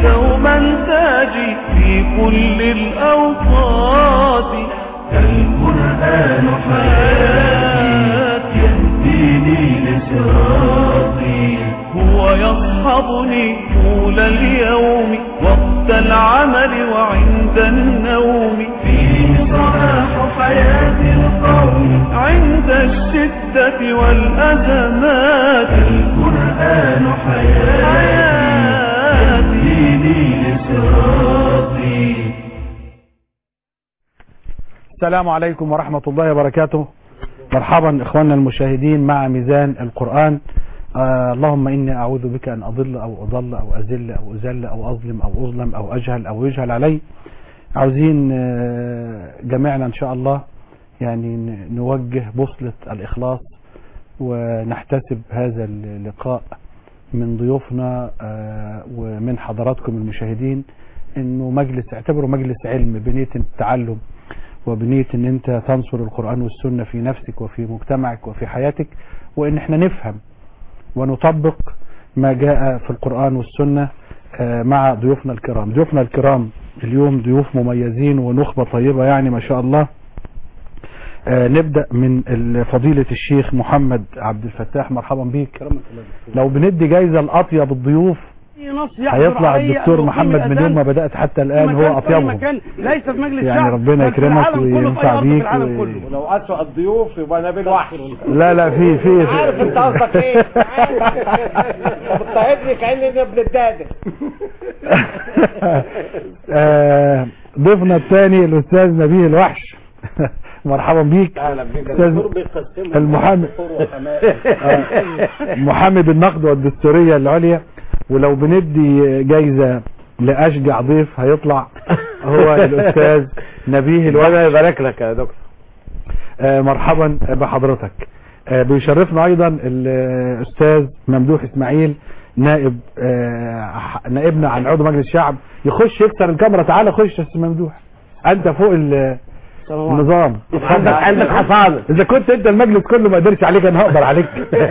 دوما تاجي في كل الأوقات القرآن حياتي يهديني لصراطي هو يصحبني طول اليوم وقت العمل وعند النوم فيه صلاح حياة القوم عند الشدة والأزمات القرآن حياتي يهديني لصراطي السلام عليكم ورحمة الله وبركاته مرحبا إخواننا المشاهدين مع ميزان القرآن آه اللهم إني أعوذ بك أن أضل أو أضل أو أزل أو أزل أو أظلم أو أظلم أو أجهل أو يجهل علي عاوزين آه جميعنا إن شاء الله يعني ن- نوجه بوصلة الإخلاص ونحتسب هذا اللقاء من ضيوفنا آه ومن حضراتكم المشاهدين انه مجلس اعتبره مجلس علم بنية التعلم وبنية ان انت تنصر القرآن والسنة في نفسك وفي مجتمعك وفي حياتك وان احنا نفهم ونطبق ما جاء في القرآن والسنة آه، مع ضيوفنا الكرام ضيوفنا الكرام اليوم ضيوف مميزين ونخبة طيبة يعني ما شاء الله آه، نبدأ من ال- فضيلة الشيخ محمد عبد الفتاح مرحبا بيك لو بندي جايزة الأطيب الضيوف هيطلع الدكتور محمد من يوم ما بدأت حتى الآن هو أطيبهم مكان ليس في مجلس يعني شعب ربنا بل في يكرمك العالم كله وينفع طيارته في بيك العالم و- كله ولو اسوأ الضيوف يبقى نبيل وحش لا لا في في عارف انت قصدك ايه بتطيبني كاني ابن الداده آه، ضيفنا الثاني الأستاذ نبيه الوحش مرحبا بيك اهلا بيك أستاذ المحامي آه، محامي بالنقد والدستورية العليا ولو بندي جايزة لأشجع ضيف هيطلع هو الأستاذ نبيه الوحش ربنا يبارك لك يا دكتور آه، مرحبا بحضرتك آه، بيشرفنا ايضا الاستاذ ممدوح اسماعيل نائب آه، ح- نائبنا عن عضو مجلس الشعب يخش يكسر الكاميرا تعالى خش يا استاذ ممدوح انت فوق ال- النظام عندك عندك حصانه اذا كنت انت المجلس كله ما قدرش عليك انا هقدر عليك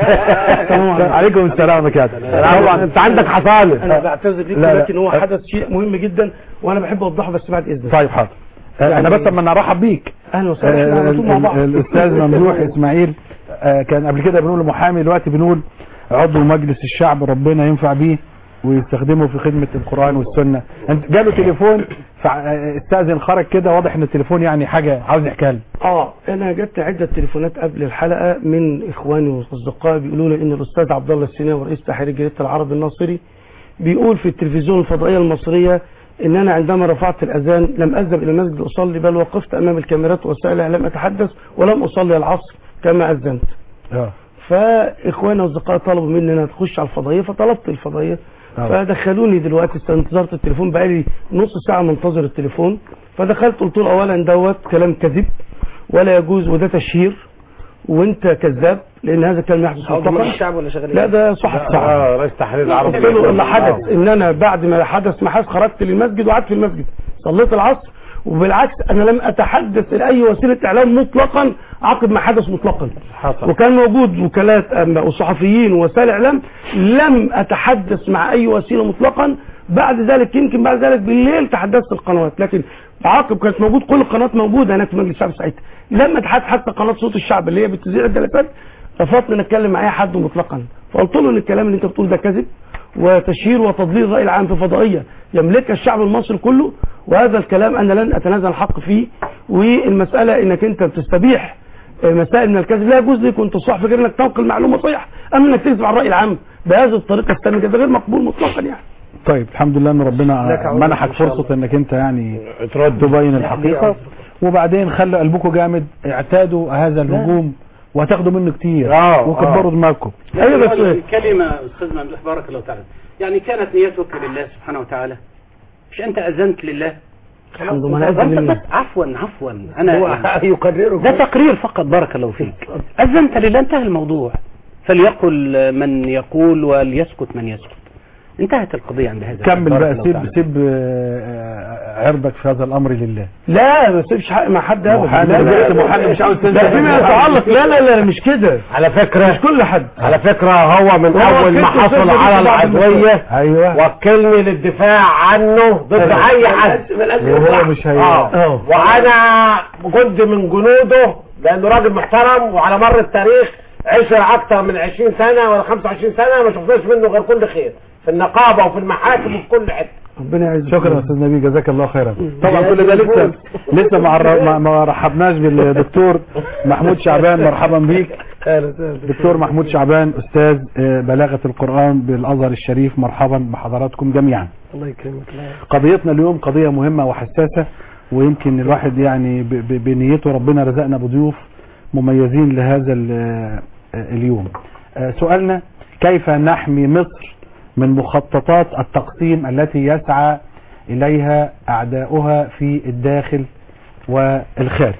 عليكم السلام يا كابتن طبعا انت عندك حصانه انا بعتذر ليك لا، لا. لكن هو حدث شيء مهم جدا وانا بحب اوضحه بس بعد اذنك طيب حاضر آه، انا بس اما ارحب بيك اهلا وسهلا احنا آه، على طول مع ال- بعض ال- الاستاذ ممدوح اسماعيل آه، كان قبل كده بنقول محامي دلوقتي بنقول عضو مجلس الشعب ربنا ينفع بيه ويستخدمه في خدمة القرآن والسنة انت جاله تليفون فاستاذن خرج كده واضح ان التليفون يعني حاجة عاوز يحكيها لنا. اه انا جبت عده تليفونات قبل الحلقه من اخواني واصدقائي بيقولوا لي ان الاستاذ عبد الله السيناوي رئيس تحرير جريده العربي الناصري بيقول في التلفزيون الفضائيه المصريه ان انا عندما رفعت الاذان لم اذهب الى المسجد اصلي بل وقفت امام الكاميرات وسائل الاعلام اتحدث ولم اصلي العصر كما اذنت اه فاخواني واصدقائي طلبوا مني ان انا اخش على الفضائيه فطلبت الفضائيه آه. فدخلوني دلوقتي انتظرت التليفون بقالي نص ساعه منتظر التليفون فدخلت قلت له اولا دوت كلام كذب ولا يجوز وده تشهير وانت كذاب لان هذا الكلام يحدث مطلقا الشعب ولا شغال لا ده صحف شعب اه رئيس تحرير العربي قلت له اللي حدث ان انا بعد ما حدث ما حدث خرجت للمسجد وقعدت في المسجد صليت العصر وبالعكس انا لم اتحدث لاي وسيله اعلام مطلقا عقب ما حدث مطلقا حصل وكان موجود وكالات أم- وصحفيين ووسائل اعلام لم اتحدث مع اي وسيله مطلقا بعد ذلك يمكن بعد ذلك بالليل تحدثت في القنوات لكن عقب كانت موجود كل القنوات موجوده هناك في مجلس الشعب ساعتها لما اتحدث حتى قناه صوت الشعب اللي هي بتذيع الجلسات رفضت ان اتكلم مع اي حد مطلقا فقلت له ان الكلام اللي انت بتقول ده كذب وتشهير وتضليل الراي العام في فضائيه يملكها الشعب المصري كله وهذا الكلام انا لن اتنازل الحق فيه والمساله انك انت بتستبيح مسائل من الكذب لا يجوز لك وانت صح غير انك تنقل معلومه صحيحه اما انك تكذب على الراي العام بهذه الطريقه السامجه ده غير مقبول مطلقا يعني طيب الحمد لله ان ربنا لك عون منحك إن شاء الله. فرصة انك انت يعني ترد تبين الحقيقة وبعدين خلوا قلبكم جامد اعتادوا هذا الهجوم وهتاخدوا منه كتير آه، وكبروا دماغكم ايوه بس كلمة أستاذ ممدوح بارك الله تعالى يعني كانت نيتك لله سبحانه وتعالى مش أنت أذنت لله الحمد لله أنا أذن أنت لله. بس عفوا عفوا أنا هو يقرره ده تقرير فقط بارك الله فيك أذنت لله انتهى الموضوع فليقل من يقول وليسكت من يسكت انتهت القضية عند هذا كمل بارك بقى الله سيب تعالى. سيب آه، عرضك في هذا الامر لله لا ما تسيبش حق مع حد ابدا محامي، لا، لا، رجعت لا، محامي مش عاوز تنزل. لا فيما يتعلق لا لا لا مش كده على فكرة مش كل حد على فكرة هو من هو أول ما كنت حصل سيد على بعض العدوية ايوه وكلني للدفاع عنه ضد أي حد وهو مش هي آه. اه وأنا جند من جنوده لأنه راجل محترم وعلى مر التاريخ عشر أكتر من 20 سنة ولا 25 سنة ما شفناش منه غير كل خير في النقابة وفي المحاكم وفي كل حتة ربنا يعزك شكرا يا استاذ نبيل جزاك الله خيرا طبعا كل ده لسه لسه ما عر- ما- ما رحبناش بالدكتور محمود شعبان مرحبا بيك دكتور محمود شعبان استاذ آه، بلاغه القران بالازهر الشريف مرحبا بحضراتكم جميعا الله يكرمك قضيتنا اليوم قضيه مهمه وحساسه ويمكن الواحد يعني ب- ب- بنيته ربنا رزقنا بضيوف مميزين لهذا ال- آه، اليوم آه، سؤالنا كيف نحمي مصر من مخططات التقسيم التي يسعى إليها أعداؤها في الداخل والخارج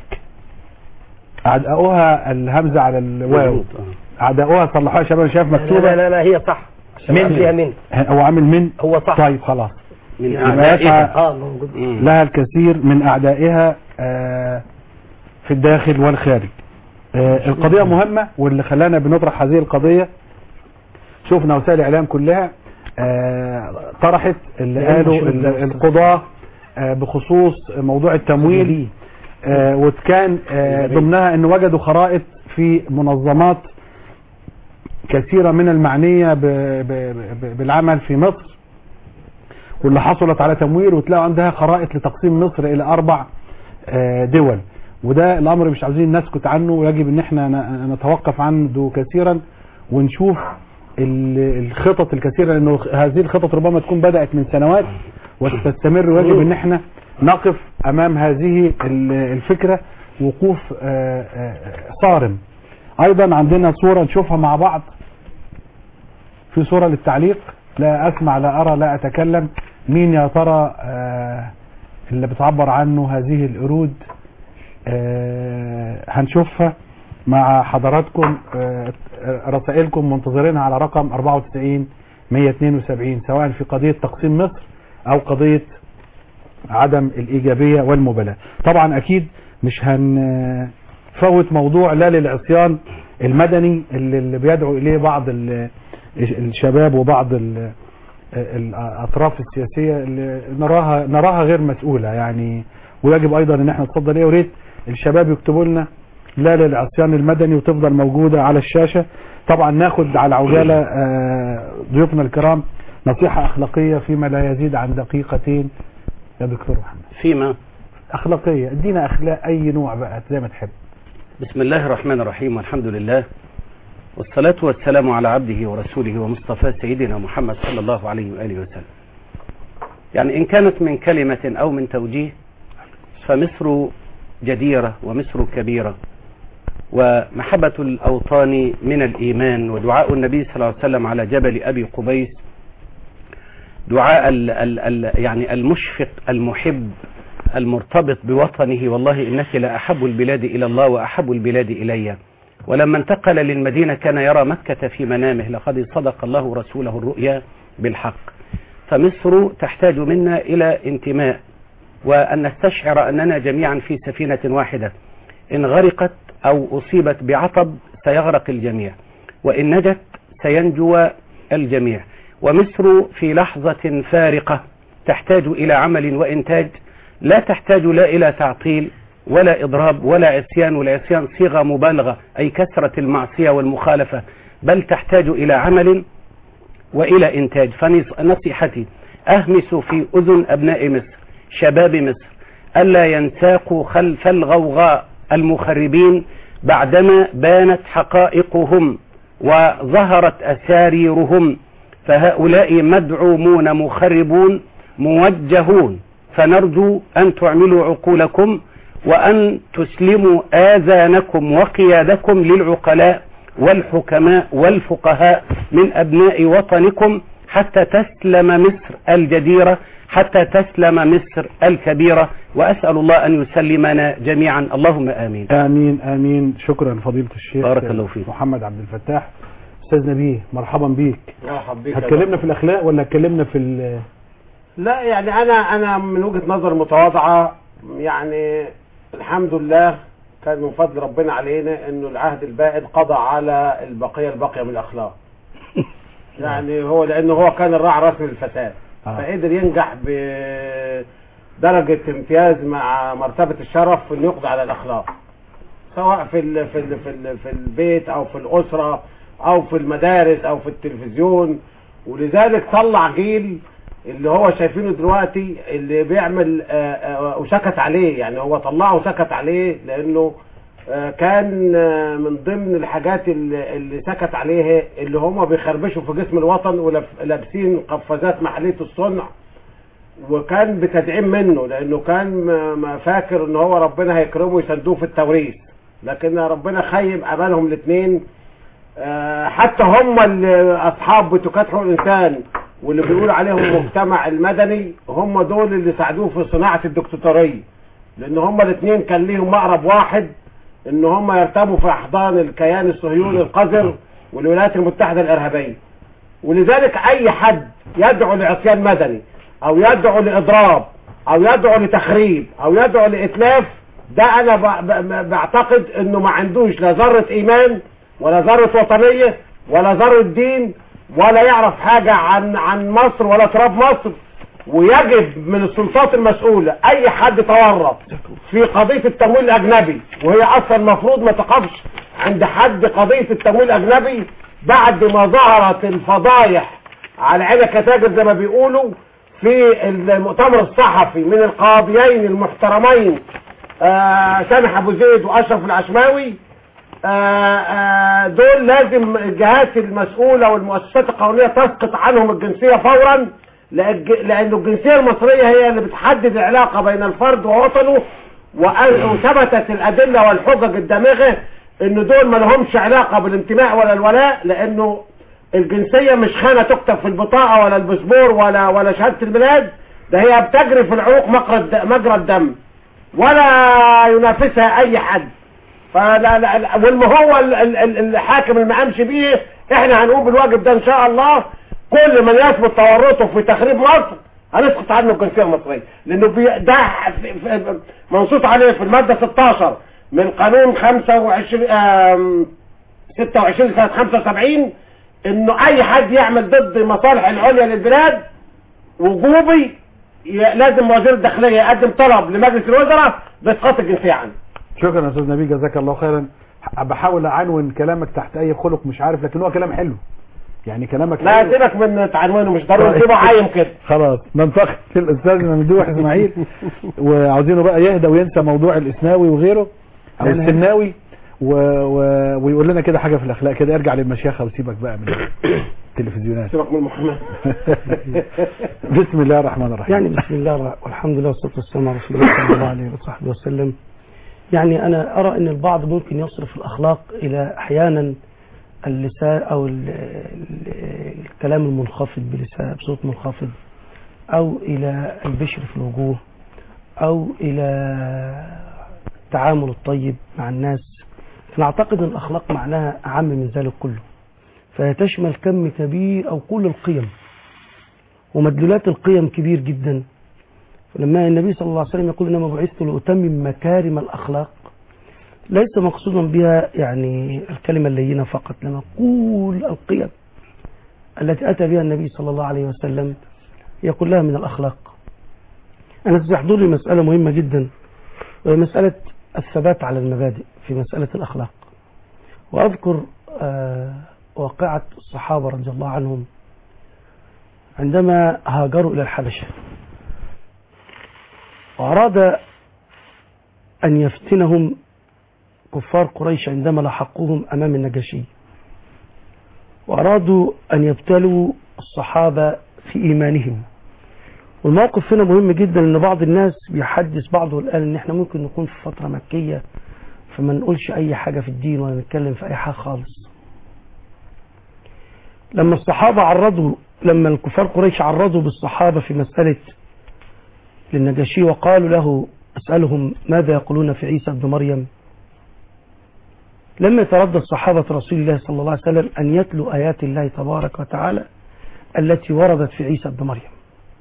أعداؤها الهمزة على الواو مظبوط، آه. أعداؤها صلحوها يا شباب شايف مكتوبة لا لا هي صح من فيها من هو عامل من هو صح طيب خلاص من يبقى أعدائها يسعى اه موجود مم. لها الكثير من أعدائها آه، في الداخل والخارج آه، القضية مهمة واللي خلانا بنطرح هذه القضية شفنا وسائل الإعلام كلها آه، طرحت اللي قالوا ال- القضاة آه، بخصوص موضوع التمويل آه، وكان آه، ضمنها أن وجدوا خرائط في منظمات كثيرة من المعنية ب- ب- ب- بالعمل في مصر واللي حصلت على تمويل وتلاقوا عندها خرائط لتقسيم مصر الى اربع آه، دول وده الامر مش عاوزين نسكت عنه ويجب ان احنا ن- نتوقف عنه كثيرا ونشوف ال- الخطط الكثيره لانه هذه الخطط ربما تكون بدات من سنوات وستستمر ويجب ان احنا نقف امام هذه ال- الفكره وقوف آه، آه، صارم ايضا عندنا صوره نشوفها مع بعض في صورة للتعليق لا أسمع لا أرى لا أتكلم مين يا ترى آه اللي بتعبر عنه هذه القرود آه هنشوفها مع حضراتكم آه رسائلكم منتظرينها على رقم 94 172 سواء في قضية تقسيم مصر أو قضية عدم الإيجابية والمبالاة طبعا أكيد مش هنفوت موضوع لا للعصيان المدني اللي اللي بيدعو إليه بعض ال- الشباب وبعض ال- الاطراف السياسيه اللي نراها نراها غير مسؤوله يعني ويجب ايضا ان احنا نتصدى ليه وريت الشباب يكتبوا لنا لا للعصيان المدني وتفضل موجوده على الشاشه طبعا ناخد على عجاله آه، ضيوفنا الكرام نصيحه اخلاقيه فيما لا يزيد عن دقيقتين يا دكتور محمد فيما اخلاقيه ادينا اخلاق اي نوع بقى زي ما تحب بسم الله الرحمن الرحيم والحمد لله والصلاة والسلام على عبده ورسوله ومصطفى سيدنا محمد صلى الله عليه وآله وسلم يعني إن كانت من كلمة أو من توجيه فمصر جديرة ومصر كبيرة ومحبة الأوطان من الإيمان ودعاء النبي صلى الله عليه وسلم على جبل أبي قبيس دعاء ال ال ال يعني المشفق المحب المرتبط بوطنه والله إنك لأحب البلاد إلى الله وأحب البلاد إلي ولما انتقل للمدينة كان يرى مكة في منامه لقد صدق الله رسوله الرؤيا بالحق فمصر تحتاج منا إلى انتماء وأن نستشعر أننا جميعا في سفينة واحدة إن غرقت أو أصيبت بعطب سيغرق الجميع وإن نجت سينجو الجميع ومصر في لحظة فارقة تحتاج إلى عمل وإنتاج لا تحتاج لا إلى تعطيل ولا إضراب ولا عصيان والعصيان صيغة مبالغة أي كثرة المعصية والمخالفة بل تحتاج إلى عمل وإلى إنتاج فنصيحتي أهمس في أذن أبناء مصر شباب مصر ألا ينساقوا خلف الغوغاء المخربين بعدما بانت حقائقهم وظهرت أساريرهم فهؤلاء مدعومون مخربون موجهون فنرجو أن تعملوا عقولكم وأن تسلموا آذانكم وقيادكم للعقلاء والحكماء والفقهاء من أبناء وطنكم حتى تسلم مصر الجديرة حتى تسلم مصر الكبيرة وأسأل الله أن يسلمنا جميعا اللهم آمين امين امين شكرا فضيله الشيخ بارك الله فيك. محمد عبد الفتاح استاذ نبيه مرحبا بيك مرحبا بيك يا هتكلمنا في الاخلاق ولا هتكلمنا في ال- لا يعني انا انا من وجهه نظر متواضعه يعني الحمد لله كان من فضل ربنا علينا انه العهد البائد قضى على البقيه الباقيه من الاخلاق يعني هو لانه هو كان الراعي الرسمي للفساد آه. فقدر ينجح بدرجه امتياز مع مرتبه الشرف في انه يقضي على الاخلاق سواء في ال في ال في, ال في البيت او في الاسره او في المدارس او في التلفزيون ولذلك طلع جيل اللي هو شايفينه دلوقتي اللي بيعمل آه، آه، وسكت عليه يعني هو طلعه وسكت عليه لانه آه، كان آه، من ضمن الحاجات اللي, اللي سكت عليها اللي هم بيخربشوا في جسم الوطن ولابسين قفازات محليه الصنع وكان بتدعيم منه لانه كان ما- ما فاكر ان هو ربنا هيكرمه ويسندوه في التوريث لكن ربنا خيب امالهم الاثنين حتى هم اللي اصحاب بتوكات حقوق الانسان واللي بيقول عليهم المجتمع المدني هم دول اللي ساعدوه في صناعه الدكتاتوريه لان هم الاثنين كان ليهم مقرب واحد ان هم يرتموا في احضان الكيان الصهيوني القذر والولايات المتحده الارهابيه ولذلك اي حد يدعو لعصيان مدني او يدعو لاضراب او يدعو لتخريب او يدعو لاتلاف ده انا ب- ب- بعتقد انه ما عندوش لا ذره ايمان ولا ذره وطنيه ولا ذره دين ولا يعرف حاجه عن عن مصر ولا تراب مصر ويجب من السلطات المسؤوله اي حد تورط في قضيه التمويل الاجنبي وهي اصلا المفروض ما تقفش عند حد قضيه التمويل الاجنبي بعد ما ظهرت الفضايح على عينك يا تاجر زي ما بيقولوا في المؤتمر الصحفي من القاضيين المحترمين آه سامح ابو زيد واشرف العشماوي آه آه دول لازم الجهات المسؤوله والمؤسسات القانونيه تسقط عنهم الجنسيه فورا لأج- لأن الجنسيه المصريه هي اللي بتحدد العلاقه بين الفرد ووطنه وأ- وثبتت الادله والحجج الدامغه ان دول ما لهمش علاقه بالانتماء ولا الولاء لانه الجنسيه مش خانه تكتب في البطاقه ولا الباسبور ولا ولا شهاده الميلاد ده هي بتجري في العروق مجرى الد- مجرى الدم ولا ينافسها اي حد فلا لا لا والما هو ال- ال- ال- الحاكم اللي ما قامش بيه احنا هنقوم بالواجب ده ان شاء الله كل من يثبت تورطه في تخريب مصر هنسقط عنه الجنسيه المصريه لانه بي ده في- في- منصوص عليه في الماده 16 من قانون 25 آم، 26 سنه 75 انه اي حد يعمل ضد مصالح العليا للبلاد وجوبي ي- لازم وزير الداخليه يقدم طلب لمجلس الوزراء باسقاط الجنسيه عنه شكرا يا استاذ نبيل جزاك الله خيرا ح- بحاول اعنون كلامك تحت اي خلق مش عارف لكن هو كلام حلو يعني كلامك لا حلو. سيبك من عنوانه مش ضروري سيبه عايم كده خلاص ننتقل للاستاذ ممدوح اسماعيل وعاوزينه بقى يهدى وينسى موضوع الاسناوي وغيره او لا، لا. السناوي و... و... ويقول لنا كده حاجه في الاخلاق كده ارجع للمشيخه وسيبك بقى من التلفزيونات سيبك من المحاماه بسم الله الرحمن الرحيم يعني بسم الله والحمد لله والصلاة والسلام على رسول الله صلى الله عليه وصحبه وسلم يعني أنا أرى أن البعض ممكن يصرف الأخلاق إلى أحيانا اللسان أو ال ال الكلام المنخفض بلسان بصوت منخفض أو إلى البشر في الوجوه أو إلى التعامل الطيب مع الناس فنعتقد أن الأخلاق معناها أعم من ذلك كله فهي تشمل كم كبير أو كل القيم ومدلولات القيم كبير جدا لما النبي صلى الله عليه وسلم يقول انما بعثت لاتمم مكارم الاخلاق ليس مقصودا بها يعني الكلمه اللينه فقط لما كل القيم التي اتى بها النبي صلى الله عليه وسلم هي كلها من الاخلاق انا ستحضر لي مساله مهمه جدا وهي مساله الثبات على المبادئ في مساله الاخلاق واذكر آه واقعه الصحابه رضي الله عنهم عندما هاجروا إلى الحبشة وأراد أن يفتنهم كفار قريش عندما لحقوهم أمام النجاشي وأرادوا أن يبتلوا الصحابة في إيمانهم والموقف هنا مهم جدا ان بعض الناس بيحدث بعضه الان ان احنا ممكن نكون في فتره مكيه فما نقولش اي حاجه في الدين ولا نتكلم في اي حاجه خالص لما الصحابة عرضوا لما الكفار قريش عرضوا بالصحابة في مسألة للنجاشي وقالوا له أسألهم ماذا يقولون في عيسى ابن مريم لم يتردد صحابة رسول الله صلى الله عليه وسلم أن يتلوا آيات الله تبارك وتعالى التي وردت في عيسى بن مريم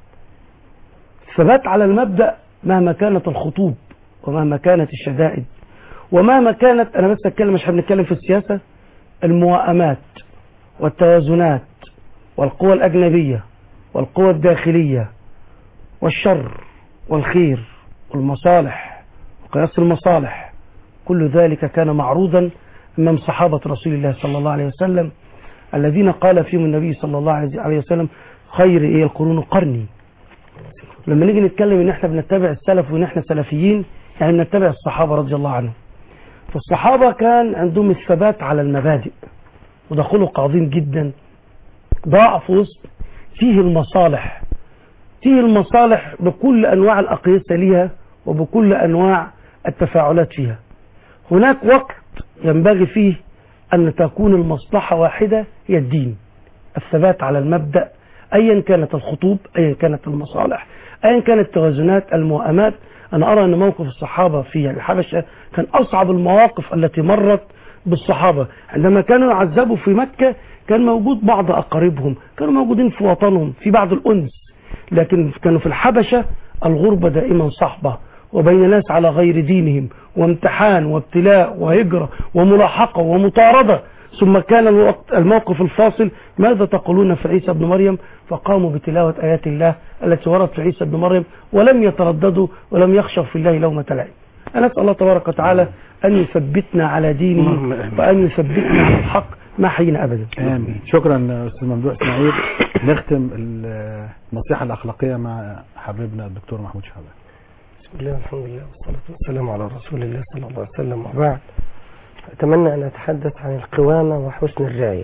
الثبات على المبدأ مهما كانت الخطوب ومهما كانت الشدائد ومهما كانت أنا بس أتكلم مش هنتكلم في السياسة الموائمات والتوازنات والقوى الأجنبية والقوى الداخلية والشر والخير والمصالح وقياس المصالح كل ذلك كان معروضا أمام صحابة رسول الله صلى الله عليه وسلم الذين قال فيهم النبي صلى الله عليه وسلم خير إيه القرون قرني لما نيجي نتكلم ان احنا بنتبع السلف وان احنا سلفيين يعني بنتبع الصحابة رضي الله عنهم فالصحابة كان عندهم الثبات على المبادئ وده خلق عظيم جدا ضاع في وسط فيه المصالح فيه المصالح بكل انواع الاقيسة ليها وبكل انواع التفاعلات فيها هناك وقت ينبغي فيه ان تكون المصلحة واحدة هي الدين الثبات على المبدأ ايا كانت الخطوب ايا كانت المصالح ايا كانت التوازنات الموائمات انا ارى ان موقف الصحابة في الحبشة كان اصعب المواقف التي مرت بالصحابة عندما كانوا يعذبوا في مكة كان موجود بعض اقاربهم كانوا موجودين في وطنهم في بعض الانس لكن كانوا في الحبشة الغربة دائما صحبة وبين ناس على غير دينهم وامتحان وابتلاء وهجرة وملاحقة ومطاردة ثم كان الوقت الموقف الفاصل ماذا تقولون في عيسى بن مريم فقاموا بتلاوة آيات الله التي وردت في عيسى بن مريم ولم يترددوا ولم يخشوا في الله لومة لائم أنا أسأل الله تبارك وتعالى أن يثبتنا على دينه وأن يثبتنا على الحق ما حينا أبدا آمين شكرا أستاذ ممدوح إسماعيل نختم النصيحة الأخلاقية مع حبيبنا الدكتور محمود شعبان بسم الله والحمد لله والصلاة والسلام على رسول الله صلى الله عليه وسلم وبعد أتمنى أن أتحدث عن القوامة وحسن الرعاية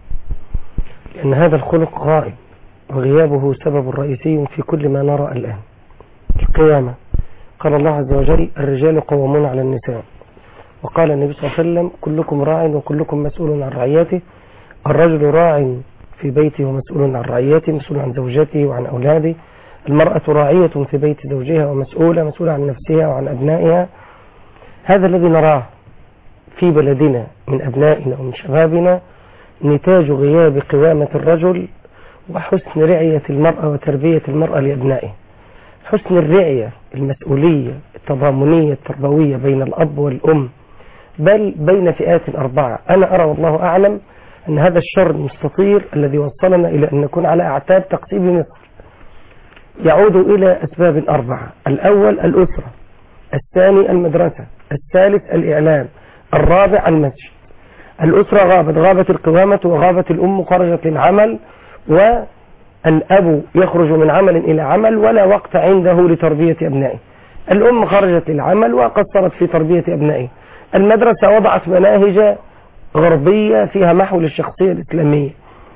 لأن هذا الخلق غائب وغيابه سبب رئيسي في كل ما نرى الآن القيامة قال الله عز وجل الرجال قوامون على النساء وقال النبي صلى الله عليه وسلم كلكم راع وكلكم مسؤول عن رعيته الرجل راع في بيته ومسؤول عن رعيته مسؤول عن زوجته وعن أولاده المرأة راعية في بيت زوجها ومسؤولة مسؤولة عن نفسها وعن أبنائها هذا الذي نراه في بلدنا من أبنائنا ومن شبابنا نتاج غياب قوامة الرجل وحسن رعية المرأة وتربية المرأة لأبنائه حسن الرعية المسؤولية التضامنية التربوية بين الأب والأم بل بين فئات أربعة أنا أرى والله أعلم أن هذا الشر المستطير الذي وصلنا إلى أن نكون على أعتاب تقسيم مصر يعود إلى أسباب أربعة الأول الأسرة الثاني المدرسة الثالث الإعلام الرابع المسجد الأسرة غابت غابت القوامة وغابت الأم خرجت للعمل والأب يخرج من عمل إلى عمل ولا وقت عنده لتربية أبنائه الأم خرجت للعمل وقصرت في تربية أبنائه المدرسة وضعت مناهج غربية فيها محو للشخصية الإسلامية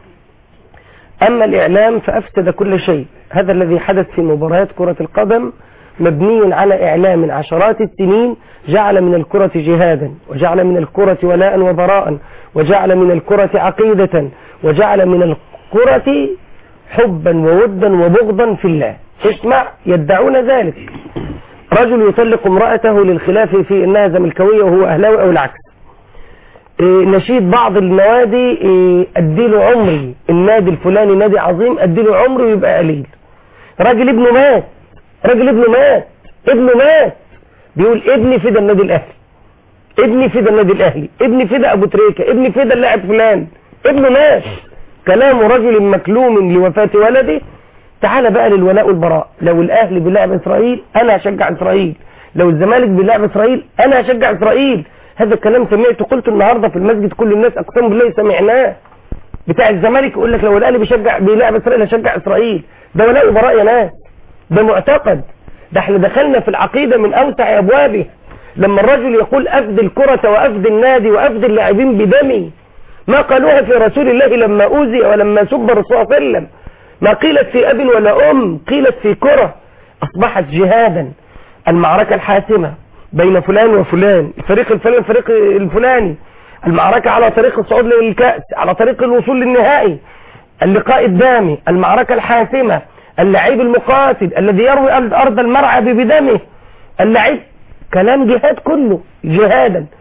أما الإعلام فأفسد كل شيء هذا الذي حدث في مباريات كرة القدم مبني على إعلام عشرات السنين جعل من الكرة جهادا وجعل من الكرة ولاء وبراء وجعل من الكرة عقيدة وجعل من الكرة حبا وودا وبغضا في الله اسمع يدعون ذلك رجل يطلق امرأته للخلاف في انها زملكاوية وهو اهلاوي او العكس إيه نشيد بعض النوادي إيه اديله عمري النادي الفلاني نادي عظيم اديله عمره يبقى قليل راجل ابنه مات راجل ابنه مات ابنه مات بيقول ابني فدا النادي الاهلي ابني فدا النادي الاهلي ابني فدا ابو تريكه ابني فدا اللاعب فلان ابنه مات كلام رجل مكلوم لوفاة ولده تعال بقى للولاء والبراء لو الاهلي بيلعب اسرائيل انا هشجع اسرائيل لو الزمالك بيلعب اسرائيل انا هشجع اسرائيل هذا الكلام سمعته قلت النهارده في المسجد كل الناس اقسم بالله سمعناه بتاع الزمالك يقول لك لو الاهلي بيشجع بيلعب اسرائيل هشجع اسرائيل ده ولاء وبراء يا ناس ده معتقد ده احنا دخلنا في العقيدة من اوسع ابوابه لما الرجل يقول افدي الكرة وافدي النادي وافدي اللاعبين بدمي ما قالوها في رسول الله لما اوذي ولما سب الرسول صلى الله عليه وسلم ما قيلت في اب ولا ام قيلت في كرة اصبحت جهادا المعركة الحاسمة بين فلان وفلان الفريق الفلاني الفريق الفلاني المعركة على طريق الصعود للكأس على طريق الوصول للنهائي اللقاء الدامي المعركة الحاسمة اللعيب المقاتل الذي يروي أرض المرعى بدمه اللعيب كلام جهاد كله جهادا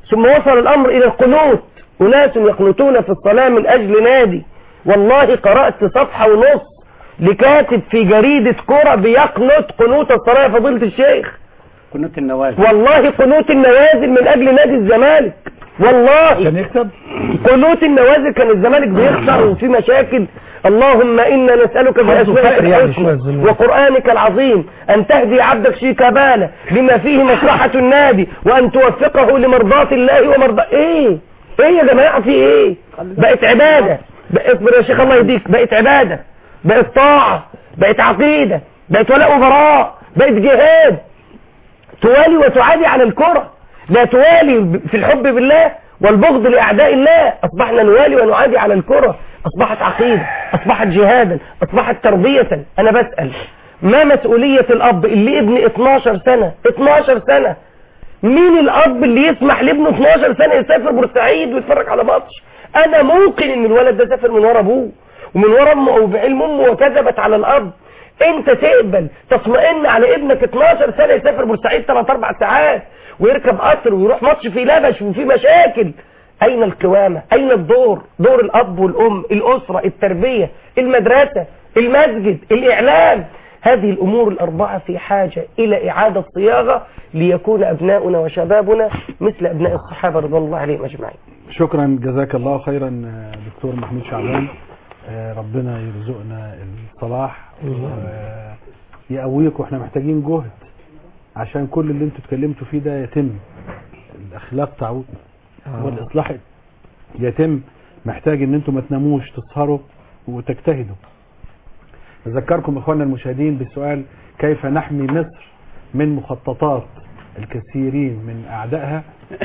ثم وصل الأمر إلى القنوت أناس يقنطون في الصلاة من أجل نادي والله قرأت صفحة ونص لكاتب في جريدة كرة بيقنط قنوت الصلاة يا فضيلة الشيخ قنوت النوازل والله قنوت النوازل من أجل نادي الزمالك والله عشان يكسب قنوت النوازل كان الزمالك بيخسر وفي مشاكل اللهم إنا نسألك بأسمائك فقر يعني الحسنى شوية الزمالك. وقرآنك العظيم أن تهدي عبدك شيكابالا لما فيه مصلحة النادي وأن توفقه لمرضاة الله ومرضاة إيه إيه يا جماعة في إيه بقت عبادة بقت يا شيخ الله يهديك بقت عبادة بقت طاعة بقت عقيدة بقت ولاء وبراء بقت جهاد توالي وتعادي على الكرة لا توالي في الحب بالله والبغض لأعداء الله أصبحنا نوالي ونعادي على الكرة أصبحت عقيدة أصبحت جهادا أصبحت تربية أنا بسأل ما مسؤولية الأب اللي ابني 12 سنة 12 سنة مين الأب اللي يسمح لابنه 12 سنة يسافر بورسعيد ويتفرج على ماتش أنا ممكن إن الولد ده سافر من ورا أبوه ومن ورا أمه أو بعلم أمه وكذبت على الأرض انت تقبل تطمئن على ابنك 12 سنة يسافر بورسعيد 3 4 ساعات ويركب قطر ويروح ماتش فيه لبش وفيه مشاكل اين القوامة اين الدور دور الاب والام الاسرة التربية المدرسة المسجد الاعلام هذه الامور الاربعة في حاجة الى اعادة صياغة ليكون ابناؤنا وشبابنا مثل ابناء الصحابة رضوان الله عليهم اجمعين شكرا جزاك الله خيرا آه، دكتور محمود شعبان آه، ربنا يرزقنا الصلاح ويقويك واحنا محتاجين جهد عشان كل اللي انتوا اتكلمتوا فيه ده يتم الاخلاق تعود والاصلاح يتم محتاج ان انتوا ما تناموش تسهروا وتجتهدوا اذكركم اخواننا المشاهدين بالسؤال كيف نحمي مصر من مخططات الكثيرين من اعدائها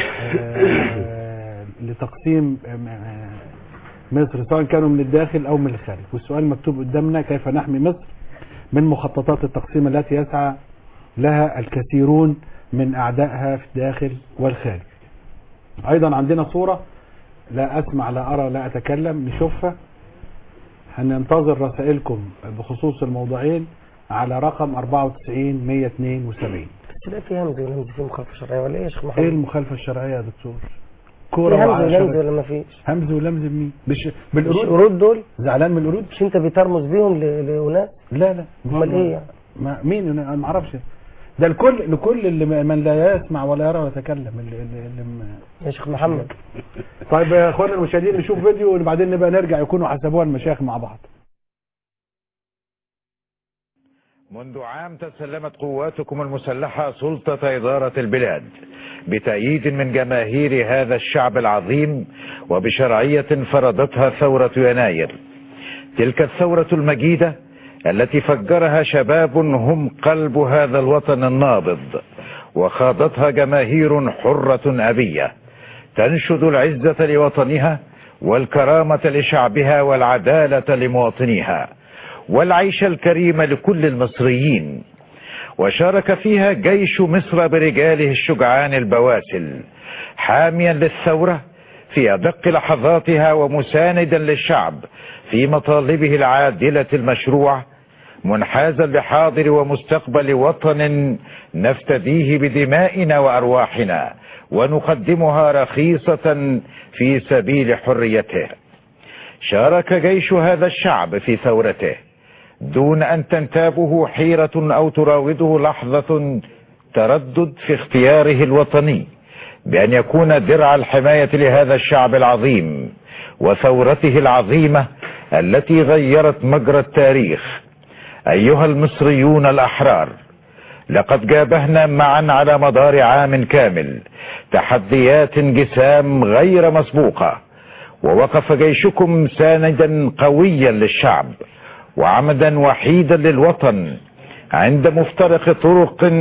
آه، لتقسيم آه، مصر سواء كانوا من الداخل او من الخارج والسؤال مكتوب قدامنا كيف نحمي مصر من مخططات التقسيم التي يسعى لها الكثيرون من اعدائها في الداخل والخارج ايضا عندنا صورة لا اسمع لا ارى لا اتكلم نشوفها هننتظر رسائلكم بخصوص الموضوعين على رقم 94 172 بس لا في همز ولا همز في مخالفة شرعية ولا ايه يا شيخ ايه محمد المخالفة الشرعية يا دكتور في كورة همز وعشرة ولمز ولا ما فيش همز ولمز مين مش مش بالقرود قرود دول زعلان من القرود مش انت بترمز بيهم ل- لأناس لا لا امال ايه يعني ما مين انا ما اعرفش ده الكل لكل اللي ما- من لا يسمع ولا يرى ولا يتكلم اللي, اللي, اللي م- يا شيخ محمد طيب يا اخوانا المشاهدين نشوف فيديو وبعدين نبقى نرجع يكونوا حسبوها المشايخ مع بعض منذ عام تسلمت قواتكم المسلحة سلطة إدارة البلاد بتأييد من جماهير هذا الشعب العظيم وبشرعية فرضتها ثورة يناير تلك الثورة المجيدة التي فجرها شباب هم قلب هذا الوطن النابض وخاضتها جماهير حرة أبية تنشد العزة لوطنها والكرامة لشعبها والعدالة لمواطنيها والعيش الكريم لكل المصريين وشارك فيها جيش مصر برجاله الشجعان البواسل حاميا للثورة في أدق لحظاتها ومساندا للشعب في مطالبه العادلة المشروع منحازا لحاضر ومستقبل وطن نفتديه بدمائنا وأرواحنا ونقدمها رخيصة في سبيل حريته شارك جيش هذا الشعب في ثورته دون أن تنتابه حيرة أو تراوده لحظة تردد في اختياره الوطني بأن يكون درع الحماية لهذا الشعب العظيم وثورته العظيمة التي غيرت مجرى التاريخ أيها المصريون الأحرار لقد جابهنا معا على مدار عام كامل تحديات جسام غير مسبوقة ووقف جيشكم ساندا قويا للشعب وعمدا وحيدا للوطن عند مفترق طرق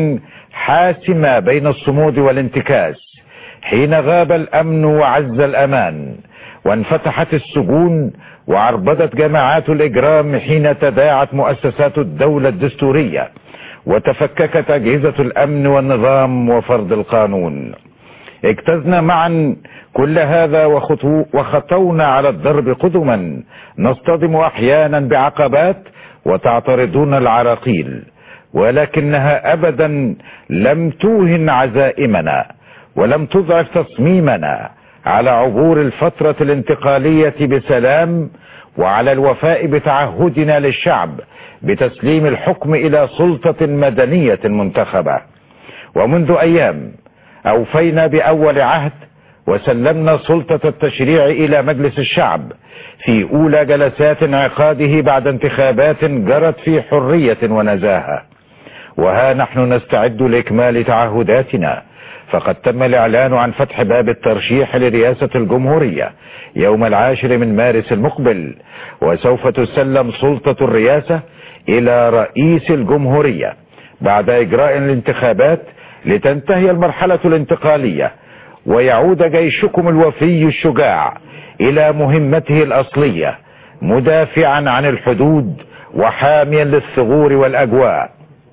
حاسمة بين الصمود والانتكاس حين غاب الأمن وعز الأمان وانفتحت السجون وعربدت جماعات الإجرام حين تداعت مؤسسات الدولة الدستورية وتفككت أجهزة الأمن والنظام وفرض القانون اجتزنا معا كل هذا وخطو وخطونا على الدرب قدما نصطدم احيانا بعقبات وتعترضون العراقيل ولكنها ابدا لم توهن عزائمنا ولم تضعف تصميمنا على عبور الفترة الانتقالية بسلام وعلى الوفاء بتعهدنا للشعب بتسليم الحكم إلى سلطة مدنية منتخبة ومنذ أيام أوفينا بأول عهد وسلمنا سلطة التشريع إلى مجلس الشعب في أولى جلسات انعقاده بعد انتخابات جرت في حرية ونزاهة وها نحن نستعد لإكمال تعهداتنا فقد تم الإعلان عن فتح باب الترشيح لرئاسة الجمهورية يوم العاشر من مارس المقبل وسوف تسلم سلطة الرئاسة إلى رئيس الجمهورية بعد إجراء الانتخابات لتنتهي المرحلة الانتقالية ويعود جيشكم الوفي الشجاع إلى مهمته الأصلية مدافعا عن الحدود وحاميا للثغور والأجواء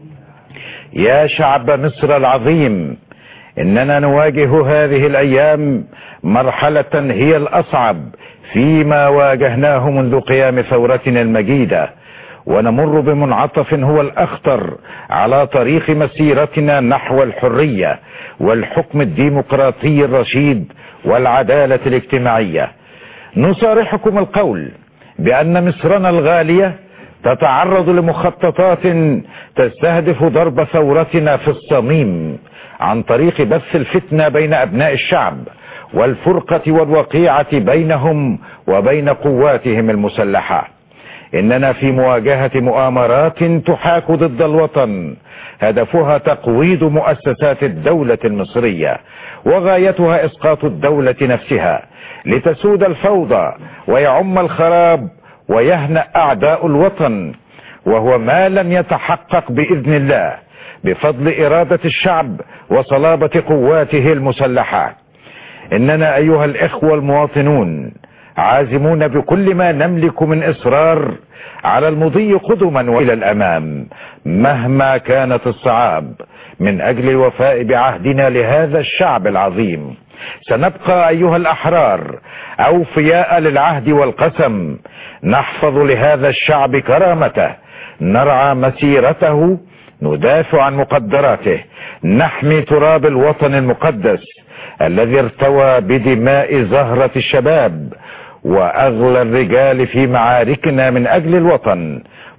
يا شعب مصر العظيم إننا نواجه هذه الأيام مرحلة هي الأصعب فيما واجهناه منذ قيام ثورتنا المجيدة ونمر بمنعطف هو الأخطر على طريق مسيرتنا نحو الحرية والحكم الديمقراطي الرشيد والعدالة الاجتماعية نصارحكم القول بأن مصرنا الغالية تتعرض لمخططات تستهدف ضرب ثورتنا في الصميم عن طريق بث الفتنة بين أبناء الشعب والفرقة والوقيعة بينهم وبين قواتهم المسلحة إننا في مواجهة مؤامرات تحاك ضد الوطن هدفها تقويض مؤسسات الدولة المصرية وغايتها إسقاط الدولة نفسها لتسود الفوضى ويعم الخراب ويهنأ أعداء الوطن وهو ما لم يتحقق بإذن الله بفضل إرادة الشعب وصلابة قواته المسلحة إننا أيها الإخوة المواطنون عازمون بكل ما نملك من إصرار على المضي قدما وإلى الأمام مهما كانت الصعاب من أجل الوفاء بعهدنا لهذا الشعب العظيم سنبقى أيها الأحرار أوفياء للعهد والقسم نحفظ لهذا الشعب كرامته نرعى مسيرته ندافع عن مقدراته نحمي تراب الوطن المقدس الذي ارتوى بدماء زهرة الشباب وأغلى الرجال في معاركنا من أجل الوطن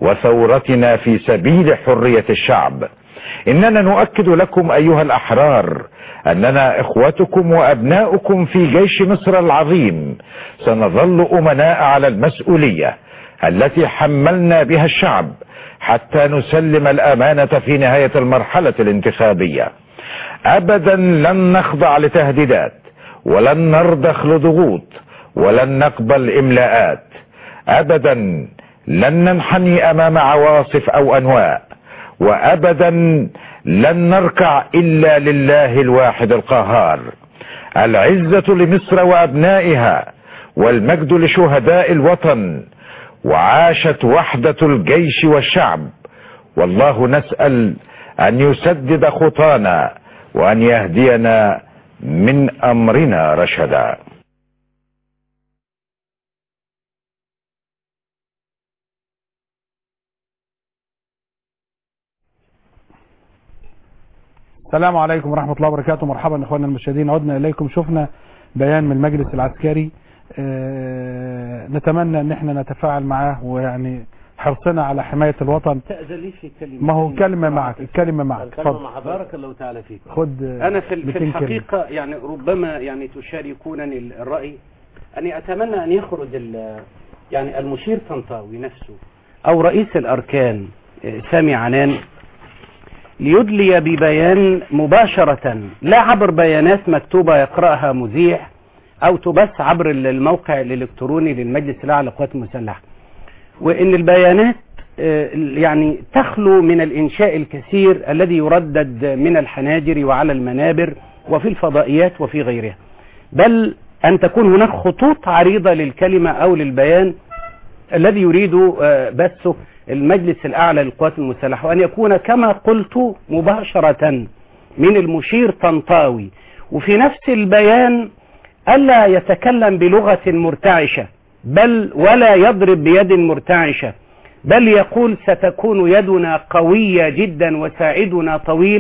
وثورتنا في سبيل حرية الشعب إننا نؤكد لكم أيها الأحرار أننا إخوتكم وأبناؤكم في جيش مصر العظيم سنظل أمناء على المسؤولية التي حملنا بها الشعب حتى نسلم الأمانة في نهاية المرحلة الانتخابية أبدا لن نخضع لتهديدات ولن نرضخ لضغوط ولن نقبل إملاءات أبدا لن ننحني أمام عواصف أو أنواء وأبدا لن نركع إلا لله الواحد القهار العزة لمصر وأبنائها والمجد لشهداء الوطن وعاشت وحدة الجيش والشعب والله نسأل أن يسدد خطانا وأن يهدينا من أمرنا رشدا السلام عليكم ورحمة الله وبركاته مرحبا اخواننا المشاهدين عدنا اليكم شفنا بيان من المجلس العسكري آه، نتمنى ان احنا نتفاعل معاه ويعني حرصنا على حماية الوطن تأذن لي في كلمة ما هو كلمة معك الكلمة معك اتفضل بارك الله تعالى فيك خد أنا في, في 200 كلمة. الحقيقة يعني ربما يعني تشاركونني الرأي أني أتمنى أن يخرج ال- يعني المشير طنطاوي نفسه أو رئيس الأركان آه، سامي عنان ليدلي ببيان مباشرة لا عبر بيانات مكتوبة يقرأها مذيع أو تبث عبر الموقع الإلكتروني للمجلس الأعلى للقوات المسلحة وإن البيانات آه، يعني تخلو من الإنشاء الكثير الذي يردد من الحناجر وعلى المنابر وفي الفضائيات وفي غيرها بل أن تكون هناك خطوط عريضة للكلمة أو للبيان الذي يريد آه، بثه المجلس الأعلى للقوات المسلحة وأن يكون كما قلت مباشرة من المشير طنطاوي وفي نفس البيان ألا يتكلم بلغة مرتعشة بل ولا يضرب بيد مرتعشة بل يقول ستكون يدنا قوية جدا وساعدنا طويل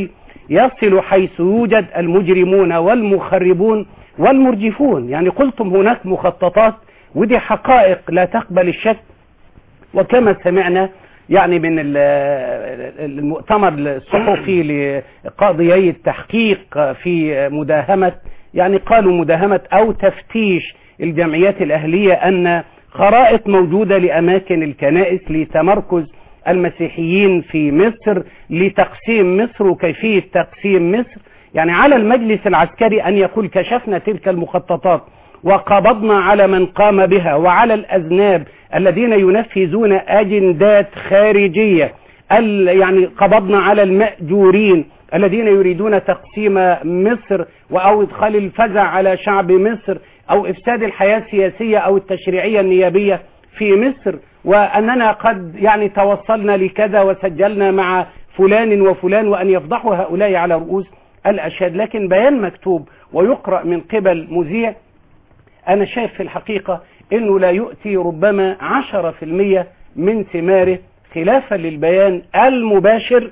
يصل حيث يوجد المجرمون والمخربون والمرجفون يعني قلتم هناك مخططات ودي حقائق لا تقبل الشك وكما سمعنا يعني من ال- المؤتمر الصحفي لقاضيي التحقيق في مداهمة يعني قالوا مداهمة أو تفتيش الجمعيات الأهلية أن خرائط موجودة لأماكن الكنائس لتمركز المسيحيين في مصر لتقسيم مصر وكيفية تقسيم مصر يعني على المجلس العسكري أن يقول كشفنا تلك المخططات وقبضنا على من قام بها وعلى الأذناب الذين ينفذون أجندات خارجية ال- يعني قبضنا على المأجورين الذين يريدون تقسيم مصر أو إدخال الفزع على شعب مصر أو إفساد الحياة السياسية أو التشريعية النيابية في مصر وأننا قد يعني توصلنا لكذا وسجلنا مع فلان وفلان وأن يفضحوا هؤلاء على رؤوس الأشهاد لكن بيان مكتوب ويقرأ من قبل مذيع أنا شايف في الحقيقة أنه لا يؤتي ربما عشرة في المية من ثماره خلافا للبيان المباشر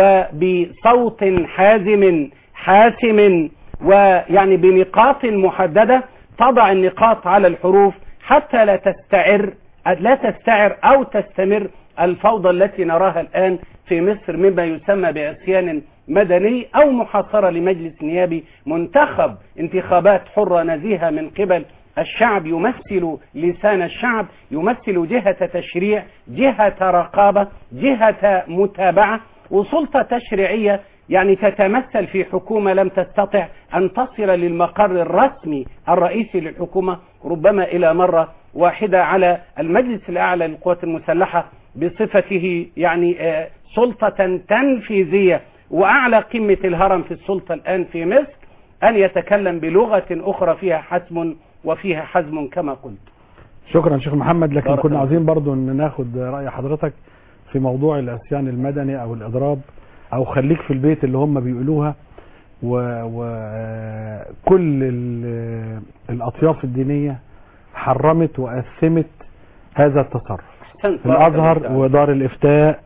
وبصوت حازم حاسم ويعني بنقاط محددة تضع النقاط على الحروف حتى لا تستعر لا تستعر أو تستمر الفوضى التي نراها الآن في مصر مما يسمى بعصيان مدني أو محاصرة لمجلس نيابي منتخب انتخابات حرة نزيهة من قبل الشعب يمثل لسان الشعب يمثل جهة تشريع جهة رقابة جهة متابعة وسلطة تشريعية يعني تتمثل في حكومة لم تستطع أن تصل للمقر الرسمي الرئيسي للحكومة ربما إلى مرة واحدة على المجلس الأعلى للقوات المسلحة بصفته يعني آه، سلطة تنفيذية وأعلى قمة الهرم في السلطة الآن في مصر أن يتكلم بلغة أخرى فيها حسم وفيها حزم كما قلت شكرا شيخ محمد لكن بارك كنا الله. عايزين برضو ان ناخد رأي حضرتك في موضوع العصيان المدني او الاضراب او خليك في البيت اللي هم بيقولوها وكل الاطياف الدينية حرمت واثمت هذا التصرف أحسنت بارك الازهر الله تعالى. ودار الافتاء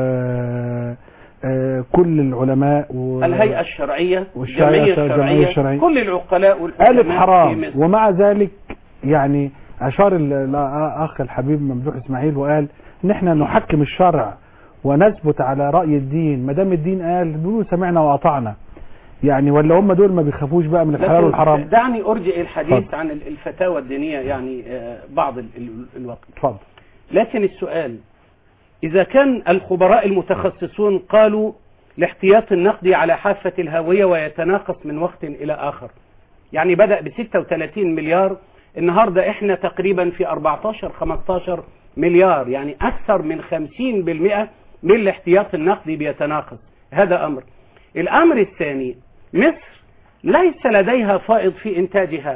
وكل العلماء و... الهيئة الشرعية والشرعية- الجمعية الجمعية الشرعية الشرعية. كل العقلاء قالت والحكماء في حرام مصر. ومع ذلك يعني اشار ال- الاخ الحبيب ممدوح اسماعيل وقال ان احنا نحكم الشرع ونثبت على راي الدين ما دام الدين قال بيقولوا سمعنا واطعنا يعني ولا هم دول ما بيخافوش بقى من الحلال لكن والحرام دعني أرجئ الحديث اتفضل. عن ال- الفتاوى الدينية يعني آه، بعض ال- ال- الوقت اتفضل لكن السؤال إذا كان الخبراء المتخصصون قالوا الاحتياط النقدي على حافة الهاوية ويتناقص من وقت إلى آخر يعني بدأ ب 36 مليار النهاردة احنا تقريبا في 14 15 مليار يعني أكثر من 50% من الاحتياط النقدي بيتناقص هذا أمر الأمر الثاني مصر ليس لديها فائض في إنتاجها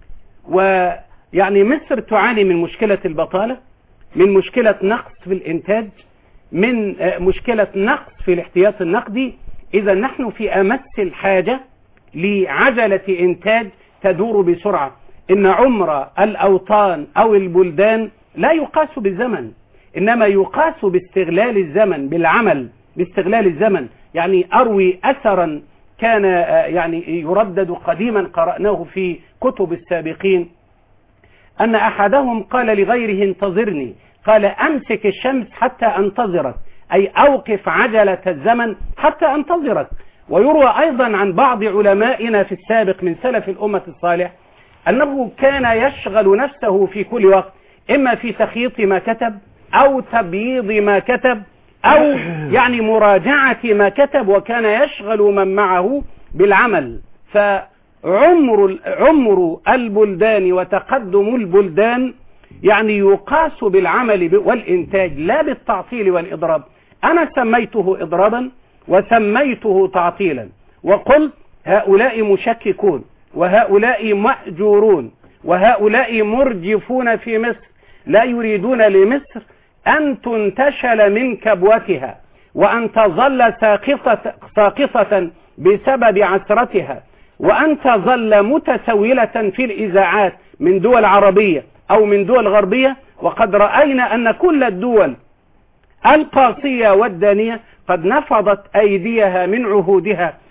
ويعني مصر تعاني من مشكلة البطالة من مشكلة نقص في الإنتاج من آه، مشكلة نقص في الاحتياط النقدي إذا نحن في أمس الحاجة لعجلة إنتاج تدور بسرعة إن عمر الأوطان أو البلدان لا يقاس بالزمن إنما يقاس باستغلال الزمن بالعمل باستغلال الزمن يعني أروي أثرا كان آه، يعني يردد قديما قرأناه في كتب السابقين أن أحدهم قال لغيره انتظرني قال أمسك الشمس حتى أنتظرك أي أوقف عجلة الزمن حتى أنتظرك ويروى أيضا عن بعض علمائنا في السابق من سلف الأمة الصالح أنه كان يشغل نفسه في كل وقت إما في تخييط ما كتب أو تبييض ما كتب أو يعني مراجعة ما كتب وكان يشغل من معه بالعمل فعمر عمر البلدان وتقدم البلدان يعني يقاس بالعمل ب- والإنتاج لا بالتعطيل والإضراب أنا سميته إضرابا وسميته تعطيلا وقلت هؤلاء مشككون وهؤلاء مأجورون وهؤلاء مرجفون في مصر لا يريدون لمصر أن تنتشل من كبوتها وأن تظل ساقطة, ساقطة بسبب عثرتها وأن تظل متسولة في الإذاعات من دول عربية أو من دول غربية وقد رأينا أن كل الدول القاسية والدانية قد نفضت أيديها من عهودها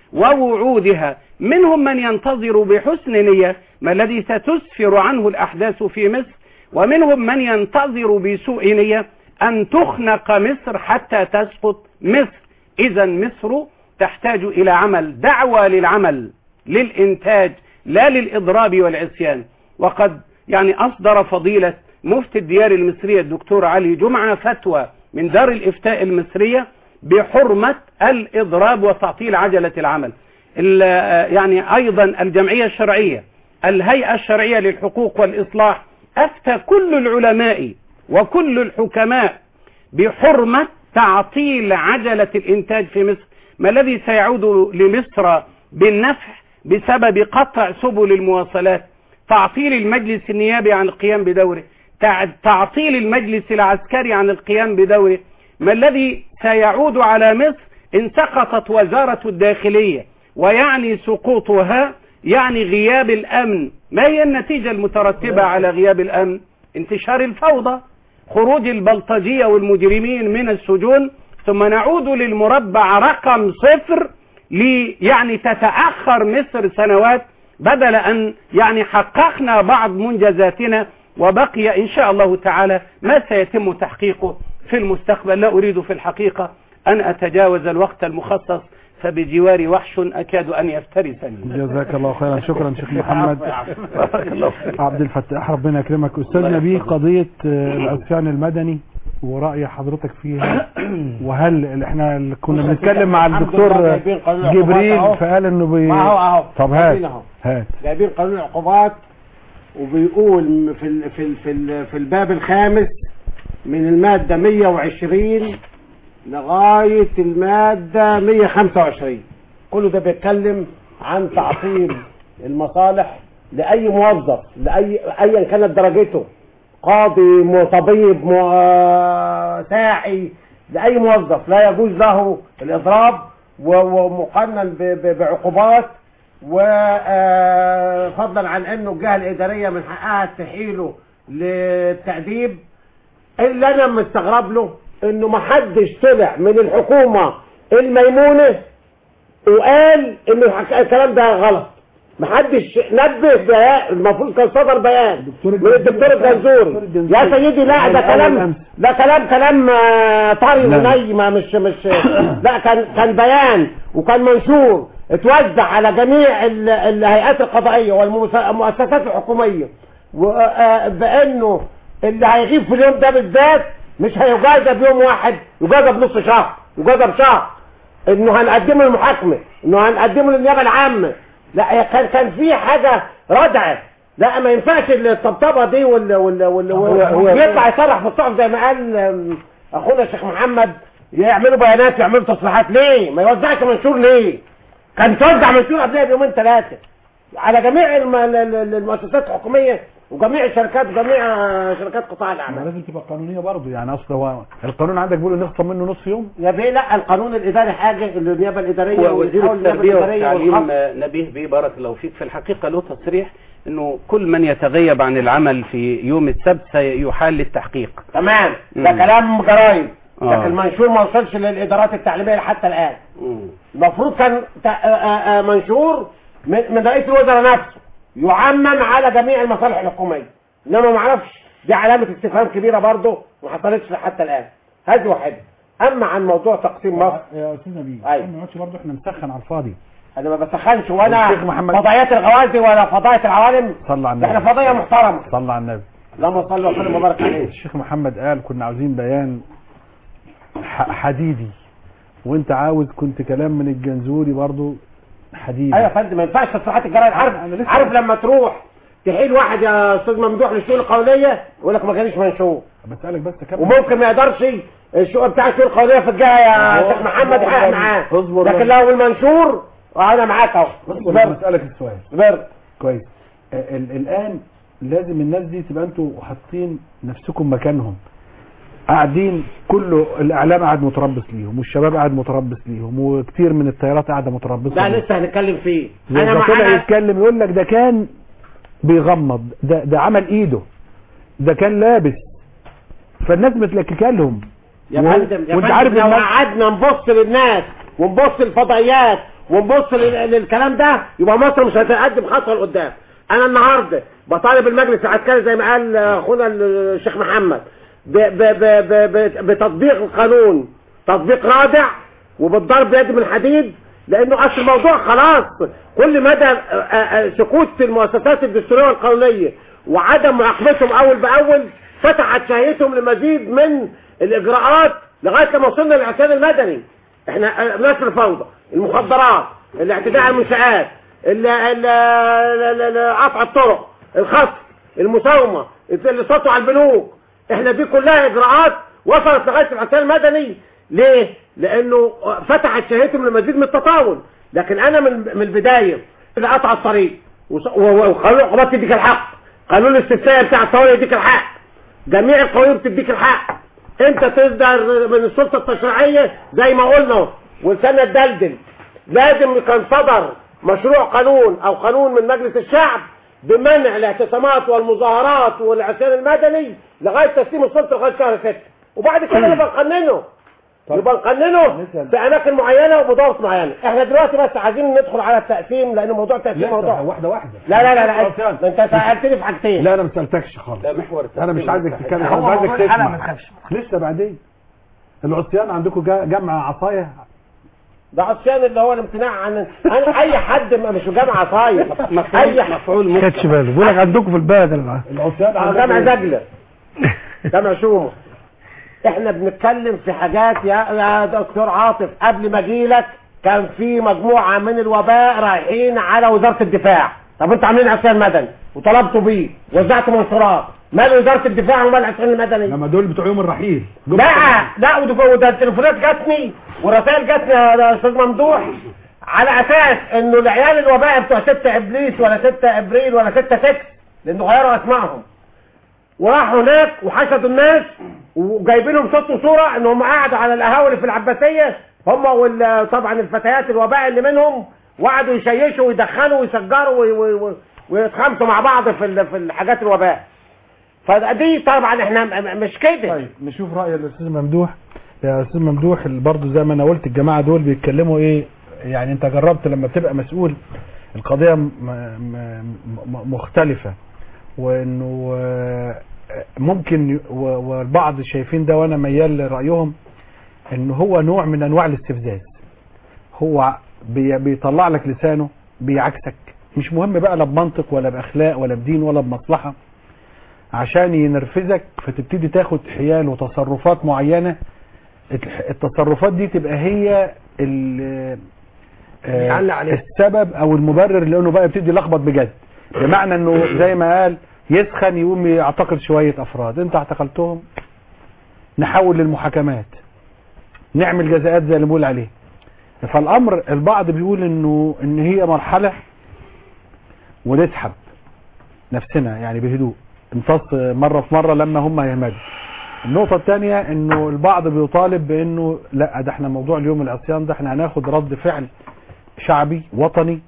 ووعودها منهم من ينتظر بحسن نية ما الذي ستسفر عنه الأحداث في مصر ومنهم من ينتظر بسوء نية أن تخنق مصر حتى تسقط مصر إذا مصر تحتاج إلى عمل دعوة للعمل للإنتاج لا للإضراب والعصيان وقد يعني أصدر فضيلة مفتي الديار المصرية الدكتور علي جمعة فتوى من دار الإفتاء المصرية بحرمة الإضراب وتعطيل عجلة العمل ال- يعني أيضا الجمعية الشرعية الهيئة الشرعية للحقوق والإصلاح أفتى كل العلماء وكل الحكماء بحرمة تعطيل عجلة الإنتاج في مصر ما الذي سيعود لمصر بالنفع بسبب قطع سبل المواصلات تعطيل المجلس النيابي عن القيام بدوره تع- تعطيل المجلس العسكري عن القيام بدوره ما الذي سيعود على مصر إن سقطت وزارة الداخلية ويعني سقوطها يعني غياب الأمن ما هي النتيجة المترتبة على غياب الأمن انتشار الفوضى خروج البلطجية والمجرمين من السجون ثم نعود للمربع رقم صفر لي يعني تتأخر مصر سنوات بدل أن يعني حققنا بعض منجزاتنا وبقي إن شاء الله تعالى ما سيتم تحقيقه في المستقبل لا أريد في الحقيقة أن أتجاوز الوقت المخصص فبجواري وحش أكاد أن يفترسني جزاك الله خيرا شكرا شيخ محمد بارك الله فيك. عبد الفتاح ربنا يكرمك استاذنا بيه قضيه آه، العصيان المدني ورأي حضرتك فيها وهل ال- احنا اللي كنا بنتكلم مع الحمد الدكتور لله جايبين قانون العقوبات جبريل أهو. فقال انه بي... ما هو اهو طب جايبين هات أهو. هات جايبين قانون العقوبات وبيقول في ال في ال في, ال في الباب الخامس من المادة 120 لغاية المادة 125 كله ده بيتكلم عن تعطيل المصالح لأي موظف لأي أيا كانت درجته قاضي مو- طبيب مو- آه، ساعي لأي موظف لا يجوز له الإضراب و- ومقنن ب- ب- بعقوبات وفضلا عن انه الجهه الاداريه من حقها تحيله للتأديب اللي انا مستغرب له انه ما حدش طلع من الحكومه الميمونه وقال ان الحك- الكلام ده غلط ما حدش نبه بيان المفروض كان صدر بيان من الدكتور الجنزوري يا سيدي لا ده كلام ده كلام كلام آه، طري لا. وني ما مش مش لا كان كان بيان وكان منشور اتوزع على جميع ال- الهيئات القضائيه والمؤسسات الحكوميه و- آه، بانه اللي هيغيب في اليوم ده بالذات مش هيجازى بيوم واحد يجازى بنص شهر يجازى بشهر انه هنقدمه للمحاكمه انه هنقدمه للنيابه العامه لا هي كان كان في حاجه ردعه لا ما ينفعش الطبطبه دي وال وال وال هو- يطلع يصرح في الصحف زي ما قال أم، اخونا الشيخ محمد يعملوا بيانات يعملوا تصريحات ليه ما يوزعش منشور ليه كان توزع منشور قبلها بيومين ثلاثه على جميع الم- ال- ال- المؤسسات الحكوميه وجميع الشركات وجميع آه، شركات قطاع ما الاعمال لازم تبقى قانونيه برضه يعني اصل هو القانون عندك بيقول نخصم منه نص يوم يا بيه لا القانون الاداري حاجه النيابه الاداريه ووزير والحول النيابة التربية الإدارية والتعليم والخط. آه، نبيه بيه بارك الله فيك في الحقيقة له تصريح انه كل من يتغيب عن العمل في يوم السبت سيحال للتحقيق تمام ده مم. كلام جرايد آه. لكن المنشور ما وصلش للادارات التعليميه حتى الان مم. المفروض كان ت- آه، آه، آه، منشور من من رئيس الوزراء نفسه يعمم على جميع المصالح الحكوميه انما ما اعرفش دي علامه استفهام كبيره برضه ما حصلتش حتى الان هذه واحده اما عن موضوع تقسيم مصر يا استاذ نبيل أيوة. ما نقعدش برضه احنا نسخن على الفاضي انا ما بسخنش ولا الشيخ محمد- فضائيات الغوازي ولا فضائيه العوالم صلى على ده احنا النبي فضائيه محترمه صلى على النبي اللهم صل وسلم وبارك عليه الشيخ محمد قال كنا عاوزين بيان ح- حديدي وانت عاوز كنت كلام من الجنزوري برضو حديدي ايوه يا فندم ما ينفعش تصريحات الجرايد عارف أنا لسه- عارف لما تروح تحيل واحد يا استاذ ممدوح للشؤون القوليه يقول لك ما كانش منشور بسألك بس كم وممكن ما يقدرش الشؤون بتاع الشؤون القوليه في الجهه يا أهو. شيخ محمد يحقق معاه اصبر لكن بس. لو المنشور انا معاك اهو اصبر اصبر بسألك السؤال اصبر كويس ال- ال- الان لازم الناس دي تبقى انتوا حاطين نفسكم مكانهم قاعدين كله الاعلام قاعد متربص ليهم والشباب قاعد متربص ليهم وكتير من الطيارات قاعده متربصه ده ليهم. لسه هنتكلم فيه انا انا ما طلع معانا يتكلم يقول لك ده كان بيغمض ده ده عمل ايده ده كان لابس فالناس متلككه لهم يا وهو- فندم يا وانت فندم عارف لو الناس- قعدنا نبص للناس ونبص للفضائيات ونبص لل- للكلام ده يبقى مصر مش هتقدم خطوه لقدام انا النهارده بطالب المجلس العسكري زي ما قال اخونا الشيخ محمد ب ب ب ب ب بتطبيق القانون تطبيق رادع وبالضرب بيد من حديد لانه اصل الموضوع خلاص كل مدى آه، آه، سكوت المؤسسات الدستوريه والقانونيه وعدم معاقبتهم اول باول فتحت شهيتهم لمزيد من الاجراءات لغايه لما وصلنا للعصيان المدني احنا آه، نشر الفوضى المخدرات الاعتداء على المنشآت ال- ال- ال- ال- قطع الطرق الخصم المساومه اللي صوتوا على البنوك احنا دي كلها اجراءات وصلت لغايه العصيان المدني ليه؟ لانه فتحت شهيتهم لمزيد من التطاول لكن انا من من البدايه اللي قطع الطريق وص- و- و- وقانون العقوبات تديك الحق قانون الاستثناء بتاع الطوارئ يديك الحق جميع القوانين بتديك الحق انت تصدر من السلطه التشريعيه زي ما قلنا ولساننا الدلدل لازم كان صدر مشروع قانون او قانون من مجلس الشعب بمنع الاعتصامات والمظاهرات والعصيان المدني لغايه تسليم السلطه لغايه شهر 6 وبعد كده نبقى نقننه يبقى نقننه في اماكن معينه وبضوابط معينه احنا دلوقتي بس عايزين ندخل على التقسيم لان موضوع التقسيم موضوع واحده واحده لا لا لا لا انت- انت سالتني في حاجتين لا انا ما سالتكش خالص ده محور انا مش عايزك تتكلم هو انا عايزك موضوع الحلقة ما تسمع تخافش. لسه بعدين العصيان عندكم جا- جمع عصايه ده عصيان اللي هو الامتناع عن انا اي حد ما- مش جامع عصايه اي حد مفعول خدش باله بقول لك عندكم في البلد الع- العصيان آه، عندكم جامع إيه؟ زجلة جامع شومة احنا بنتكلم في حاجات يا يا دكتور عاطف قبل ما اجيلك كان في مجموعة من الوباء رايحين على وزارة الدفاع طب انتوا عاملين عصيان مدني وطلبتوا بيه وزعتوا منشورات مال وزارة الدفاع ومال العصيان المدني لما دول بتوع يوم الرحيل دول لا لا وده وده التليفونات جاتني ورسائل جاتني يا استاذ ممدوح على اساس انه العيال الوباء بتوع 6 ابليس ولا 6 ابريل ولا 6 6 لانه غيروا اسمائهم وراحوا هناك وحشدوا الناس وجايبين لهم صوت وصوره ان هم قعدوا على القهاوي اللي في العباسيه هم وطبعا الفتيات الوباء اللي منهم وقعدوا يشيشوا ويدخنوا ويسجروا وي- وي- وي- ويتخمسوا مع بعض في ال- في الحاجات الوباء فدي طبعا احنا م- م- مش كده طيب نشوف راي الاستاذ ممدوح يا استاذ ممدوح برضه زي ما انا قلت الجماعه دول بيتكلموا ايه يعني انت جربت لما بتبقى مسؤول القضيه م- م- م- مختلفه وانه آه، ممكن ي- و- والبعض شايفين ده وانا ميال لرايهم ان هو نوع من انواع الاستفزاز هو بي- بيطلع لك لسانه بيعكسك مش مهم بقى لا بمنطق ولا باخلاق ولا بدين ولا بمصلحه عشان ينرفزك فتبتدي تاخد حيال وتصرفات معينة الح- التصرفات دي تبقى هي ال- آه، بيعلق عليه. السبب او المبرر لانه بقى يبتدي يلخبط بجد بمعنى انه زي ما قال يسخن يقوم يعتقل شوية افراد انت اعتقلتهم نحول للمحاكمات نعمل جزاءات زي اللي بقول عليه فالامر البعض بيقول انه ان هي مرحلة ونسحب نفسنا يعني بهدوء امتص مرة في مرة لما هم يهمدوا النقطة الثانية انه البعض بيطالب بانه لا ده احنا موضوع اليوم العصيان ده احنا هناخد رد فعل شعبي وطني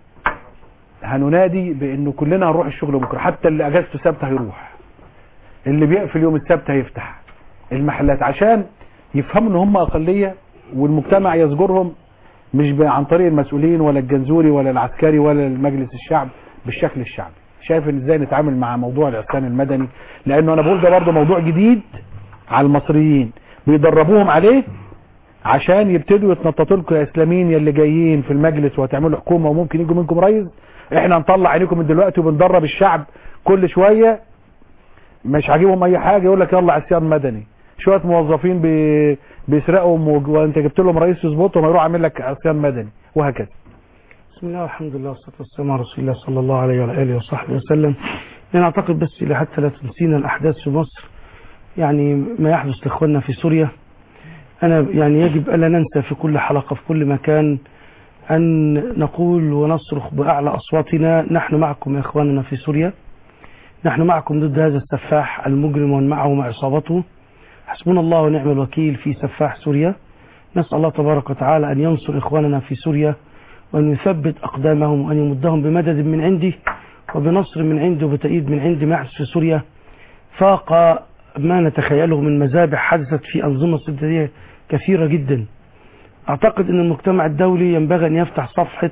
هننادي بانه كلنا هنروح الشغل بكره حتى اللي اجازته سبت هيروح اللي بيقفل يوم السبت هيفتح المحلات عشان يفهموا ان هم اقلية والمجتمع يزجرهم مش ب- عن طريق المسؤولين ولا الجنزوري ولا العسكري ولا المجلس الشعب بالشكل الشعبي شايف ان ازاي نتعامل مع موضوع العصيان المدني لانه انا بقول ده برضه موضوع جديد على المصريين بيدربوهم عليه عشان يبتدوا يتنططوا لكم يا اسلاميين يا اللي جايين في المجلس وهتعملوا حكومه وممكن يجوا منكم رئيس احنا نطلع عينيكم من دلوقتي وبندرب الشعب كل شويه مش عاجبهم اي حاجه يقول لك يلا عصيان مدني شويه موظفين بي... بيسرقوا وج- وانت جبت لهم رئيس يظبطهم هيروح عامل لك عصيان مدني وهكذا بسم الله والحمد لله والصلاة والسلام على رسول الله صلى الله عليه وعلى آله وصحبه وسلم أنا أعتقد بس إلى حتى لا تنسينا الأحداث في مصر يعني ما يحدث لإخواننا في سوريا أنا يعني يجب ألا ننسى في كل حلقة في كل مكان أن نقول ونصرخ بأعلى أصواتنا نحن معكم يا إخواننا في سوريا نحن معكم ضد هذا السفاح المجرم ومن معه مع عصابته حسبنا الله ونعم الوكيل في سفاح سوريا نسأل الله تبارك وتعالى أن ينصر إخواننا في سوريا وأن يثبت أقدامهم وأن يمدهم بمدد من عنده وبنصر من عنده وبتأييد من عنده ما يحدث في سوريا فاق ما نتخيله من مذابح حدثت في أنظمة سياسية كثيرة جدا اعتقد ان المجتمع الدولي ينبغي ان يفتح صفحة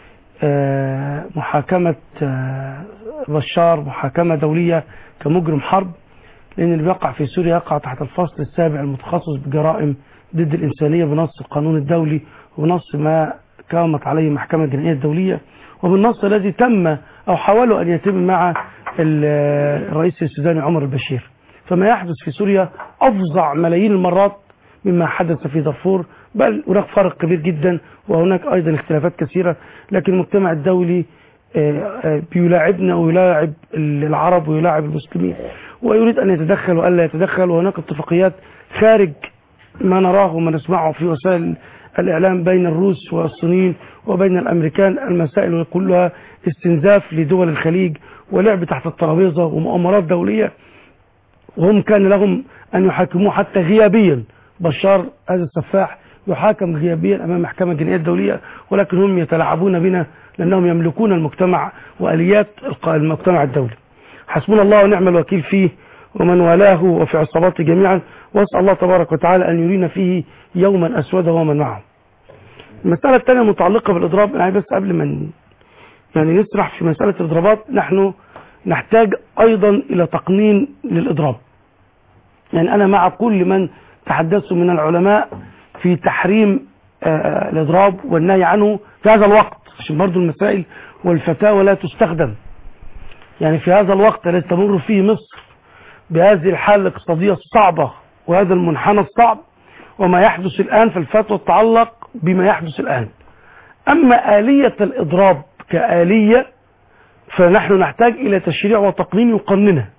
آه، محاكمة آه، بشار محاكمة دولية كمجرم حرب لان اللي بيقع في سوريا يقع تحت الفصل السابع المتخصص بجرائم ضد الانسانية بنص القانون الدولي وبنص ما قامت عليه المحكمة الجنائية الدولية وبالنص الذي تم او حاولوا ان يتم مع ال- الرئيس السوداني عمر البشير فما يحدث في سوريا افظع ملايين المرات مما حدث في دارفور بل هناك فرق كبير جدا وهناك ايضا اختلافات كثيره لكن المجتمع الدولي آه، آه، بيلاعبنا ويلاعب العرب ويلاعب المسلمين ويريد ان يتدخل والا يتدخل وهناك اتفاقيات خارج ما نراه وما نسمعه في وسائل الاعلام بين الروس والصينيين وبين الامريكان المسائل كلها استنزاف لدول الخليج ولعب تحت الترابيزه ومؤامرات دوليه وهم كان لهم أن يحاكموه حتى غيابيا بشار هذا السفاح يحاكم غيابيا أمام محكمة الجنائية الدولية ولكن هم يتلاعبون بنا لأنهم يملكون المجتمع وآليات الق- المجتمع الدولي حسبنا الله ونعم الوكيل فيه ومن والاه وفي عصاباته جميعا واسأل الله تبارك وتعالى أن يرينا فيه يوما أسودا ومن معه المسألة الثانية المتعلقة بالإضراب أنا عايز بس قبل ما ن- يعني نسرح في مسألة الإضرابات نحن نحتاج أيضا إلى تقنين للإضراب يعني أنا مع كل من تحدثوا من العلماء في تحريم آه، الإضراب والنهي عنه في هذا الوقت عشان برضو المسائل والفتاوى لا تستخدم يعني في هذا الوقت الذي تمر فيه مصر بهذه الحالة الاقتصادية الصعبة وهذا المنحنى الصعب وما يحدث الآن فالفتوى تتعلق بما يحدث الآن أما آلية الإضراب كآلية فنحن نحتاج إلى تشريع وتقنين يقننها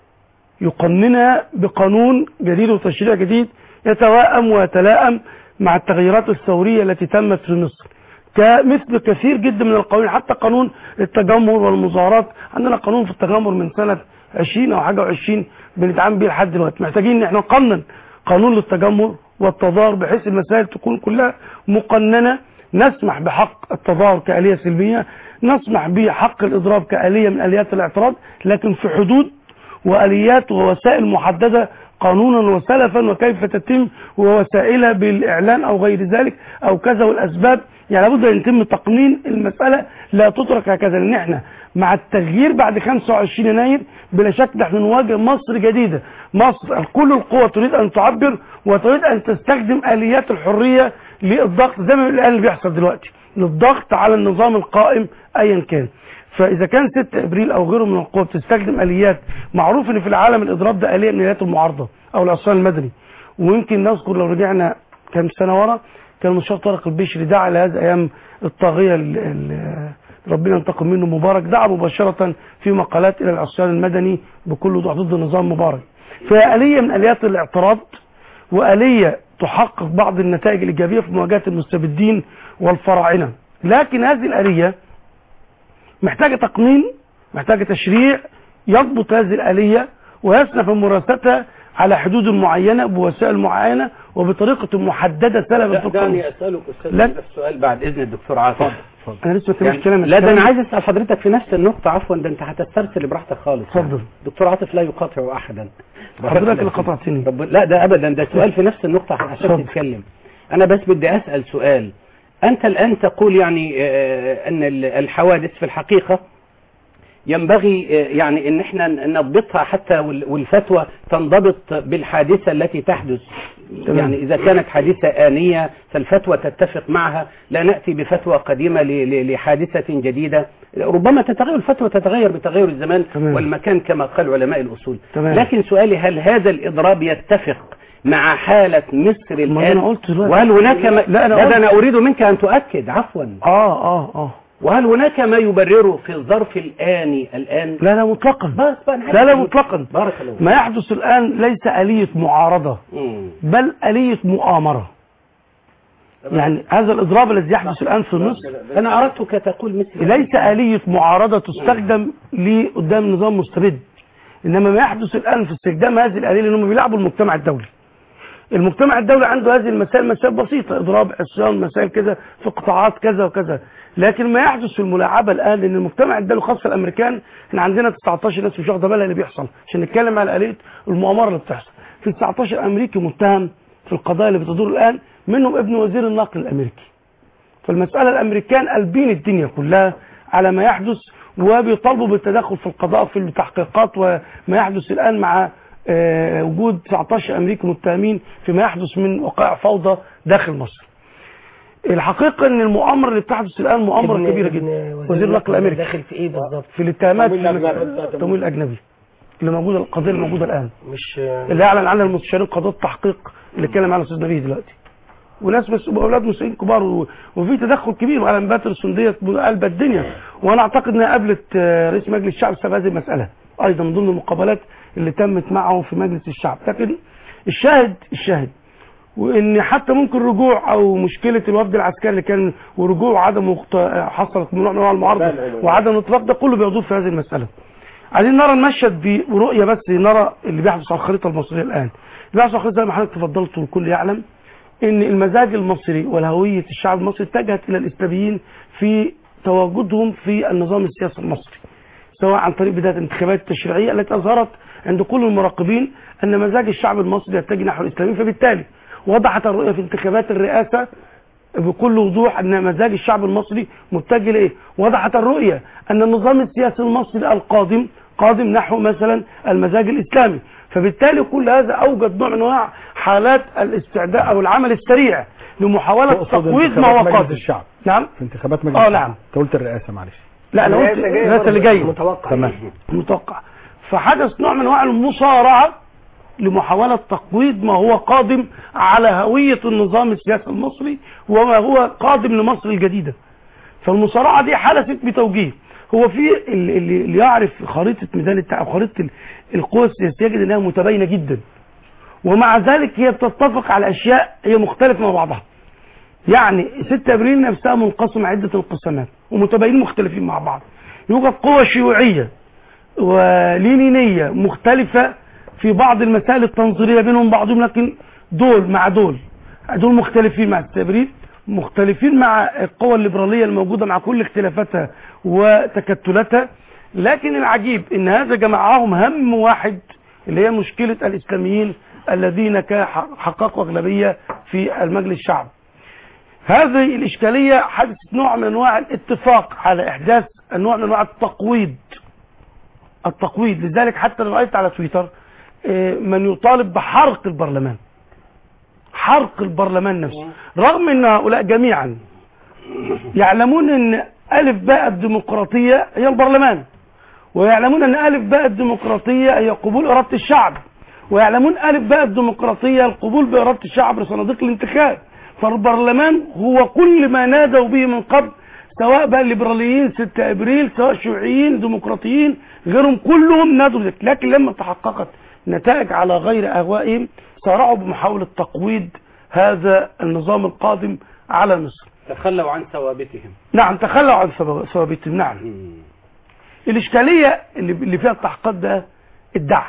يقننها بقانون جديد وتشريع جديد يتوائم ويتلائم مع التغيرات الثورية التي تمت في مصر كمثل كثير جدا من القوانين حتى قانون التجمهر والمظاهرات عندنا قانون في التجمهر من سنة 20 أو حاجة و20 بنتعامل بيه لحد دلوقتي محتاجين ان احنا نقنن قانون للتجمهر والتظاهر بحيث المسائل تكون كلها مقننة نسمح بحق التظاهر كآلية سلمية نسمح بحق الإضراب كآلية من آليات الاعتراض لكن في حدود وآليات ووسائل محددة قانونا وسلفا وكيف تتم ووسائلها بالإعلان أو غير ذلك أو كذا والأسباب يعني لابد أن يتم تقنين المسألة لا تترك هكذا لأن احنا مع التغيير بعد 25 يناير بلا شك نحن نواجه مصر جديدة مصر كل القوى تريد أن تعبر وتريد أن تستخدم آليات الحرية للضغط زي ما الآن اللي بيحصل دلوقتي للضغط على النظام القائم أيا كان فاذا كان 6 ابريل او غيره من القوى بتستخدم اليات معروف ان في العالم الاضراب ده اليه من اليات المعارضه او العصيان المدني ويمكن نذكر لو رجعنا كام سنه ورا كان المستشار طارق البشري دعا لهذا ايام الطاغيه ال- ال- ربنا ينتقم منه مبارك دعا مباشره في مقالات الى العصيان المدني بكل وضوح ضد نظام مبارك فهي اليه من اليات الاعتراض واليه تحقق بعض النتائج الايجابيه في مواجهه المستبدين والفراعنه لكن هذه الاليه محتاجة تقنين محتاجة تشريع يضبط هذه الآلية ويسنى في ممارستها على حدود معينة بوسائل معينة وبطريقة محددة سلبا في القانون دعني اسالك استاذ لا. يوسف سؤال بعد اذن الدكتور عاطف أنا لسه ما يعني كلمتش كلام لا ده انا عايز اسال حضرتك في نفس النقطه عفوا ده انت هتسترسل براحتك خالص اتفضل. دكتور عاطف لا يقاطع احدا حضرتك اللي قطعتني رب... لا ده ابدا ده سؤال في نفس النقطه عشان اتفضل. تتكلم انا بس بدي اسال سؤال انت الان تقول يعني آه، ان ال- الحوادث في الحقيقه ينبغي آه، يعني ان احنا نضبطها حتى وال- والفتوى تنضبط بالحادثه التي تحدث تمام. يعني اذا كانت حادثه انيه فالفتوى تتفق معها لا ناتي بفتوى قديمه ل- ل- لحادثه جديده ربما تتغير الفتوى تتغير بتغير الزمان تمام. والمكان كما قال علماء الاصول تمام. لكن سؤالي هل هذا الاضراب يتفق مع حالة مصر ما الآن أنا قلت دلوقتي. وهل هناك ما لا، أنا لا قلت. ده أنا أريد منك أن تؤكد عفوا آه آه آه وهل هناك ما يبرره في الظرف الآني الآن لا لا مطلقا بس بقى نحن- لا لا مطلقا بارك الله ما يحدث الآن ليس آلية معارضة مم. بل آلية مؤامرة يعني هذا الإضراب الذي يحدث الآن في مصر أنا أردتك تقول مثل ليس آلية معارضة تستخدم لقدام نظام مستبد إنما ما يحدث الآن في استخدام هذه الآلية لأنهم بيلعبوا المجتمع الدولي المجتمع الدولي عنده هذه المسائل مسائل بسيطة إضراب عصيان مسائل كذا في قطاعات كذا وكذا لكن ما يحدث في الملاعبة الآن إن المجتمع الدولي خاصة الأمريكان إحنا عندنا 19 ناس مش واخدة بالها اللي بيحصل عشان نتكلم على آلية المؤامرة اللي بتحصل في 19 أمريكي متهم في القضايا اللي بتدور الآن منهم ابن وزير النقل الامريكي فالمساله الامريكان قلبين الدنيا كلها على ما يحدث وبيطالبوا بالتدخل في القضاء في التحقيقات وما يحدث الان مع آه، وجود 19 امريكي متهمين فيما يحدث من وقائع فوضى داخل مصر. الحقيقه ان المؤامره اللي بتحدث الان مؤامره ابن- كبيره ابن جدا وزير وزير النقل الامريكي داخل في ايه بالظبط في الاتهامات تمويل في الأجنبي. التمويل الاجنبي اللي موجوده القضيه اللي موجوده الان مش اللي اعلن عنها المستشارين قضاء التحقيق اللي اتكلم عنها الاستاذ نبيه دلوقتي وناس بس اولاد مسؤولين كبار و- وفي تدخل كبير وعلى باتر السنديه قلب الدنيا وانا اعتقد انها قابلت آه، رئيس مجلس الشعب بسبب هذه المساله ايضا من ضمن المقابلات اللي تمت معه في مجلس الشعب لكن الشاهد الشاهد وان حتى ممكن رجوع او مشكله الوفد العسكري اللي كان ورجوع وعدم مخت... حصلت من نوع من انواع المعارضه وعدم الاطلاق ده كله بيدور في هذه المساله عايزين نرى المشهد برؤيه بس نرى اللي بيحدث على الخريطه المصريه الان اللي بيحدث على الخريطه زي ما حضرتك تفضلت والكل يعلم ان المزاج المصري والهويه الشعب المصري اتجهت الى الاسلاميين في تواجدهم في النظام السياسي المصري سواء عن طريق بدايه الانتخابات التشريعيه التي اظهرت عند كل المراقبين ان مزاج الشعب المصري يتجه نحو الاسلاميين فبالتالي وضحت الرؤيه في انتخابات الرئاسه بكل وضوح ان مزاج الشعب المصري متجه لايه؟ وضحت الرؤيه ان النظام السياسي المصري القادم قادم نحو مثلا المزاج الاسلامي، فبالتالي كل هذا اوجد نوع من انواع حالات الاستعداء او العمل السريع لمحاوله تقصد تقويض ما هو انتخابات مجلس قادم. الشعب نعم؟ في انتخابات مجلس اه الشعب. نعم انت قلت الرئاسه معلش لا انا قلت الناس اللي جايه متوقع تمام متوقع فحدث نوع من انواع المصارعه لمحاولة تقويض ما هو قادم على هوية النظام السياسي المصري وما هو قادم لمصر الجديدة فالمصارعة دي حدثت بتوجيه هو في اللي, اللي اللي يعرف خريطة ميدان التع... خريطة ال- القوى السياسية يجد انها متباينة جدا ومع ذلك هي بتتفق على اشياء هي مختلفة مع بعضها يعني 6 ابريل نفسها منقسمة عدة انقسامات ومتباينين مختلفين مع بعض يوجد قوى شيوعية ولينينية مختلفة في بعض المسائل التنظيرية بينهم بعضهم لكن دول مع دول دول مختلفين مع التبريد مختلفين مع القوى الليبرالية الموجودة مع كل اختلافاتها وتكتلاتها لكن العجيب ان هذا جمعهم هم واحد اللي هي مشكلة الاسلاميين الذين كا- حققوا اغلبية في المجلس الشعبي هذه الإشكالية حدثت نوع من أنواع الاتفاق على إحداث نوع من أنواع التقويض التقويض لذلك حتى أنا رأيت على تويتر آه، من يطالب بحرق البرلمان حرق البرلمان نفسه رغم أن هؤلاء جميعا يعلمون أن ألف باء الديمقراطية هي البرلمان ويعلمون أن ألف باء الديمقراطية هي قبول إرادة الشعب ويعلمون ألف باء الديمقراطية القبول بإرادة الشعب لصناديق الانتخاب فالبرلمان هو كل ما نادوا به من قبل سواء بقى الليبراليين 6 ابريل سواء شيوعيين ديمقراطيين غيرهم كلهم نادوا بذلك لكن لما تحققت نتائج على غير اهوائهم سارعوا بمحاوله تقويض هذا النظام القادم على مصر تخلوا عن ثوابتهم نعم تخلوا عن ثواب- ثوابتهم نعم الإشكالية اللي اللي فيها التحقيقات ده الدعم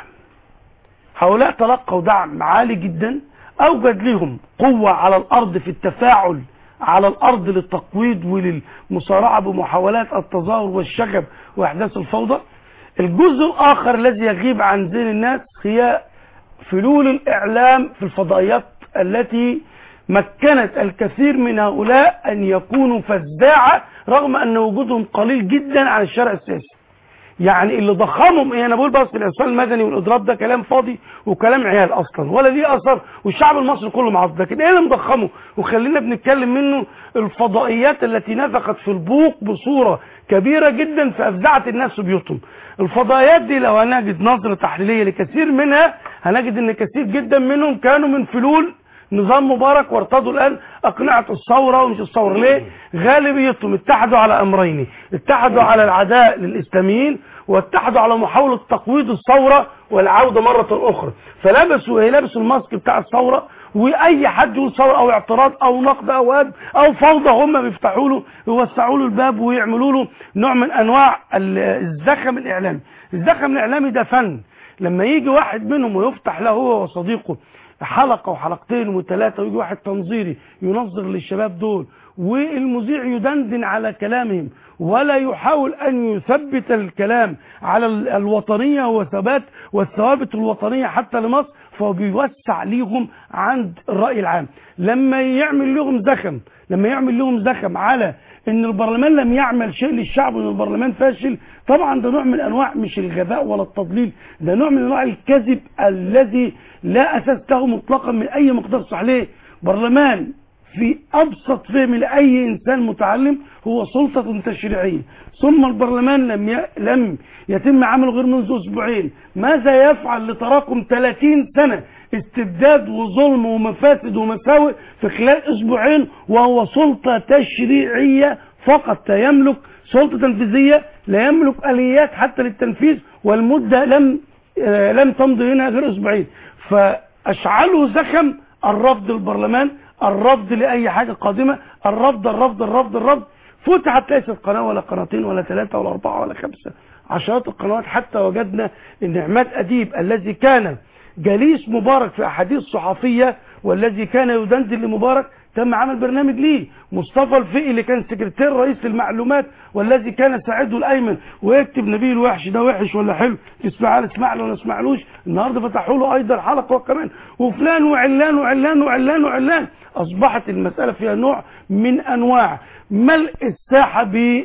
هؤلاء تلقوا دعم عالي جدا أوجد لهم قوة على الأرض في التفاعل على الأرض للتقويض وللمصارعة بمحاولات التظاهر والشغب وإحداث الفوضى الجزء الآخر الذي يغيب عن ذهن الناس هي فلول الإعلام في الفضائيات التي مكنت الكثير من هؤلاء أن يكونوا فزاعة رغم أن وجودهم قليل جدا عن الشارع السياسي يعني اللي ضخمهم ايه انا بقول بس العصيان المدني والاضراب ده كلام فاضي وكلام عيال اصلا ولا ليه اثر والشعب المصري كله معصب لكن ايه اللي مضخمه وخلينا بنتكلم منه الفضائيات التي نفخت في البوق بصوره كبيره جدا فافزعت الناس في بيوتهم الفضائيات دي لو هنجد نظره تحليليه لكثير منها هنجد ان كثير جدا منهم كانوا من فلول نظام مبارك وارتضوا الان اقنعه الثوره ومش الثوره ليه؟ غالبيتهم اتحدوا على امرين، اتحدوا على العداء للاسلاميين واتحدوا على محاوله تقويض الثوره والعوده مره اخرى، فلبسوا ايه؟ لبسوا الماسك بتاع الثوره واي حد يقول ثوره او اعتراض او نقد او هدم او فوضى هم بيفتحوا له يوسعوا له الباب ويعملوا له نوع من انواع ال- الزخم الاعلامي، الزخم الاعلامي ده فن لما يجي واحد منهم ويفتح له هو وصديقه حلقة وحلقتين وثلاثة ويجي واحد تنظيري ينظر للشباب دول والمذيع يدندن على كلامهم ولا يحاول أن يثبت الكلام على ال- الوطنية وثبات والثوابت الوطنية حتى لمصر فهو بيوسع ليهم عند الرأي العام لما يعمل لهم زخم لما يعمل لهم زخم على ان البرلمان لم يعمل شيء للشعب وان البرلمان فاشل طبعا ده نوع من انواع مش الغباء ولا التضليل ده نوع من انواع الكذب الذي لا اساس له مطلقا من اي مقدار صح ليه برلمان في ابسط فهم لاي انسان متعلم هو سلطه تشريعيه ثم البرلمان لم ي... لم يتم عمله غير منذ اسبوعين ماذا يفعل لتراكم 30 سنه استبداد وظلم ومفاسد ومساوئ في خلال اسبوعين وهو سلطه تشريعيه فقط لا يملك سلطه تنفيذيه لا يملك اليات حتى للتنفيذ والمده لم آه لم تمضي هنا غير اسبوعين فاشعلوا زخم الرفض البرلمان الرفض لاي حاجه قادمه الرفض الرفض الرفض الرفض فتحت ليست قناه ولا قناتين ولا ثلاثه ولا اربعه ولا خمسه عشرات القنوات حتى وجدنا ان عماد اديب الذي كان جليس مبارك في احاديث صحفيه والذي كان يدندن لمبارك تم عمل برنامج ليه مصطفى الفقي اللي كان سكرتير رئيس المعلومات والذي كان ساعده الايمن ويكتب نبيل الوحش ده وحش ولا حلو اسمع اسمع له ولا اسمعلوش النهارده فتحوا له ايضا حلقه وكمان وفلان وعلان وعلان وعلان وعلان اصبحت المساله فيها نوع من انواع ملء الساحه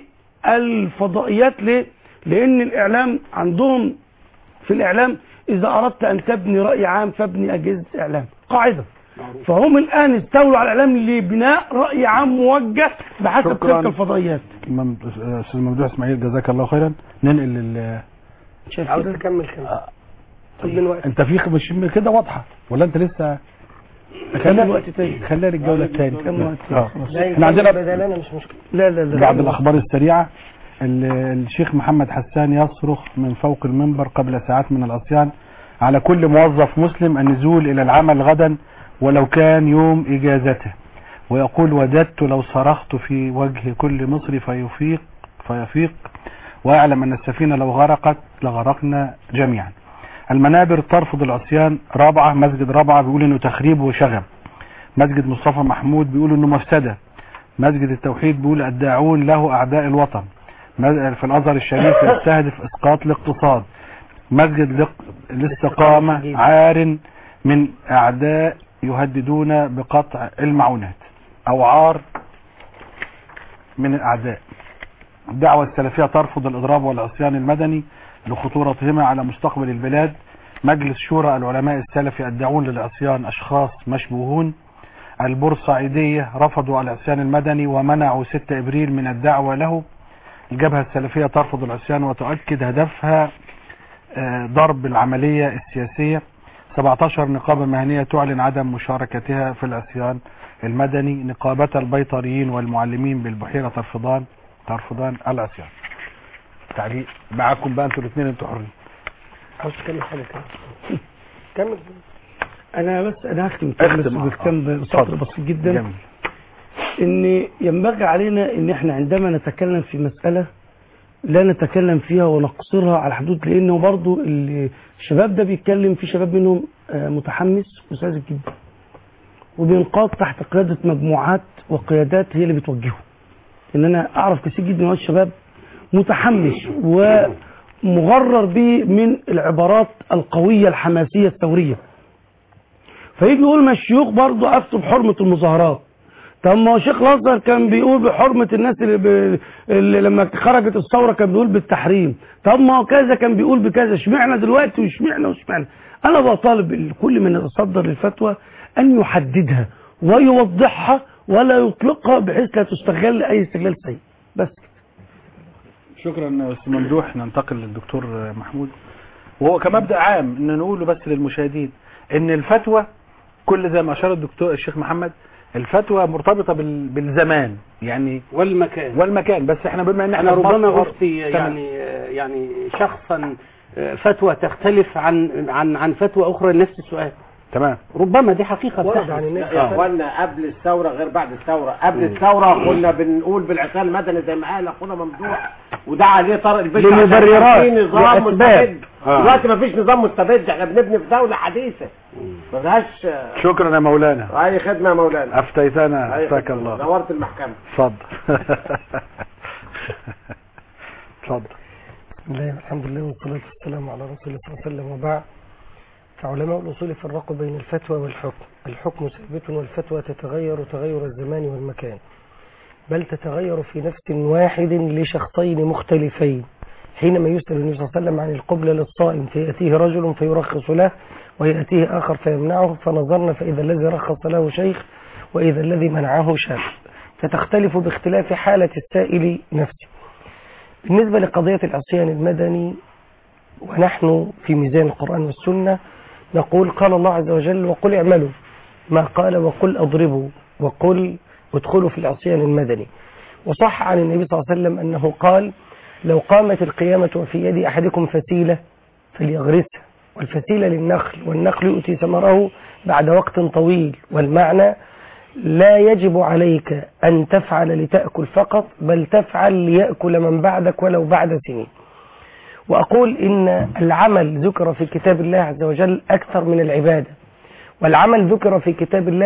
بالفضائيات ليه؟ لان الاعلام عندهم في الاعلام اذا اردت ان تبني راي عام فابني اجهزه اعلام قاعده فهم الان استولوا على الاعلام لبناء راي عام موجه بحسب شكراً. تلك الفضائيات مم- استاذ ممدوح اسماعيل جزاك الله خيرا ننقل لل شايف عاوز كده؟ تكمل كده طب من وقت انت في مش كده واضحه ولا انت لسه خلي الوقت تاني خليها للجوله الثانيه كم وقت؟ اه لا احنا عندنا بدلنا مش مشكله لا لا لا بعض الاخبار السريعه ال- الشيخ محمد حسان يصرخ من فوق المنبر قبل ساعات من العصيان على كل موظف مسلم النزول الى العمل غدا ولو كان يوم اجازته ويقول وددت لو صرخت في وجه كل مصري فيفيق فيفيق ويعلم ان السفينه لو غرقت لغرقنا جميعا المنابر ترفض العصيان رابعه مسجد رابعه بيقول انه تخريب وشغب مسجد مصطفى محمود بيقول انه مفسده مسجد التوحيد بيقول الداعون له اعداء الوطن مز- في الازهر الشريف يستهدف اسقاط الاقتصاد مسجد الاق- الاستقامه عار من اعداء يهددون بقطع المعونات او عار من الاعداء الدعوه السلفيه ترفض الاضراب والعصيان المدني لخطورتهما على مستقبل البلاد مجلس شورى العلماء السلفي الداعون للعصيان اشخاص مشبوهون البورسعيدية رفضوا العصيان المدني ومنعوا 6 ابريل من الدعوة له الجبهة السلفية ترفض العصيان وتؤكد هدفها آه، ضرب العملية السياسية 17 نقابة مهنية تعلن عدم مشاركتها في العصيان المدني نقابة البيطريين والمعلمين بالبحيرة ترفضان ترفضان العصيان تعليق معاكم بقى انتوا الاثنين انتوا حرين عاوز تكمل حاجه كده كمل انا بس انا هختم كده بس اختم. بكتم آه. بسطر اتفضل. بسيط جدا جميل ان ينبغي علينا ان احنا عندما نتكلم في مسألة لا نتكلم فيها ونقصرها على حدود لانه برضو ال- الشباب ده بيتكلم في شباب منهم آه، متحمس وساذج جدا وبينقاد تحت قيادة مجموعات وقيادات هي اللي بتوجهه ان انا اعرف كثير جدا من الشباب متحمس ومغرر به من العبارات القوية الحماسية الثورية فيجي يقول ما الشيوخ برضه افتوا بحرمة المظاهرات طب ما هو شيخ الازهر كان بيقول بحرمه الناس اللي, ب... اللي لما خرجت الثوره كان بيقول بالتحريم طب ما هو كذا كان بيقول بكذا اشمعنا دلوقتي واشمعنا واشمعنا انا بطالب كل من يتصدر للفتوى ان يحددها ويوضحها ولا يطلقها بحيث لا تستغل اي استغلال سيء بس شكرا استاذ ممدوح ننتقل للدكتور محمود وهو كمبدا عام ان نقوله بس للمشاهدين ان الفتوى كل زي ما اشار الدكتور الشيخ محمد الفتوى مرتبطه بال- بالزمان يعني والمكان والمكان بس احنا بما ان انا احنا في ربما مصر- افتي تمام. يعني يعني شخصا فتوى تختلف عن عن عن فتوى اخرى لنفس السؤال تمام ربما دي حقيقه ورد بتحدث. عن الناس يا اخوانا قبل الثوره غير بعد الثوره قبل الثوره كنا بنقول بالعصيان المدني زي ما قال اخونا ممدوح وده عليه طارق البشر لمبررات، عشان في نظام لأسباب. مستبد دلوقتي ما فيش نظام مستبد احنا بنبني في دوله حديثه ما فيهاش شكرا يا مولانا اي خدمه يا مولانا افتيتنا أي افتاك خدمة. الله نورت المحكمه اتفضل اتفضل بسم الله والحمد لله والصلاة والسلام على رسول الله صلى الله عليه وسلم وبعد فعلماء الأصول فرقوا بين الفتوى والحكم الحكم ثابت والفتوى تتغير تغير الزمان والمكان بل تتغير في نفس واحد لشخصين مختلفين حينما يسأل النبي صلى الله عليه وسلم عن القبلة للصائم فيأتيه رجل فيرخص له ويأتيه آخر فيمنعه فنظرنا فإذا الذي رخص له شيخ وإذا الذي منعه شاب فتختلف باختلاف حالة السائل نفسه بالنسبة لقضية العصيان المدني ونحن في ميزان القرآن والسنة نقول قال الله عز وجل وقل اعملوا ما قال وقل اضربوا وقل ادخلوا في العصيان المدني وصح عن النبي صلى الله عليه وسلم أنه قال لو قامت القيامة وفي يد أحدكم فسيلة فليغرسها والفسيلة للنخل والنخل يؤتي ثمره بعد وقت طويل والمعنى لا يجب عليك أن تفعل لتأكل فقط بل تفعل ليأكل من بعدك ولو بعد سنين وأقول إن العمل ذكر في كتاب الله عز وجل أكثر من العبادة والعمل ذكر في كتاب الله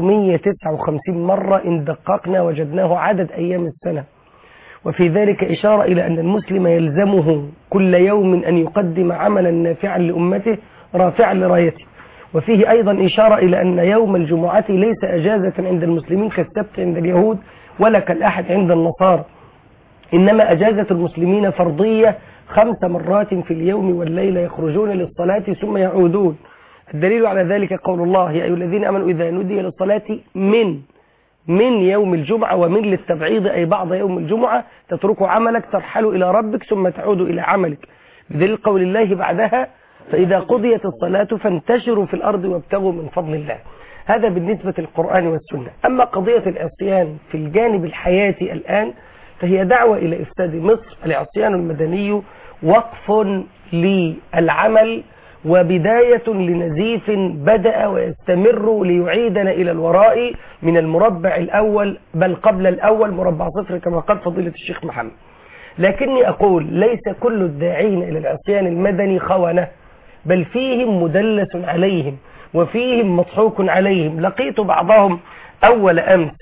359 مرة إن دققنا وجدناه عدد أيام السنة وفي ذلك إشارة إلى أن المسلم يلزمه كل يوم أن يقدم عملا نافعا لأمته رافعا لرايته وفيه أيضا إشارة إلى أن يوم الجمعة ليس أجازة عند المسلمين كالسبت عند اليهود ولا كالأحد عند النصارى إنما أجازة المسلمين فرضية خمس مرات في اليوم والليلة يخرجون للصلاة ثم يعودون الدليل على ذلك قول الله يا أيها الذين أمنوا إذا نودي للصلاة من من يوم الجمعة ومن للتبعيض أي بعض يوم الجمعة تترك عملك ترحل إلى ربك ثم تعود إلى عملك بدليل قول الله بعدها فإذا قضيت الصلاة فانتشروا في الأرض وابتغوا من فضل الله هذا بالنسبة للقرآن والسنة أما قضية العصيان في الجانب الحياتي الآن فهي دعوة إلى إفساد مصر العصيان المدني وقف للعمل وبداية لنزيف بدأ ويستمر ليعيدنا إلى الوراء من المربع الأول بل قبل الأول مربع صفر كما قال فضيلة الشيخ محمد لكني أقول ليس كل الداعين إلى العصيان المدني خونة بل فيهم مدلس عليهم وفيهم مضحوك عليهم لقيت بعضهم أول أمس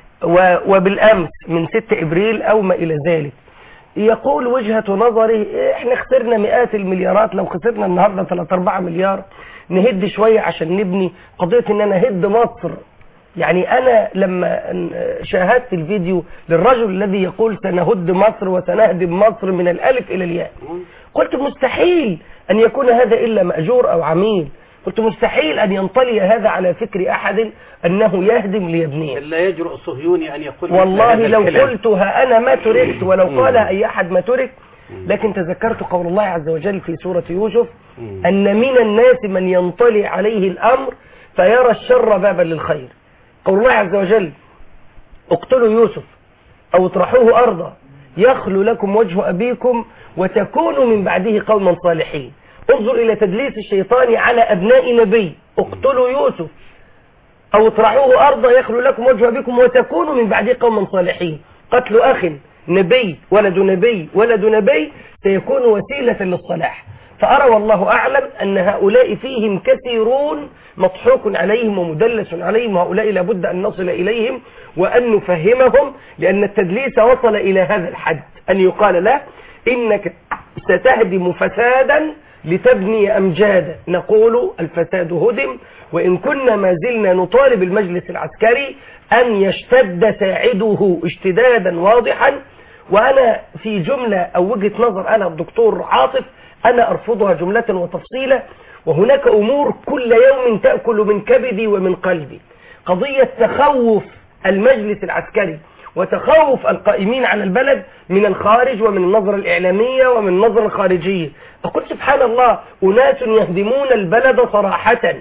وبالأمس من 6 إبريل أو ما إلى ذلك يقول وجهة نظري احنا خسرنا مئات المليارات لو خسرنا النهاردة 3 4 مليار نهد شوية عشان نبني قضية ان انا هد مصر يعني انا لما شاهدت الفيديو للرجل الذي يقول سنهد مصر وسنهدم مصر من الالف الى الياء قلت مستحيل ان يكون هذا الا مأجور او عميل قلت مستحيل ان ينطلي هذا على فكر احد انه يهدم ليبنيه لا يجرؤ صهيوني أن يقول والله مثل هذا لو الكلام. قلتها أنا ما تركت ولو قالها أي أحد ما ترك لكن تذكرت قول الله عز وجل في سورة يوسف أن من الناس من ينطلي عليه الأمر فيرى الشر بابا للخير قول الله عز وجل اقتلوا يوسف أو اطرحوه أرضا يخلو لكم وجه أبيكم وتكونوا من بعده قوما صالحين انظر إلى تدليس الشيطان على أبناء نبي اقتلوا يوسف أو اطرحوه أرضا يخلو لكم وجه أبيكم وتكونوا من بعده قوما صالحين قتل أخ نبي ولد نبي ولد نبي سيكون وسيلة للصلاح فأرى والله أعلم أن هؤلاء فيهم كثيرون مضحوك عليهم ومدلس عليهم وهؤلاء لابد أن نصل إليهم وأن نفهمهم لأن التدليس وصل إلى هذا الحد أن يقال له إنك ستهدم فسادا لتبني أمجادا نقول الفساد هدم وإن كنا ما زلنا نطالب المجلس العسكري أن يشتد ساعده اشتدادا واضحا وأنا في جملة أو وجهة نظر أنا الدكتور عاطف أنا أرفضها جملة وتفصيلا وهناك أمور كل يوم تأكل من كبدي ومن قلبي قضية تخوف المجلس العسكري وتخوف القائمين على البلد من الخارج ومن النظرة الإعلامية ومن النظرة الخارجية أقول سبحان الله أناس يهدمون البلد صراحة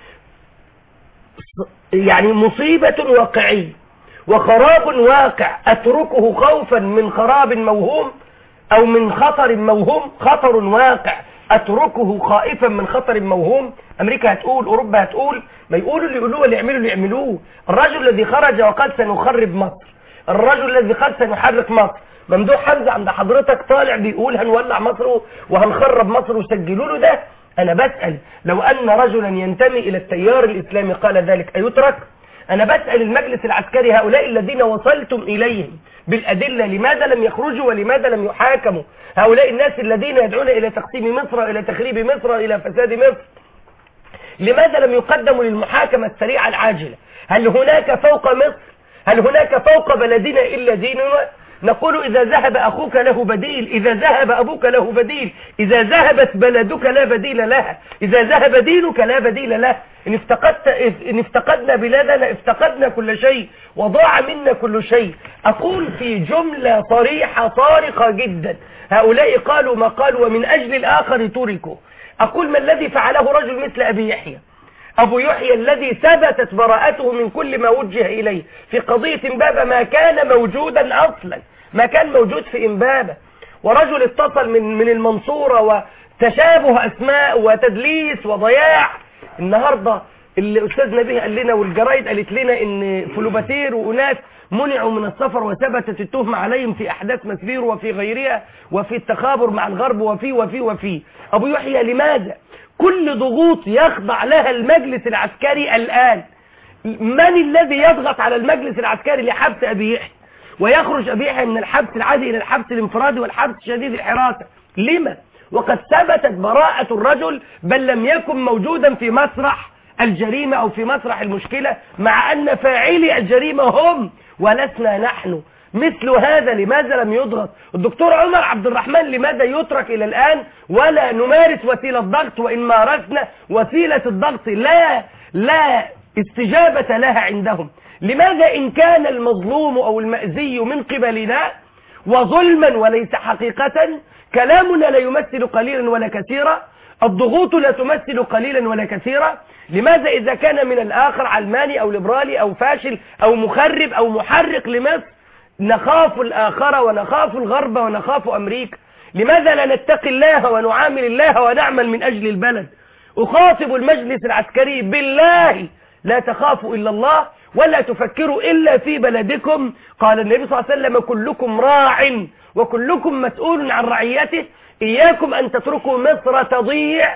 يعني مصيبة واقعية وخراب واقع أتركه خوفا من خراب موهوم أو من خطر موهوم خطر واقع أتركه خائفا من خطر موهوم أمريكا هتقول أوروبا هتقول ما يقولوا اللي يقولوه اللي يعملوا اللي يعملوه الرجل الذي خرج وقال سنخرب مصر الرجل الذي قال سنحرك مصر ممدوح حمزة عند حضرتك طالع بيقول هنولع مصر وهنخرب مصر وسجلوا له ده أنا بسأل لو أن رجلا ينتمي إلى التيار الإسلامي قال ذلك أيترك أنا بسأل المجلس العسكري هؤلاء الذين وصلتم إليهم بالأدلة لماذا لم يخرجوا ولماذا لم يحاكموا هؤلاء الناس الذين يدعون إلى تقسيم مصر إلى تخريب مصر إلى فساد مصر لماذا لم يقدموا للمحاكمة السريعة العاجلة هل هناك فوق مصر هل هناك فوق بلدنا إلا ديننا نقول إذا ذهب أخوك له بديل إذا ذهب أبوك له بديل إذا ذهبت بلدك لا بديل لها إذا ذهب دينك لا بديل له إن, افتقدت إن افتقدنا بلادنا افتقدنا كل شيء وضاع منا كل شيء أقول في جملة صريحة صارخة جدا هؤلاء قالوا ما قالوا ومن أجل الآخر تركوا أقول ما الذي فعله رجل مثل أبي يحيى أبو يحيى الذي ثبتت براءته من كل ما وجه إليه في قضية إمبابة ما كان موجودا أصلا ما كان موجود في إمبابة ورجل اتصل من من المنصورة وتشابه أسماء وتدليس وضياع النهاردة اللي أستاذ نبيه قال لنا والجرايد قالت لنا إن فلوباتير وأناس منعوا من السفر وثبتت التهمة عليهم في أحداث مسبير وفي غيرها وفي التخابر مع الغرب وفي وفي وفي أبو يحيى لماذا كل ضغوط يخضع لها المجلس العسكري الآن من الذي يضغط على المجلس العسكري لحبس أبي يحيى ويخرج أبي يحيى من الحبس العادي إلى الحبس الانفرادي والحبس شديد الحراسة لما؟ وقد ثبتت براءة الرجل بل لم يكن موجودا في مسرح الجريمة أو في مسرح المشكلة مع أن فاعلي الجريمة هم ولسنا نحن مثل هذا لماذا لم يضغط الدكتور عمر عبد الرحمن لماذا يترك إلى الآن ولا نمارس وسيلة ضغط وإن مارسنا وسيلة الضغط لا لا استجابة لها عندهم لماذا إن كان المظلوم أو المأذي من قبلنا وظلما وليس حقيقة كلامنا لا يمثل قليلا ولا كثيرا الضغوط لا تمثل قليلا ولا كثيرا لماذا إذا كان من الآخر علماني أو ليبرالي أو فاشل أو مخرب أو محرق لمصر نخاف الآخر ونخاف الغرب ونخاف أمريكا لماذا لا نتقي الله ونعامل الله ونعمل من أجل البلد أخاطب المجلس العسكري بالله لا تخافوا إلا الله ولا تفكروا إلا في بلدكم قال النبي صلى الله عليه وسلم كلكم راع وكلكم مسؤول عن رعيته إياكم أن تتركوا مصر تضيع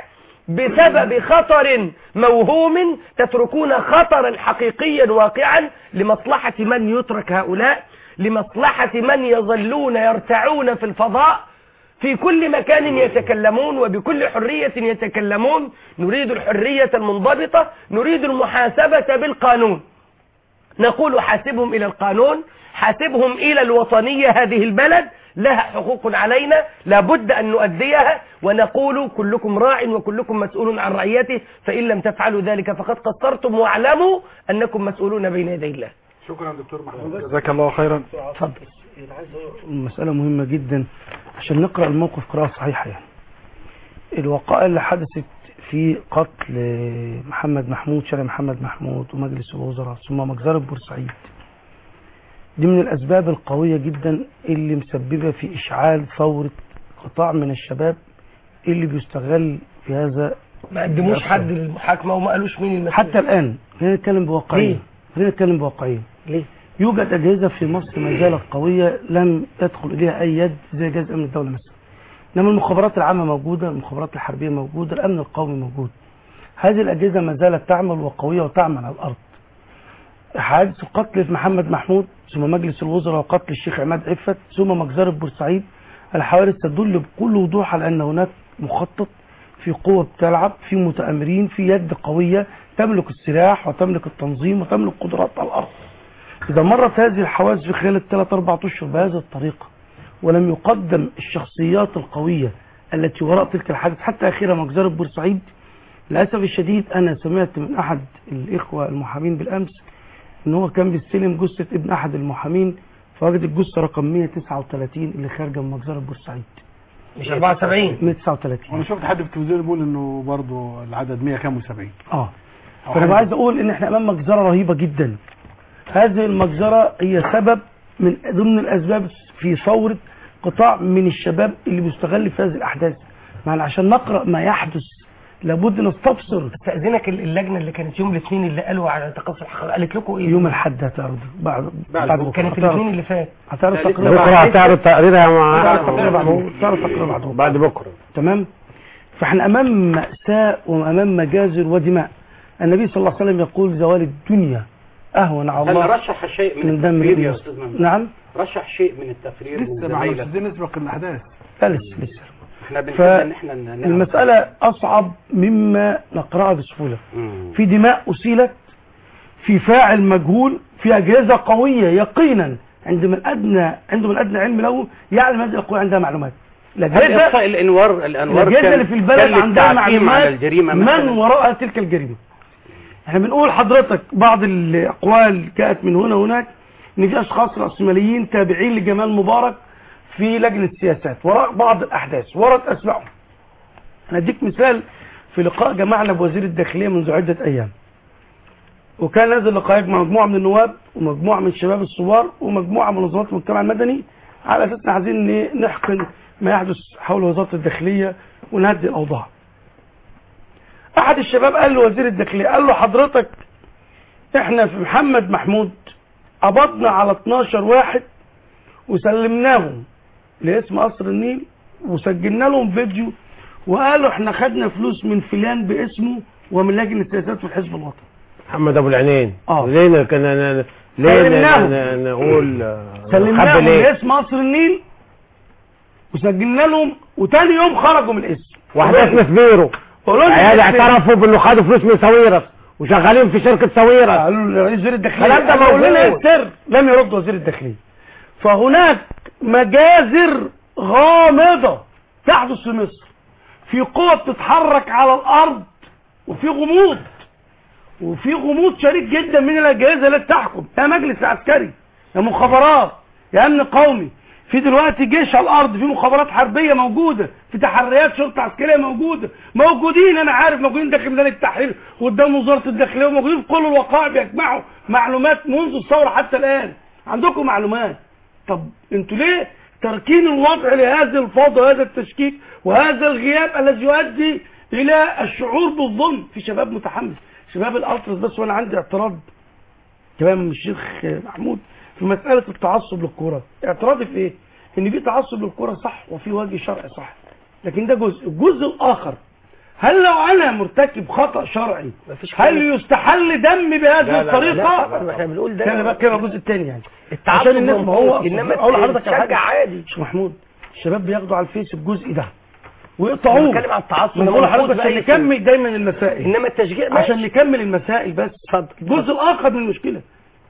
بسبب خطر موهوم تتركون خطرا حقيقيا واقعا لمصلحة من يترك هؤلاء لمصلحة من يظلون يرتعون في الفضاء في كل مكان يتكلمون وبكل حرية يتكلمون نريد الحرية المنضبطة نريد المحاسبة بالقانون نقول حاسبهم إلى القانون حاسبهم إلى الوطنية هذه البلد لها حقوق علينا لابد أن نؤديها ونقول كلكم راع وكلكم مسؤول عن رعيته فإن لم تفعلوا ذلك فقد قصرتم واعلموا أنكم مسؤولون بين يدي الله شكرا دكتور محمود جزاك الله خيرا اتفضل مسألة مهمة جدا عشان نقرأ الموقف قراءة صحيحة يعني الوقائع اللي حدثت في قتل محمد محمود شارع محمد محمود ومجلس الوزراء ثم مجزرة بورسعيد دي من الأسباب القوية جدا اللي مسببة في إشعال ثورة قطاع من الشباب اللي بيستغل في هذا ما قدموش حد للمحاكمة وما قالوش مين المسؤول حتى الآن خلينا نتكلم بواقعية ليه؟ خلينا نتكلم بواقعية ليه؟ يوجد أجهزة في مصر ما زالت قوية لم يدخل إليها أي يد زي جهاز أمن الدولة مثلا إنما المخابرات العامة موجودة المخابرات الحربية موجودة الأمن القومي موجود هذه الأجهزة ما زالت تعمل وقوية وتعمل على الأرض حادث قتل محمد محمود ثم مجلس الوزراء وقتل الشيخ عماد عفت ثم مجزرة بورسعيد الحوادث تدل بكل وضوح على أن هناك مخطط في قوة بتلعب في متآمرين في يد قوية تملك السلاح وتملك التنظيم وتملك قدرات على الأرض إذا مرت هذه الحوادث في خلال الثلاث أربع أشهر بهذه الطريقة ولم يقدم الشخصيات القوية التي وراء تلك الحادث حتى أخيرا مجزرة بورسعيد للأسف الشديد أنا سمعت من أحد الإخوة المحامين بالأمس إن هو كان بيستلم جثة ابن أحد المحامين فوجد الجثة رقم 139 اللي خارجة من مجزرة بورسعيد مش 74 وانا 139 شفت حد في التلفزيون بيقول انه برضه العدد 175 اه فانا عايز اقول ان احنا امام مجزره رهيبه جدا هذه المجزره هي سبب من ضمن الاسباب في ثوره قطاع من الشباب اللي بيستغل في هذه الاحداث يعني عشان نقرا ما يحدث لابد نستبصر استاذنك اللجنه اللي كانت يوم الاثنين اللي قالوا على تقصي الحقائق قالت لكم ايه يوم الاحد هتعرض بعد بعد بكره كانت هتعرض- الاثنين اللي فات هتعرض لا، لسه تقرير بعد. بكره هتعرض تقريرها هتعرض مع تقرير بعد هتعرض تقرير بعد بعد بكره تمام فاحنا امام مأساة وامام مجازر ودماء النبي صلى الله عليه وسلم يقول زوال الدنيا اهون على هل الله رشح شيء من من دم التفرير يا الناس. استاذ ممدوح نعم رشح شيء من التفرير من لسه ما عملش زمايلك دي نسبق الاحداث لا لسه لسه احنا بنحب ان احنا ن- نعرف. فالمسألة أصعب مما نقرأها بسهولة مم. في دماء أسيلت في فاعل مجهول في أجهزة قوية يقينا عند من أدنى عنده من أدنى علم له يعلم هذه القوة عندها معلومات هل الأجهزة إطفاء الأنوار الأنوار الأجهزة كان اللي في البلد كان عندها للتعقيم معلومات على الجريمة من مثلا وراء تلك الجريمة احنا بنقول حضرتك بعض الأقوال جاءت من هنا وهناك إن في أشخاص رأسماليين تابعين لجمال مبارك في لجنة السياسات وراء بعض الأحداث وردت أسمائهم أنا أديك مثال في لقاء جمعنا بوزير الداخلية منذ عدة أيام وكان هذا اللقاء يجمع مجموعة من النواب ومجموعة من الشباب الثوار ومجموعة من منظمات المجتمع المدني على أساس إن عايزين ن- نحقن ما يحدث حول وزارة الداخلية ونهدي الأوضاع أحد الشباب قال لوزير الداخلية قال له حضرتك إحنا في محمد محمود قبضنا على 12 واحد وسلمناهم لاسم قصر النيل وسجلنا لهم فيديو وقالوا احنا خدنا فلوس من فلان باسمه ومن لجنة السياسات في الحزب الوطني محمد ابو العينين آه. ليه ن- كان ن- ليه ن- سلمناهم. ن- نقول آه، سلمناهم خبي ليه لاسم قصر النيل وسجلنا لهم وتاني يوم خرجوا من الاسم واحداث بيرو قولوا لي عيال الاسم. اعترفوا بانه خدوا فلوس من ساويرس وشغالين في شركة ساويرس قالوا لرئيس وزير الداخلية الكلام ده قالوا لنا موجود. السر لم يرد وزير الداخلية فهناك مجازر غامضة تحدث في مصر في قوة بتتحرك على الأرض وفي غموض وفي غموض شديد جدا من الأجهزة التي تحكم يا مجلس عسكري يا مخابرات يا أمن قومي في دلوقتي جيش على الأرض في مخابرات حربية موجودة في تحريات شرطة عسكرية موجودة موجودين أنا عارف موجودين داخل ميدان التحرير قدام وزارة الداخلية وموجودين في كل الوقائع بيجمعوا معلومات منذ الثورة حتى الآن عندكم معلومات طب انتوا ليه تركين الوضع لهذه الفوضى وهذا التشكيك وهذا الغياب الذي يؤدي الى الشعور بالظلم في شباب متحمس شباب الالتراس بس وانا عندي اعتراض كمان من الشيخ محمود في مسألة التعصب للكورة اعتراضي في ايه ان في تعصب للكورة صح وفي وجه شرعي صح لكن ده جزء الجزء الاخر هل لو انا مرتكب خطأ شرعي هل يستحل دمي بهذه الطريقة طبعا احنا بنقول ده كان بقى كده الجزء الثاني يعني التعصب عشان الناس ما هو ممكن، انما اقول لحضرتك على تشجع حاجه عادي مش محمود الشباب بياخدوا على الفيس الجزء ده ويقطعوه انا بتكلم عن التعصب ما انا بقول المفروض لحضرتك عشان بأي صورة. نكمل دايما المسائل انما التشجيع ماشي. عشان نكمل المسائل بس الجزء الاخر من المشكله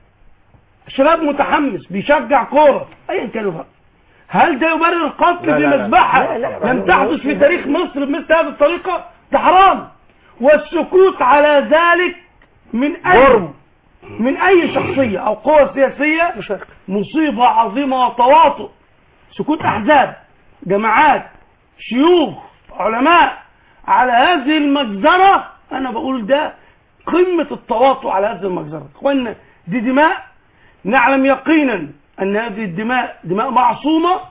الشباب متحمس بيشجع كوره ايا كان بقى هل ده يبرر القتل لا، في لا، لا. مذبحه لا، لا، لم لا، تحدث في تاريخ مصر بمثل هذه الطريقه ده حرام والسكوت على ذلك من اي من اي شخصيه او قوه سياسيه مصيبه عظيمه وتواطؤ سكوت احزاب جماعات شيوخ علماء على هذه المجزرة انا بقول ده قمة التواطؤ على هذه المجزرة اخوانا دي دماء نعلم يقينا ان هذه الدماء دماء معصومة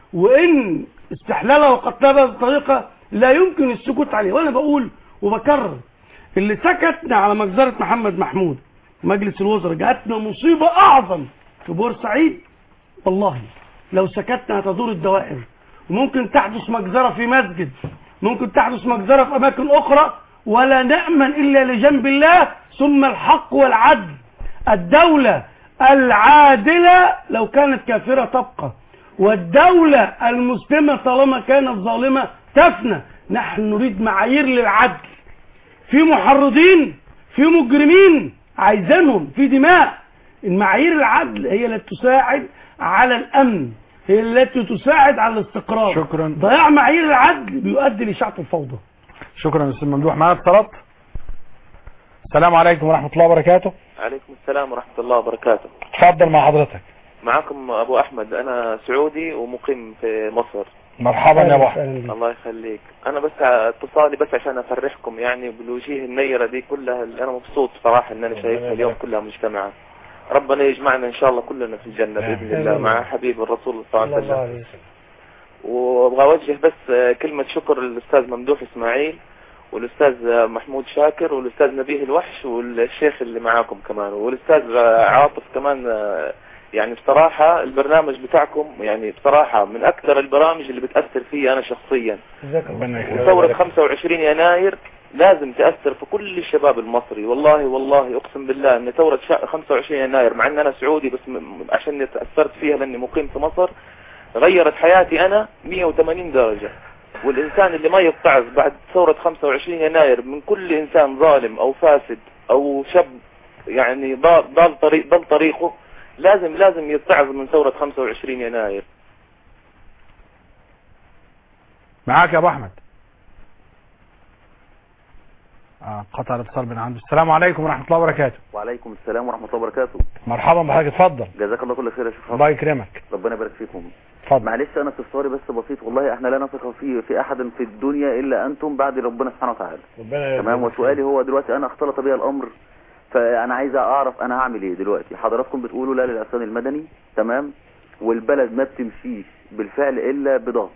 وان استحلالها وقتلها بهذه الطريقة لا يمكن السكوت عليه وانا بقول وبكرر اللي سكتنا على مجزرة محمد محمود مجلس الوزراء جاءتنا مصيبة اعظم في بورسعيد والله لو سكتنا هتدور الدوائر وممكن تحدث مجزرة في مسجد ممكن تحدث مجزرة في أماكن أخرى ولا نأمن إلا لجنب الله ثم الحق والعدل الدولة العادلة لو كانت كافرة تبقى والدولة المسلمة طالما كانت ظالمة تفنى نحن نريد معايير للعدل في محرضين في مجرمين عايزينهم في دماء المعايير العدل هي التي تساعد على الامن هي التي تساعد على الاستقرار شكراً. ضياع معايير العدل بيؤدي لإشاعة الفوضى شكرا استاذ ممدوح معاك اتصالات السلام عليكم ورحمة الله وبركاته عليكم السلام ورحمة الله وبركاته اتفضل مع حضرتك معكم أبو أحمد أنا سعودي ومقيم في مصر مرحبا يا ابو احمد الله يخليك أنا بس اتصالي بس عشان أفرحكم يعني بالوجيه النيرة دي كلها اللي أنا مبسوط صراحة إن أنا شايفها اليوم كلها مجتمعة ربنا يجمعنا إن شاء الله كلنا في الجنة بإذن الله مع حبيب الرسول صلى الله عليه الله وسلم عليه وسلم وابغى اوجه بس كلمة شكر للاستاذ ممدوح اسماعيل والاستاذ محمود شاكر والاستاذ نبيه الوحش والشيخ اللي معاكم كمان والاستاذ عاطف كمان يعني بصراحة البرنامج بتاعكم يعني بصراحة من اكثر البرامج اللي بتأثر فيا انا شخصيا جزاك الله ربنا يخليك وثورة 25 يناير لازم تأثر في كل الشباب المصري والله والله اقسم بالله ان ثورة شا- 25 يناير مع ان انا سعودي بس م- عشان تأثرت فيها لاني مقيم في مصر غيرت حياتي انا 180 درجة والإنسان اللي ما يتعظ بعد ثورة 25 يناير من كل إنسان ظالم أو فاسد أو شاب يعني ضال, ضال طريق ضل طريقه لازم لازم يتعظ من ثورة 25 يناير معاك يا ابو احمد اه قطع الاتصال من عنده السلام عليكم ورحمه الله وبركاته وعليكم السلام ورحمة الله وبركاته مرحبا بحضرتك اتفضل جزاك الله كل خير يا شيخ الله يكرمك ربنا يبارك فيكم اتفضل معلش انا استفساري بس بسيط والله احنا لا نثق في في احد في الدنيا الا انتم بعد ربنا سبحانه وتعالى ربنا تمام وسؤالي هو دلوقتي انا اختلط بي الامر فانا عايز اعرف انا هعمل ايه دلوقتي حضراتكم بتقولوا لا للعصيان المدني تمام والبلد ما بتمشيش بالفعل الا بضغط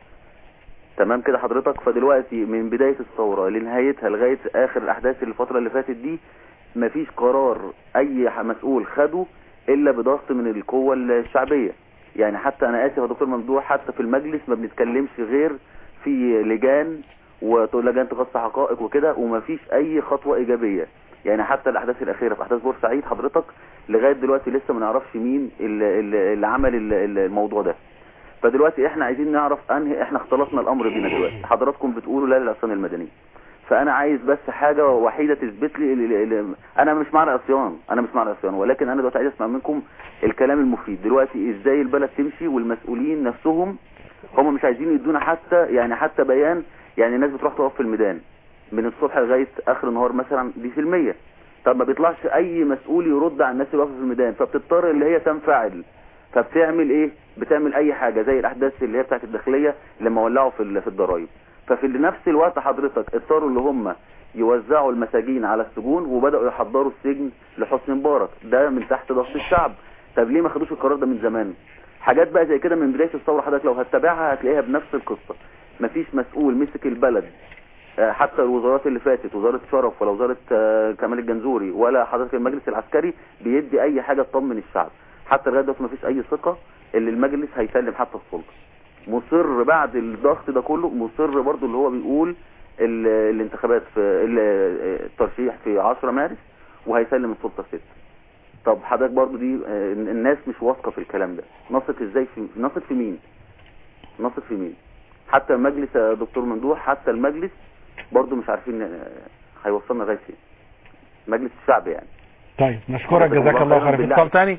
تمام كده حضرتك فدلوقتي من بداية الثورة لنهايتها لغاية اخر الاحداث اللي الفترة اللي فاتت دي مفيش قرار اي ح- مسؤول خده الا بضغط من القوة الشعبية يعني حتى انا اسف يا دكتور ممدوح حتى في المجلس ما بنتكلمش غير في لجان ولجان تخص حقائق وكده ومفيش اي خطوة ايجابية يعني حتى الاحداث الاخيرة في احداث بورسعيد حضرتك لغاية دلوقتي لسه ما نعرفش مين اللي, اللي اللي عمل ال- ال- الموضوع ده فدلوقتي احنا عايزين نعرف انهي احنا اختلطنا الامر بينا دلوقتي حضراتكم بتقولوا لا للعصيان المدني فانا عايز بس حاجة وحيدة تثبت لي ال- ال- ال- انا مش مع العصيان انا مش مع العصيان ولكن انا دلوقتي عايز اسمع منكم الكلام المفيد دلوقتي ازاي البلد تمشي والمسؤولين نفسهم هم مش عايزين يدونا حتى يعني حتى بيان يعني الناس بتروح تقف في الميدان من الصبح لغاية اخر النهار مثلا دي في المية طب ما بيطلعش اي مسؤول يرد على الناس اللي واقفه في الميدان فبتضطر اللي هي تنفعل فبتعمل ايه بتعمل اي حاجة زي الاحداث اللي هي بتاعت الداخلية لما ولعوا في ال- في الضرايب ففي نفس الوقت حضرتك اضطروا اللي هم يوزعوا المساجين على السجون وبدأوا يحضروا السجن لحسني مبارك ده من تحت ضغط الشعب طب ليه ما خدوش القرار ده من زمان حاجات بقى زي كده من بداية الثورة حضرتك لو هتتابعها هتلاقيها بنفس القصة مفيش مسؤول مسك البلد آه، حتى الوزارات اللي فاتت وزارة شرف ولا وزارة آه، كمال الجنزوري ولا حضرتك المجلس العسكري بيدي اي حاجة تطمن الشعب حتى لغاية دلوقتي مفيش اي ثقة اللي المجلس هيسلم حتى السلطة مصر بعد الضغط ده كله مصر برضو اللي هو بيقول ال- الانتخابات في ال- الترشيح في 10 مارس وهيسلم السلطة 6 طب حضرتك برضو دي آه، الناس مش واثقة في الكلام ده نثق ازاي في نثق في مين نثق في مين حتى المجلس يا دكتور ممدوح حتى المجلس برضو مش عارفين آه، هيوصلنا لغايه فين مجلس الشعب يعني طيب نشكرك جزاك الله خير في بالله. اتصال تاني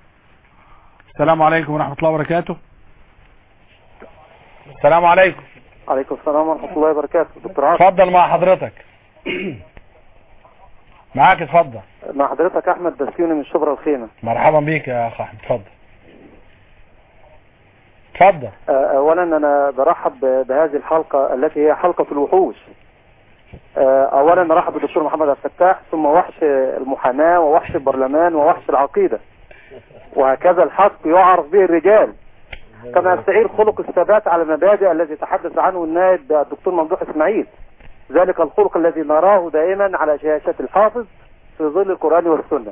السلام عليكم ورحمة الله وبركاته السلام عليكم عليكم السلام ورحمة الله وبركاته دكتور عاصم اتفضل مع حضرتك معاك اتفضل مع حضرتك أحمد بسيوني من شبرا الخيمة مرحبا بيك يا اخ احمد اتفضل اتفضل آه، أولا أنا برحب ب- بهذه الحلقة التي هي حلقة الوحوش آه، أولا نرحب بالدكتور محمد عبد الفتاح ثم وحش المحاماة ووحش البرلمان ووحش العقيدة وهكذا الحق يعرف به الرجال كما يستعير خلق الثبات على المبادئ الذي تحدث عنه النائب الدكتور ممدوح إسماعيل ذلك الخلق الذي نراه دائما على شاشة الحافظ في ظل القرآن والسنة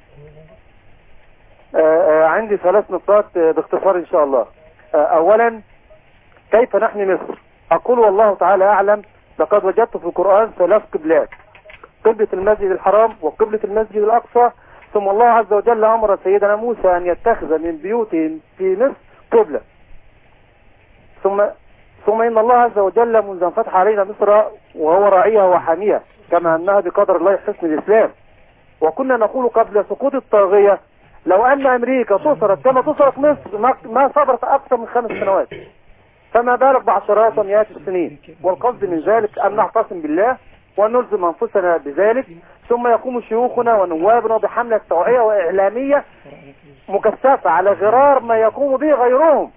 آه، آه، عندي ثلاث نقاط آه، باختصار إن شاء الله آه، أولا كيف نحمي مصر أقول والله تعالى أعلم لقد وجدت في القرآن ثلاث قبلات قبلة المسجد الحرام وقبلة المسجد الأقصى ثم الله عز وجل أمر سيدنا موسى أن يتخذ من بيوتهم في مصر قبلة ثم ثم إن الله عز وجل منذ أن فتح علينا مصر وهو راعيها وحاميها كما أنها بقدر الله حسن الإسلام وكنا نقول قبل سقوط الطاغية لو أن أمريكا تصرت كما تصرت مصر ما- ما صبرت أكثر من خمس سنوات فما بالك بعشرات ومئات السنين والقصد من ذلك أن نعتصم بالله ونلزم أنفسنا بذلك ثم يقوم شيوخنا ونوابنا بحملة توعية وإعلامية مكثفة على غرار ما يقوم به غيرهم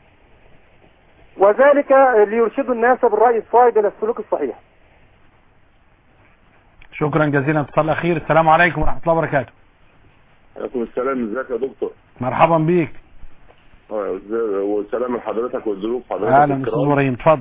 وذلك ليرشدوا الناس بالرأي الصائب إلى السلوك الصحيح شكرا جزيلا اتصال اخير السلام عليكم ورحمة الله وبركاته عليكم السلام ازيك يا دكتور مرحبا بيك اه، ازاي- والسلام لحضرتك والظروف حضرتك اهلا استاذ الكرام. ابراهيم اتفضل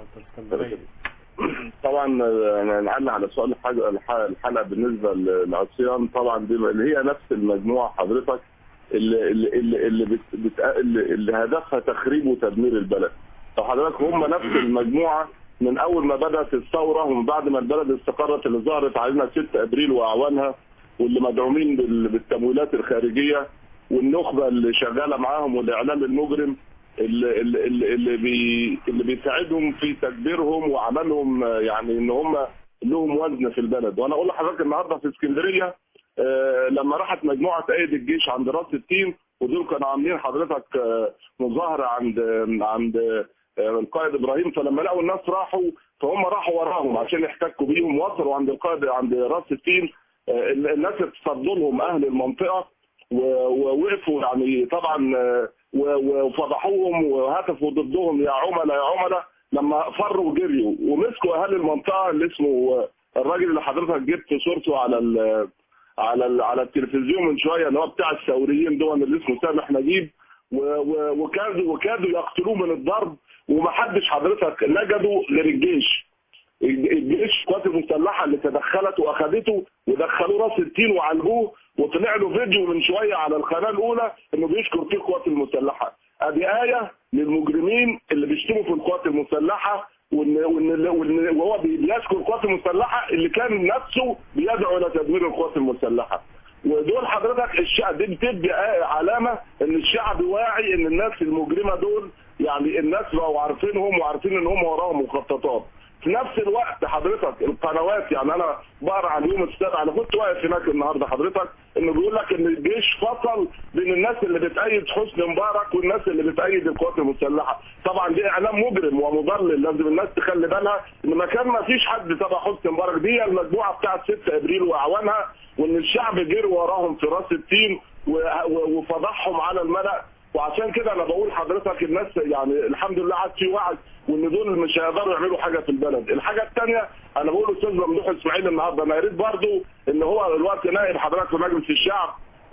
طبعا آه، انا نعلق على سؤال الحلقه الح- الحلقه بالنسبه للعصيان طبعا دي اللي هي نفس المجموعه حضرتك اللي اللي اللي اللي, بت بت اللي, اللي هدفها تخريب وتدمير البلد طب حضرتك هم نفس المجموعه من اول ما بدات الثوره ومن بعد ما البلد استقرت اللي ظهرت علينا 6 ابريل واعوانها واللي مدعومين بال- بالتمويلات الخارجيه والنخبه اللي شغاله معاهم والاعلام المجرم اللي اللي اللي, اللي, بي اللي بيساعدهم في تدبيرهم وعملهم آه، يعني ان هم لهم وزن في البلد وانا اقول لحضرتك النهارده في اسكندريه آه، لما راحت مجموعه تأيد الجيش عند راس التين ودول كانوا عاملين حضرتك آه، مظاهره عند عند آه، القائد ابراهيم فلما لقوا الناس راحوا فهم راحوا وراهم عشان يحتكوا بيهم وصلوا عند القائد عند راس التين آه، الناس اتصدوا لهم اهل المنطقه و- ووقفوا يعني طبعا آه، و- وفضحوهم وهتفوا ضدهم يا عملاء يا عملاء لما فروا وجريوا ومسكوا اهل المنطقه اللي اسمه آه، الراجل اللي حضرتك جبت صورته على ال على ال على التلفزيون من شويه اللي هو بتاع الثوريين دول اللي اسمه سامح نجيب و- و- وكادوا وكادوا يقتلوه من الضرب ومحدش حضرتك نجدوا غير الجيش الجيش القوات المسلحه اللي تدخلت واخدته ودخلوه راس التين وعالجوه وطلع له فيديو من شويه على القناه الاولى انه بيشكر فيه القوات المسلحه ادي ايه للمجرمين اللي بيشتموا في القوات المسلحه وان وان وإن- وهو بي- بيشكر القوات المسلحه اللي كان نفسه بيدعو الى تدمير القوات المسلحه ودول حضرتك الشعب دي بتدي علامه ان الشعب واعي ان الناس المجرمه دول يعني الناس بقوا عارفينهم وعارفين ان هم وراهم مخططات في نفس الوقت حضرتك القنوات يعني انا بقرا عن يوم السابع انا كنت واقف هناك النهارده حضرتك انه بيقول لك ان الجيش فصل بين الناس اللي بتأيد حسني مبارك والناس اللي بتأيد القوات المسلحه طبعا دي اعلام مجرم ومضلل لازم الناس تخلي بالها ان مكان ما فيش حد تبع حسني مبارك دي المجموعه بتاعه 6 ابريل واعوانها وان الشعب جري وراهم في راس التين و- و- وفضحهم على الملأ وعشان كده انا بقول حضرتك الناس يعني الحمد لله عاد في وعي وان دول مش هيقدروا يعملوا حاجه في البلد، الحاجه الثانيه انا بقول استاذ ممدوح اسماعيل النهارده انا يا ريت برضه ان هو دلوقتي نائب حضرتك في مجلس الشعب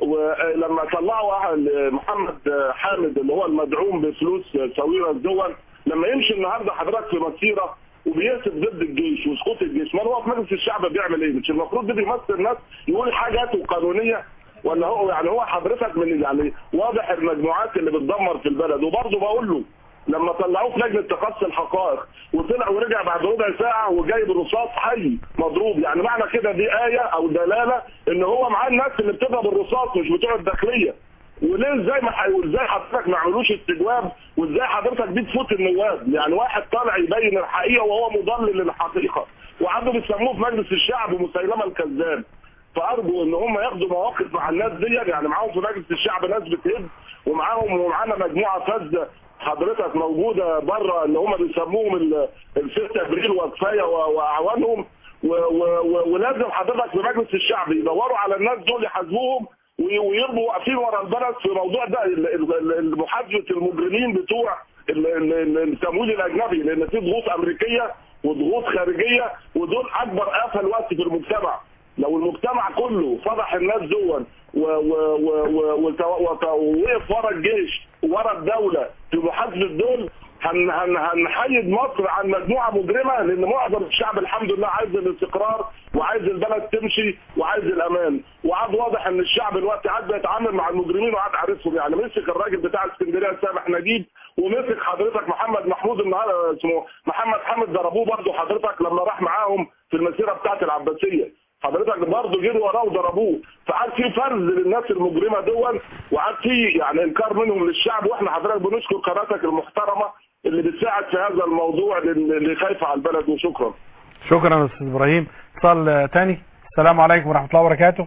ولما طلعوا أهل محمد حامد اللي هو المدعوم بفلوس ساويرس دول لما يمشي النهارده حضرتك في مسيره وبيهتف ضد الجيش وسقوط الجيش ما هو في مجلس الشعب بيعمل ايه؟ مش المفروض ده بيمثل الناس يقول حاجات قانونيه ولا هو يعني هو حضرتك من يعني واضح المجموعات اللي بتدمر في البلد وبرضه بقول له لما طلعوه في لجنه تقصي الحقائق وطلع ورجع بعد ربع ساعه وجايب الرصاص حي مضروب يعني معنى كده دي ايه او دلاله ان هو معاه الناس اللي بتضرب الرصاص مش بتوع الداخليه وليه ازاي ما ح- وازاي حضرتك ما عملوش استجواب وازاي حضرتك دي تفوت النواب يعني واحد طالع يبين الحقيقه وهو مضلل للحقيقه وعنده بيسموه في مجلس الشعب مسيلمه الكذاب فارجو ان هم ياخدوا مواقف مع الناس دي يعني معاهم في مجلس الشعب ناس بتهد ومعاهم ومعانا مجموعه فاسده حضرتك موجوده بره اللي هم بيسموهم ال- الست ابريل وكفايه و- واعوانهم و- و- و- ولازم حضرتك في مجلس الشعب يدوروا على الناس دول يحاسبوهم وي- ويبقوا واقفين ورا البلد في الموضوع ده ال- ال- ال- محاسبه المجرمين بتوع ال- ال- ال- التمويل الاجنبي لان في ضغوط امريكيه وضغوط خارجيه ودول اكبر افه الوقت في المجتمع لو المجتمع كله فضح الناس دول و- و- و- و- وت- وت- ووقف ورا الجيش ورا الدوله في محاسبه دول هن هن هنحيد مصر عن مجموعه مجرمه لان معظم الشعب الحمد لله عايز الاستقرار وعايز البلد تمشي وعايز الامان وعاد واضح ان الشعب الوقت عاد بيتعامل مع المجرمين وعاد عارفهم يعني مسك الراجل بتاع اسكندريه سامح نجيب ومسك حضرتك محمد محمود النهارده اسمه محمد حامد ضربوه برضه حضرتك لما راح معاهم في المسيره بتاعت العباسيه حضرتك برضه جروا وراه وضربوه فقعد في فرز للناس المجرمه دول وقعد في يعني انكار منهم للشعب واحنا حضرتك بنشكر قناتك المحترمه اللي بتساعد في هذا الموضوع لل- اللي خايفه على البلد وشكرا شكرا استاذ ابراهيم اتصال آه، تاني السلام عليكم ورحمه الله وبركاته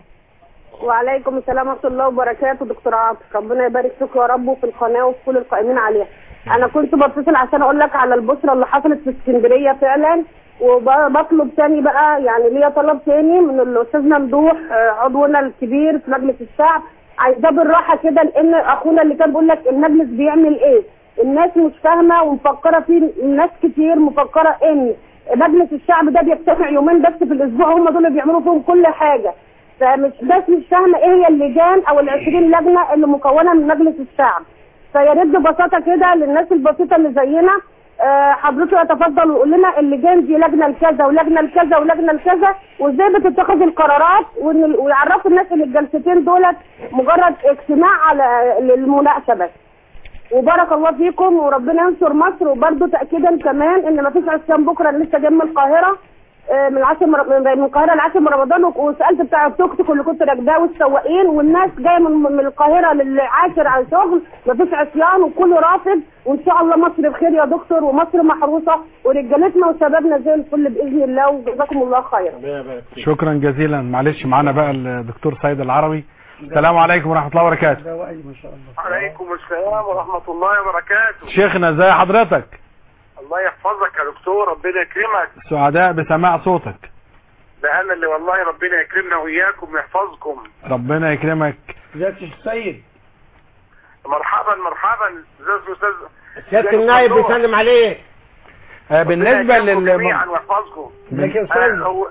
وعليكم السلام ورحمه الله وبركاته دكتور عاطف ربنا يبارك فيك يا رب وفي القناه وفي كل القائمين عليها انا كنت بتصل عشان اقول لك على البشرى اللي حصلت في اسكندريه فعلا وبطلب تاني بقى يعني ليا طلب تاني من الاستاذ ممدوح آه، عضونا الكبير في مجلس الشعب عايزاه بالراحه كده لان اخونا اللي كان بيقول لك المجلس بيعمل ايه الناس مش فاهمه ومفكره في ناس كتير مفكره ان مجلس الشعب ده بيجتمع يومين بس في الاسبوع هم دول اللي بيعملوا فيهم كل حاجه فمش ناس مش فاهمه ايه هي اللجان او ال 20 لجنه اللي مكونه من مجلس الشعب فيا ريت ببساطه كده للناس البسيطه اللي زينا آه، حضرته يتفضل ويقول لنا اللجان دي لجنه لكذا ولجنه لكذا ولجنه لكذا وازاي بتتخذ القرارات وإن- ويعرفوا الناس ان الجلستين دولت مجرد اجتماع على للمناقشه بس وبارك الله فيكم وربنا ينصر مصر وبرده تاكيدا كمان ان مفيش عصيان بكره لسه جاي من القاهره آه، من عشر مر... من من القاهره لعشر من رمضان و- وسالت بتاع التوك توك اللي كنت راكباه والسواقين والناس جايه من من القاهره للعاشر على شغل مفيش عصيان وكله رافض وان شاء الله مصر بخير يا دكتور ومصر محروسه ورجالتنا وشبابنا زي الفل باذن الله وجزاكم الله خيرا شكرا جزيلا معلش معانا بقى الدكتور سيد العربي السلام عليكم ورحمه الله وبركاته ده وعي ما شاء الله عليكم السلام ورحمة الله وبركاته شيخنا ازي حضرتك الله يحفظك يا دكتور ربنا يكرمك سعداء بسماع صوتك ده انا اللي والله ربنا يكرمنا وإياكم ويحفظكم ربنا يكرمك ازيك يا السيد مرحبا مرحبا ازيك يا استاذ سيادة النائب بيسلم عليك آه، بالنسبه ربنا يكرمكم لل جميعا ويحفظكم ازيك يا آه، استاذ هو-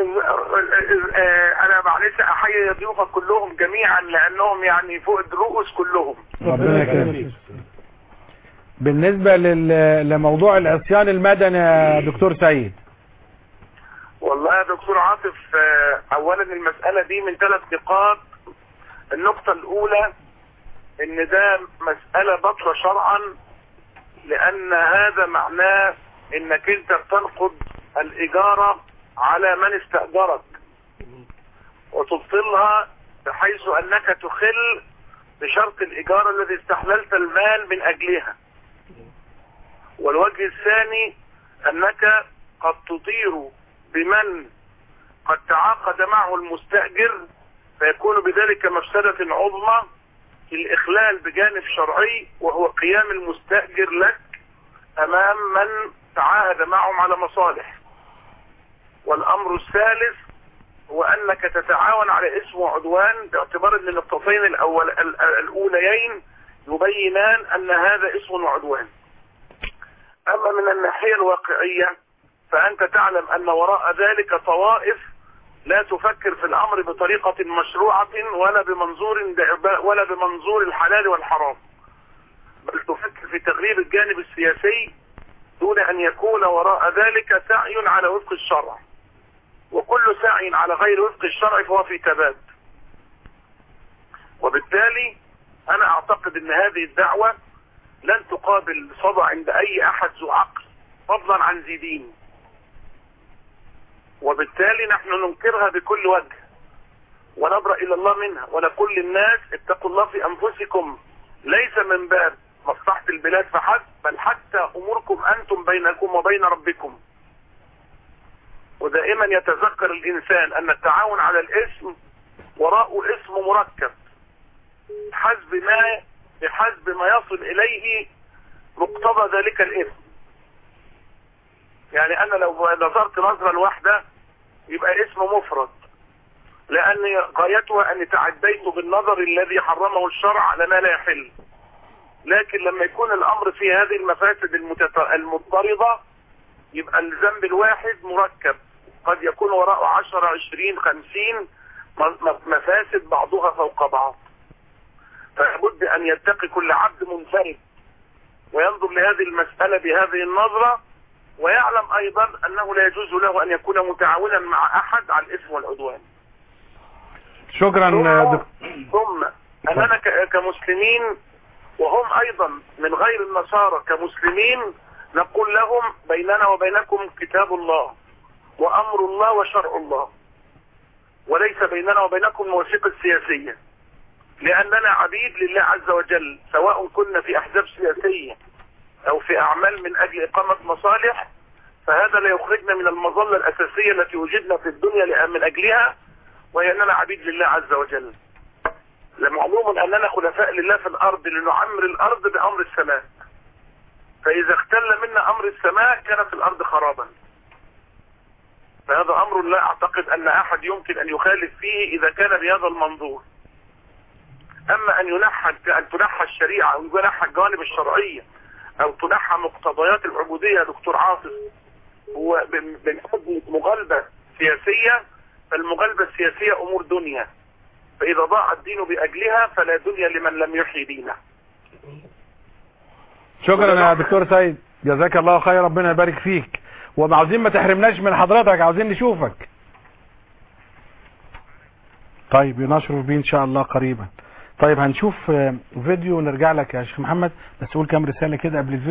آه، انا معلش احيي ضيوفك كلهم جميعا لانهم يعني فوق الرؤوس كلهم ربنا يكرمك بالنسبه لل... لموضوع العصيان المدني يا دكتور سيد والله يا دكتور عاطف آه، اولا المسألة دي من ثلاث نقاط النقطة الاولى ان ده مسألة بطلة شرعا لان هذا معناه انك انت بتنقض الاجارة على من استأجرك وتبطلها بحيث انك تخل بشرط الاجارة الذي استحللت المال من اجلها والوجه الثاني انك قد تطير بمن قد تعاقد معه المستأجر فيكون بذلك مفسدة عظمى في الإخلال بجانب شرعي وهو قيام المستأجر لك أمام من تعاهد معهم على مصالح والأمر الثالث هو أنك تتعاون على اسم وعدوان باعتبار أن النقطتين الأول ال- الأوليين يبينان أن هذا اسم وعدوان أما من الناحية الواقعية فأنت تعلم أن وراء ذلك طوائف لا تفكر في الأمر بطريقة مشروعة ولا بمنظور ولا بمنظور الحلال والحرام بل تفكر في تغيير الجانب السياسي دون أن يكون وراء ذلك سعي على وفق الشرع وكل سعي على غير وفق الشرع فهو في تباد وبالتالي أنا أعتقد أن هذه الدعوة لن تقابل صدى عند أي أحد ذو عقل فضلا عن ذي دين وبالتالي نحن ننكرها بكل وجه ونبرأ إلى الله منها ونقول للناس اتقوا الله في أنفسكم ليس من باب مصلحة البلاد فحسب بل حتى أموركم أنتم بينكم وبين ربكم ودائما يتذكر الإنسان أن التعاون على الاسم وراءه اسم مركب حسب ما بحسب ما يصل إليه مقتضى ذلك الاسم يعني أنا لو نظرت نظرة واحدة يبقى اسم مفرد لأن غايتها أن تعديت بالنظر الذي حرمه الشرع على ما لا يحل لكن لما يكون الأمر في هذه المفاسد المتت... المضطردة يبقى الذنب الواحد مركب قد يكون وراءه عشر عشرين خمسين مفاسد بعضها فوق بعض فلابد أن يتقي كل عبد منفرد وينظر لهذه المسألة بهذه النظرة ويعلم أيضا أنه لا يجوز له أن يكون متعاونا مع أحد على الإثم والعدوان شكرا دك... ثم أننا ك- كمسلمين وهم أيضا من غير النصارى كمسلمين نقول لهم بيننا وبينكم كتاب الله وأمر الله وشرع الله وليس بيننا وبينكم المواثيق السياسية لأننا عبيد لله عز وجل سواء كنا في أحزاب سياسية أو في أعمال من أجل إقامة مصالح فهذا لا يخرجنا من المظلة الأساسية التي وجدنا في الدنيا لأ- من أجلها وهي أننا عبيد لله عز وجل لمعلوم أننا خلفاء لله في الأرض لنعمر الأرض بأمر السماء فإذا اختل منا أمر السماء كانت الأرض خرابا فهذا أمر لا أعتقد أن أحد يمكن أن يخالف فيه إذا كان بهذا المنظور أما أن ينحى أن تنحى الشريعة أو ينحى الجوانب الشرعية أو تنحى مقتضيات العبودية يا دكتور عاطف هو من من أجل مغالبة سياسية فالمغالبة السياسية أمور دنيا فإذا ضاع الدين بأجلها فلا دنيا لمن لم يحيي دينه شكرا يا دكتور سيد جزاك الله خير ربنا يبارك فيك وعاوزين ما تحرمناش من حضرتك عاوزين نشوفك طيب ينشروا بيه ان شاء الله قريبا طيب هنشوف آه، فيديو ونرجع لك يا شيخ محمد بس قول كام رسالة كده قبل الفيديو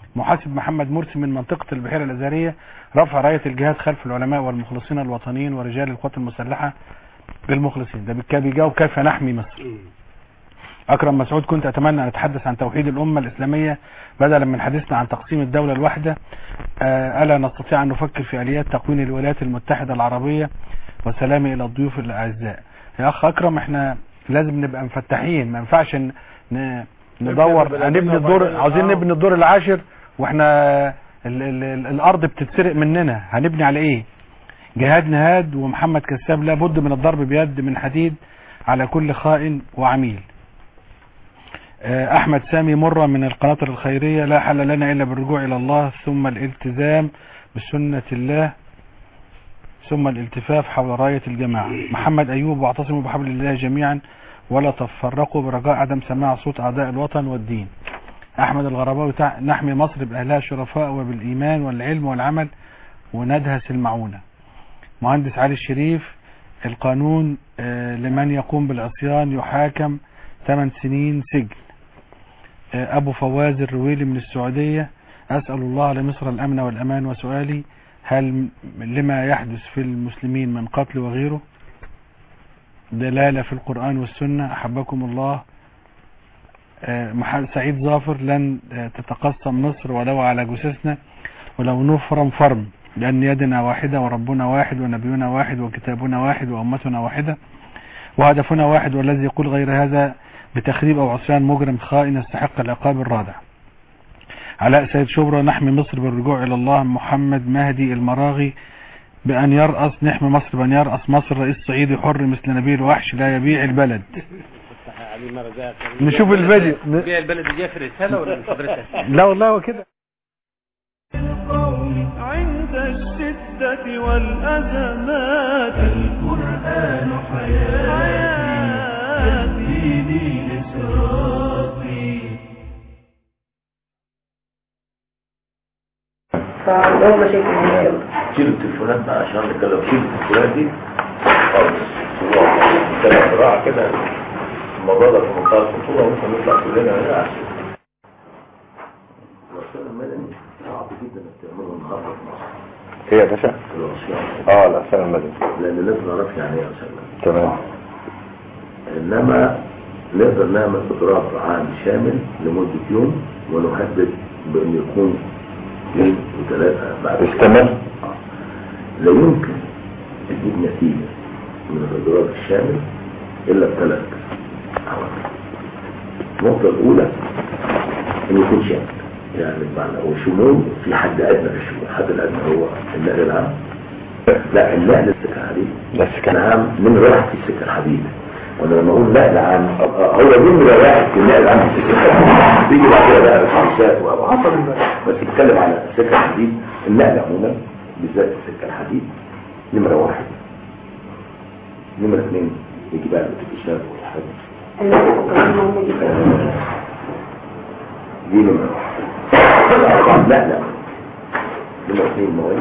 محاسب محمد مرسي من منطقة البحيرة الأزهرية رفع راية الجهاد خلف العلماء والمخلصين الوطنيين ورجال القوات المسلحة المخلصين ده بالك- بيجاوب كيف نحمي مصر أكرم مسعود كنت أتمنى أن أتحدث عن توحيد الأمة الإسلامية بدلا من حديثنا عن تقسيم الدولة الواحدة آه، ألا نستطيع أن نفكر في آليات تكوين الولايات المتحدة العربية وسلامي إلى الضيوف الأعزاء يا أخ أكرم إحنا لازم نبقى مفتحين ما ينفعش ن- ن- ندور بلادنا هنبني الدور وبعدين- عاوزين آه. نبني الدور العاشر واحنا ال ال ال الأرض بتتسرق مننا هنبني على إيه جهاد نهاد ومحمد كساب لابد من الضرب بيد من حديد على كل خائن وعميل آه، احمد سامي مرة من القناطر الخيرية لا حل لنا الا بالرجوع الى الله ثم الالتزام بسنة الله ثم الالتفاف حول راية الجماعة محمد ايوب واعتصموا بحبل الله جميعا ولا تفرقوا برجاء عدم سماع صوت اعداء الوطن والدين احمد الغرباوي تع- نحمي مصر باهلها شرفاء وبالايمان والعلم والعمل وندهس المعونة مهندس علي الشريف القانون آه، لمن يقوم بالعصيان يحاكم 8 سنين سجن آه، أبو فواز الرويلي من السعودية أسأل الله لمصر الأمن والأمان وسؤالي هل م- لما يحدث في المسلمين من قتل وغيره دلالة في القرآن والسنة أحبكم الله آه، مح- سعيد ظافر لن آه، تتقسم مصر ولو على جثثنا ولو نفرم فرم لأن يدنا واحدة وربنا واحد ونبينا واحد وكتابنا واحد وأمتنا واحدة وهدفنا واحد والذي يقول غير هذا بتخريب أو عصيان مجرم خائن يستحق العقاب الرادع علاء سيد شبرا نحمي مصر بالرجوع إلى الله محمد مهدي المراغي بأن يرأس نحمي مصر بأن يرأس مصر رئيس صعيدي حر مثل نبيل وحش لا يبيع البلد نشوف الفيديو بيع البلد دي في رسالة ولا من حضرتك؟ لا والله هو كده عند الشدة والأزمات القرآن حياتي يهديني لصراطي فعندهم مشاكل هناك شيل التليفونات بقى عشان نتكلم شيل التليفونات دي خالص كلام بسرعة كده الموضوع ده في منتهى الخطورة ممكن نطلع كلنا هنا عشان الوسائل المدني صعب جدا انك تعمله منخفض مصر ايه يا باشا العصيان اه العسل المدني لان لازم نعرف يعني ايه عصيان تمام انما نقدر نعمل اضراب عام شامل لمدة يوم ونهدد بان يكون يوم وثلاثة بعد كده. استمر لا يمكن تجيب نتيجة من الإضراب الشامل إلا بثلاث عوامل النقطة الأولى إنه يكون شامل يعني بمعنى وشمول في حد أدنى في الشمول الحد الأدنى هو النقل العام لا النقل السكة الحديد السكة العام نمرة واحد في السكة الحديد وانا لما اقول نقل عام هو نمرة واحد في النقل العام في السكة الحديد بيجي بعد كده بقى الخمسات وعصر بس بتكلم على السكة الحديد النقل عموما بالذات السكة الحديد نمرة واحد نمرة اثنين يجي بقى الاكتشاف والحاجة دي نمرة واحد لا لا نمرة اثنين مواد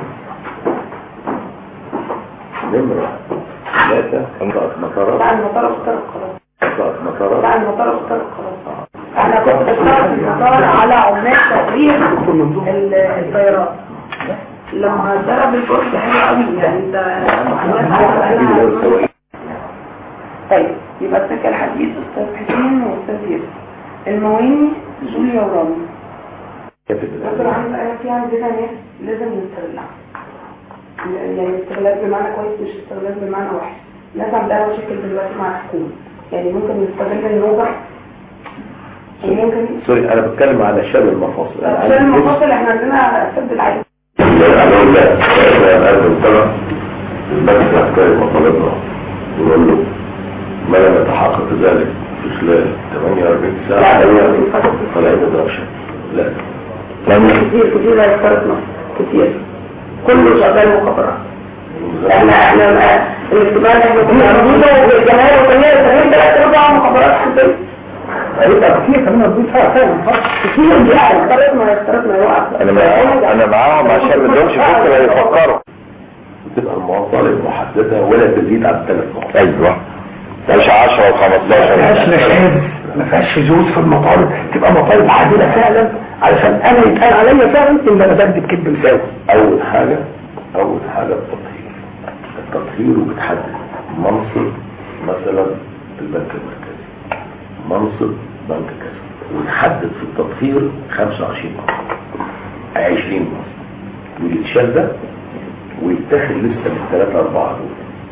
نمرة ثلاثة انقاط مطارات بعد المطار اخترق خلاص انقاط مطارات بعد المطار اخترق خلاص انا كنت بشتغل في المطار على عمال تغيير ال- الطيارات لما ضرب البورد حلو قوي يعني انت الناس عارفة أنا- طيب يبقى السكة الحديد استاذ حسين واستاذ يوسف المواني جوليا ورامي دكتور عامل انا في عندنا ناس لازم نستغلها يعني استغلال بمعنى كويس مش استغلال بمعنى وحش ناس عندها مشاكل دلوقتي مع الحكومة يعني ممكن نستغل النوبة وممكن سوري انا بتكلم على شر المفاصل أنا عشان عايز- المفاصل احنا عندنا سد العين انا اقول لا انا لازم طلع المجلس العسكري وطلبنا ونقول له ما لم يتحقق ذلك في خلال 48 ساعة فلا يقدر شيء لا كتير كتير هيخترقنا كتير كله شغال مخابرات احنا احنا ما- الاجتماع اللي احنا كنا عاملينه والجماهير وكلنا سنين ثلاث ارباع مخابرات عندنا هيبقى كتير كمان نضيف فعلا كتير دي يعني اخترقنا اخترقنا يوقف انا مع- انا معاهم عشان ما لهمش فكره يفكروا تبقى المواصلة محددة ولا تزيد عن ثلاث نقط ايوه مش 10 و15 ما فيهاش نشاز ما فيهاش شذوذ في المطالب تبقى مطالب عادلة فعلا علشان انا يتقال عليا فعلا ان انا بكذب كذب مساوي اول حاجة اول حاجة التطهير التطهير وبتحدد منصب مثلا البنك المركزي منصب بنك كذا ونحدد في التطهير 25 منصب 20 منصب ويتشال ده ويتاخد لسه من ثلاثة أربعة دول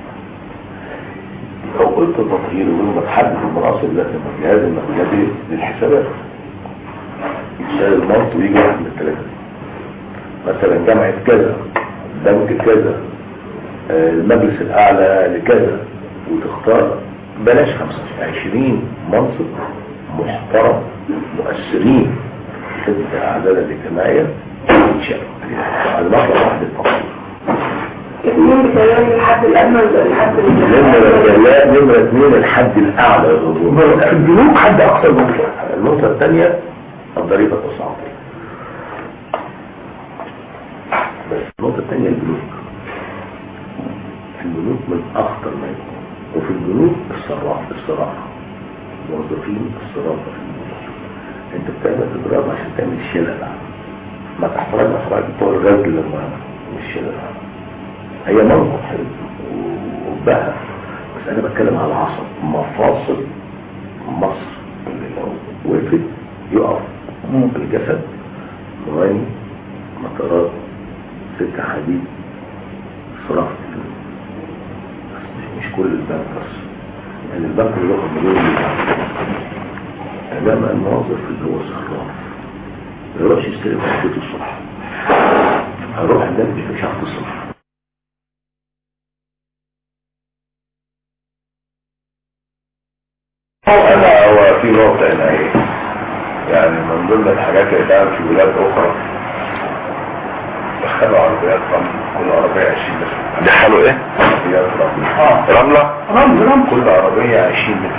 لو قلت تطهير ولما تحدد المناصب لازم الجهاز المركزي للحسابات يتشال المنصب ويجي واحد من الثلاثة دي مثلا جامعة كذا بنك كذا آه، المجلس الأعلى لكذا وتختار بلاش 25 منصب محترم مؤثرين في خدمة العدالة الاجتماعية يتشال على مطلب واحد التطهير اثنين بكلام الحد الأدنى الحد نمرة ثلاثة نمرة اثنين الحد الأعلى للظلم في البنوك حد اقصى الممكن النقطة الثانية الضريبة التصاعدية بس النقطة الثانية البنوك البنوك من أخطر ما يكون وفي البنوك الصراف الصراحة موظفين الصرافة في البنوك انت بتعمل اضراب عشان تعمل شلل ما تحترم اخراج بتوع الغزل لما مش شلل هي منطق حلو وبها بس انا بتكلم على العصب مفاصل مصر اللي لو وقفت يقف الجسد مواني مطارات سكة حديد صراف بس مش, مش كل البنك بس يعني البنك اللي ياخد مليون انما الموظف اللي هو صراف ما يروحش يستلم حدته الصبح هيروح البنك مش شخص الصبح انا هو في نقطة هنا ايه يعني من ضمن الحاجات اللي تعمل في بلاد اخرى دخلوا عربيات رمل كل عربية 20 متر دخلوا ايه؟ عربيات رمل رملة رمز رمز كل عربية 20 متر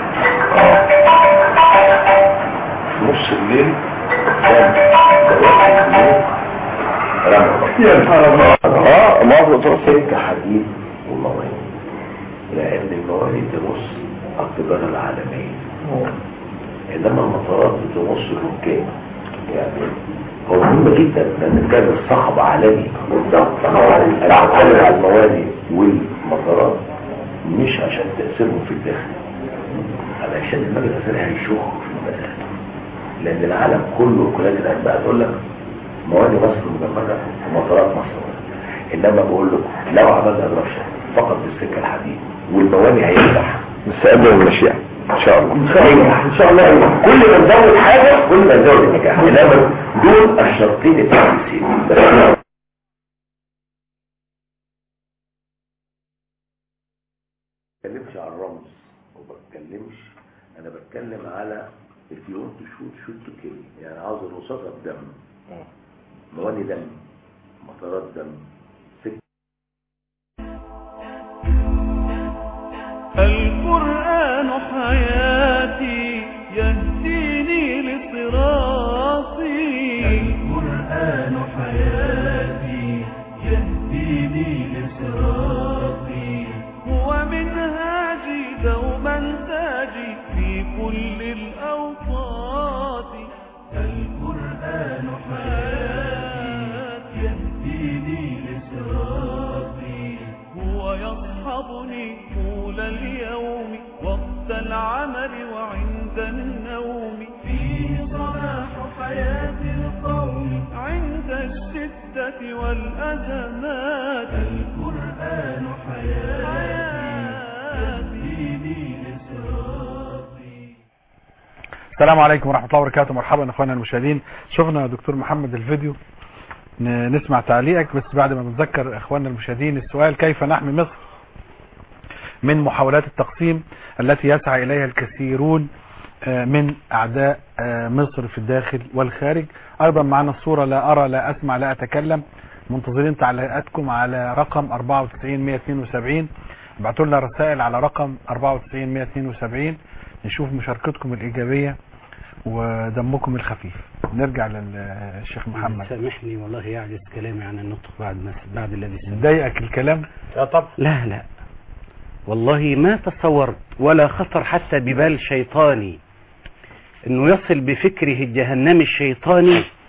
في نص الليل كان دلوقتي البنوك رمل يا نهار أبيض. اه معظم طرق سكة حديد ومواني لان المواني تمس التجارة العالمية انما المطارات بتمص الركاب يعني هو مهم جدا ان كان الصخب عالمي انا بتكلم على المواني والمطارات مش عشان تأثيرهم في الداخل علشان المجلس الأسري هيشوخوا في المدى لان العالم كله وكلات الانباء تقول لك مواني مصر مجمدة ومطارات مصر انما بقول له لو عملنا اضراب فقط بالسكة الحديد والمواني هيفتح بس قبل المشيئة ان شاء الله ان شاء الله ان شاء الله كل ما نزود حاجه كل ما نزود النجاح انما دول الشرطين الاساسيين بس ما بتكلمش على الرمز وما بتكلمش انا بتكلم على if you want to shoot shoot to kill يعني عاوز الرصاصه بدم مواني دم مطارات دم سكة القرآن حياتي يهديني لصراطي القرآن حياتي يهديني لصراطي هو منهاجي دوما تاجي في كل الأوقات القرآن حياتي يهديني لصراطي هو يصحبني طول اليوم وقت العمل وعند النوم فيه صلاح حياة القوم عند الشدة والأزمات القرآن حياتي يهديني لصراطي السلام عليكم ورحمة الله وبركاته مرحبا اخوانا المشاهدين شفنا يا دكتور محمد الفيديو ن- نسمع تعليقك بس بعد ما نتذكر اخواننا المشاهدين السؤال كيف نحمي مصر من محاولات التقسيم التي يسعى اليها الكثيرون آه، من اعداء آه، مصر في الداخل والخارج ايضا معنا الصورة لا ارى لا اسمع لا اتكلم منتظرين تعليقاتكم على رقم 94 172 ابعتوا لنا رسائل على رقم 94 172 نشوف مشاركتكم الايجابيه ودمكم الخفيف نرجع للشيخ محمد سامحني والله يعجز كلامي عن النطق بعد ما بعد الذي سمعت ضايقك الكلام طب لا لا والله ما تصورت ولا خطر حتى ببال شيطاني انه يصل بفكره الجهنمي الشيطاني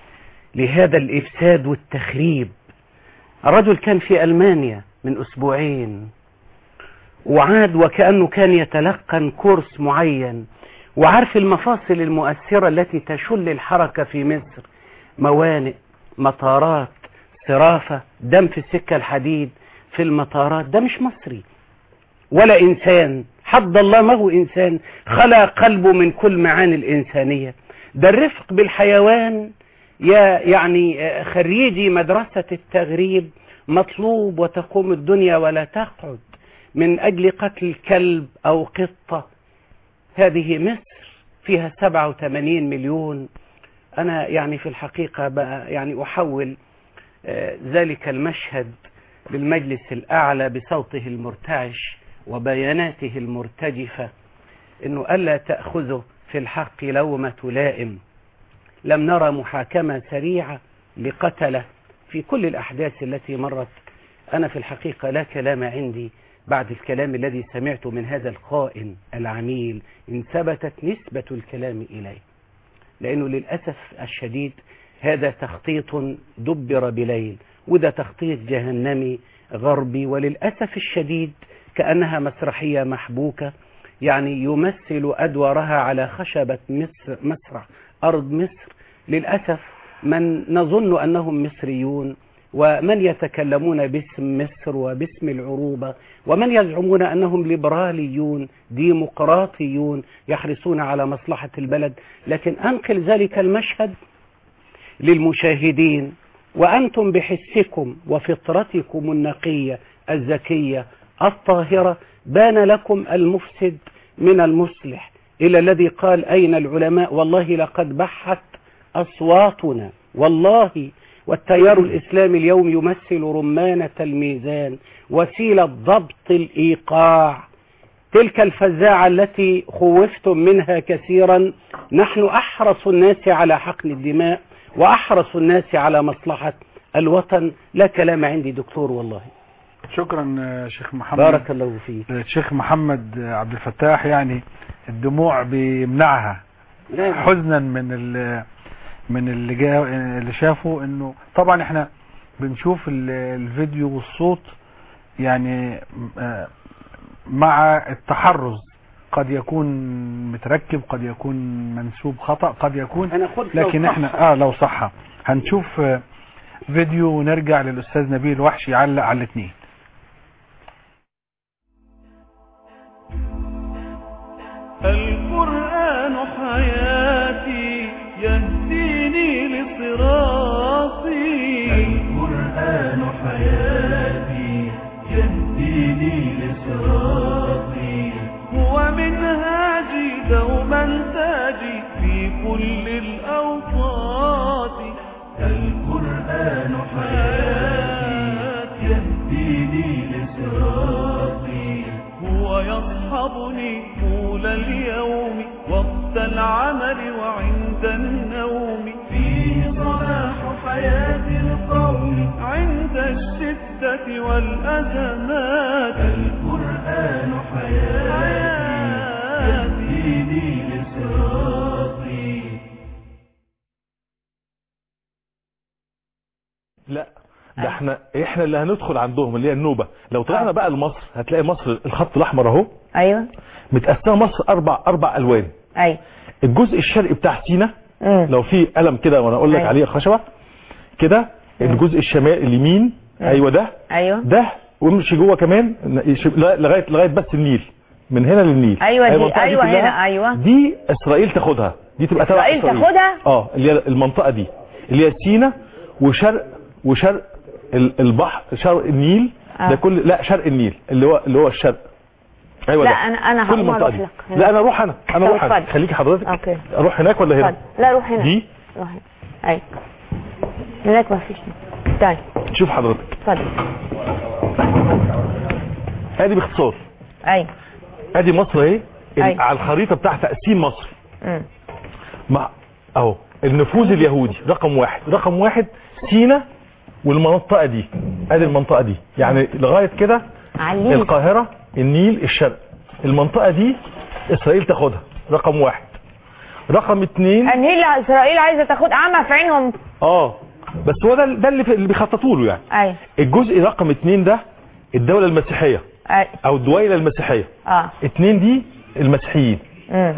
لهذا الإفساد والتخريب الرجل كان في ألمانيا من أسبوعين وعاد وكأنه كان يتلقن كورس معين وعارف المفاصل المؤثرة التي تشل الحركة في مصر موانئ مطارات صرافة دم في السكة الحديد في المطارات ده مش مصري ولا إنسان حد الله ما هو إنسان خلق قلبه من كل معاني الإنسانية ده الرفق بالحيوان يا يعني خريجي مدرسة التغريب مطلوب وتقوم الدنيا ولا تقعد من أجل قتل كلب أو قطة هذه مصر فيها 87 مليون أنا يعني في الحقيقة بقى يعني أحول ذلك المشهد للمجلس الأعلى بصوته المرتعش وبياناته المرتجفة أنه ألا تأخذه في الحق لومة لائم لم نرى محاكمة سريعة لقتله في كل الأحداث التي مرت أنا في الحقيقة لا كلام عندي بعد الكلام الذي سمعته من هذا الخائن العميل إن ثبتت نسبة الكلام إليه لأنه للأسف الشديد هذا تخطيط دبر بليل وده تخطيط جهنمي غربي وللأسف الشديد كأنها مسرحية محبوكة يعني يمثل أدوارها على خشبة مصر مسرح أرض مصر للأسف من نظن أنهم مصريون ومن يتكلمون باسم مصر وباسم العروبة ومن يزعمون أنهم ليبراليون ديمقراطيون يحرصون على مصلحة البلد لكن أنقل ذلك المشهد للمشاهدين وأنتم بحسكم وفطرتكم النقية الذكية الطاهرة بان لكم المفسد من المصلح إلى الذي قال أين العلماء والله لقد بحت أصواتنا والله والتيار الإسلامي اليوم يمثل رمانة الميزان وسيلة ضبط الإيقاع تلك الفزاعة التي خوفتم منها كثيرا نحن أحرص الناس على حقن الدماء وأحرص الناس على مصلحة الوطن لا كلام عندي دكتور والله شكرا شيخ محمد بارك الله فيك شيخ محمد عبد الفتاح يعني الدموع بيمنعها حزنا من ال من اللي جا اللي شافوا انه طبعا احنا بنشوف الفيديو والصوت يعني مع التحرز قد يكون متركب قد يكون منسوب خطأ قد يكون لكن احنا اه لو صح هنشوف فيديو ونرجع للاستاذ نبيل وحش يعلق على الاثنين القرآن حياتي يهديني لصراطي القرآن حياتي يهديني لصراطي هو منهاجي دوما تاجي في كل الأوقات القرآن حياتي يهديني لصراطي هو يصحبني طول اليوم وقت العمل وعند النوم فيه صلاح حياة القوم عند الشدة والأزمات القرآن حياتي يهديني لصراطي لا ده احنا احنا اللي هندخل عندهم اللي هي النوبة لو طلعنا بقى لمصر هتلاقي مصر الخط الاحمر اهو ايوه متقسمه مصر اربع اربع الوان ايوه الجزء الشرقي بتاع سينا لو في قلم كده وانا اقول لك أيوة. عليه خشبه كده الجزء الشمال اليمين ايوه ده ايوه ده وامشي جوه كمان لغايه لغايه بس النيل من هنا للنيل ايوه دي المنطقة ايوه كلها هنا ايوه دي اسرائيل تاخدها دي تبقى تبع إسرائيل تاخدها؟ اه اللي هي المنطقه دي اللي هي سينا وشرق وشرق ال- البحر شرق النيل آه. ده كل لا شرق النيل اللي هو اللي هو الشرق ايوه لا ده. انا انا كل هقوم المنطقه اروح دي لك هنا. لا انا اروح انا انا طب اروح انا اتفضل. خليكي حضرتك اوكي اروح هناك ولا هنا اتفضل لا روح هنا دي روح هنا ايوه هناك ما فيش طيب شوف حضرتك اتفضل ادي باختصار ايوه ادي مصر اهي ال- أيوة. على الخريطه بتاع تقسيم مصر مم. مع اهو النفوذ اليهودي رقم واحد رقم واحد سينا والمنطقه دي ادي المنطقه دي يعني لغايه كده عليك. القاهره النيل الشرق المنطقه دي اسرائيل تاخدها رقم واحد رقم اتنين انهي اللي اسرائيل عايزه تاخد اعمى في عينهم اه بس هو ده ده اللي اللي بيخططوا له يعني ايوه الجزء رقم اتنين ده الدولة المسيحية ايوه او الدويلة المسيحية اه اتنين دي المسيحيين امم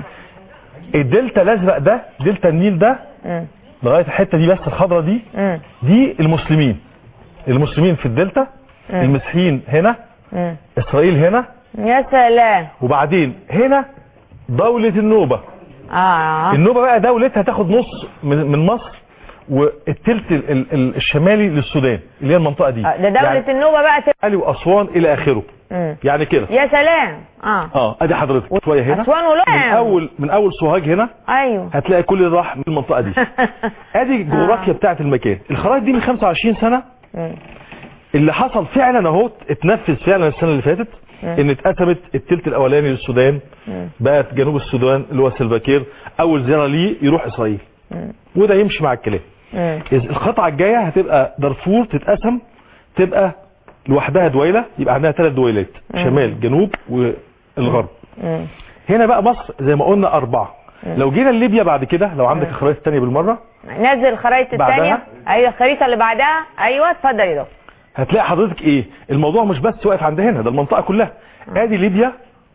الدلتا الازرق ده دلتا النيل ده امم لغاية الحتة دي بس الخضرة دي امم دي المسلمين المسلمين في الدلتا مم. المسيحيين هنا امم اسرائيل هنا يا سلام وبعدين هنا دولة النوبة اه النوبة بقى دولتها تاخد نص من, من مصر والتلت ال- ال- ال- الشمالي للسودان اللي هي المنطقة دي آه، ده دولة يعني النوبة بقى تبقى علي واسوان الى اخره مم. يعني كده يا سلام اه اه ادي حضرتك شويه هنا أسوان ولام. من اول من اول سوهاج هنا ايوه هتلاقي كل اللي راح من المنطقه دي ادي الجغرافيا بتاعت المكان الخرائط دي من 25 سنه مم. اللي حصل فعلا اهو اتنفذ فعلا السنه اللي فاتت مم. ان اتقسمت التلت الاولاني للسودان مم. بقت جنوب السودان اللي هو سلفاكير اول زياره ليه يروح اسرائيل مم. وده يمشي مع الكلام مم. إذ القطعه الجايه هتبقى دارفور تتقسم تبقى لوحدها دويله يبقى عندها ثلاث دويلات مم. شمال جنوب والغرب مم. هنا بقى مصر زي ما قلنا أربعة مم. لو جينا لليبيا بعد كده لو عندك الخرائط الثانيه بالمرة نزل الخرائط بعدها؟ الثانية ايوه الخريطة اللي بعدها ايوه اتفضل يا دكتور هتلاقي حضرتك ايه الموضوع مش بس واقف عند هنا ده المنطقة كلها ادي ليبيا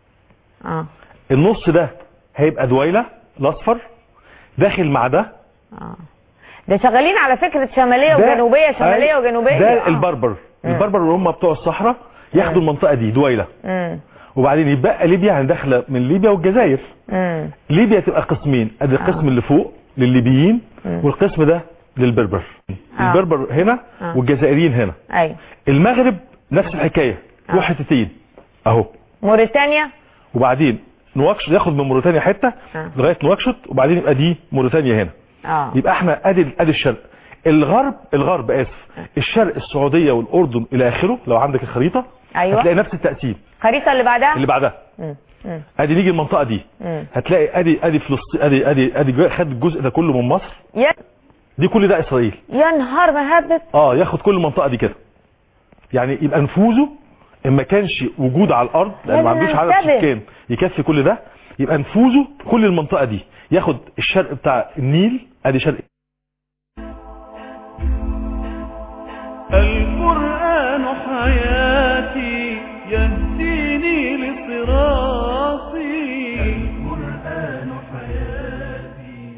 اه النص ده هيبقى دويلة الاصفر داخل مع ده اه ده شغالين على فكرة شمالية ده- وجنوبية شمالية أي- وجنوبية ده آه. البربر مم. البربر اللي هم بتوع الصحراء ياخدوا المنطقة دي دويلة مم. وبعدين يبقى ليبيا يعني داخله من ليبيا والجزائر مم. ليبيا تبقى قسمين ادي القسم اللي فوق للليبيين مم. والقسم ده للبربر آه. البربر هنا آه. والجزائريين هنا ايوه المغرب نفس الحكايه آه. له حتتين اهو موريتانيا وبعدين نواكشوط ياخد من موريتانيا حته آه. لغايه نواكشوط وبعدين يبقى دي موريتانيا هنا اه يبقى احنا ادي ادي الشرق الغرب الغرب اسف الشرق السعوديه والاردن الى اخره لو عندك الخريطه ايوه هتلاقي نفس التقسيم الخريطة اللي بعدها اللي بعدها مم. مم. ادي نيجي المنطقه دي مم. هتلاقي ادي ادي فلسطين ادي ادي ادي جا- خد الجزء ده كله من مصر يا دي كل ده اسرائيل يا نهار ما هبت اه ياخد كل المنطقه دي كده يعني يبقى نفوذه ان ما كانش وجود على الارض لان ما لازم عندوش عدد ننتبه. سكان يكفي كل ده يبقى نفوذه كل المنطقه دي ياخد الشرق بتاع النيل ادي شرق القرآن حياتي يهديني لصراطي القرآن حياتي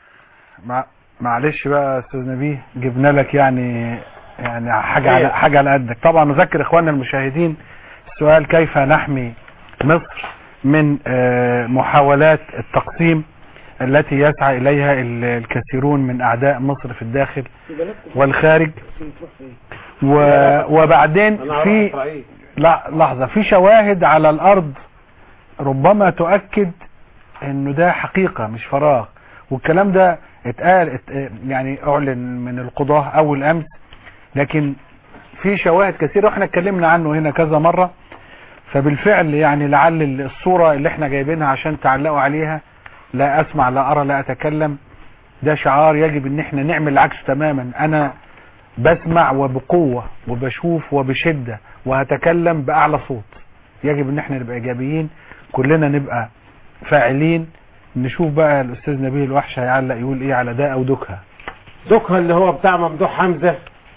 مع معلش بقى يا استاذ نبيه جبنا لك يعني يعني حاجه على خير. حاجه على قدك طبعا نذكر اخواننا المشاهدين السؤال كيف نحمي مصر من آه، محاولات التقسيم التي يسعى اليها ال- الكثيرون من اعداء مصر في الداخل والخارج و... وبعدين في لا لحظة في شواهد على الارض ربما تؤكد انه ده حقيقة مش فراغ والكلام ده اتقال ات... يعني اعلن من القضاة اول امس لكن في شواهد كثيرة واحنا اتكلمنا عنه هنا كذا مرة فبالفعل يعني لعل الصورة اللي احنا جايبينها عشان تعلقوا عليها لا اسمع لا ارى لا اتكلم ده شعار يجب ان احنا نعمل العكس تماما انا بسمع وبقوة وبشوف وبشدة وهتكلم بأعلى صوت يجب ان احنا نبقى ايجابيين كلنا نبقى فاعلين نشوف بقى الاستاذ نبيل الوحش هيعلق يقول ايه على ده او دوكها دوكها اللي هو بتاع ممدوح حمزة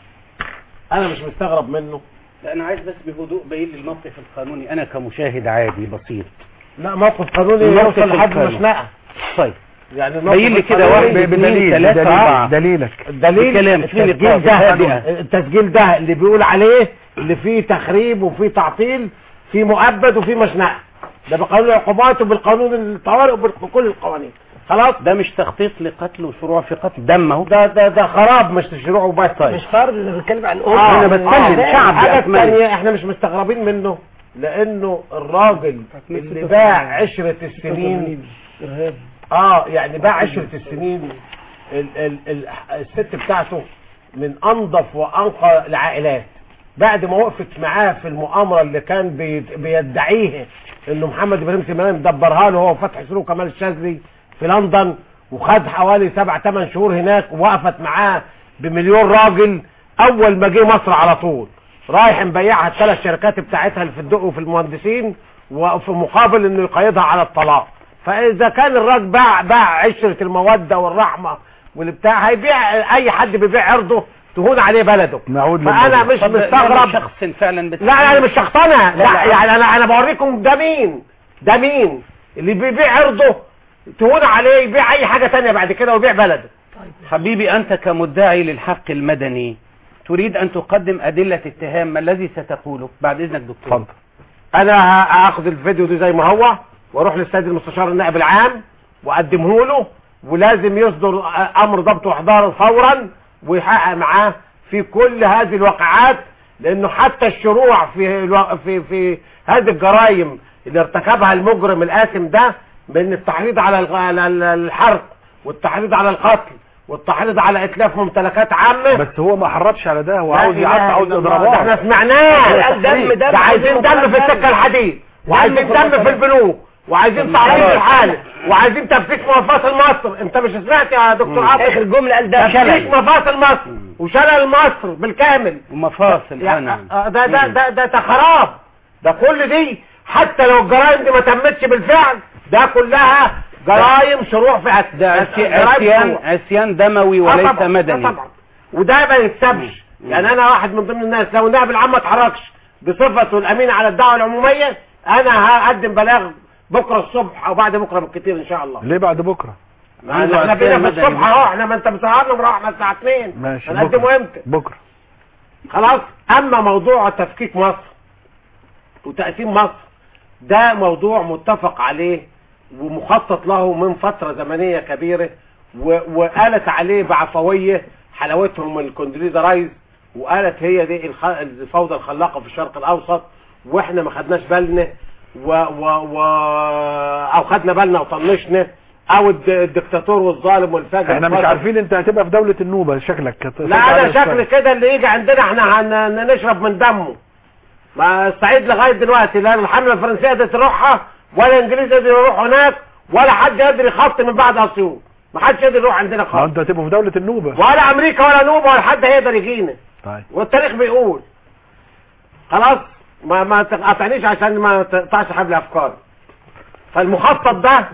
انا مش مستغرب منه لا انا عايز بس بهدوء بين لي الموقف القانوني انا كمشاهد عادي بسيط لا موقف قانوني الموقف يوصل لحد القانوني. مشنقة طيب يعني الموقف بين لي كده القانوني واحد اثنين بدليل ثلاثة بدليل أربعة دليلك الدليل بكلام اثنين التسجيل اتنين ده هادئة. التسجيل ده اللي بيقول عليه اللي فيه تخريب وفيه تعطيل فيه مؤبد وفيه مشنقة ده بقانون العقوبات وبالقانون الطوارئ وبكل القوانين خلاص ده مش تخطيط لقتل وشروع في قتل دم اهو ده ده ده خراب مش تشريع وبس طيب مش فرد ده بنتكلم عن آه، أنا بتكلم آه، شعب الحاجة بأكمله. التانية احنا مش مستغربين منه لانه الراجل اللي باع عشرة السنين اه يعني باع عشرة السنين ال ال ال الست بتاعته من انظف وانقى العائلات بعد ما وقفت معاه في المؤامرة اللي كان بي- بيدعيه انه محمد ابراهيم سليمان دبرها له هو وفتحي سرور كمال الشاذلي في لندن وخد حوالي سبع ثمان شهور هناك ووقفت معاه بمليون راجل اول ما جه مصر على طول رايح مبيعها الثلاث شركات بتاعتها اللي في الدق وفي المهندسين وفي مقابل انه يقيدها على الطلاق فاذا كان الراجل باع باع عشرة المودة والرحمة واللي بتاع هيبيع اي حد بيبيع عرضه تهون عليه بلده نعود فانا للموضوع. مش طب مستغرب لو شخص فعلا بس لا انا مش شخصنه لا, لا. يعني انا انا بوريكم ده مين ده مين اللي بيبيع عرضه تهون عليه يبيع اي حاجه تانية بعد كده ويبيع بلده حبيبي أنت كمدعي للحق المدني تريد أن تقدم أدلة اتهام ما الذي ستقوله بعد إذنك دكتور اتفضل انا ه- هاخد الفيديو ده زي ما هو واروح للسيد المستشار النائب العام واقدمه له ولازم يصدر امر ضبط واحضاره فورا ويحقق معاه في كل هذه الواقعات لانه حتى الشروع في الو... في في هذه الجرائم اللي ارتكبها المجرم الآثم ده من التحريض على الغ- على ال- الحرق والتحريض على القتل والتحريض على اتلاف ممتلكات عامه بس هو ما حرضش على ده هو لا عاوز إله يعطي عاوز إلا الله. اضرابات ده احنا سمعناه دم- دم- ده عايزين دم في السكه الحديد وعايزين دم في البنوك وعايزين تعريض الحالة وعايزين تفكيك مفاصل مصر انت مش سمعت يا دكتور عاطف اخر جمله قال ده تفكيك شلل مفاصل مصر وشلل مصر بالكامل ومفاصل يعني أنا آه، ده ده ده ده ده خراب ده كل دي حتى لو الجرائم دي ما تمتش بالفعل ده كلها جرائم شروع في عس- ده عس- عسي- جرائم عصيان شروع. عصيان دموي آه وليس طبعاً، مدني آه طبعا وده ما يتسابش يعني انا واحد من ضمن الناس لو النائب العام ما اتحركش بصفته الامين على الدعوه العموميه انا هقدم بلاغ بكره الصبح او بعد بكره بالكثير ان شاء الله ليه بعد بكره ما احنا بينا في الصبح اهو احنا ما انت مسهرنا مروحنا الساعه 2 ماشي هنقدمه بكره امتى بكره خلاص اما موضوع تفكيك مصر وتقسيم مصر ده موضوع متفق عليه ومخطط له من فترة زمنية كبيرة و- وقالت عليه بعفوية حلاوتهم الكوندريزا رايز وقالت هي دي الخ- الفوضى الخلاقة في الشرق الاوسط واحنا ما خدناش بالنا و و و او خدنا بالنا وطنشنا او الد- الدكتاتور والظالم والفاجر احنا مش الفاسد. عارفين انت هتبقى في دولة النوبة شكلك لا انا شكل كده اللي يجي عندنا احنا هن- هنشرب من دمه ما الصعيد لغايه دلوقتي لا الحمله الفرنسيه قدرت تروحها ولا الانجليز قدروا يروحوا هناك ولا حد يقدر يخط من بعد اسيوط ما حدش يقدر يروح عندنا ما خالص انت هتبقى في دولة النوبة ولا امريكا ولا نوبه ولا حد هيقدر يجينا طيب والتاريخ بيقول خلاص ما ما تقاطعنيش عشان ما تقطعش حبل افكاري فالمخطط ده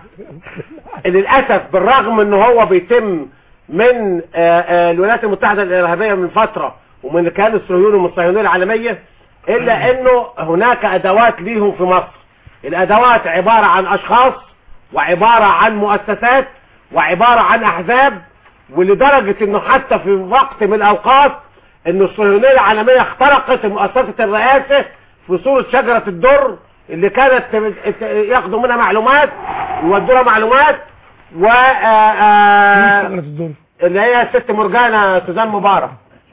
للاسف بالرغم ان هو بيتم من آه، آه، الولايات المتحده الارهابيه من فتره ومن الكيان الصهيوني ومن الصهيونيه العالميه الا انه هناك ادوات ليهم في مصر الادوات عباره عن اشخاص وعباره عن مؤسسات وعباره عن احزاب ولدرجه انه حتى في وقت من الاوقات ان الصهيونيه العالميه اخترقت مؤسسه الرئاسه في صوره شجره الدر اللي كانت ت- ياخدوا منها معلومات ويودوا لها معلومات و آه، آه، اللي هي الست مرجانة سوزان مبارك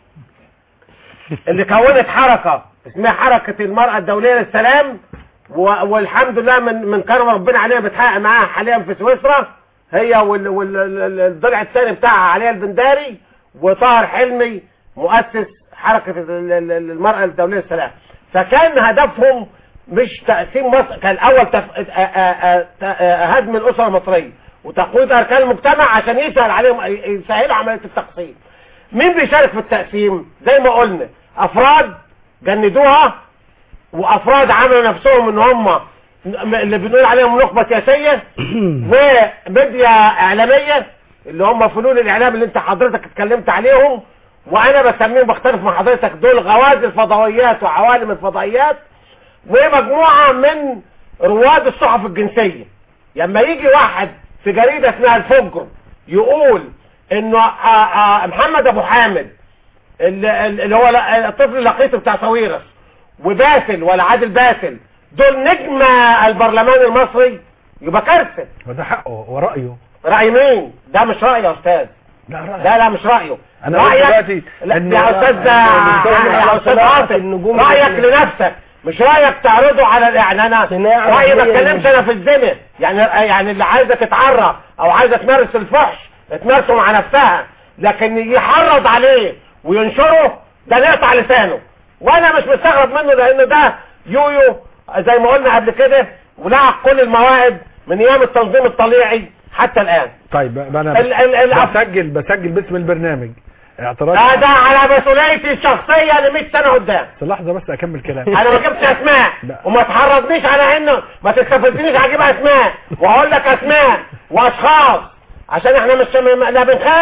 اللي كونت حركة اسمها حركة المرأة الدولية للسلام و- والحمد لله من من كرم ربنا عليها بتحقق معاها حاليا في سويسرا هي والضلع الثاني بتاعها عليا البنداري وطاهر حلمي مؤسس حركة ال- ال- ال- المرأة الدولية للسلام فكان هدفهم مش تقسيم مصر كان الاول تف... آ- آ- آ- ت- آ- هدم الاسره المصريه وتقويض اركان المجتمع عشان يسهل عليهم يسهلوا عمليه التقسيم مين بيشارك في التقسيم زي ما قلنا افراد جندوها وافراد عملوا نفسهم ان هم اللي بنقول عليهم نخبه سياسيه وميديا اعلاميه اللي هم فنون الاعلام اللي انت حضرتك اتكلمت عليهم وانا بسميهم بختلف مع حضرتك دول غوازي الفضائيات وعوالم الفضائيات ومجموعة من رواد الصحف الجنسية لما يجي واحد في جريدة اسمها الفجر يقول انه آه، آه، محمد ابو حامد اللي, اللي هو لا- الطفل اللقيط بتاع صويرس وباسل ولا عادل باسل دول نجم البرلمان المصري يبقى كارثة وده حقه ورأيه رأي مين ده مش رأي يا استاذ لا رأيه لا لا مش رأيه أنا قلت رأيك دلوقتي لا إن- يا أستاذ إن- يا أستاذ عاطف رأيك لنفسك مش رأيك تعرضه على يعني أنا صناعة رأيي ما هي اتكلمش أنا في الزنا يعني يعني اللي عايزة تتعرى أو عايزة تمارس الفحش تمارسه مع نفسها لكن يحرض عليه وينشره ده نقطع لسانه وأنا مش مستغرب منه لأن ده يويو زي ما قلنا قبل كده ولعب كل المواعيد من أيام التنظيم الطليعي حتى الآن طيب انا ال- ال- ال- بسجل بسجل باسم البرنامج اعتراض لا ده على مسؤوليتي الشخصية ل 100 سنة قدام بس لحظة بس اكمل كلام انا ما جبتش اسماء لا. وما تحرضنيش على انه ما تستفزنيش هجيب اسماء واقول لك اسماء واشخاص عشان احنا مش م- لا بنخاف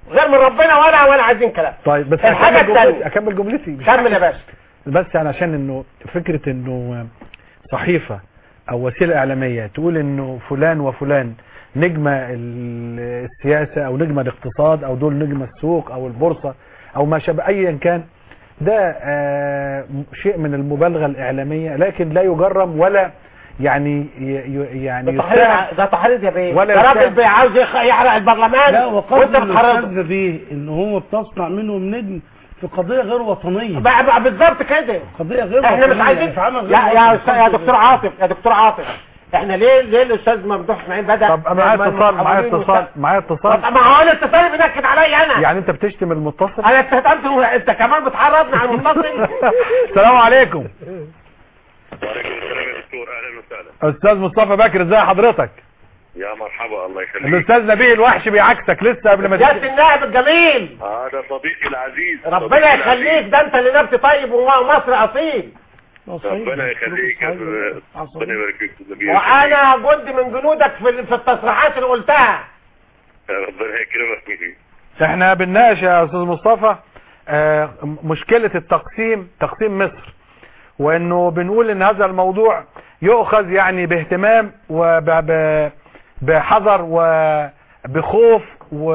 غير من ربنا ولا ولا عايزين كلام طيب بس الحاجة أكمل جملتي التانية. أكمل جملتي مش كمل يا باشا بس يعني عشان انه فكرة انه صحيفة او وسيلة اعلامية تقول انه فلان وفلان نجم ال- السياسة او نجم الاقتصاد او دول نجم السوق او البورصة او ما شابه ايا كان ده آه، شيء من المبالغة الاعلامية لكن لا يجرم ولا يعني ي- ي- يعني ده يستاهل- تحريض ده تحريض يا بيه ولا ده راجل يستاهل. بيه عاوز يخ- يحرق البرلمان لا وانت وقصد بتحرضه الاستاذ فيه ان هو بتصنع منهم نجم في قضيه غير وطنيه بقى بقى بالظبط كده قضيه غير احنا مش وطنية، عايزين في عمل غير يا يا وطني. أستاذ- يا دكتور عاطف يا دكتور عاطف احنا ليه ليه الاستاذ ممدوح اسماعيل بدا طب معايا لما اتصال معايا المحاولين اتصال معايا طب اتصال ما هو انا اتصالي بينكد عليا انا يعني انت بتشتم المتصل انا اتهمت انت كمان بتحرضني على المتصل السلام عليكم وعليكم السلام يا دكتور اهلا وسهلا استاذ مصطفى بكر ازي حضرتك يا مرحبا الله يخليك الاستاذ نبيه الوحش بيعكسك لسه قبل ما سياده النائب الجميل هذا صديقي العزيز ربنا صديقي العزيز. يخليك ده انت اللي نبت طيب ومصر اصيل ربنا يخليك يا أستاذ- ربنا يبارك فيك أستاذ نبيل. وانا جند من جنودك في في التصريحات اللي قلتها ربنا يكرمك احنا بنناقش يا استاذ مصطفى آه، م- مشكلة التقسيم تقسيم مصر وانه بنقول ان هذا الموضوع يؤخذ يعني باهتمام وبحذر وبخوف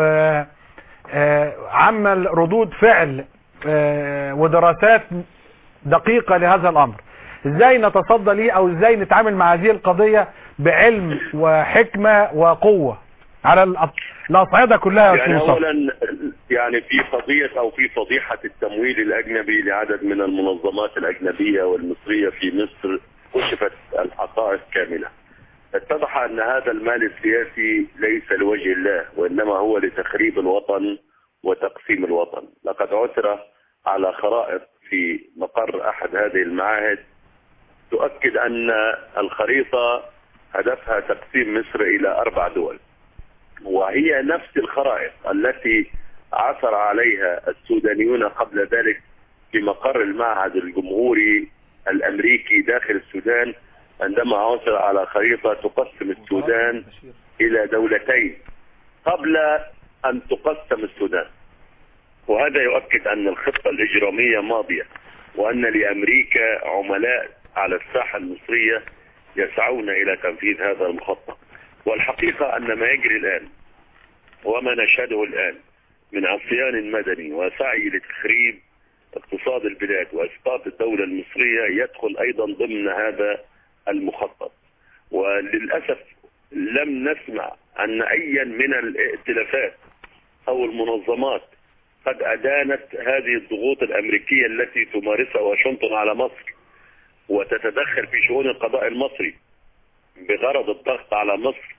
وعمل ردود فعل آه، ودراسات دقيقة لهذا الامر ازاي نتصدى ليه او ازاي نتعامل مع هذه القضية بعلم وحكمة وقوة على الأط- الاصعدة كلها يا استاذ يعني مصطفى اولا يعني في قضية او في فضيحة التمويل الاجنبي لعدد من المنظمات الاجنبية والمصرية في مصر كشفت الحقائق كاملة اتضح ان هذا المال السياسي ليس لوجه الله وانما هو لتخريب الوطن وتقسيم الوطن لقد عثر على خرائط في مقر احد هذه المعاهد تؤكد ان الخريطة هدفها تقسيم مصر الى اربع دول وهي نفس الخرائط التي عثر عليها السودانيون قبل ذلك في مقر المعهد الجمهوري الامريكي داخل السودان عندما عثر على خريطة تقسم السودان الى دولتين قبل ان تقسم السودان وهذا يؤكد ان الخطة الاجرامية ماضية وان لامريكا عملاء على الساحة المصرية يسعون الى تنفيذ هذا المخطط والحقيقة ان ما يجري الان وما نشهده الان من عصيان مدني وسعي لتخريب اقتصاد البلاد واسقاط الدولة المصرية يدخل ايضا ضمن هذا المخطط وللأسف لم نسمع ان ايا من الائتلافات او المنظمات قد ادانت هذه الضغوط الامريكية التي تمارسها واشنطن على مصر وتتدخل في شؤون القضاء المصري بغرض الضغط على مصر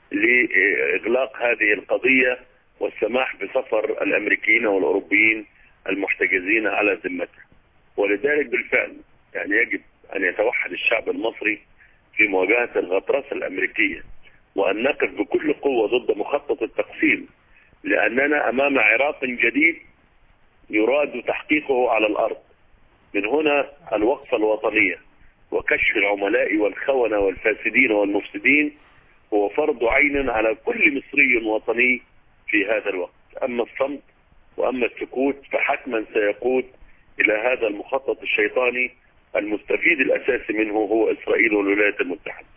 لإغلاق هذه القضية والسماح بسفر الأمريكيين والأوروبيين المحتجزين على ذمتها ولذلك بالفعل يعني يجب أن يتوحد الشعب المصري في مواجهة الغطرسة الأمريكية وأن نقف بكل قوة ضد مخطط التقسيم لأننا أمام عراق جديد يراد تحقيقه على الأرض من هنا الوقفة الوطنية وكشف العملاء والخونة والفاسدين والمفسدين هو فرض عين على كل مصري وطني في هذا الوقت أما الصمت وأما السكوت فحتما سيقود إلى هذا المخطط الشيطاني المستفيد الأساسي منه هو إسرائيل والولايات المتحدة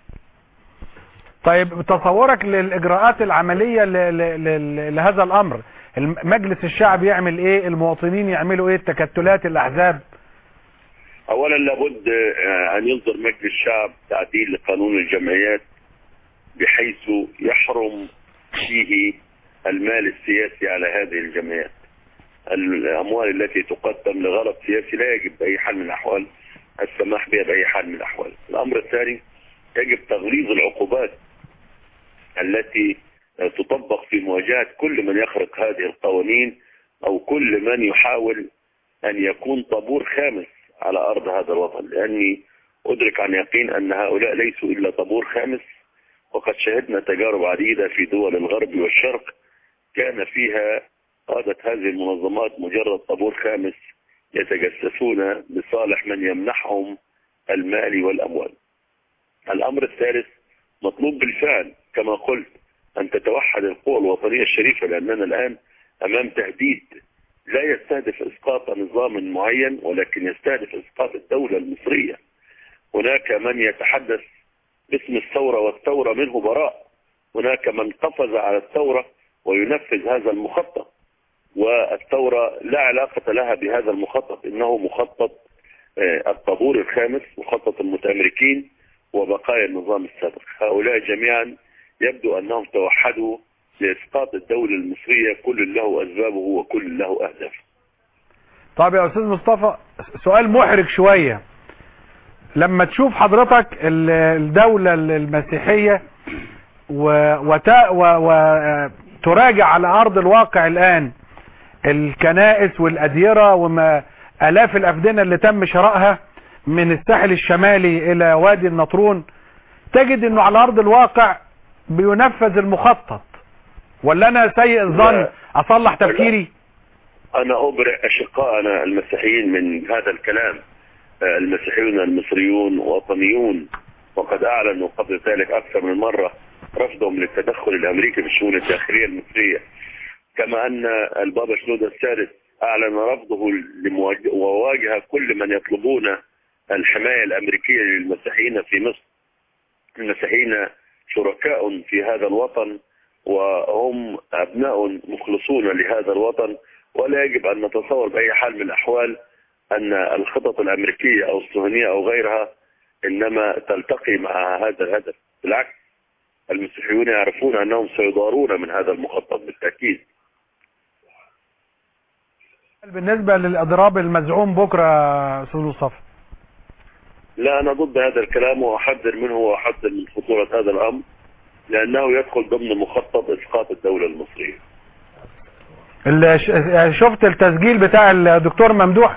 طيب تصورك للإجراءات العملية ل- ل- ل- لهذا الأمر الم- مجلس الشعب يعمل إيه المواطنين يعملوا إيه التكتلات الأحزاب أولا لابد آه، أن يصدر مجلس الشعب تعديل لقانون الجمعيات بحيث يحرم فيه المال السياسي على هذه الجمعيات الأموال التي تقدم لغرض سياسي لا يجب بأي حال من الأحوال السماح بها بأي حال من الأحوال الأمر الثاني يجب تغليظ العقوبات التي تطبق في مواجهة كل من يخرق هذه القوانين أو كل من يحاول أن يكون طابور خامس على أرض هذا الوطن لأني أدرك عن يقين أن هؤلاء ليسوا إلا طابور خامس وقد شهدنا تجارب عديدة في دول الغرب والشرق كان فيها قادة هذه المنظمات مجرد طابور خامس يتجسسون لصالح من يمنحهم المال والأموال الأمر الثالث مطلوب بالفعل كما قلت أن تتوحد القوى الوطنية الشريفة لأننا الآن امام تهديد لا يستهدف اسقاط نظام معين ولكن يستهدف اسقاط الدولة المصرية هناك من يتحدث باسم الثورة والثورة منه براء هناك من قفز على الثورة وينفذ هذا المخطط والثورة لا علاقة لها بهذا المخطط إنه مخطط آه، الطابور الخامس مخطط المتأمريكين وبقايا النظام السابق هؤلاء جميعا يبدو أنهم توحدوا لإسقاط الدولة المصرية كل له أسبابه وكل له أهدافه طيب يا استاذ مصطفى سؤال محرج شوية لما تشوف حضرتك ال- الدولة المسيحية و- وت- و- وتراجع على ارض الواقع الان الكنائس والاديرة وما الاف الافدنة اللي تم شرائها من الساحل الشمالي الى وادي النطرون تجد انه على ارض الواقع بينفذ المخطط ولا انا سيء الظن اصلح تفكيري أنا أبرئ أشقائنا المسيحيين من هذا الكلام آه، المسيحيون المصريون وطنيون وقد أعلنوا قبل ذلك أكثر من مرة رفضهم للتدخل الأمريكي في الشؤون الداخلية المصرية كما أن البابا شنودة الثالث أعلن رفضه لمواجه وواجه كل من يطلبون الحماية الأمريكية للمسيحيين في مصر المسيحيين شركاء في هذا الوطن وهم أبناء مخلصون لهذا الوطن ولا يجب أن نتصور بأي حال من الأحوال أن الخطط الأمريكية أو الصهيونية أو غيرها إنما تلتقي مع هذا الهدف بالعكس المسيحيون يعرفون أنهم سيضارون من هذا المخطط بالتأكيد بالنسبة للاضراب المزعوم بكرة يا استاذ مصطفى لا أنا ضد هذا الكلام وأحذر منه وأحذر من خطورة هذا الأمر لأنه يدخل ضمن مخطط إسقاط الدولة المصرية اللي ش- شفت التسجيل بتاع الدكتور ممدوح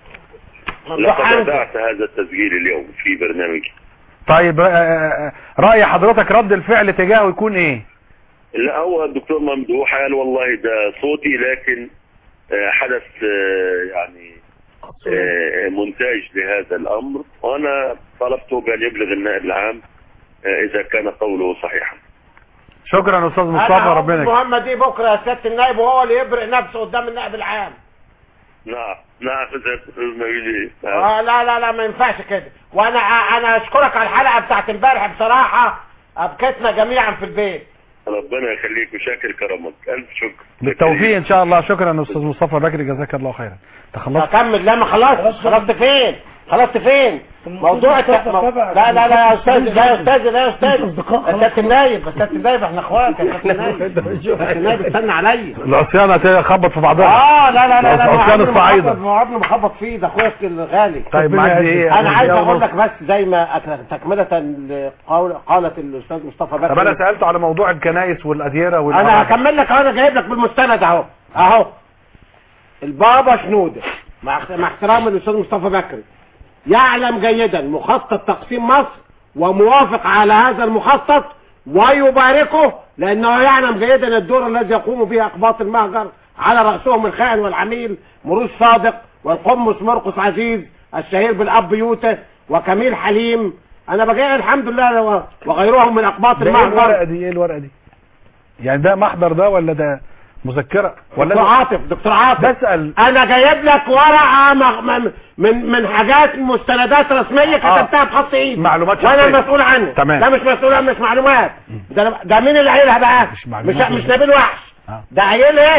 لقد أدعت هذا التسجيل اليوم في برنامجي طيب آه، آه، رأي حضرتك رد الفعل تجاهه يكون ايه لا هو الدكتور ممدوح قال والله ده صوتي لكن آه، حدث آه، يعني آه، مونتاج لهذا الأمر وأنا طلبته بأن يبلغ النائب العام آه، إذا كان قوله صحيحا شكرا استاذ مصطفى أنا ربنا يكرمك. المهمة دي بكرة يا سيادة النائب وهو اللي يبرئ نفسه قدام النائب العام نعم نعم زي آه لا لا لا ما ينفعش كده وانا انا اشكرك على الحلقة بتاعت امبارح بصراحة ابكتنا جميعا في البيت ربنا يخليك وشاكر كرمك ألف شكر بالتوفيق ان شاء الله شكرا استاذ مصطفى بكري جزاك الله خيرا تخلصت اكمل لا ما خلاص خلصت فين خلصت فين موضوع الت... مو... لا لا لا يا استاذ لا يا استاذ لا يا استاذ يا سيادة النايب يا سيادة النايب احنا اخوات يا سيادة النايب يا سيادة النايب استنى عليا العصيانة تخبط في بعضها اه لا لا لا لا عصيان ما الصعايدة عمري ما عمري ما خبط فيه ده اخويا الغالي طيب معدي ايه انا عايز يا اقول ونص. لك بس زي ما أك- تكملة لقول قالت الاستاذ مصطفى بكري طب انا سألته على موضوع الكنائس والاديرة وال انا هكمل لك انا جايب لك بالمستند اهو اهو البابا شنودة مع اخت- مع احترام الاستاذ مصطفى بكري يعلم جيدا مخطط تقسيم مصر وموافق على هذا المخطط ويباركه لانه يعلم جيدا الدور الذي يقوم به اقباط المهجر على راسهم الخائن والعميل مروز صادق والقمص مرقس عزيز الشهير بالاب يوته وكميل حليم انا بجي الحمد لله و- وغيرهم من اقباط ده ايه المهجر الورقة دي ايه الورقة دي يعني ده محضر ده ولا ده مذكرة ولا دكتور ده- عاطف دكتور عاطف بسأل انا جايب لك ورقه م- م- من من حاجات مستندات رسميه كتبتها بخط ايدي معلومات وانا شخصية. مسؤول عنها تمام. ده مش مسؤول عنها مش معلومات ده ده مين اللي قايلها بقى مش معلومات. مش, مش نبيل وحش آه. ده قايلها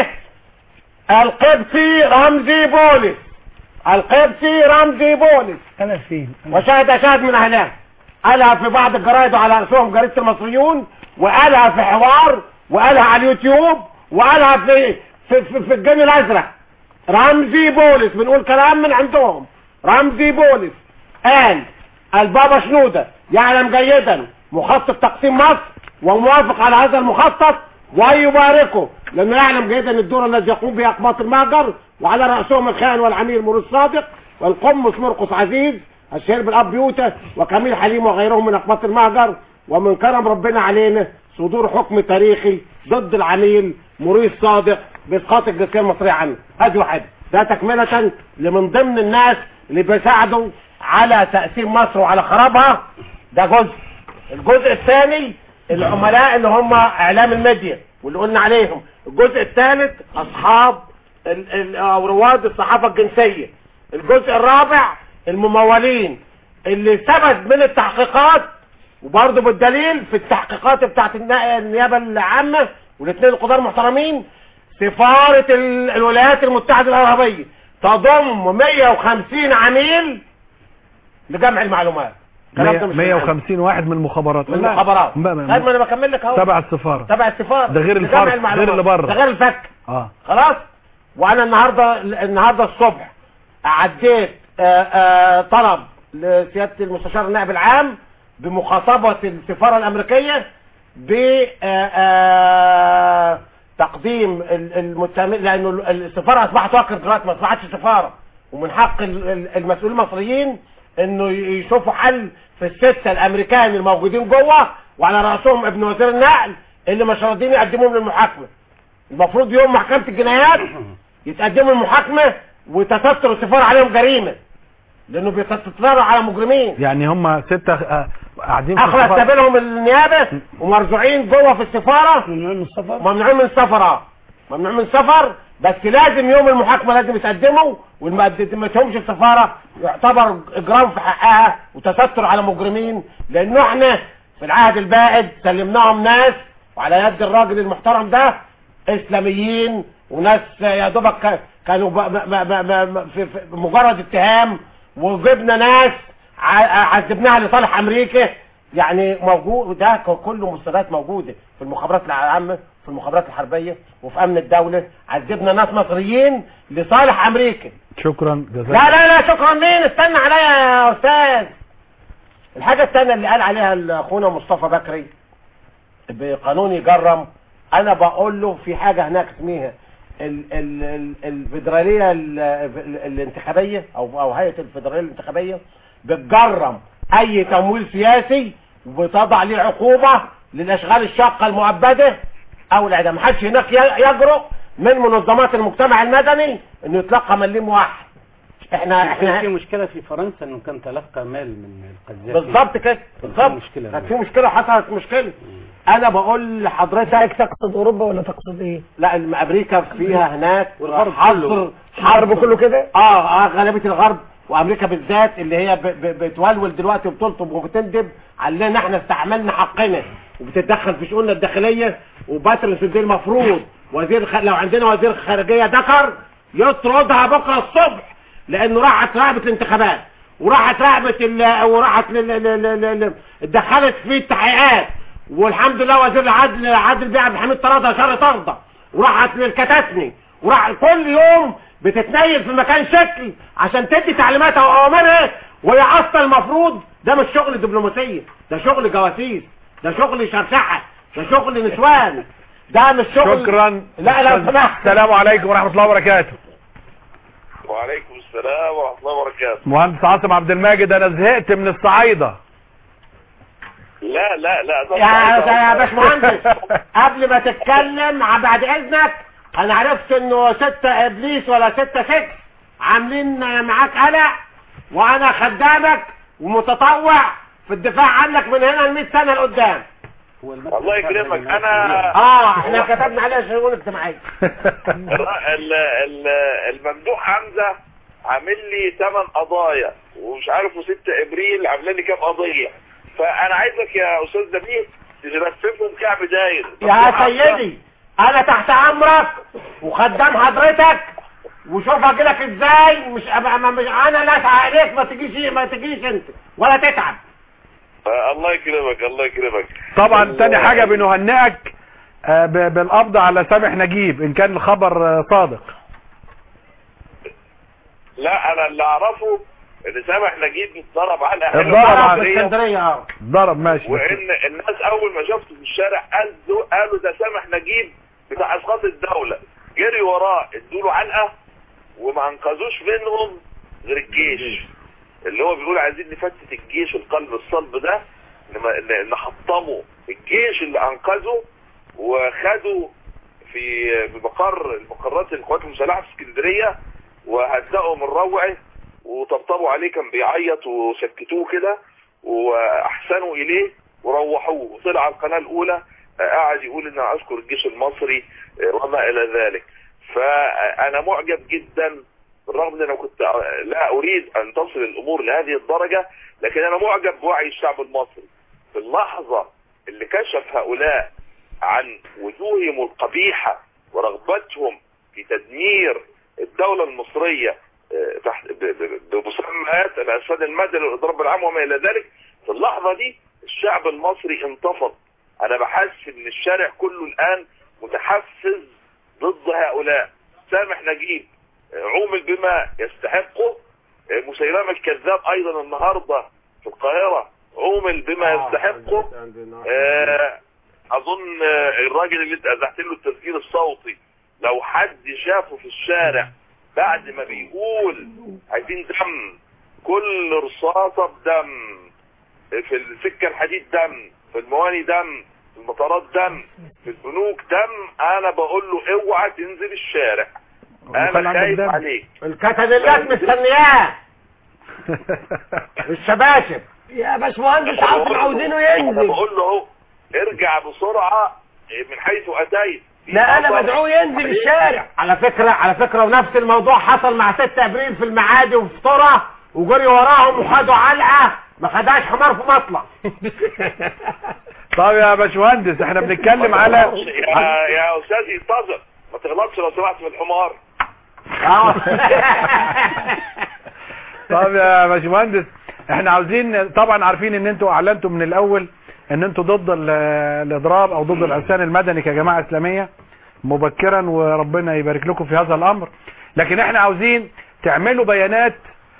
القبطي رمزي بولس القبطي رمزي بولس انا فين وشاهد شاهد من اهلها قالها في بعض الجرايد وعلى رأسهم جريدة المصريون وقالها في حوار وقالها على اليوتيوب وقالها في في, في, في الجن الازرق رمزي بولس بنقول كلام من عندهم رمزي بولس قال البابا شنودة يعلم جيدا مخطط تقسيم مصر وموافق على هذا المخطط ويباركه لانه يعلم جيدا الدور الذي يقوم به اقباط المهجر وعلى رأسهم الخائن والعميل مرور صادق والقمص مرقس عزيز الشهير بالاب يوتا وكميل حليم وغيرهم من اقباط المهجر ومن كرم ربنا علينا صدور حكم تاريخي ضد العميل مريد صادق باسقاط الجنسيه المصريه عنه هذه واحده ده تكمله لمن ضمن الناس اللي بيساعدوا على تاثير مصر وعلى خرابها ده جزء الجزء الثاني العملاء اللي هم اعلام الميديا واللي قلنا عليهم الجزء الثالث اصحاب ال- ال- او رواد الصحافة الجنسية الجزء الرابع الممولين اللي ثبت من التحقيقات وبرضه بالدليل في التحقيقات بتاعت النا- النيابة العامة والاثنين القضاة المحترمين سفارة ال- الولايات المتحدة العربية تضم 150 عميل لجمع المعلومات الكلام ده مش من عندي. 150 واحد من المخابرات من المخابرات لا، ما- طيب ما انا بكمل لك اهو تبع السفارة تبع السفارة ده غير لجمع الفرق، المعلومات. غير اللي بره. ده غير الفك اه خلاص وانا النهارده النهارده الصبح عديت آآ آآ طلب لسياده المستشار النائب العام بمخاطبه السفاره الامريكيه ب آآ تقديم ال- المتهم لانه ال- السفاره اصبحت واقف دلوقتي ما اصبحتش سفاره ومن حق ال- ال- المسؤولين المصريين انه ي- يشوفوا حل في السته الامريكان الموجودين جوه وعلى راسهم ابن وزير النقل اللي مش راضيين يقدموهم للمحاكمه المفروض يوم محكمة الجنايات يتقدموا المحاكمة وتستر السفارة عليهم جريمة لانه بيتستروا على مجرمين يعني هم ستة آه، قاعدين في اخلص السفارة. سبيلهم النيابة ومرجوعين جوه في السفارة ممنوعين من السفر ممنوعين من السفر اه ممنوع من السفر بس لازم يوم المحاكمة لازم يتقدموا وما تقدمتهمش السفارة يعتبر اجرام في حقها وتستر على مجرمين لانه احنا في العهد البائد سلمناهم ناس وعلى يد الراجل المحترم ده اسلاميين وناس يا دوبك كا- كانوا ب- ب- ب- ب- ب- في في مجرد اتهام وجبنا ناس ع- عذبناها لصالح امريكا يعني موجود ده ك- كله مستندات موجوده في المخابرات العامه في المخابرات الحربيه وفي امن الدوله عذبنا ناس مصريين لصالح امريكا شكرا جزاك لا لا لا شكرا مين استنى عليا يا استاذ الحاجة الثانية اللي قال عليها اخونا مصطفى بكري بقانون يجرم انا بقول له في حاجة هناك اسمها ال- ال- ال- الفيدرالية ال- ال- الانتخابية او او هيئة الفيدرالية الانتخابية بتجرم اي تمويل سياسي وبتضع ليه عقوبة للاشغال الشاقة المؤبدة او الاعدام محدش هناك ي- يجرؤ من منظمات المجتمع المدني انه يتلقى مليم واحد احنا كان احنا في مشكلة في فرنسا انه كان تلقى مال من القذافي بالظبط كده بالظبط مشكلة كانت في مشكله حصلت مشكله انا بقول لحضرتك تقصد اوروبا ولا تقصد ايه لا الم- امريكا فيها هناك والغرب حظر كله. الغرب كله كده؟ اه اه غالبيه الغرب وامريكا بالذات اللي هي ب- ب- بتولول دلوقتي وبتلطم وبتندب علينا احنا استعملنا حقنا وبتتدخل في شؤوننا الداخليه وباترس دي المفروض وزير خ... لو عندنا وزير خارجيه ذكر يطردها بكره الصبح لانه راحت رهبه الانتخابات وراحت رهبه ال... وراحت ل... ل... ل... ل... ل... اتدخلت في التحقيقات والحمد لله وزير العدل عادل بيه عبد الحميد طردها شر طرده وراحت للكتاتني وراح كل يوم بتتنيل في مكان شكل عشان تدي تعليماتها واوامرها وهي اصلا المفروض ده مش شغل دبلوماسيه ده شغل جواسيس ده شغل شرشحه ده شغل نسوان ده مش شغل شكرا لا لا سمحت السلام عليكم ورحمة الله وبركاته وعليكم السلام ورحمة الله وبركاته مهندس عاصم عبد الماجد انا زهقت من الصعايدة لا لا لا ده يا صعب. يا باشمهندس قبل ما تتكلم ع- بعد اذنك انا عرفت انه ستة ابليس ولا ستة سكس عاملين معاك قلق وانا خدامك ومتطوع في الدفاع عنك من هنا ل 100 سنه لقدام الله يكرمك انا اه احنا كتبنا عليها شؤون اجتماعيه الر- ال- ال- الممدوح حمزة عامل لي 8 قضايا ومش عارف 6 ابريل عامله لي كام قضية فانا عايزك يا استاذ نبيه تلففهم كعب داير يا سيدي انا تحت امرك وخدام حضرتك وشوف اجيلك ازاي مش, أبقى- ما- مش انا لا اسعى اليك ما تجيش ما تجيش انت ولا تتعب آه، الله يكرمك الله يكرمك طبعا تاني حاجة بنهنئك آه، ب- بالقبض على سامح نجيب ان كان الخبر آه، صادق لا انا اللي اعرفه ان سامح نجيب اتضرب على اتضرب على- اسكندريه اه ضرب ماشي وان الناس اول ما شافته في الشارع قالوا قالوا ده سامح نجيب بتاع اسقاط الدولة جري وراه ادوا علقة وما انقذوش منهم غير الجيش اللي هو بيقول عايزين نفتت الجيش القلب الصلب ده نم- ن- نحطمه الجيش اللي انقذه وخدوا في في مقر المقرات القوات المسلحه في اسكندريه وهزقوا من روعه وطبطبوا عليه كان بيعيط وسكتوه كده واحسنوا اليه وروحوه وطلع على القناه الاولى قاعد يقول ان أنا اشكر الجيش المصري آه، وما الى ذلك فانا معجب جدا بالرغم ان انا كنت آه، لا اريد ان تصل الامور لهذه الدرجة لكن انا معجب بوعي الشعب المصري في اللحظة اللي كشف هؤلاء عن وجوههم القبيحة ورغبتهم في تدمير الدولة المصرية آه، تحت ب- ب- بمسميات الارشاد المدني والاضراب العام وما الى ذلك في اللحظة دي الشعب المصري انتفض انا بحس ان الشارع كله الان متحفز ضد هؤلاء سامح نجيب آه، عومل بما يستحقه آه، مسيلمة الكذاب ايضا النهاردة في القاهرة عومل بما يستحقه آه، اظن آه، الراجل اللي انت ازعت له التسجيل الصوتي لو حد شافه في الشارع بعد ما بيقول عايزين دم كل رصاصة بدم في السكة الحديد دم في المواني دم في المطارات دم في البنوك دم انا بقول له اوعى تنزل الشارع وكان انا عندك خايف دم. عليك الكتدلات مستنياه الشباشب يا باشمهندس عاصم عاوزينه انا ينزل بقول له اهو ارجع بسرعة من حيث اتيت في لا انا خطر بدعوه ينزل عليك. الشارع على فكرة على فكرة ونفس الموضوع حصل مع 6 ابريل في المعادي وفي طرة وجري وراهم وخدوا علقة ما خدهاش حمار في مطلع طب يا باشمهندس احنا بنتكلم على يا يا استاذ انتظر ما تغلطش لو سمحت في الحمار طب يا باشمهندس احنا عاوزين طبعا عارفين ان انتوا اعلنتوا من الاول ان انتوا ضد ال- الاضراب او ضد العصيان المدني كجماعة اسلامية مبكرا وربنا يبارك لكم في هذا الامر لكن احنا عاوزين تعملوا بيانات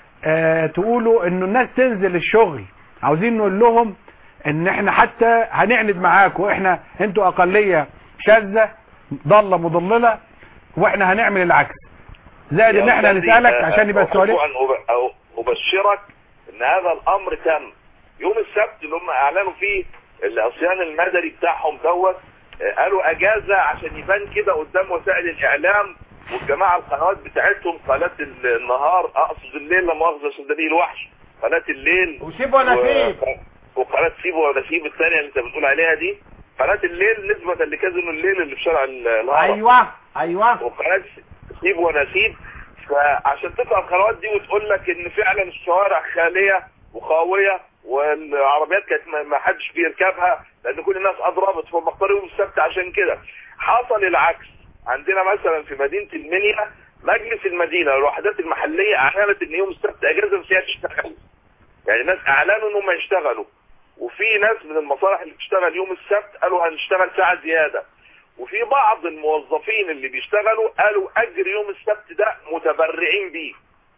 اه تقولوا انه الناس تنزل الشغل عاوزين نقول لهم ان احنا حتى هنعند معاكم احنا انتوا اقلية شاذة ضالة مضللة واحنا هنعمل العكس زائد ان يا احنا أستاذي، هنسألك آه، عشان يبقى أحب السؤال أن أب- أو- أبشرك إن هذا الأمر تم يوم السبت اللي هم أعلنوا فيه العصيان المدني بتاعهم دوت آه، قالوا أجازة عشان يبان كده قدام وسائل الإعلام والجماعة القنوات بتاعتهم قناة ال- النهار أقصد الليل لا مؤاخذة عشان ده بيه الوحش قناة الليل وسيب ونسيب. و- وقناة سيب ونسيب الثانية اللي أنت بتقول عليها دي قناة الليل نسبة لكازينو الليل اللي في شارع ال- الهرم ايوه ايوه وقناه سيب ونسيب فعشان تطلع القنوات دي وتقول لك ان فعلا الشوارع خاليه وخاويه والعربيات كانت ما- ما حدش بيركبها لان كل الناس اضربت فهم اختاروا يوم السبت عشان كده حصل العكس عندنا مثلا في مدينه المنيا مجلس المدينه الوحدات المحليه اعلنت ان يوم السبت اجازه بس هي تشتغل يعني الناس اعلنوا انهم يشتغلوا وفي ناس من المصالح اللي بتشتغل يوم السبت قالوا هنشتغل ساعه زياده وفي بعض الموظفين اللي بيشتغلوا قالوا اجر يوم السبت ده متبرعين بيه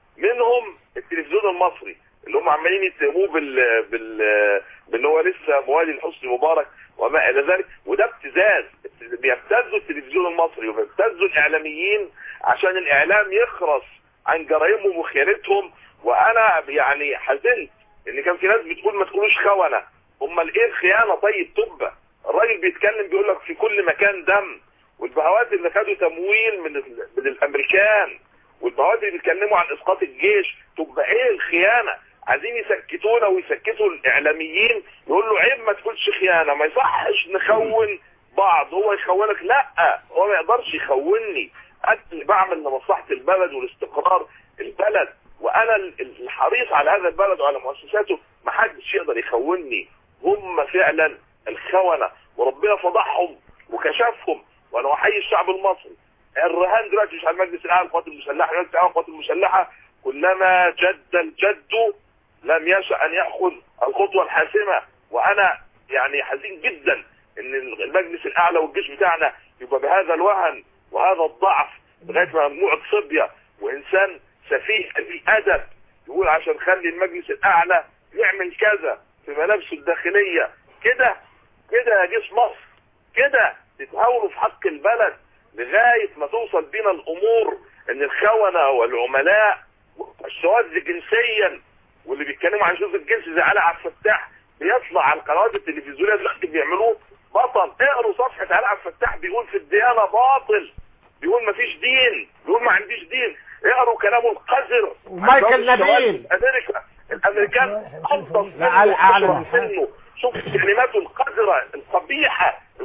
منهم التلفزيون المصري اللي هم عمالين يتهموه بال بال بان هو لسه موالي لحسني مبارك وما الى ذلك وده ابتزاز بيبتزوا التلفزيون المصري وبيبتزوا الاعلاميين عشان الاعلام يخرس عن جرائمهم وخيانتهم وانا يعني حزنت ان كان في ناس بتقول ما تقولوش خونه امال ايه الخيانه طيب تبه الراجل بيتكلم بيقول لك في كل مكان دم والبهوات اللي خدوا تمويل من ال- من الامريكان والبهوات اللي بيتكلموا عن اسقاط الجيش تبقى ايه الخيانه عايزين يسكتونا ويسكتوا الاعلاميين يقول له عيب ما تقولش خيانه ما يصحش نخون بعض هو يخونك لا هو ما يقدرش يخونني انا اللي بعمل لمصلحه البلد والاستقرار البلد وانا ال- الحريص على هذا البلد وعلى مؤسساته ما حدش يقدر يخونني هم فعلا الخونه وربنا فضحهم وكشفهم وانا احيي الشعب المصري الرهان دلوقتي مش على المجلس الاعلى للقوات المسلحه المجلس الاعلى للقوات المسلحه كلما جد الجد لم يشأ ان ياخذ الخطوه الحاسمه وانا يعني حزين جدا ان المجلس الاعلى والجيش بتاعنا يبقى بهذا الوهن وهذا الضعف لغايه ما مجموعه صبيه وانسان سفيه قليل ادب يقول عشان خلي المجلس الاعلى يعمل كذا في ملابسه الداخليه كده كده يا جيش مصر كده تتهاونوا في حق البلد لغايه ما توصل بينا الامور ان الخونه والعملاء والشواذ جنسيا واللي بيتكلموا عن شذوذ الجنس زي علاء عبد الفتاح بيطلع على القنوات التلفزيونيه دلوقتي بيعملوه بطل اقروا صفحه علاء عبد الفتاح بيقول في الديانه باطل بيقول مفيش دين بيقول ما عنديش دين اقروا كلامه القذر ومايكل عن شواذ نبيل. الشواذ امريكا الامريكان انضف لا، على- منه أعلى أشرف من حاجة. منه شوف كلماته القذره القبيحه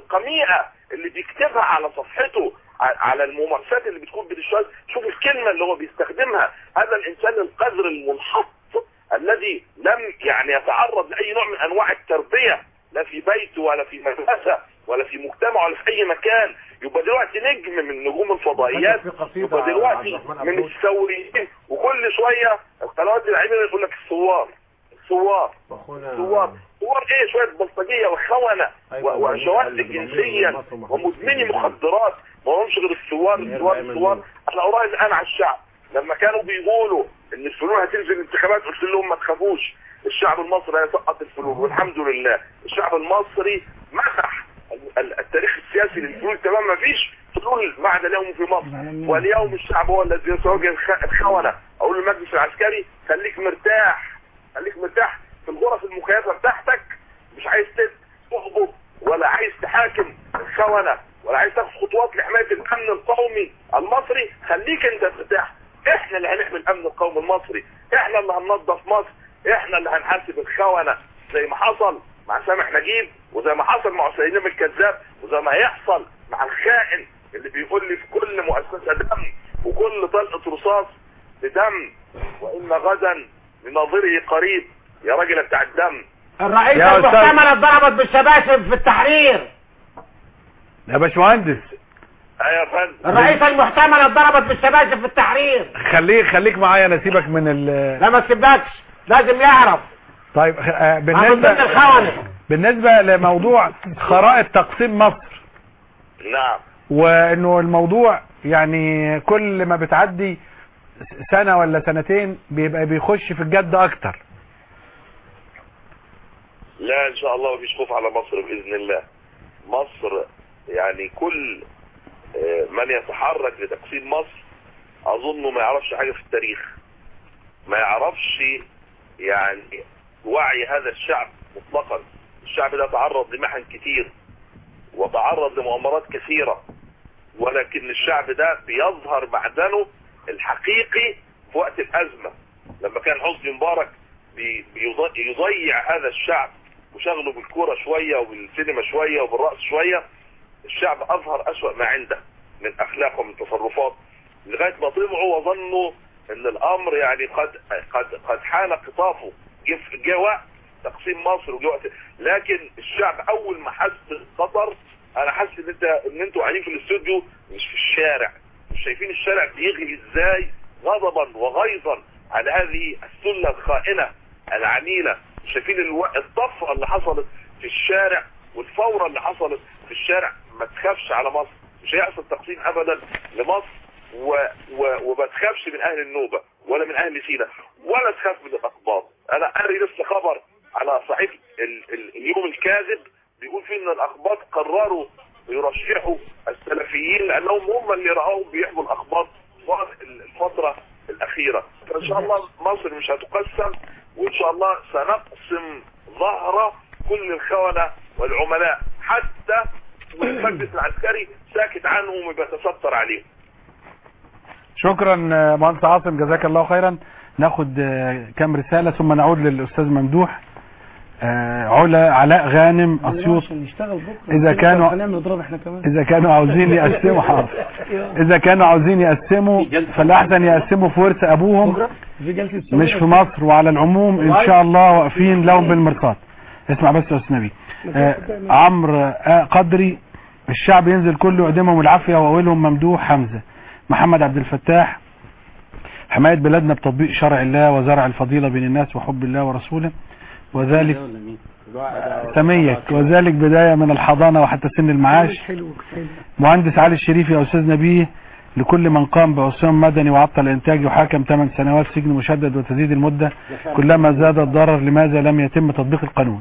القميئة اللي بيكتبها على صفحته ع- على الممارسات اللي بتكون بتشتغل شوف الكلمة اللي هو بيستخدمها هذا الانسان القذر المنحط الذي لم يعني يتعرض لأي نوع من أنواع التربية لا في بيته ولا في مدرسة ولا في مجتمع ولا في أي مكان يبقى دلوقتي نجم من نجوم الفضائيات يبقى دلوقتي من الثوريين وكل شوية القنوات العلمية يقول لك الثوار الثوار ثوار ثوار ايه شوية بلطجية وخونة و- وشواذ جنسيا ومدمني مخدرات ما همش غير الثوار الثوار الثوار انا اراهن الان على الشعب لما كانوا بيقولوا ان الفلول هتنزل الانتخابات قلت لهم ما تخافوش الشعب المصري هيسقط الفلول والحمد لله الشعب المصري مسح ال- ال- التاريخ السياسي للفلول تمام ما فيش فلول بعد اليوم في مصر واليوم الشعب هو الذي يواجه الخ- الخونة اقول للمجلس العسكري خليك مرتاح خليك مرتاح في الغرف المكيفة بتاعتك مش عايز تهبط ولا عايز تحاكم الخونة ولا عايز تاخد خطوات لحماية الامن القومي المصري خليك انت مرتاح احنا اللي هنحمي الامن القومي المصري احنا اللي هننظف مصر احنا اللي هنحاسب الخونة زي ما حصل مع سامح نجيب وزي ما حصل مع سليم الكذاب وزي ما هيحصل مع الخائن اللي بيقول لي في كل مؤسسة دم وكل طلقة رصاص بدم وإن غدا لناظره قريب يا راجل بتاع الدم الرئيس يا أستاذ. المحتملة اتضربت بالشباشب في التحرير يا باشمهندس ايوه يا فندم الرئيس المحتملة اتضربت بالشباشب في التحرير خليك خليك معايا انا سيبك من ال لا ما تسيبكش لازم يعرف طيب آه، من ضمن بالنسبه الخونة بالنسبه لموضوع خرائط تقسيم مصر نعم وانه الموضوع يعني كل ما بتعدي سنة ولا سنتين بيبقى بيخش في الجد اكتر لا ان شاء الله مفيش خوف على مصر باذن الله مصر يعني كل آه، من يتحرك لتقسيم مصر اظنه ما يعرفش حاجة في التاريخ ما يعرفش يعني وعي هذا الشعب مطلقا الشعب ده تعرض لمحن كتير وتعرض لمؤامرات كثيرة ولكن الشعب ده بيظهر معدنه الحقيقي في وقت الأزمة لما كان حسني مبارك بي- بيض- يضيع هذا الشعب وشغله بالكورة شوية وبالسينما شوية وبالرقص شوية الشعب أظهر أسوأ ما عنده من أخلاق ومن تصرفات لغاية ما طمعوا وظنوا ان الامر يعني قد قد قد حان قطافه جه في- جه وقت تقسيم مصر وجه وقت لكن الشعب اول ما حس بالخطر انا حاسس ان انت ان انتوا قاعدين في الاستوديو مش في الشارع مش شايفين الشارع بيغلي ازاي غضبا وغيظا على هذه السله الخائنه العميله مش شايفين الو... الطفره اللي حصلت في الشارع والفوره اللي حصلت في الشارع ما تخافش على مصر مش هيحصل تقسيم ابدا لمصر و... و... وما تخافش من اهل النوبة ولا من اهل سينا ولا تخاف من الاخبار انا قاري لسه خبر على صحيفة ال... ال... اليوم الكاذب بيقول فيه ان الاخبار قرروا يرشحوا السلفيين لانهم هم اللي رأوهم بيحموا الاخبار في الفترة الاخيرة فان شاء الله مصر مش هتقسم وان شاء الله سنقسم ظهر كل الخونة والعملاء حتى والمجلس العسكري ساكت عنهم وبيتستر عليهم شكرا آه، مهندس عاصم جزاك الله خيرا ناخد آه، كام رسالة ثم نعود للأستاذ ممدوح آه، علا علاء غانم أسيوط عشان نشتغل بكره إذا كانوا هنعمل اضراب احنا كمان إذا كانوا عاوزين يقسموا حاضر إذا كانوا عاوزين يقسموا فالأحسن يقسموا في ورث أبوهم في جلسه مش في مصر وعلى العموم إن شاء الله واقفين لهم بالمرصاد اسمع بس يا أستاذ نبي آه، عمرو آه، قدري الشعب ينزل كله يعدمهم العافية وأولهم ممدوح حمزة محمد عبد الفتاح حماية بلادنا بتطبيق شرع الله وزرع الفضيلة بين الناس وحب الله ورسوله وذلك سميك وذلك بداية من الحضانة وحتى سن المعاش حلو حلو مهندس علي الشريف يا أستاذ نبيه لكل من قام بعصيان مدني وعطل الإنتاج يحاكم 8 سنوات سجن مشدد وتزيد المدة كلما زاد الضرر لماذا لم يتم تطبيق القانون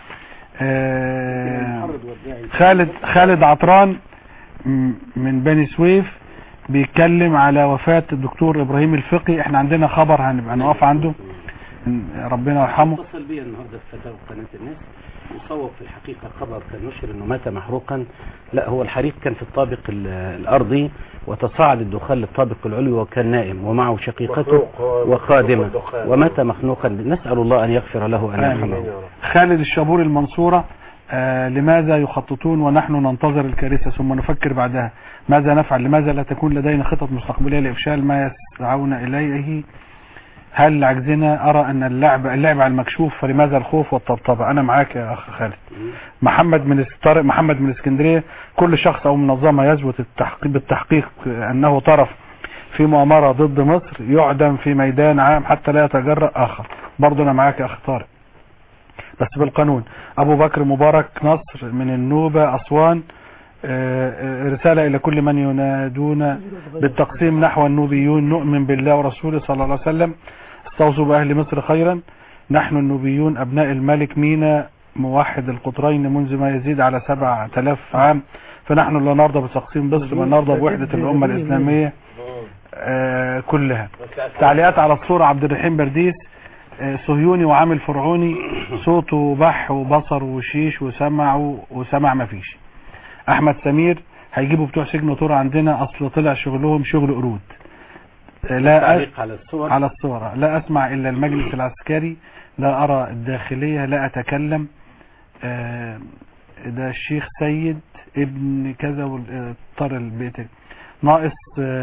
آه، خالد خالد عطران م- من بني سويف بيتكلم على وفاة الدكتور إبراهيم الفقي احنا عندنا خبر هنبقى نقف عنده إن ربنا يرحمه اتصل بي النهارده في فتاوى قناه الناس يصوب في الحقيقه خبر كان نشر انه مات محروقا لا هو الحريق كان في الطابق ال- الارضي وتصاعد الدخان للطابق العلوي وكان نائم ومعه شقيقته وخادمه ومات مخنوقا نسال الله ان يغفر له وان آمين. يرحمه خالد الشابور المنصورة آه، لماذا يخططون ونحن ننتظر الكارثة ثم نفكر بعدها ماذا نفعل لماذا لا تكون لدينا خطط مستقبلية لإفشال ما يسعون إليه هل عجزنا أرى أن اللعب اللعب على المكشوف فلماذا الخوف والطبطبة أنا معاك يا أخ خالد محمد من طارق محمد من اسكندرية كل شخص أو منظمة يثبت التحقيق بالتحقيق أنه طرف في مؤامرة ضد مصر يعدم في ميدان عام حتى لا يتجرأ آخر برضه أنا معاك يا أخ طارق بس بالقانون أبو بكر مبارك نصر من النوبة أسوان آه، آه، رسالة إلى كل من ينادون بالتقسيم نحو النوبيون نؤمن بالله ورسوله صلى الله عليه وسلم استوصوا بأهل مصر خيرا نحن النوبيون أبناء الملك مينا موحد القطرين منذ ما يزيد على سبعة آلاف عام فنحن لا نرضى بتقسيم مصر بل نرضى بوحدة الأمة الإسلامية آه، كلها تعليقات على الصورة عبد الرحيم برديس آه، صهيوني وعامل فرعوني صوته بح وبصر وشيش وسمع وسمع مفيش احمد سمير هيجيبوا بتوع سجن طور عندنا اصل طلع شغلهم شغل قرود آه، لا أس... تعليق على الصور على الصورة لا اسمع الا المجلس العسكري لا ارى الداخلية لا اتكلم آه، ده الشيخ سيد ابن كذا واضطر البيت ناقص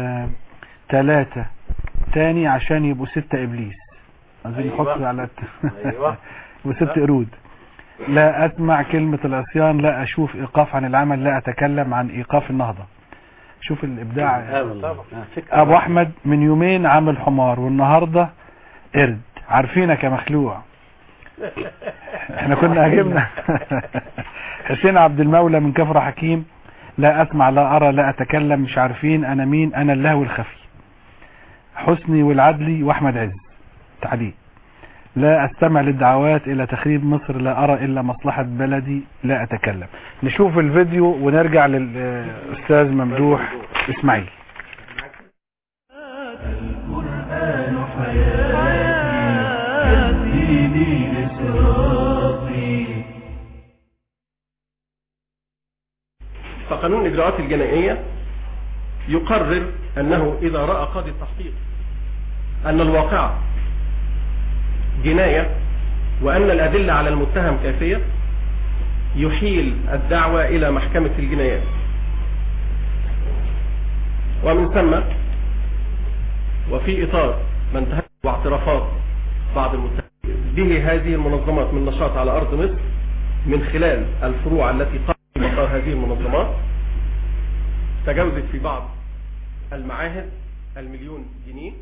ثلاثة تاني عشان يبقوا ستة ابليس عايزين أيوة. نحط على أيوة. وست قرود لا اسمع كلمة العصيان لا اشوف ايقاف عن العمل لا اتكلم عن ايقاف النهضة شوف الابداع آه والله. آه، فكرة ابو احمد من يومين عامل حمار والنهاردة قرد عارفينك يا مخلوع احنا كنا هجبنا حسين عبد المولى من كفر حكيم لا اسمع لا ارى لا اتكلم مش عارفين انا مين انا اللهو الخفي حسني والعدلي واحمد عز تعليق لا استمع للدعوات الى تخريب مصر لا ارى الا مصلحة بلدي لا اتكلم نشوف الفيديو ونرجع للاستاذ ممدوح اسماعيل القرآن حياتي يهديني لصراطي فقانون الإجراءات الجنائية يقرر أنه إذا رأى قاضي التحقيق أن الواقعة جناية وأن الأدلة على المتهم كافية يحيل الدعوة إلى محكمة الجنايات ومن ثم وفي إطار ما انتهت واعترافات بعض المتهمين به هذه المنظمات من نشاط على أرض مصر من خلال الفروع التي قامت بمسار هذه المنظمات تجاوزت في بعض المعاهد المليون جنيه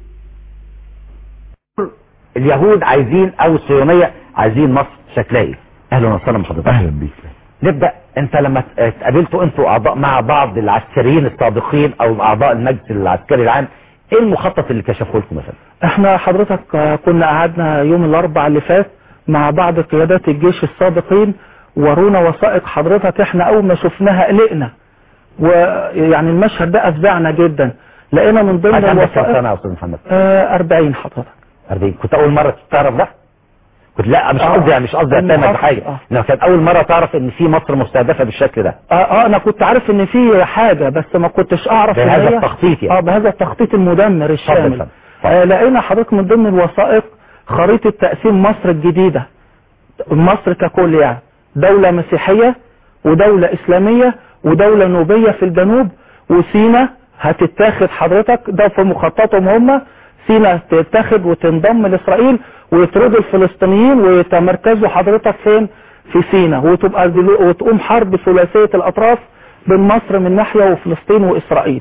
اليهود عايزين او الصهيونيه عايزين مصر شكلها ايه اهلا وسهلا بحضرتك اهلا بيك نبدا انت لما اتقابلتوا انتوا اعضاء مع بعض العسكريين السابقين او اعضاء المجلس العسكري العام ايه المخطط اللي كشفه لكم مثلا احنا حضرتك آه، كنا قعدنا يوم الاربع اللي فات مع بعض قيادات الجيش السابقين ورونا وثائق حضرتك احنا اول ما شفناها قلقنا ويعني المشهد ده افزعنا جدا لقينا من ضمن حضرتك عندك كام الوثائق سنه يا استاذ محمد آه 40 حضرتك 40 كنت اول مره تعرف ده كنت لا مش آه. قصدي مش قصدي اتهمك المخطط، بحاجه آه. انما كانت اول مره تعرف ان في مصر مستهدفه بالشكل ده اه, آه انا كنت عارف ان في حاجة بس ما كنتش اعرف إن بهذا هي- التخطيط يعني. اه بهذا التخطيط المدمر الشامل اتفضل. آه لقينا حضرتك من ضمن الوثائق خريطة تقسيم مصر الجديدة مصر ككل يعني دولة مسيحية ودولة اسلامية ودولة نوبية في الجنوب وسينا هتتاخد حضرتك ده في مخططهم هم سينا تتاخد وتنضم لاسرائيل ويطردوا الفلسطينيين ويتمركزوا حضرتك فين في سينا وتبقى دلو... وتقوم حرب ثلاثية الاطراف بين مصر من ناحية وفلسطين واسرائيل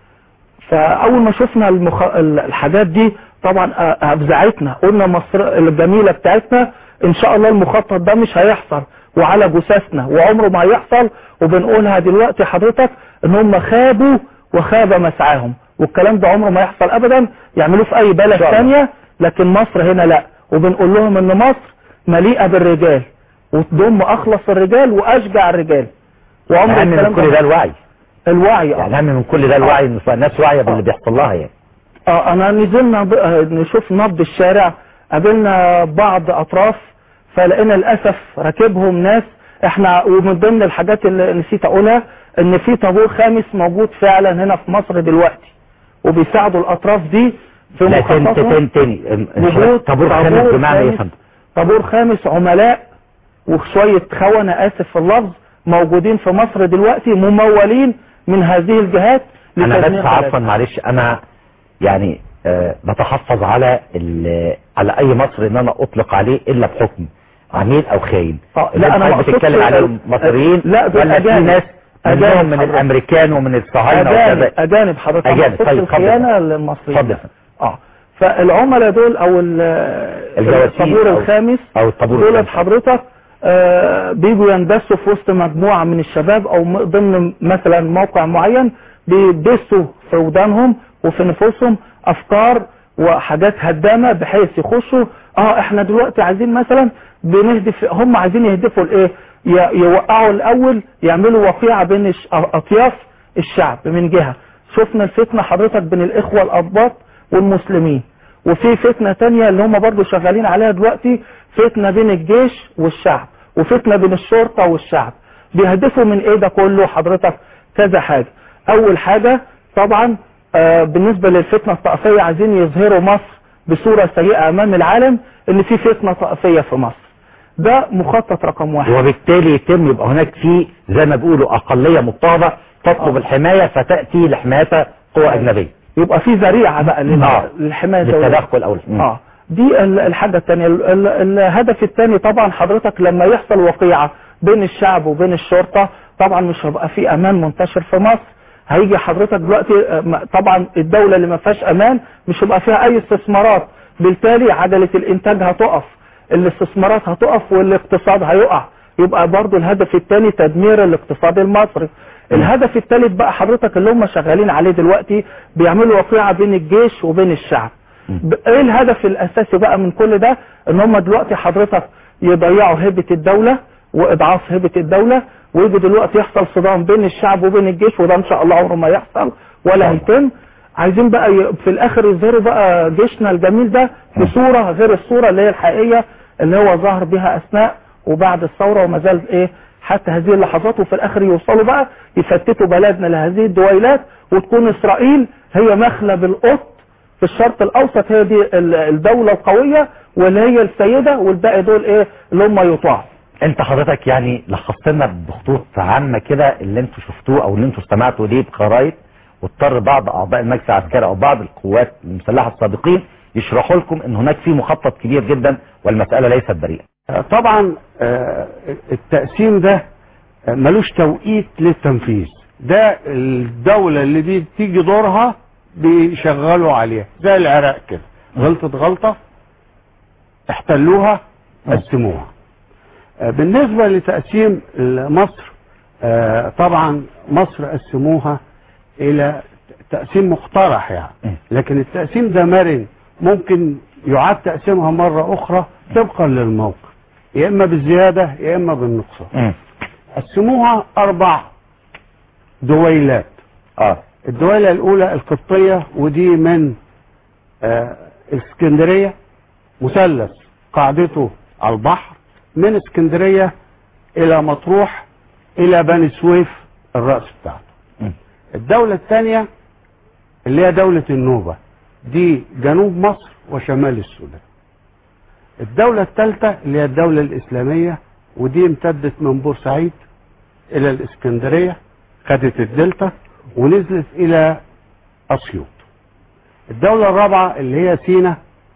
فاول ما شفنا المخ... الحاجات دي طبعا أ- افزعتنا قلنا مصر الجميلة بتاعتنا ان شاء الله المخطط ده مش هيحصل وعلى جثثنا وعمره ما هيحصل وبنقولها دلوقتي حضرتك ان هم خابوا وخاب مسعاهم والكلام ده عمره ما يحصل ابدا يعملوه في اي بلد ثانية لكن مصر هنا لا وبنقول لهم ان مصر مليئة بالرجال وتضم اخلص الرجال واشجع الرجال وعمر اهم من الكلام كل ده الوعي الوعي يعني اهم من كل ده الوعي ان الناس واعيه باللي بيحصل لها يعني اه انا نزلنا ب- آه، نشوف نبض الشارع قابلنا بعض اطراف فلقينا للاسف راكبهم ناس احنا ومن ضمن الحاجات اللي نسيت اقولها ان في طابور خامس موجود فعلا هنا في مصر دلوقتي وبيساعدوا الاطراف دي في لا تاني مخططهم تاني تاني وجود طابور خامس بمعنى ايه يا فندم طابور خامس عملاء وشوية خونة اسف في اللفظ موجودين في مصر دلوقتي ممولين من هذه الجهات انا لتدمير بس عفوا بلدنا. معلش انا يعني آه بتحفظ على ال- على اي مصري ان انا اطلق عليه الا بحكم عميل او خاين آه، اللي لا انا انت ما بتتكلم أقصدش- على المصريين لا دول ولا في أجانب. ناس منهم أجانب من حضرتك. الامريكان ومن الصهاينه اجانب وكذا اجانب حضرتك ما أجانب. أقصدش طيب، اتفضل. الخيانة للمصريين اتفضل. اه فالعملاء دول او ال- الجواسيس الطابور أو- الخامس او الطابور دولت الخامس. حضرتك آه، بيجوا يندسوا في وسط مجموعة من الشباب او م- ضمن مثلا موقع معين بيدسوا في ودانهم وفي نفوسهم افكار وحاجات هدامة بحيث يخشوا اه احنا دلوقتي عايزين مثلا بنهدف هم عايزين يهدفوا لايه ي- يوقعوا الاول يعملوا وقيعة بين الش- اطياف الشعب من جهة شفنا الفتنة حضرتك بين الاخوة الاباط والمسلمين وفي فتنة تانية اللي هم برضو شغالين عليها دلوقتي فتنة بين الجيش والشعب وفتنة بين الشرطة والشعب بيهدفوا من ايه ده كله حضرتك كذا حاجة اول حاجة طبعا آه بالنسبة للفتنة الطائفية عايزين يظهروا مصر بصورة سيئة امام العالم ان في فتنة طائفية في مصر ده مخطط رقم واحد وبالتالي يتم يبقى هناك في زي ما بيقولوا اقليه مضطهده تطلب الحمايه فتاتي لحمايتها قوى اجنبيه يبقى في ذريعة بقى لل- آه. للحماية الدولية. للتدخل او مم. اه دي ال- الحاجة التانية ال- ال- الهدف التاني طبعا حضرتك لما يحصل وقيعة بين الشعب وبين الشرطة طبعا مش هيبقى في امان منتشر في مصر هيجي حضرتك دلوقتي آه، م- طبعا الدولة اللي ما فيهاش امان مش هيبقى فيها اي استثمارات بالتالي عجلة الانتاج هتقف الاستثمارات هتقف والاقتصاد هيقع يبقى برضو الهدف الثاني تدمير الاقتصاد المصري الهدف الثالث بقى حضرتك اللي هم شغالين عليه دلوقتي بيعملوا وقيعة بين الجيش وبين الشعب ب- ايه الهدف الاساسي بقى من كل ده ان هم دلوقتي حضرتك يضيعوا هبة الدولة واضعاف هبة الدولة ويجي دلوقتي يحصل صدام بين الشعب وبين الجيش وده ان شاء الله عمره ما يحصل ولا هيتم عايزين بقى ي- في الاخر يظهروا بقى جيشنا الجميل ده بصورة غير الصورة اللي هي الحقيقية اللي هو ظهر بها اثناء وبعد الثورة وما زال ايه حتى هذه اللحظات وفي الاخر يوصلوا بقى يفتتوا بلدنا لهذه الدويلات وتكون اسرائيل هي مخلب القط في الشرق الاوسط هي دي ال- الدولة القوية واللي هي السيدة والباقي دول ايه اللي هم يطاعوا انت حضرتك يعني لخصت لنا بخطوط عامه كده اللي انتوا شفتوه او اللي انتوا استمعتوا ليه بخرايط واضطر بعض اعضاء المجلس العسكري او بعض القوات المسلحه السابقين يشرحوا لكم ان هناك في مخطط كبير جدا والمساله ليست بريئه طبعا آه، التقسيم ده آه، ملوش توقيت للتنفيذ ده الدولة اللي دي تيجي دورها بيشغلوا عليها زي العراق كده غلطت غلطة احتلوها قسموها آه، بالنسبة لتقسيم مصر آه، طبعا مصر قسموها الى تقسيم مقترح يعني لكن التقسيم ده مرن ممكن يعاد تقسيمها مرة اخرى طبقا للموقف يا اما بالزيادة يا اما بالنقصان قسموها اربع دويلات اه الدويلة الاولى القبطية ودي من آه اسكندرية مثلث قاعدته على البحر من اسكندرية الى مطروح الى بني سويف الرأس بتاعته الدولة الثانية اللي هي دولة النوبة دي جنوب مصر وشمال السودان الدولة الثالثة اللي هي الدولة الإسلامية ودي امتدت من بورسعيد إلى الإسكندرية خدت الدلتا ونزلت إلى أسيوط الدولة الرابعة اللي هي سينا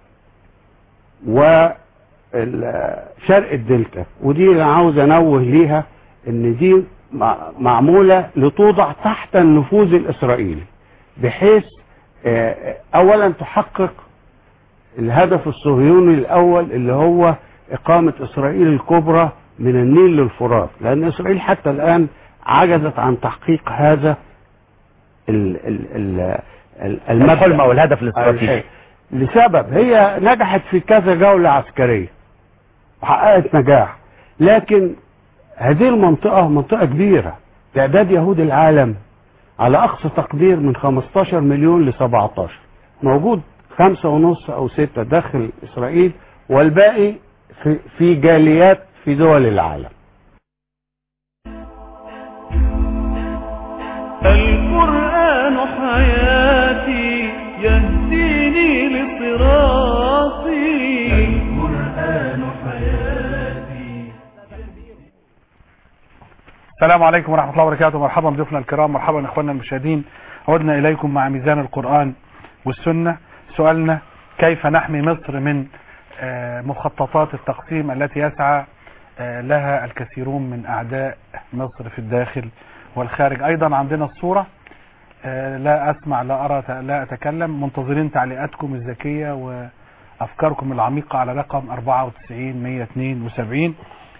وشرق الدلتا ودي أنا عاوز أنوه ليها إن دي مع- معمولة لتوضع تحت النفوذ الإسرائيلي بحيث آه، أولا تحقق الهدف الصهيوني الأول اللي هو إقامة إسرائيل الكبرى من النيل للفرات لأن إسرائيل حتى الآن عجزت عن تحقيق هذا ال ال ال ال- المبدأ الحلم او الهدف الاستراتيجي لسبب هي نجحت في كذا جولة عسكرية وحققت نجاح لكن هذه المنطقة منطقة كبيرة تعداد يهود العالم على أقصى تقدير من 15 مليون ل 17 موجود خمسة ونص أو ستة داخل إسرائيل والباقي في, في جاليات في دول العالم القرآن حياتي يهديني لصراطي القرآن حياتي السلام عليكم ورحمة الله وبركاته مرحبا بضيوفنا الكرام مرحبا اخواننا المشاهدين عدنا اليكم مع ميزان القرآن والسنة سؤالنا كيف نحمي مصر من آه، مخططات التقسيم التي يسعى آه، لها الكثيرون من اعداء مصر في الداخل والخارج ايضا عندنا الصورة آه، لا اسمع لا ارى لا اتكلم منتظرين تعليقاتكم الذكية وافكاركم العميقة على رقم 94 172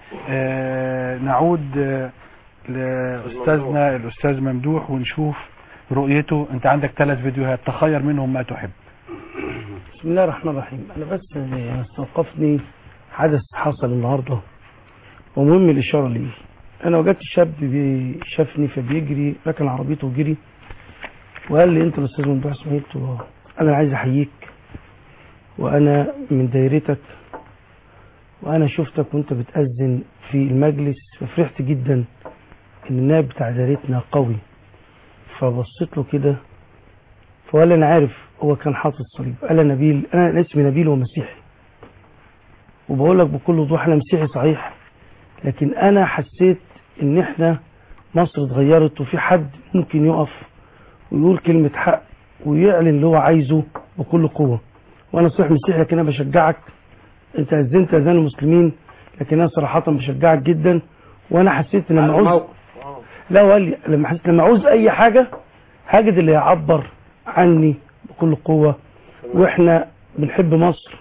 آه، نعود آه، لاستاذنا الاستاذ ممدوح ونشوف رؤيته انت عندك ثلاث فيديوهات تخير منهم ما تحب بسم الله الرحمن الرحيم انا بس يعني استوقفني حدث حصل النهارده ومهم الاشاره ليه انا وجدت شاب بي- شافني فبيجري ركن عربيته وجري وقال لي انت الاستاذ ممدوح اسماعيل قلت له آه. انا عايز احييك وانا من دايرتك وانا شفتك وانت بتأذن في المجلس ففرحت جدا ان النائب بتاع دايرتنا قوي فبصيت له كده فقال لي انا عارف هو كان حاطط صليب قال لي نبيل انا اسمي نبيل ومسيحي وبقول لك بكل وضوح انا مسيحي صحيح لكن انا حسيت ان احنا مصر اتغيرت وفي حد ممكن يقف ويقول كلمة حق ويعلن اللي هو عايزه بكل قوة وانا صحيح مسيحي لكن انا بشجعك انت اذنت اذان المسلمين لكن انا صراحة بشجعك جدا وانا حسيت ان لما عاوز لا هو قال لي لما حسيت لما عاوز اي حاجة هجد اللي يعبر عني بكل قوة واحنا بنحب مصر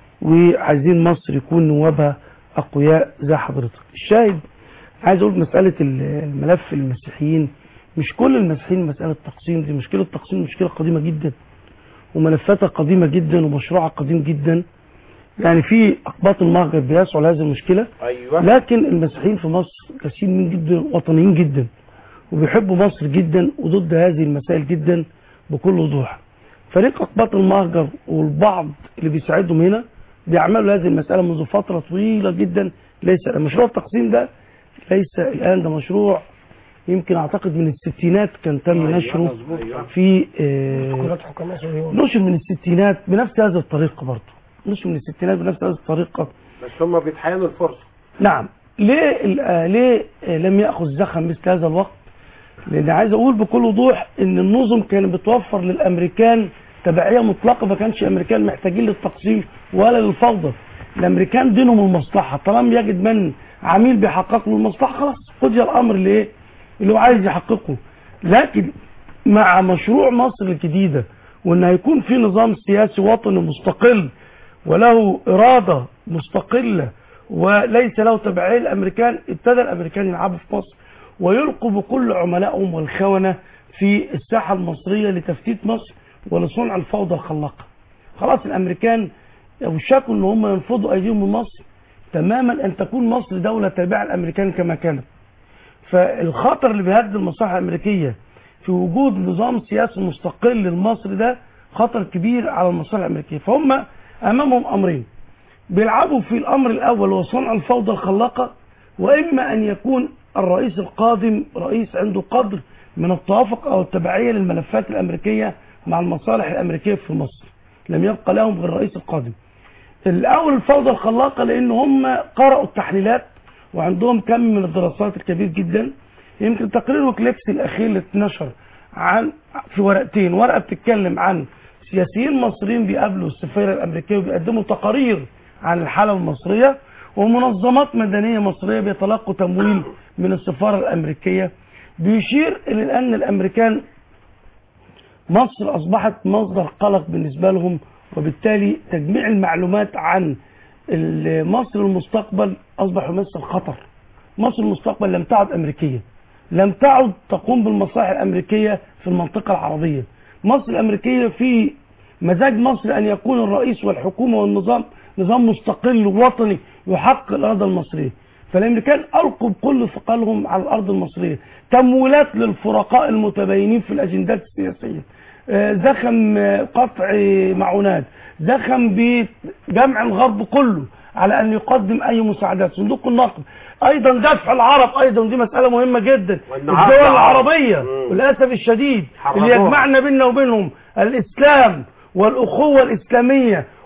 وعايزين مصر يكون نوابها اقوياء زي حضرتك الشاهد عايز اقول مسألة الملف المسيحيين مش كل المسيحيين مسألة تقسيم دي مشكلة تقسيم مشكلة قديمة جدا وملفاتها قديمة جدا ومشروعها قديم جدا يعني في اقباط المهجر بيسعوا لهذه المشكلة ايوه لكن المسيحيين في مصر كثيرين من جدا وطنيين جدا وبيحبوا مصر جدا وضد هذه المسائل جدا بكل وضوح فريق اقباط المهجر والبعض اللي بيساعدهم هنا بيعملوا هذه المسألة منذ فترة طويلة جدا ليس مشروع التقسيم ده ليس الآن ده مشروع يمكن أعتقد من الستينات كان تم نشره في آه، نشر من الستينات بنفس هذه الطريقة برضه نشر من الستينات بنفس هذه الطريقة بس هم بيتحينوا الفرصه نعم ليه ال- آه، ليه آه، لم ياخذ زخم مثل هذا الوقت لان عايز اقول بكل وضوح ان النظم كانت بتوفر للامريكان تبعيه مطلقه ما كانش الامريكان محتاجين للتقسيم ولا للفوضى الامريكان دينهم المصلحه طالما يجد من عميل بيحقق له المصلحه خلاص قضي الامر لايه اللي هو عايز يحققه لكن مع مشروع مصر الجديده وان هيكون في نظام سياسي وطني مستقل وله اراده مستقله وليس له تبعيه الامريكان ابتدى الامريكان يلعبوا في مصر ويلقوا بكل عملائهم والخونه في الساحه المصريه لتفتيت مصر ولصنع الفوضى الخلاقه. خلاص الامريكان اوشكوا ان هم ينفضوا ايديهم من مصر تماما ان تكون مصر دوله تابعه للامريكان كما كانت. فالخطر اللي بيهدد المصالح الامريكيه في وجود نظام سياسي مستقل لمصر ده خطر كبير على المصالح الامريكيه فهم امامهم امرين بيلعبوا في الامر الاول هو صنع الفوضى الخلاقه واما ان يكون الرئيس القادم رئيس عنده قدر من التوافق او التبعيه للملفات الامريكيه مع المصالح الامريكيه في مصر لم يبقى لهم غير الرئيس القادم الاول الفوضى الخلاقه لان هم قرأوا التحليلات وعندهم كم من الدراسات الكبير جدا يمكن تقرير وكليكس الاخير اللي اتنشر عن في ورقتين ورقه بتتكلم عن سياسيين مصريين بيقابلوا السفيره الامريكيه وبيقدموا تقارير عن الحاله المصريه ومنظمات مدنيه مصريه بيتلقوا تمويل من السفاره الامريكيه بيشير الى ان الامريكان مصر اصبحت مصدر قلق بالنسبه لهم وبالتالي تجميع المعلومات عن ال- مصر المستقبل اصبح يمثل خطر مصر المستقبل لم تعد امريكيه لم تعد تقوم بالمصالح الامريكيه في المنطقه العربيه مصر الامريكيه في مزاج مصر ان يكون الرئيس والحكومه والنظام نظام مستقل وطني يحقق الاراده المصريه فالامريكان القوا بكل ثقلهم على الارض المصريه تمويلات للفرقاء المتباينين في الاجندات السياسيه آه، زخم آه، قطع معونات زخم بجمع الغرب كله على ان يقدم اي مساعدات صندوق النقد ايضا دفع العرب ايضا دي مساله مهمه جدا والنهارده الدول عرب. العربيه مم. وللاسف الشديد اللي حرموها. يجمعنا بيننا وبينهم الاسلام والاخوه الاسلاميه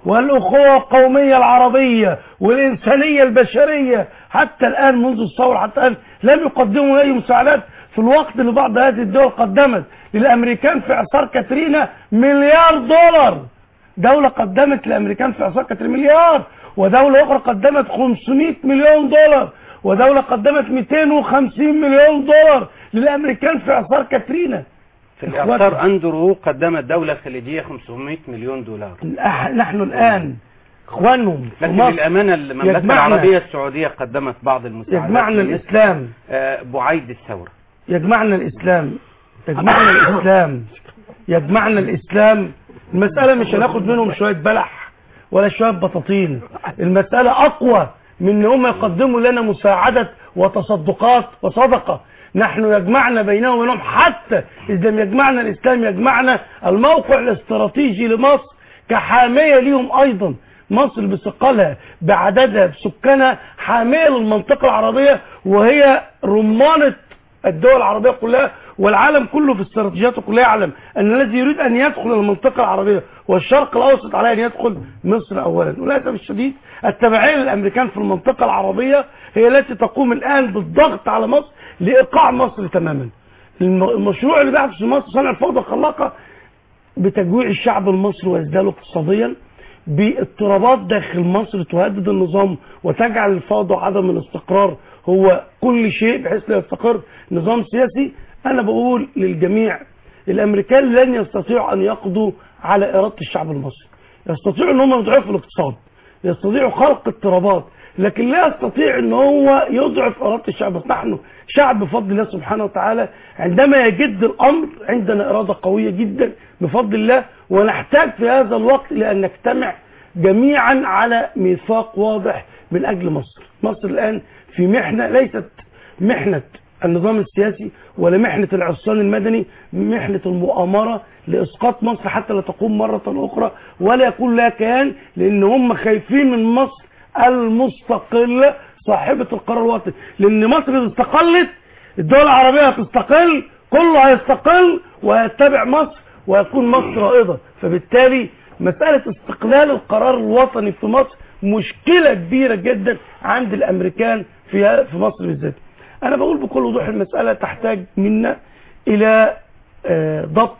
والأخوة القومية العربية والإنسانية البشرية حتى الآن منذ الثورة حتى الآن لم يقدموا أي مساعدات في الوقت اللي بعض هذه الدول قدمت للأمريكان في إعصار كاترينا مليار دولار دولة قدمت للأمريكان في إعصار كاترينا مليار ودولة أخرى قدمت 500 مليون دولار ودولة قدمت 250 مليون دولار للأمريكان في إعصار كاترينا في الإعصار أندرو قدمت دولة خليجية 500 مليون دولار الأح- نحن الآن إخوانهم في لكن مصر للأمانة المملكة يجمعنا- العربية السعودية قدمت بعض المساعدات يجمعنا مثل، الإسلام آه، بعيد الثورة يجمعنا الإسلام يجمعنا الإسلام يجمعنا الإسلام المسألة مش هناخد منهم شوية بلح ولا شوية بطاطين المسألة أقوى من إن هم يقدموا لنا مساعدة وتصدقات وصدقة نحن يجمعنا بينهم وبينهم حتى إذا لم يجمعنا الإسلام يجمعنا الموقع الاستراتيجي لمصر كحامية ليهم أيضا مصر بثقلها بعددها بسكانها حامية للمنطقة العربية وهي رمانة الدول العربية كلها والعالم كله في استراتيجياته كلها يعلم أن الذي يريد أن يدخل المنطقة العربية والشرق الأوسط عليه أن يدخل مصر أولا وللأسف الشديد التبعية للأمريكان في المنطقة العربية هي التي تقوم الآن بالضغط على مصر لإيقاع مصر تماما الم- المشروع اللي بيحدث في مصر صنع الفوضى الخلاقة بتجويع الشعب المصري وإذلاله اقتصاديا باضطرابات داخل مصر تهدد النظام وتجعل الفوضى وعدم الاستقرار هو كل شيء بحيث لا يستقر نظام سياسي انا بقول للجميع الامريكان لن يستطيعوا ان يقضوا على اراده الشعب المصري يستطيعوا ان هم يضعفوا الاقتصاد يستطيعوا خلق اضطرابات لكن لا يستطيع ان هو يضعف اراده الشعب بس نحن شعب بفضل الله سبحانه وتعالى عندما يجد الامر عندنا اراده قويه جدا بفضل الله ونحتاج في هذا الوقت لان نجتمع جميعا على ميثاق واضح من اجل مصر مصر الان في محنه ليست محنه النظام السياسي ولا محنة العصيان المدني محنة المؤامرة لإسقاط مصر حتى لا تقوم مرة أخرى ولا يكون لها كيان لأن هم خايفين من مصر المستقلة صاحبة القرار الوطني لأن مصر إذا استقلت الدول العربية هتستقل كله هيستقل وهيتبع مصر ويكون مصر رائدة فبالتالي مسألة استقلال القرار الوطني في مصر مشكلة كبيرة جدا عند الأمريكان في في مصر بالذات أنا بقول بكل وضوح المسألة تحتاج منا إلى آه، ضبط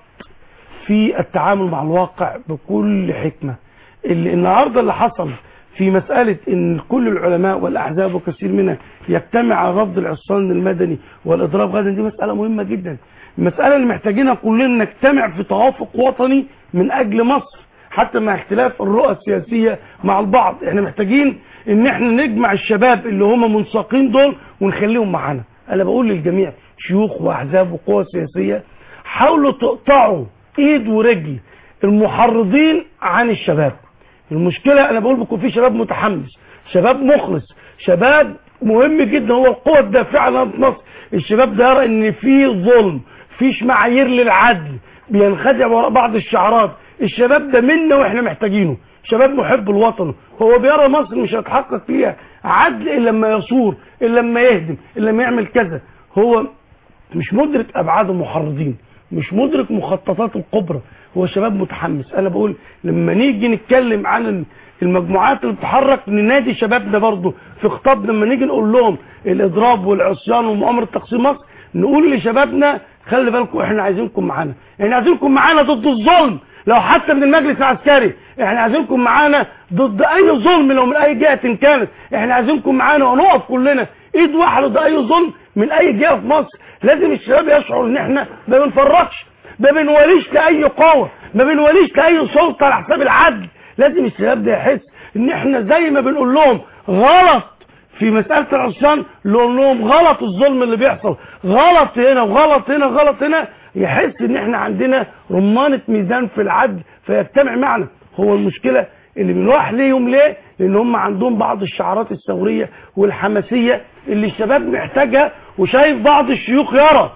في التعامل مع الواقع بكل حكمة اللي النهاردة اللي حصل في مسألة ان كل العلماء والأحزاب وكثير منها يجتمع على رفض العصيان المدني والإضراب غدا دي مسألة مهمة جدا المسألة اللي محتاجينها كلنا نجتمع في توافق وطني من أجل مصر حتى مع اختلاف الرؤى السياسية مع البعض احنا محتاجين ان احنا نجمع الشباب اللي هم منساقين دول ونخليهم معانا انا بقول للجميع شيوخ واحزاب وقوى سياسية حاولوا تقطعوا ايد ورجل المحرضين عن الشباب المشكلة انا بقول بكون في شباب متحمس شباب مخلص شباب مهم جدا هو القوة الدافعة لنهضة مصر الشباب ده يرى ان في ظلم فيش معايير للعدل بينخدع وراء بعض الشعارات الشباب ده منا واحنا محتاجينه شباب محب الوطن هو بيرى مصر مش هيتحقق فيها عدل الا لما يصور الا لما يهدم الا لما يعمل كذا هو مش مدرك ابعاد المحرضين مش مدرك مخططات الكبرى هو شباب متحمس انا بقول لما نيجي نتكلم عن المجموعات اللي بتتحرك ننادي شبابنا برضه في خطابنا لما نيجي نقول لهم الاضراب والعصيان ومؤامره تقسيم مصر نقول لشبابنا خلي بالكم احنا عايزينكم معانا احنا عايزينكم معانا ضد الظلم لو حتى من المجلس العسكري احنا عايزينكم معانا ضد اي ظلم لو من اي جهه كانت احنا عايزينكم معانا ونقف كلنا ايد واحده ضد اي ظلم من اي جهه في مصر لازم الشباب يشعروا ان احنا ما بنفرقش ما بنوليش لاي قوه ما بنوليش لاي سلطه على حساب العدل لازم الشباب ده يحس ان احنا زي ما بنقول لهم غلط في مسألة العصيان نقول لهم غلط الظلم اللي بيحصل غلط هنا وغلط هنا غلط هنا يحس ان احنا عندنا رمانة ميزان في العدل فيجتمع معنا هو المشكلة اللي بنروح ليهم ليه لان هم عندهم بعض الشعارات الثورية والحماسية اللي الشباب محتاجها وشايف بعض الشيوخ يرى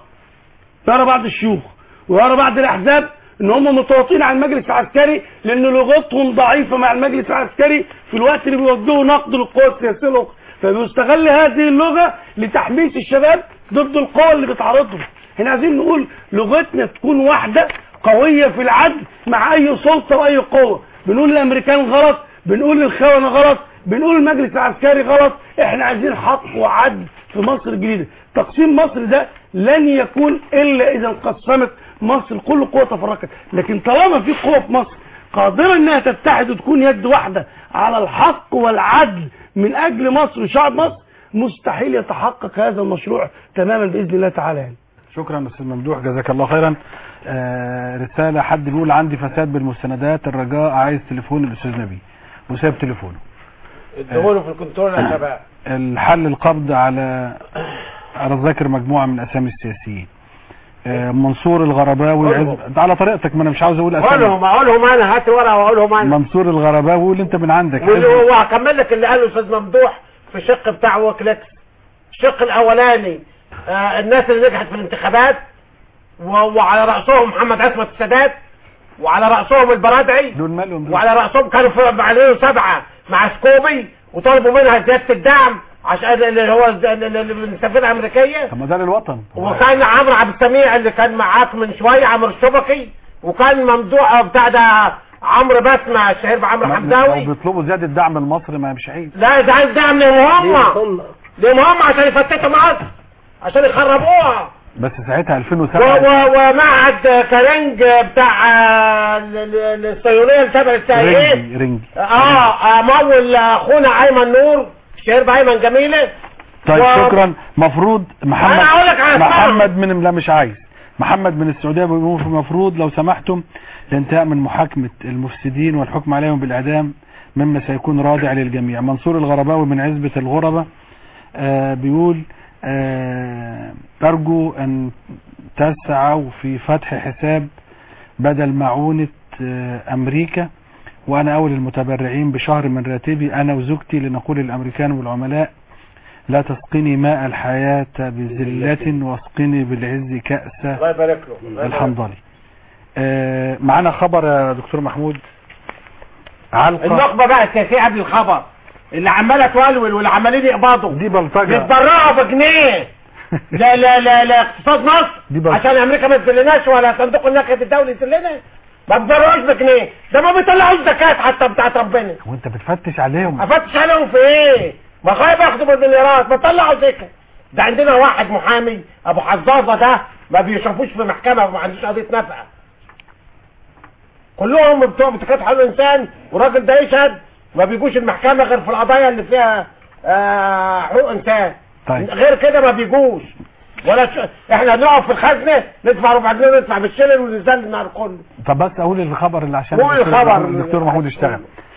يرى بعض الشيوخ ويرى بعض الاحزاب ان هم متواطئين على المجلس العسكري لان لغتهم ضعيفه مع المجلس العسكري في الوقت اللي بيوجهوا نقد للقوى السياسيه الاخرى فبيستغل هذه اللغه لتحميس الشباب ضد القوى اللي بتعارضهم احنا عايزين نقول لغتنا تكون واحده قويه في العدل مع اي سلطه واي قوه بنقول الامريكان غلط بنقول الخونه غلط بنقول المجلس العسكري غلط احنا عايزين حق وعدل في مصر الجديده تقسيم مصر ده لن يكون الا اذا انقسمت مصر كل قوه تفرقت لكن طالما في قوه في مصر قادره انها تتحد وتكون يد واحده على الحق والعدل من اجل مصر وشعب مصر مستحيل يتحقق هذا المشروع تماما باذن الله تعالى يعني. شكرا استاذ ممدوح جزاك الله خيرا آه رسالة حد بيقول عندي فساد بالمستندات الرجاء عايز تليفون الاستاذ نبيل وساب تليفونه ادخلوا في الكنترول يا شباب الحل القبض على على ذاكر مجموعة من اسامي السياسيين آه منصور الغرباوي قولهم. عز... على طريقتك ما انا مش عاوز اقول اسامي اقولهم اقولهم انا هات ورقه واقولهم انا منصور الغرباوي قول انت من عندك واللي هو هكمل لك اللي قاله الاستاذ ممدوح في الشق بتاع وكلكس الشق الاولاني آه الناس اللي نجحت في الانتخابات و- وعلى راسهم محمد عصمت السادات وعلى راسهم البرادعي دول مالهم دول وعلى راسهم كانوا في عليهم سبعه مع سكوبي وطلبوا منها زياده الدعم عشان اللي هو الز- اللي- اللي من السفينه الامريكيه طب ما ده للوطن وكان عمرو عبد السميع اللي كان معاك من شويه عمرو الشبكي وكان ممدوح بتاع ده عمرو بسمه الشهير بعمرو ما- حمداوي لو بيطلبوا زيادة دعم لمصر ما مش عيب لا ده عايز دعم لهم هم لهم هم عشان يفتتوا مصر عشان يخربوها بس ساعتها و 2007 و ومعهد كارنج بتاع آه، ال- ال- الصهيونيه اللي تبع السايقين رنجي رنجي اه آه، مول اخونا ايمن نور الشهير بايمن جميله طيب و- شكرا مفروض محمد أنا أقول لك على اسمها. محمد من لا مش عايز محمد من السعودية بيقول المفروض لو سمحتم الانتهاء من محاكمة المفسدين والحكم عليهم بالإعدام مما سيكون رادع للجميع منصور الغرباوي من عزبة الغربة آه بيقول آه أرجو أن تسعوا في فتح حساب بدل معونة آه أمريكا وأنا أول المتبرعين بشهر من راتبي أنا وزوجتي لنقول للأمريكان والعملاء لا تسقني ماء الحياة بذلة واسقني بالعز كأس الله يبارك له الله يبارك له. الحنظلي آه معانا خبر يا دكتور محمود علقة النخبه بقى السياسيه قبل الخبر اللي عماله تولول واللي عمالين يقبضوا دي بلطجة بيتبرعوا بجنيه لا لا لا لا اقتصاد مصر دي بلطجة عشان امريكا ما تذلناش ولا صندوق النقد الدولي يذلنا ما بيتبرعوش بجنيه ده ما بيطلعوش زكاه حتى بتاعت ربنا وانت بتفتش عليهم افتش عليهم في ايه ما خايف ياخدوا بالمليارات ما طلعوا زكاه ده عندنا واحد محامي ابو حظاظه ده ما بيشرفوش في محكمه وما عندوش قضيه نفقه كلهم بتوع بتكات حقوق الانسان والراجل ده يشهد ما بيجوش المحكمه غير في القضايا اللي فيها آه، حقوق انسان طيب. غير كده ما بيجوش ولا ش... احنا نقف في الخزنه ندفع ربع جنيه ندفع بالشلل وننزل النهار كله طب بس اقول الخبر اللي عشان قول الدكتور- الخبر. الدكتور محمود اشتغل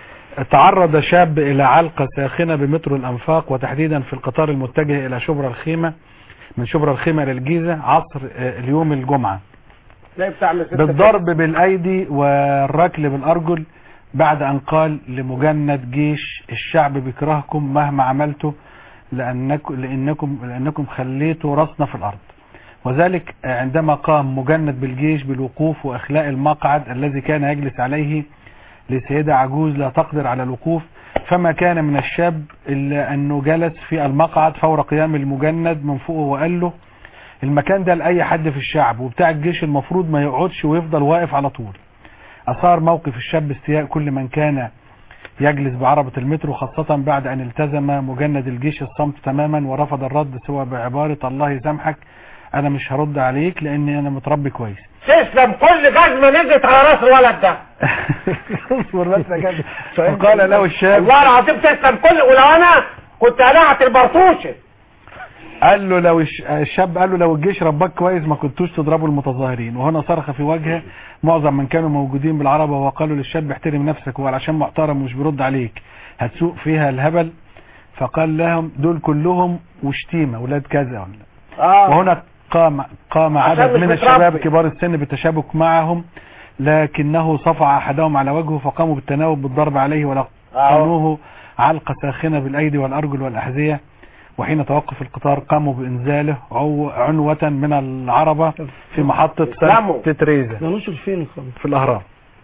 تعرض شاب الى علقة ساخنة بمترو الانفاق وتحديدا في القطار المتجه الى شبرا الخيمة من شبرا الخيمة للجيزة عصر آه، اليوم الجمعة تلاقي بتاع من ستة بالضرب بالايدي والركل بالارجل بعد ان قال لمجند جيش الشعب بيكرهكم مهما عملتوا لانكم لانكم لانكم خليتوا راسنا في الارض وذلك عندما قام مجند بالجيش بالوقوف واخلاء المقعد الذي كان يجلس عليه لسيدة عجوز لا تقدر على الوقوف فما كان من الشاب إلا أنه جلس في المقعد فور قيام المجند من فوقه وقال له المكان ده لأي حد في الشعب وبتاع الجيش المفروض ما يقعدش ويفضل واقف على طول أثار موقف الشاب استياء كل من كان يجلس بعربة المترو خاصة بعد أن التزم مجند الجيش الصمت تماما ورفض الرد سوى بعبارة الله يسامحك أنا مش هرد عليك لأني أنا متربي كويس تسلم كل جزمه نزلت على راس الولد ده اصبر بس يا كابتن وقال له الشاب والله العظيم تسلم كل ولو انا كنت قلعت البرطوشه قال له لو الش- الشاب قال له لو الجيش رباك كويس ما كنتوش تضربوا المتظاهرين وهنا صرخ في وجهه معظم من كانوا موجودين بالعربة وقالوا للشاب احترم نفسك هو علشان محترم ومش بيرد عليك هتسوق فيها الهبل فقال لهم دول كلهم وشتيمة ولاد كذا ولا اه وهنا قام قام عشان عدد مش من متربي. الشباب كبار السن بالتشابك معهم لكنه صفع احدهم على وجهه فقاموا بالتناوب بالضرب عليه ولقنوه علقة ساخنة بالايدي والارجل والاحذية وحين توقف القطار قاموا بانزاله عو- عنوة من العربة في محطة اسلموا. سانت تريزا ده نشر فين الخبر في الاهرام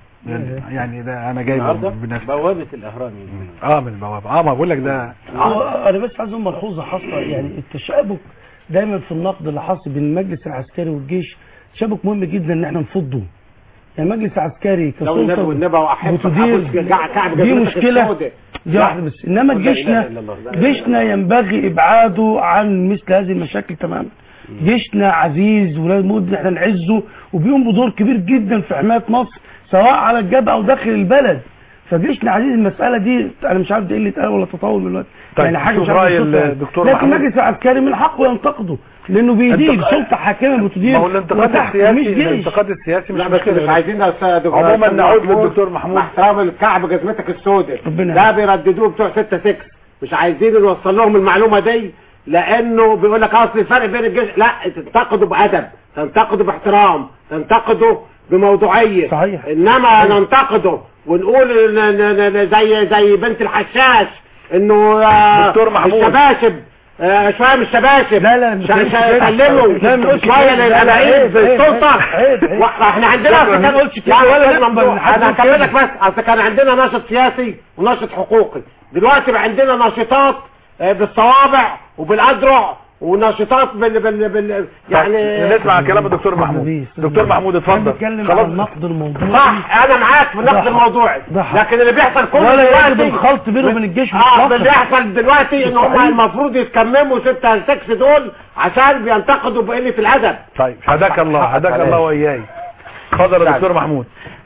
يعني ده انا جايبه بنفسي بوابة الاهرام اه من البوابة اه ما بقول لك ده هو انا بس عايز اقول ملحوظه حاصله يعني التشابك دايما في النقد اللي حاصل بين المجلس العسكري والجيش تشابك مهم جدا ان احنا نفضه يعني مجلس عسكري لو النبي كسلطه والنبي واحب بتدير أبوس كعب- كعب دي جزمتك مشكله السوداء. دي واحده بس انما لا إله جيشنا إلا الله. جيشنا ينبغي ابعاده عن مثل هذه المشاكل تماما جيشنا عزيز ولابد ان احنا نعزه وبيقوم بدور كبير جدا في حمايه مصر سواء على الجبهه او داخل البلد فجيشنا عزيز المساله دي انا مش عارف دي قله ادب ولا تطاول من الوقت طيب، يعني حاجه شوف مش عارف رأي أوصفها. الدكتور لكن محمود. مجلس العسكري من حقه ينتقده لانه بيدير انتق- سلطه حاكمه بتدير ما هو الانتقاد وتحت السياسي مش جيش الانتقاد السياسي مش لا بس مشكلة. مش عايزين يا استاذ دكتور عموما أستاذ نعود محمود، للدكتور محمود. مع احترام الكعب جزمتك السوداء ربنا ده بيرددوه بتوع 6 6 مش عايزين نوصل لهم المعلومه دي لانه بيقول لك اصل الفرق بين الجيش لا تنتقدوا بادب تنتقدوا باحترام تنتقدوا بموضوعيه صحيح انما ننتقده ونقول ن- ن- ن- زي زي بنت الحشاش انه آه، دكتور محمود. الشباشب آه، شويه من الشباشب لا لا مش شا- هنقولش شا- كده. يسلموا لا ما نقولش شويه كده. لا، لا، للابعين عيب، في عيب، السلطه عيب، عيب. واحنا عندنا لا، اصل ما كان نقولش كده لا، ولا استنى نقبل ممدوح. من حد انا يقول هكملك كده. بس اصل كان عندنا نشط سياسي ونشط حقوقي دلوقتي بقى عندنا ناشطات آه، بالصوابع وبالاذرع وناشطات بال بال بال يعني نسمع كلام الدكتور محمود دكتور محمود اتفضل بنتكلم خلاص عن نقد الموضوع صح انا معاك في النقد ضحك. الموضوعي ضحك. لكن اللي بيحصل كله ولا يجب دلوقتي الخلط بينه وبين الجيش اه مطلقاً. اللي بيحصل دلوقتي ان هم مستحيل. المفروض يتكمموا ستة سكس دول عشان بينتقدوا بقلة الادب طيب هداك الله هداك عليك. الله واياي اتفضل يا دكتور محمود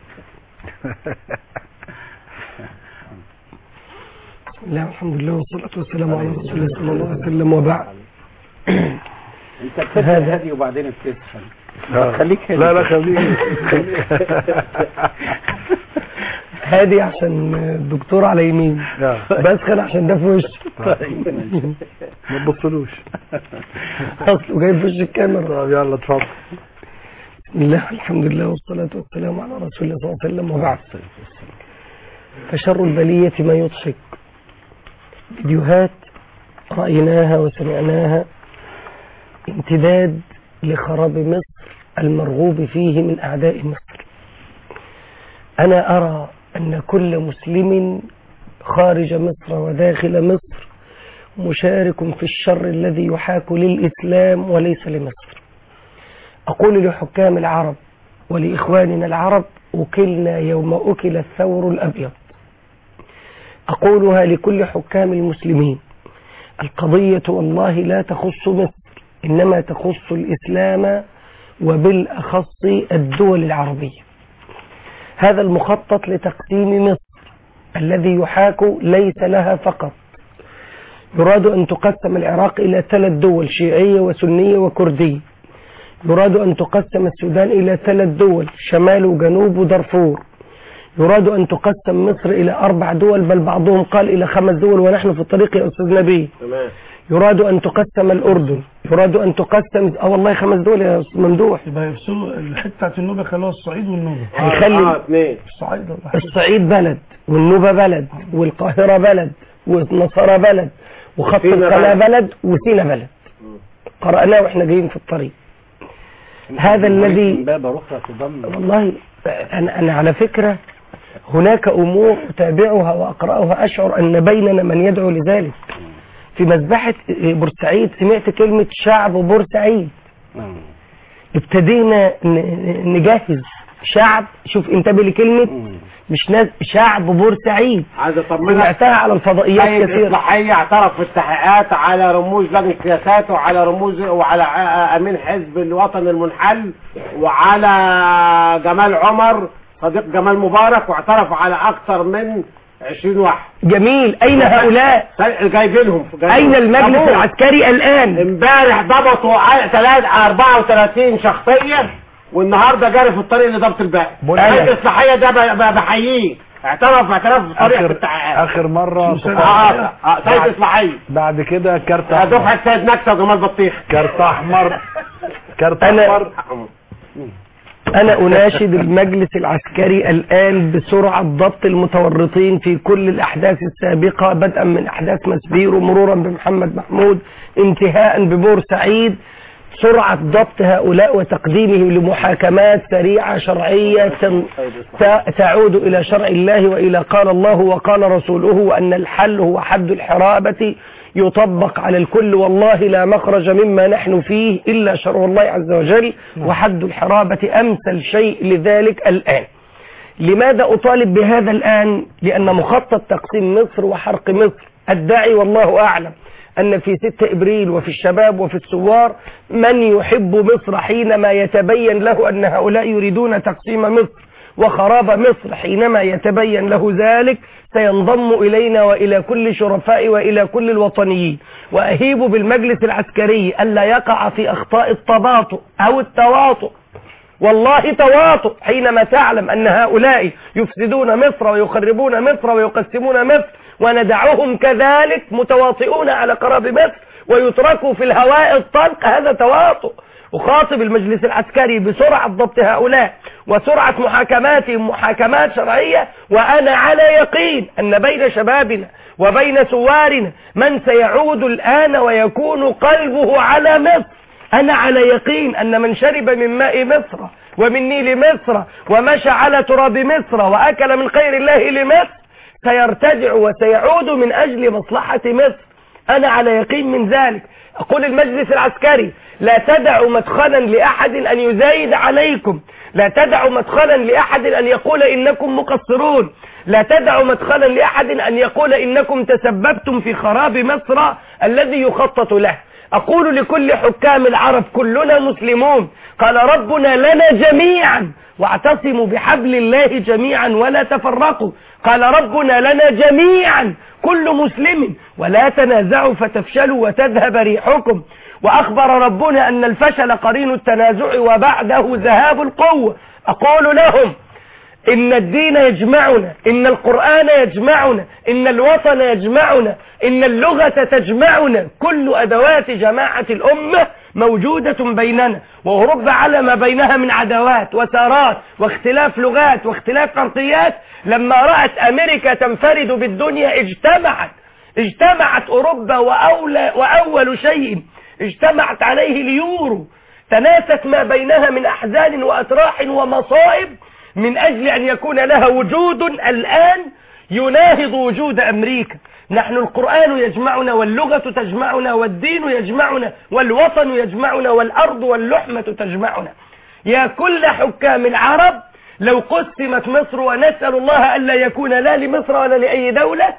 بسم الله والحمد لله والصلاة والسلام على رسول الله صلى الله عليه وسلم وبعد انت بتبدا هادي وبعدين بتسخن آه. خليك هادي لا لا خليك هادي عشان الدكتور على يمين آه. بسخن عشان ده في وشي ما تبصلوش اصله جاي في وش الكاميرا طب يلا اتفضل بسم الله الحمد لله والصلاة والسلام على رسول الله صلى الله عليه وسلم وبعد فشر البلية ما يضحك فيديوهات رأيناها وسمعناها امتداد لخراب مصر المرغوب فيه من أعداء مصر أنا أرى أن كل مسلم خارج مصر وداخل مصر مشارك في الشر الذي يحاك للإسلام وليس لمصر أقول لحكام العرب ولإخواننا العرب أكلنا يوم أكل الثور الأبيض أقولها لكل حكام المسلمين القضية والله لا تخص مصر إنما تخص الإسلام وبالأخص الدول العربية هذا المخطط لتقسيم مصر الذي يحاك ليس لها فقط يراد أن تقسم العراق إلى ثلاث دول شيعية وسنية وكردية يراد أن تقسم السودان إلى ثلاث دول شمال وجنوب ودارفور يراد أن تقسم مصر إلى أربع دول بل بعضهم قال إلى خمس دول ونحن في الطريق يا أستاذ نبي تمام يراد أن تقسم الأردن يراد أن تقسم اه والله خمس دول يا أستاذ ممدوح يبقى يفصلوا الحته بتاعت النوبه خلوها الصعيد والنوبه هيخلي اه اثنين الصعيد ولا الصعيد بلد والنوبة بلد والقاهرة بلد والنصارى بلد وخط وسينا القناة بلد. بلد وسينا بلد قرأناه واحنا جايين في الطريق هذا الذي باب اخرى تضم والله أنا, أنا على فكرة هناك أمور أتابعها وأقرأها أشعر أن بيننا من يدعو لذلك في مذبحة بورسعيد سمعت كلمة شعب بورسعيد ابتدينا ن- نجهز شعب شوف انتبه لكلمة مش ناس شعب بورسعيد عايز اطمنك سمعتها على الفضائيات سيد كثيرة إصلاحية اعترف في التحقيقات على رموز لجنة سياسات وعلى رموز وعلى ع- أمين حزب الوطن المنحل وعلى جمال عمر صديق جمال مبارك واعترف على أكثر من 20 واحد جميل أين هؤلاء جايبينهم أين المجلس جابوه. العسكري الآن امبارح ضبطوا ع- تلات- 34 شخصية والنهارده جاري في الطريق لضبط الباقي منى. الإصلاحية ده ب- ب- بحييه اعترف اعتراف في طريقة اخر التحقيقات اخر مره اه اه اه سيد بعد- إصلاحية بعد كده كارت يا احمر دفعة سيد نكسة وجمال بطيخ كارت احمر كارت أنا- احمر أنا أناشد المجلس العسكري الآن بسرعة ضبط المتورطين في كل الأحداث السابقة بدءا من أحداث مسبير ومرورا بمحمد محمود انتهاء ببورسعيد سرعة ضبط هؤلاء وتقديمهم لمحاكمات سريعة شرعية تن- ت- تعود إلى شرع الله وإلى قال الله وقال رسوله وأن الحل هو حد الحرابة يطبق على الكل والله لا مخرج مما نحن فيه إلا شرع الله عز وجل وحد الحرابة أمثل شيء لذلك الآن لماذا أطالب بهذا الآن لأن مخطط تقسيم مصر وحرق مصر الداعي والله أعلم أن في 6 إبريل وفي الشباب وفي الثوار من يحب مصر حينما يتبين له أن هؤلاء يريدون تقسيم مصر وخراب مصر حينما يتبين له ذلك سينضم إلينا وإلى كل شرفاء وإلى كل الوطنيين وأهيب بالمجلس العسكري ألا يقع في أخطاء التباطؤ أو التواطؤ والله تواطؤ حينما تعلم أن هؤلاء يفسدون مصر ويخربون مصر ويقسمون مصر وندعهم كذلك متواطئون على قراب مصر ويتركوا في الهواء الطلق هذا تواطؤ أخاطب المجلس العسكري بسرعة ضبط هؤلاء وسرعة محاكماتهم محاكمات شرعية وأنا على يقين أن بين شبابنا وبين ثوارنا من سيعود الآن ويكون قلبه على مصر أنا على يقين أن من شرب من ماء مصر ومن نيل مصر ومشى على تراب مصر وأكل من خير الله لمصر سيرتدع وسيعود من أجل مصلحة مصر أنا على يقين من ذلك أقول المجلس العسكري لا تدعوا مدخلا لأحد أن يزايد عليكم لا تدعوا مدخلا لأحد أن يقول إنكم مقصرون لا تدعوا مدخلا لأحد أن يقول إنكم تسببتم في خراب مصر الذي يخطط له أقول لكل حكام العرب كلنا مسلمون قال ربنا لنا جميعا واعتصموا بحبل الله جميعا ولا تفرقوا قال ربنا لنا جميعا كل مسلم ولا تنازعوا فتفشلوا وتذهب ريحكم وأخبر ربنا أن الفشل قرين التنازع وبعده ذهاب القوة أقول لهم إن الدين يجمعنا إن القرآن يجمعنا إن الوطن يجمعنا إن اللغة تجمعنا كل أدوات جماعة الأمة موجودة بيننا وأوروبا على ما بينها من عداوات وثارات واختلاف لغات واختلاف فرقيات لما رأت أمريكا تنفرد بالدنيا اجتمعت اجتمعت أوروبا وأولى وأول شيء اجتمعت عليه اليورو تناست ما بينها من أحزان وأتراح ومصائب من أجل أن يكون لها وجود الآن يناهض وجود أمريكا نحن القرآن يجمعنا واللغة تجمعنا والدين يجمعنا والوطن يجمعنا والأرض واللحمة تجمعنا يا كل حكام العرب لو قسمت مصر ونسأل الله ألا يكون لا لمصر ولا لأي دولة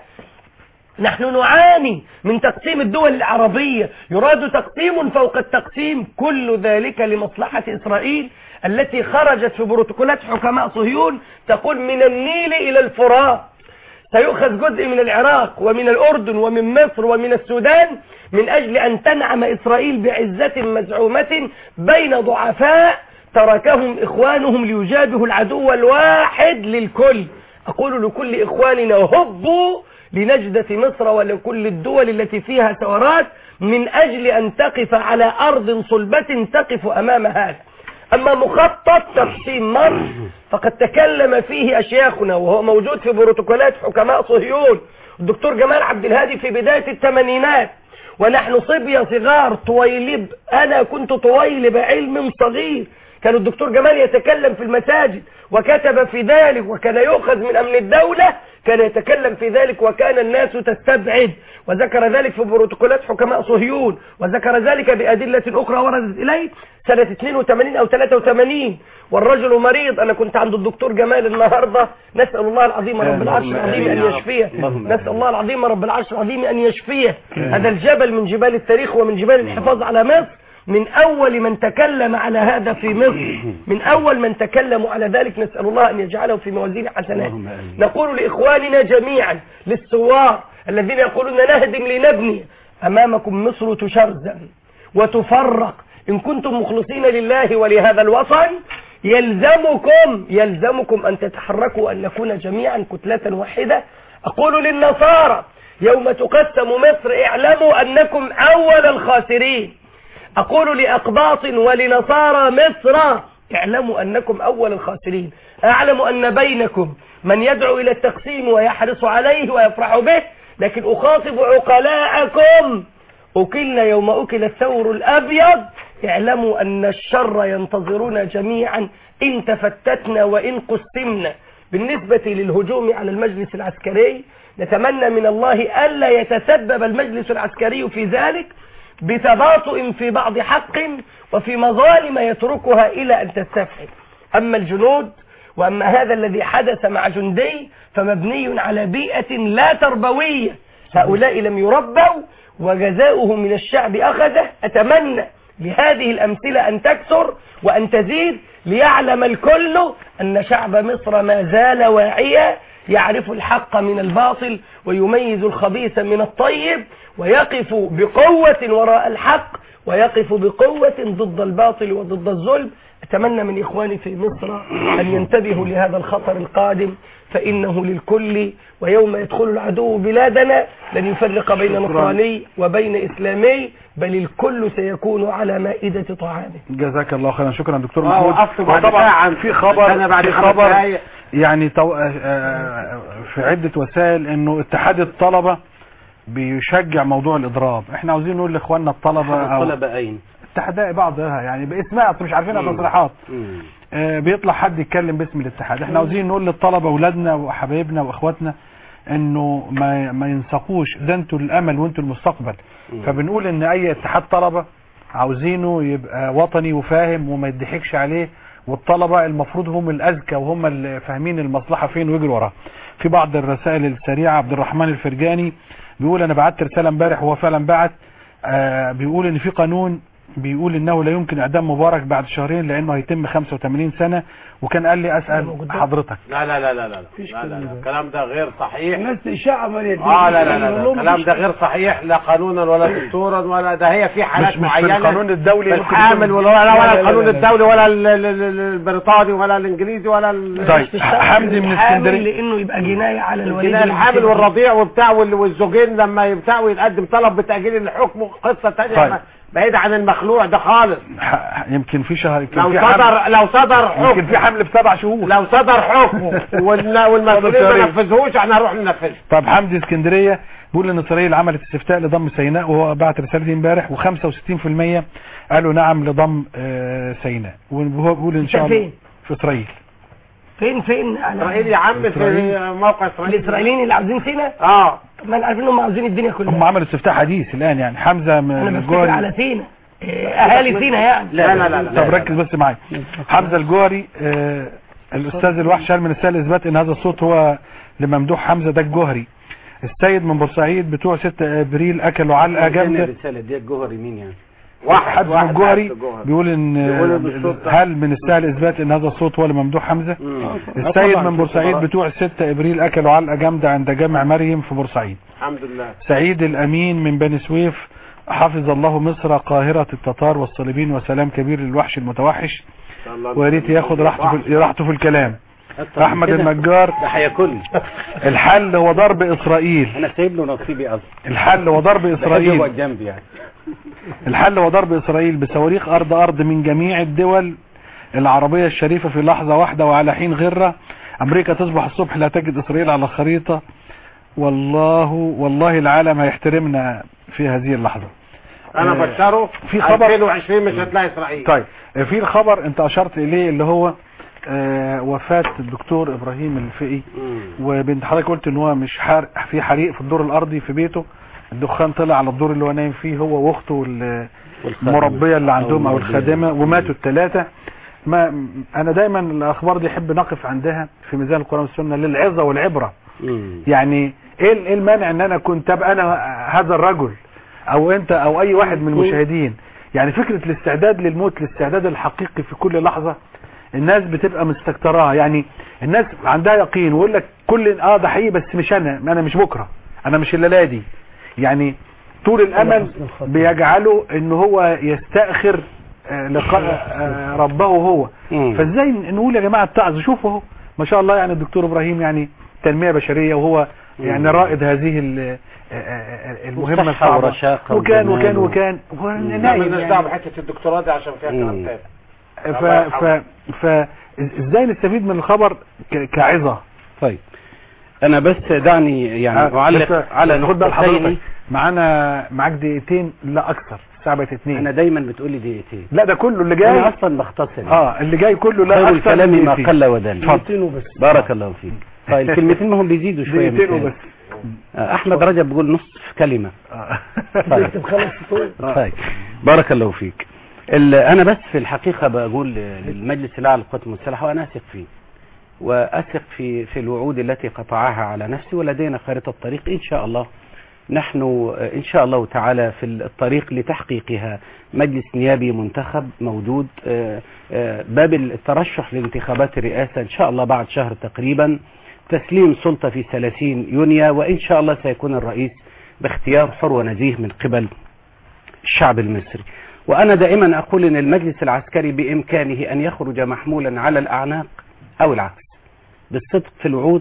نحن نعاني من تقسيم الدول العربية يراد تقسيم فوق التقسيم كل ذلك لمصلحة إسرائيل التي خرجت في بروتوكولات حكماء صهيون تقول من النيل إلى الفرات سيؤخذ جزء من العراق ومن الأردن ومن مصر ومن السودان من أجل أن تنعم إسرائيل بعزة مزعومة بين ضعفاء تركهم إخوانهم ليجابهوا العدو الواحد للكل أقول لكل إخواننا هبوا لنجدة مصر ولكل الدول التي فيها ثورات من أجل أن تقف على أرض صلبة تقف أمام هذا أما مخطط تقسيم مصر فقد تكلم فيه أشياخنا وهو موجود في بروتوكولات حكماء صهيون الدكتور جمال عبد الهادي في بداية الثمانينات ونحن صبية صغار طويلب أنا كنت طويلب علم صغير كان الدكتور جمال يتكلم في المساجد وكتب في ذلك وكان يؤخذ من أمن الدولة كان يتكلم في ذلك وكان الناس تستبعد وذكر ذلك في بروتوكولات حكماء صهيون وذكر ذلك بأدلة أخرى وردت إليه سنة 82 أو 83 والرجل مريض أنا كنت عند الدكتور جمال النهاردة نسأل الله العظيم رب العرش العظيم أن يشفيه نسأل الله العظيم رب العرش العظيم أن يشفيه هذا الجبل من جبال التاريخ ومن جبال الحفاظ على مصر من أول من تكلم على هذا في مصر من أول من تكلموا على ذلك نسأل الله أن يجعله في موازين حسنات نقول لإخواننا جميعا للثوار الذين يقولون نهدم لنبني أمامكم مصر تشرذم وتفرق إن كنتم مخلصين لله ولهذا الوطن يلزمكم يلزمكم أن تتحركوا أن نكون جميعا كتلة واحدة أقول للنصارى يوم تقسم مصر اعلموا أنكم أول الخاسرين أقول لأقباط ولنصارى مصر اعلموا أنكم أول الخاسرين أعلم أن بينكم من يدعو إلى التقسيم ويحرص عليه ويفرح به لكن أخاطب عقلاءكم أكلنا يوم أكل الثور الأبيض اعلموا أن الشر ينتظرنا جميعا إن تفتتنا وإن قسمنا بالنسبة للهجوم على المجلس العسكري نتمنى من الله ألا يتسبب المجلس العسكري في ذلك بتباطؤ في بعض حق وفي مظالم يتركها إلى أن تستفحل أما الجنود وأما هذا الذي حدث مع جندي فمبني على بيئة لا تربوية هؤلاء لم يربوا وجزاؤه من الشعب أخذه أتمنى بهذه الأمثلة أن تكثر وأن تزيد ليعلم الكل أن شعب مصر ما زال واعيا يعرف الحق من الباطل ويميز الخبيث من الطيب ويقف بقوة وراء الحق ويقف بقوة ضد الباطل وضد الظلم أتمنى من إخواني في مصر أن ينتبهوا لهذا الخطر القادم فإنه للكل ويوم يدخل العدو بلادنا لن يفرق بين نصراني وبين إسلامي بل الكل سيكون على مائدة طعامه جزاك الله خيرا شكرا دكتور آه، محمود وقفت بعد وطبعا ساعة في خبر أنا بعد في خمس خبر دقايق. يعني تو... آه، آه، في عدة وسائل انه اتحاد الطلبة بيشجع موضوع الاضراب احنا عاوزين نقول لاخواننا الطلبة او طلب أين اتحادات بعضها يعني باسمها أصل مش عارفينها مم. تصريحات مم. آه، بيطلع حد يتكلم باسم الاتحاد احنا عاوزين نقول للطلبة اولادنا وحبايبنا واخواتنا انه ما ما ينسقوش ده انتوا الامل وانتوا المستقبل مم. فبنقول ان اي اتحاد طلبة عاوزينه يبقى وطني وفاهم وما يضحكش عليه والطلبة المفروض هم الاذكى وهم اللي فاهمين المصلحة فين ويجروا وراها في بعض الرسائل السريعة عبد الرحمن الفرجاني بيقول انا بعت رسالة امبارح وهو فعلا بعت آه بيقول ان في قانون بيقول انه لا يمكن اعدام مبارك بعد شهرين لانه هيتم 85 سنة وكان قال لي اسال حضرتك لا لا لا لا لا لا لا لا الكلام ده غير صحيح الناس إشاعة من يدين اه لا لا لا, لا. الكلام ده غير صحيح لا قانونا ولا دستورا ولا ده هي في حالات مش- مش في معينه القانون الدولي في ممكن الحامل يكون- ولا ولا, لا، لا، ولا لا، القانون لا، لا. الدولي ولا ال- ال- ال- البريطاني ولا الانجليزي ولا ال- طيب حمدي من الحامل اسكندريه لانه يبقى جنايه على الوليد كده الحامل المسلم. والرضيع وبتاع وال- والزوجين لما يبتاعوا يتقدم طلب بتأجيل الحكم قصة تانية طيب. بعيد عن المخلوع ده خالص ح- يمكن في شهر يمكن لو في صدر حمل لو صدر حكم يمكن في حمل بسبع شهور لو صدر حكم والن- والمسؤولين ما شهرين. نفذوهوش احنا هنروح ننفذه طب حمدي اسكندريه بيقول ان اسرائيل عملت استفتاء لضم سيناء وهو بعت رسالتي امبارح و65% قالوا نعم لضم آه، سيناء وهو بيقول ان شاء الله فين؟ في اسرائيل فين فين على- اسرائيل يا عم في إسرائيل. موقع اسرائيل الاسرائيليين اللي عاوزين سينا اه طب ما انا عارفين انهم عاوزين الدنيا كلها هم عملوا استفتاء حديث الان يعني حمزه من انا بفتكر الجوهري على سينا إيه، اهالي سينا يعني لا لا لا لا طب ركز بس معايا حمزه الجوهري آه، الاستاذ الوحش قال من السهل اثبات ان هذا الصوت هو لممدوح حمزه ده الجوهري السيد من بورسعيد بتوع 6 ابريل اكلوا علقه فين جامده الرسالة دي الجوهري مين يعني واحد حد واحد الجوهري حد الجوهري. بيقول ان بيقول إن الصوت ده- هل من السهل اثبات ان هذا الصوت هو لممدوح حمزه السيد طبعاً، من في بورسعيد خبراء. بتوع 6 ابريل اكلوا علقه جامده عند جامع مريم في بورسعيد الحمد لله سعيد الامين من بني سويف حفظ الله مصر قاهرة التتار والصليبين وسلام كبير للوحش المتوحش ويا ريت ياخد راحته في راحته في الكلام احمد كده النجار ده هياكلني الحل هو ضرب اسرائيل انا سايب له نصيبي اصلا الحل هو ضرب بحب يقعد اسرائيل جنبي يعني الحل هو ضرب اسرائيل بصواريخ ارض ارض من جميع الدول العربية الشريفة في لحظة واحدة وعلى حين غرة امريكا تصبح الصبح لا تجد اسرائيل على الخريطة والله والله العالم هيحترمنا في هذه اللحظة انا آه، بشره في خبر 2020 مش هتلاقي اسرائيل طيب في الخبر انت اشرت اليه اللي هو آه، وفاة الدكتور ابراهيم الفقي وبنت حضرتك قلت ان هو مش حرق في حريق في الدور الارضي في بيته الدخان طلع على الدور اللي هو نايم فيه هو واخته وال- المربيه اللي عندهم او المربية. الخادمه وماتوا الثلاثه ما انا دايما الاخبار دي احب نقف عندها في ميزان القران والسنه للعظه والعبره يعني ايه ال- إيه المانع ان انا كنت ابقى انا هذا الرجل او انت او اي واحد من المشاهدين يعني فكرة الاستعداد للموت الاستعداد الحقيقي في كل لحظة الناس بتبقى مستكتراها يعني الناس عندها يقين ويقول لك كل اه ده حقيقي بس مش انا انا مش بكرة انا مش الليلة دي يعني طول الامل بيجعله ان هو يستأخر آه، لقاء آه، ربه هو فازاي نقول يا جماعة اتعظوا شوفوا اهو ما شاء الله يعني الدكتور ابراهيم يعني تنمية بشرية وهو يعني رائد هذه ال- آه، آه، المهمة وصحة الصعبة ورشاقة وكان وجمال وكان و- وكان لا نايم مالناش يعني. دعوه بحته الدكتوراه دي عشان فيها كلام مم. تاني ف ف ف ازاي نستفيد من الخبر ك- كعظة طيب انا بس دعني يعني آه، اعلق بس- على بس خد بال نقطتين حضرتك معانا معاك دقيقتين لا اكثر الساعه بقت اتنين انا دايما بتقولي دقيقتين لا ده كله اللي جاي انا اصلا بختصر اه اللي جاي كله لا خير اكثر الكلام من ما دقيقتين. قل ودل اتفضل. بارك الله فيك طيب الكلمتين ما هم بيزيدوا شويه من دقيقتين كلام. وبس آه، احمد رجب بيقول نصف كلمة طيب. طيب بارك الله فيك ال- انا بس في الحقيقة بقول للمجلس الاعلى للقوات المسلحة وانا اثق فيه واثق في في الوعود التي قطعها على نفسي ولدينا خارطة الطريق ان شاء الله نحن آه، ان شاء الله تعالى في الطريق لتحقيقها مجلس نيابي منتخب موجود آه، آه، باب الترشح لانتخابات الرئاسة ان شاء الله بعد شهر تقريبا تسليم سلطة في 30 يونيو وان شاء الله سيكون الرئيس باختيار حر ونزيه من قبل الشعب المصري وأنا دائما أقول أن المجلس العسكري بإمكانه أن يخرج محمولا على الأعناق أو العكس بالصدق في الوعود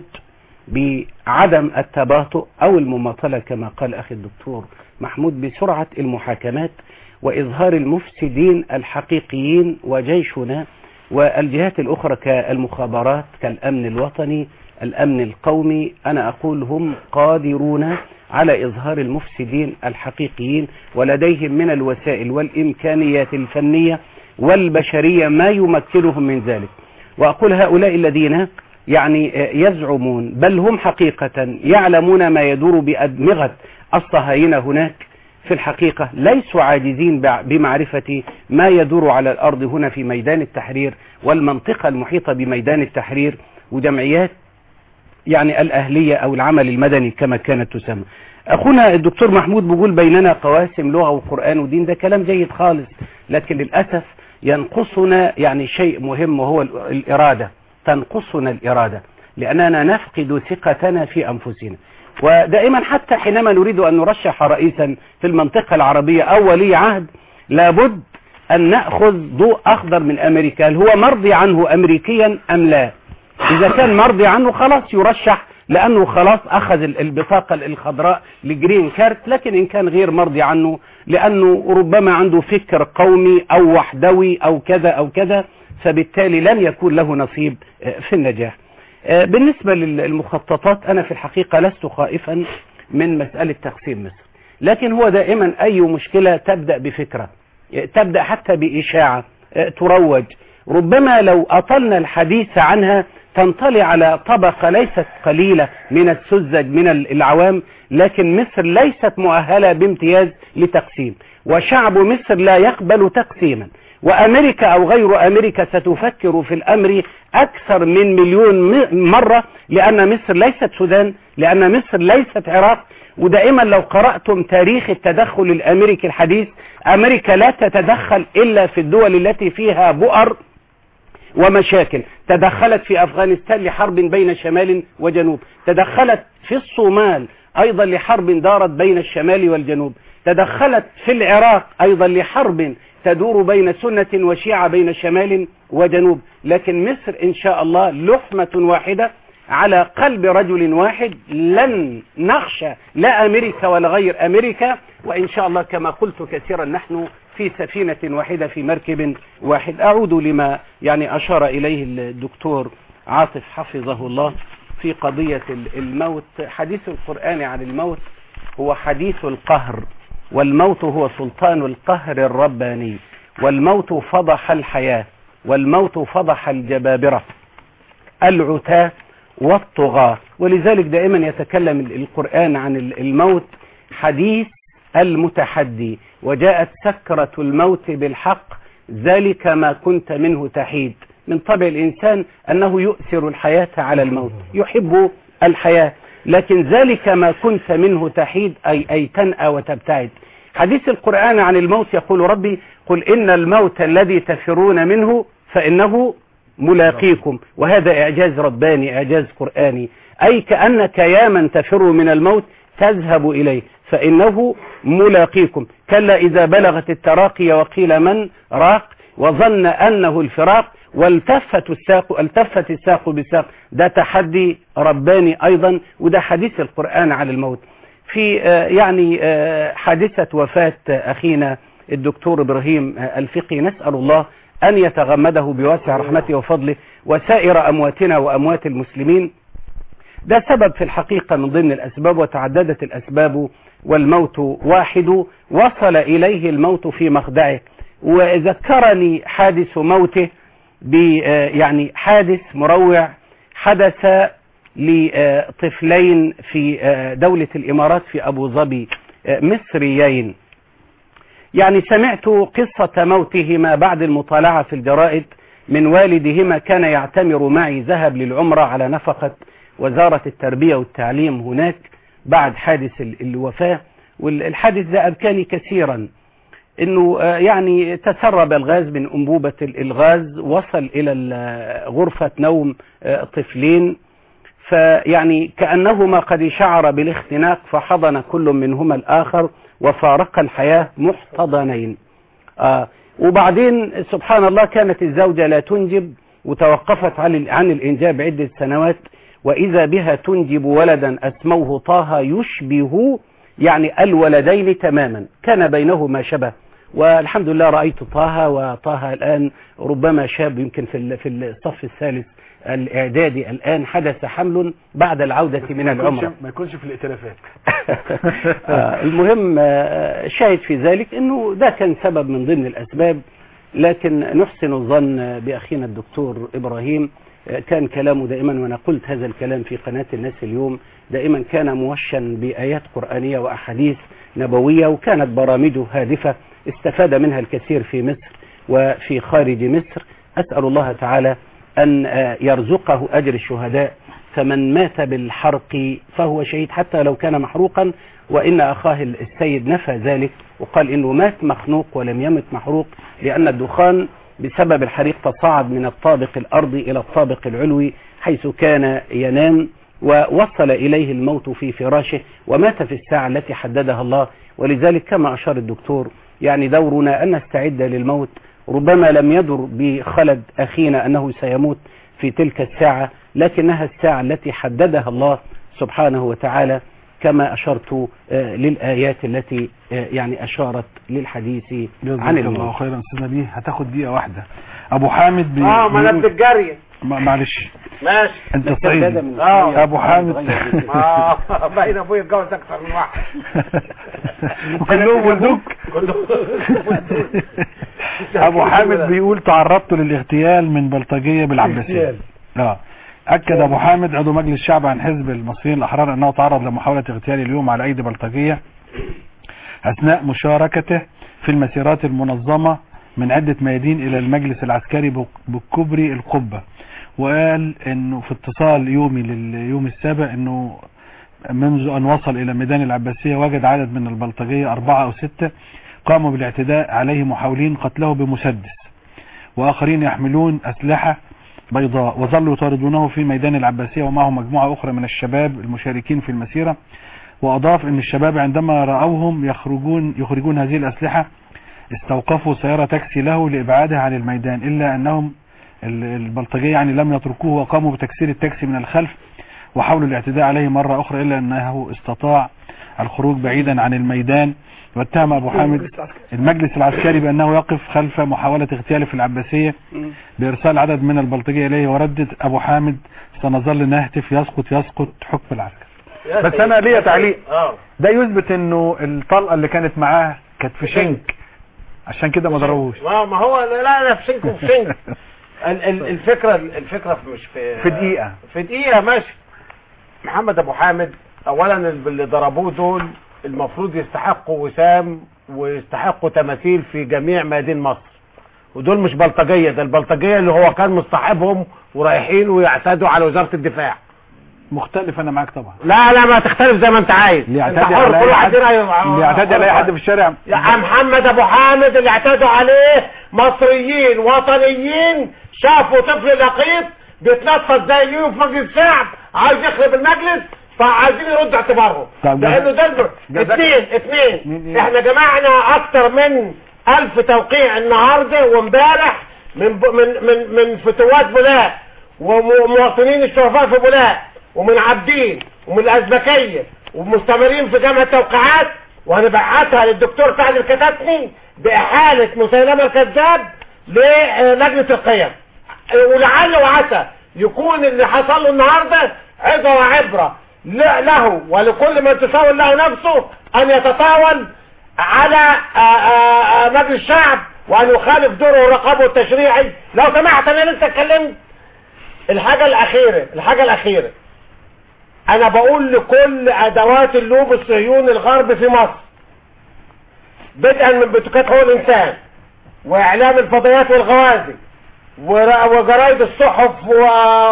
بعدم التباطؤ أو المماطلة كما قال أخي الدكتور محمود بسرعة المحاكمات وإظهار المفسدين الحقيقيين وجيشنا والجهات الأخرى كالمخابرات كالأمن الوطني الأمن القومي أنا أقول هم قادرون على إظهار المفسدين الحقيقيين ولديهم من الوسائل والإمكانيات الفنية والبشرية ما يمكنهم من ذلك وأقول هؤلاء الذين يعني يزعمون بل هم حقيقة يعلمون ما يدور بأدمغة الصهاينة هناك في الحقيقة ليسوا عاجزين بع- بمعرفة ما يدور على الأرض هنا في ميدان التحرير والمنطقة المحيطة بميدان التحرير وجمعيات يعني الأهلية أو العمل المدني كما كانت تسمى أخونا الدكتور محمود بيقول بيننا قواسم لغة وقرآن ودين ده كلام جيد خالص لكن للأسف ينقصنا يعني شيء مهم وهو ال- الإرادة تنقصنا الإرادة لأننا نفقد ثقتنا في أنفسنا ودائما حتى حينما نريد أن نرشح رئيسا في المنطقة العربية أو ولي عهد لابد أن نأخذ ضوء أخضر من أمريكا هل هو مرضي عنه أمريكيا أم لا إذا كان مرضي عنه خلاص يرشح لأنه خلاص أخذ ال- البطاقة الخضراء لجرين كارت لكن إن كان غير مرضي عنه لأنه ربما عنده فكر قومي أو وحدوي أو كذا أو كذا فبالتالي لن يكون له نصيب آه، في النجاح آه، بالنسبة للمخططات أنا في الحقيقة لست خائفا من مسألة تقسيم مصر لكن هو دائما أي مشكلة تبدأ بفكرة آه، تبدأ حتى بإشاعة آه، تروج ربما لو أطلنا الحديث عنها تنطلي على طبقة ليست قليلة من السذج من العوام لكن مصر ليست مؤهلة بامتياز لتقسيم وشعب مصر لا يقبل تقسيما وأمريكا أو غير أمريكا ستفكر في الأمر أكثر من مليون م- مرة لأن مصر ليست سودان لأن مصر ليست عراق ودائما لو قرأتم تاريخ التدخل الأمريكي الحديث أمريكا لا تتدخل إلا في الدول التي فيها بؤر ومشاكل تدخلت في أفغانستان لحرب بين شمال وجنوب تدخلت في الصومال أيضا لحرب دارت بين الشمال والجنوب تدخلت في العراق أيضا لحرب تدور بين سنة وشيعة بين شمال وجنوب لكن مصر إن شاء الله لحمة واحدة على قلب رجل واحد لن نخشى لا أمريكا ولا غير أمريكا وإن شاء الله كما قلت كثيرا نحن في سفينة واحدة في مركب واحد أعود لما يعني أشار إليه الدكتور عاطف حفظه الله في قضية الموت حديث القرآن عن الموت هو حديث القهر والموت هو سلطان القهر الرباني والموت فضح الحياة والموت فضح الجبابرة العتاة والطغاة ولذلك دائما يتكلم القرآن عن الموت حديث المتحدي وجاءت سكرة الموت بالحق ذلك ما كنت منه تحيد من طبع الإنسان أنه يؤثر الحياة على الموت يحب الحياة لكن ذلك ما كنت منه تحيد أي, أي تنأى وتبتعد حديث القرآن عن الموت يقول ربي قل إن الموت الذي تفرون منه فإنه ملاقيكم وهذا إعجاز رباني إعجاز قرآني أي كأنك يا من تفر من الموت تذهب إليه فإنه ملاقيكم كلا إذا بلغت التراقي وقيل من راق وظن أنه الفراق والتفت الساق التفت الساق بساق ده تحدي رباني أيضا وده حديث القرآن على الموت في آه يعني آه حادثة وفاة أخينا الدكتور إبراهيم آه الفقي نسأل الله أن يتغمده بواسع رحمته وفضله وسائر أمواتنا وأموات المسلمين ده سبب في الحقيقة من ضمن الأسباب وتعددت الأسباب والموت واحد وصل إليه الموت في مخدعه وذكرني حادث موته ب يعني حادث مروع حدث لطفلين في آه، دولة الإمارات في أبو ظبي آه، مصريين يعني سمعت قصة موتهما بعد المطالعة في الجرائد من والدهما كان يعتمر معي ذهب للعمرة على نفقة وزارة التربية والتعليم هناك بعد حادث ال- الوفاة والحادث ده أبكاني كثيرا انه آه، يعني تسرب الغاز من انبوبة ال- الغاز وصل الى ال- غرفة نوم آه، طفلين فيعني كأنهما قد شعر بالاختناق فحضن كل منهما الآخر وفارق الحياة محتضنين آه وبعدين سبحان الله كانت الزوجة لا تنجب وتوقفت عن ال- عن الإنجاب عدة سنوات وإذا بها تنجب ولدا أسموه طه يشبه يعني الولدين تماما كان بينهما شبه والحمد لله رأيت طه وطه الآن ربما شاب يمكن في ال- في الصف الثالث الإعدادي الآن حدث حمل بعد العودة من ما العمرة يكونش- ما يكونش في الائتلافات آه، المهم آه، شاهد في ذلك انه ده كان سبب من ضمن الاسباب لكن نحسن الظن باخينا الدكتور ابراهيم آه، كان كلامه دائما وانا قلت هذا الكلام في قناه الناس اليوم دائما كان موشا بايات قرانيه واحاديث نبويه وكانت برامجه هادفه استفاد منها الكثير في مصر وفي خارج مصر اسال الله تعالى ان آه، يرزقه اجر الشهداء فمن مات بالحرق فهو شهيد حتى لو كان محروقا وإن أخاه السيد نفى ذلك وقال إنه مات مخنوق ولم يمت محروق لأن الدخان بسبب الحريق تصاعد من الطابق الأرضي إلى الطابق العلوي حيث كان ينام ووصل إليه الموت في فراشه ومات في الساعة التي حددها الله ولذلك كما أشار الدكتور يعني دورنا أن نستعد للموت ربما لم يدر بخلد أخينا أنه سيموت في تلك الساعة لكنها الساعة التي حددها الله سبحانه وتعالى كما أشرت آه، للآيات التي آه، يعني أشارت للحديث عن جزاك الله الموت خيرا استاذ نبيه هتاخد دقيقه واحده ابو حامد بي... اه ما انا ابن بيقول- الجارية ما- معلش ماشي انت بس صعيدي زيادة من الصغير. ابو حامد اه باين ابويا اتجوز اكثر من واحد كلهم ولدوك ابو حامد بيقول تعرضت للاغتيال من بلطجيه بالعباسيه اغتيال. اه اكد ابو حامد عضو مجلس الشعب عن حزب المصريين الاحرار انه تعرض لمحاوله اغتيال اليوم على ايدي بلطجيه اثناء مشاركته في المسيرات المنظمه من عده ميادين الى المجلس العسكري بك- بكبري القبه وقال انه في اتصال يومي لليوم السابع انه منذ أن وصل إلى ميدان العباسية وجد عدد من البلطجية أربعة أو ستة قاموا بالاعتداء عليه محاولين قتله بمسدس وآخرين يحملون أسلحة بيضاء وظلوا يطاردونه في ميدان العباسية ومعهم مجموعة أخرى من الشباب المشاركين في المسيرة وأضاف أن الشباب عندما رأوهم يخرجون يخرجون هذه الأسلحة استوقفوا سيارة تاكسي له لإبعادها عن الميدان إلا أنهم ال- البلطجية يعني لم يتركوه وقاموا بتكسير التاكسي من الخلف وحاولوا الاعتداء عليه مرة أخرى إلا أنه استطاع الخروج بعيدا عن الميدان واتهم أبو حامد المجلس العسكري بأنه يقف خلف محاولة اغتياله في العباسية بإرسال عدد من البلطجية إليه وردد أبو حامد سنظل نهتف يسقط يسقط حكم العسكر بس أنا ليا تعليق اه ده يثبت انه الطلقة اللي كانت معاه كانت في شنك عشان كده ما ضربوش ما ما هو لا انا في شنك وفي شنك ال- ال- الفكره الفكره في- مش في في دقيقة في دقيقه ماشي محمد ابو حامد اولا اللي ضربوه دول المفروض يستحقوا وسام ويستحقوا تماثيل في جميع ميادين مصر ودول مش بلطجيه ده البلطجيه اللي هو كان مصطحبهم ورايحين ويعتدوا على وزاره الدفاع مختلف انا معاك طبعا لا لا ما تختلف زي ما انت عايز اللي انت يعتدي حر على كل اي واحد حد فينا اللي يعتدي على اي حد في الشارع يا محمد ابو حامد اللي اعتدوا عليه مصريين وطنيين شافوا طفل لقيط بيتنطط زي اليوم في مجلس الشعب عايز يخرب المجلس فعايزين يردوا اعتبارهم طب لانه ده البر- جزاك- اثنين اثنين احنا جمعنا اكتر من الف توقيع النهارده وامبارح من ب- من من من فتوات بولاق ومواطنين الشرفاء في بولاق ومن عابدين ومن الازبكيه ومستمرين في جمع التوقيعات وهنبعتها للدكتور سعد الكتاتني باحاله مسيلمه الكذاب للجنه القيم ولعل وعسى يكون اللي حصل له النهارده عظه وعبره ل- له ولكل من تساول له نفسه ان يتطاول على آه، آه، آه، مجلس الشعب وان يخالف دوره الرقابه التشريعي لو سمحت انا لسه اتكلمت الحاجه الاخيره الحاجه الاخيره انا بقول لكل ادوات اللوب الصهيوني الغرب في مصر بدءا من بتوكات حقوق الانسان واعلام الفضائيات والغوازي ور- وجرايد الصحف و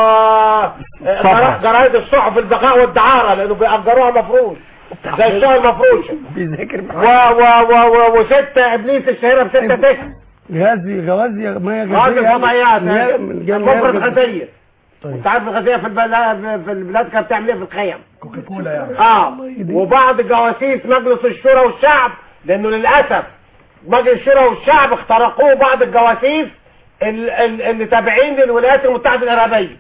صحف. جرايد الصحف البقاء والدعارة لانه بيأجروها مفروش زي الشغل المفروشة بيذاكر و و و و وستة ابليس الشهيرة بستة تكس غازي غوازي ميه غاز غازيه الفضائيات مياه- من جنب مفرد مياه غازية طيب. انت عارف الغازية في البلاد في البلاد كانت بتعمل ايه في الخيم كوكاكولا يعني اه وبعض جواسيس مجلس الشورى والشعب لانه للاسف مجلس الشورى والشعب اخترقوه بعض الجواسيس ال- ال- اللي تابعين للولايات المتحده الارهابيه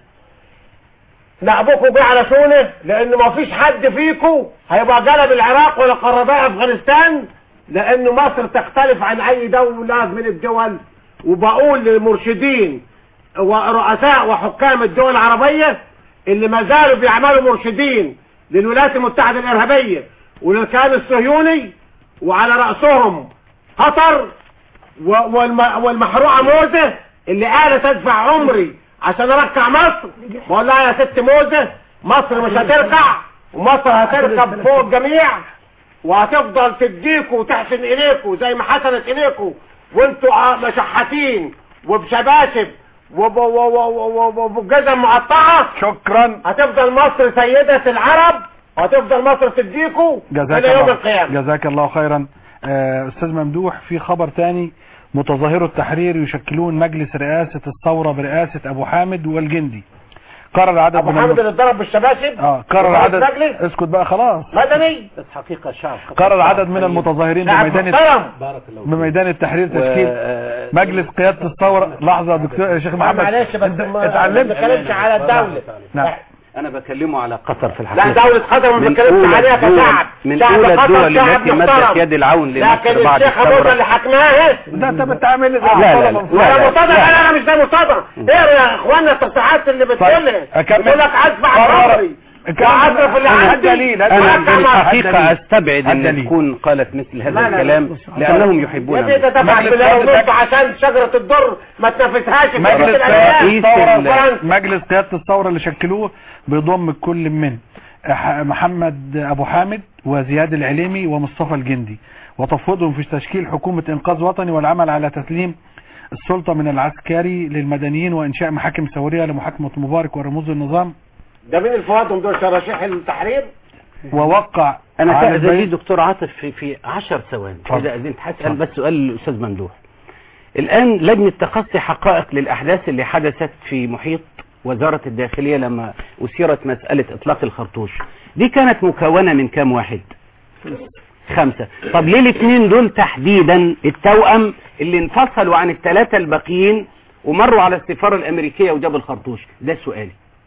نعبكوا جه على شونه لان ما فيش حد فيكم هيبقى جلب العراق ولا قرباء افغانستان لان مصر تختلف عن اي دوله من الدول وبقول للمرشدين ورؤساء وحكام الدول العربيه اللي ما زالوا بيعملوا مرشدين للولايات المتحده الارهابيه وللكيان الصهيوني وعلى راسهم قطر و- والم- والمحروقه موزه اللي قالت ادفع عمري عشان اركع مصر بقول لها يا ست موزه مصر مش هتركع ومصر هتركب فوق الجميع وهتفضل تديكوا وتحسن اليكوا زي ما حسنت اليكوا وانتوا آه مشحاتين وبشباشب وب- و- و- و- و- وبجزم مقطعه شكرا هتفضل مصر سيدة العرب وهتفضل مصر تديكوا جزاك الى يوم الله القيامه جزاك الله خيرا آه، استاذ ممدوح في خبر تاني متظاهرو التحرير يشكلون مجلس رئاسة الثورة برئاسة ابو حامد والجندي قرر عدد ابو من حامد الم- اللي اتضرب بالشباشب اه قرر وقائد عدد مجلس اسكت بقى خلاص مدني بس حقيقة شعب قرر عدد من المتظاهرين شعب بميدان محترم بارك الله بميدان التحرير تشكيل و- مجلس قيادة الثورة لحظة يا دكتور يا شيخ محمد معلش بس انت ما اتعلمت بتكلمش على الدولة نعم انا بكلمه على قطر في الحقيقة لا دولة قطر ما من بتكلمش أولى عليها الدول- كشعب من شعب أولى قطر الدول شعب التي مدت محترم. يد العون لكن لمصر بعد الشيخ موسى الثورة اللي حكماها ده انت بتعمل لا، لا، لا. انا مصطفى لا انا مش زي مصطفى اقرا يا اخوانا التصريحات اللي بتقولها أكمل. بتقول لك ادفع قرر. عمري الكلام واصرف اللي أنا عندي الدليل، انا أنا في الحقيقة الدليل. استبعد ان الدليل. تكون قالت مثل لا، هذا لا، الكلام لانهم يحبون يا بيه ده دفع مجلس بالله قيادة ونص عشان شجرة الدر ما تنافسهاش في مجلس حتة قيادة الأيام. الثورة فرنسا. مجلس قيادة الثورة اللي شكلوه بيضم كل من ح- محمد أبو حامد وزياد العليمي ومصطفى الجندي وتفوضهم في تشكيل حكومة إنقاذ وطني والعمل على تسليم السلطة من العسكري للمدنيين وإنشاء محاكم ثورية لمحاكمة مبارك ورموز النظام ده مين الفواتهم دول شراشيح التحرير ووقع انا على سأزيد البيت- دكتور عاطف في في 10 ثواني اتفضل. اذا اذنت هسال بس سؤال للاستاذ ممدوح الان لجنه تقصي حقائق للاحداث اللي حدثت في محيط وزاره الداخليه لما اثيرت مساله اطلاق الخرطوش دي كانت مكونه من كام واحد خمسة طب ليه الاثنين دول تحديدا التوأم اللي انفصلوا عن الثلاثة الباقيين ومروا على السفارة الأمريكية وجابوا الخرطوش ده سؤالي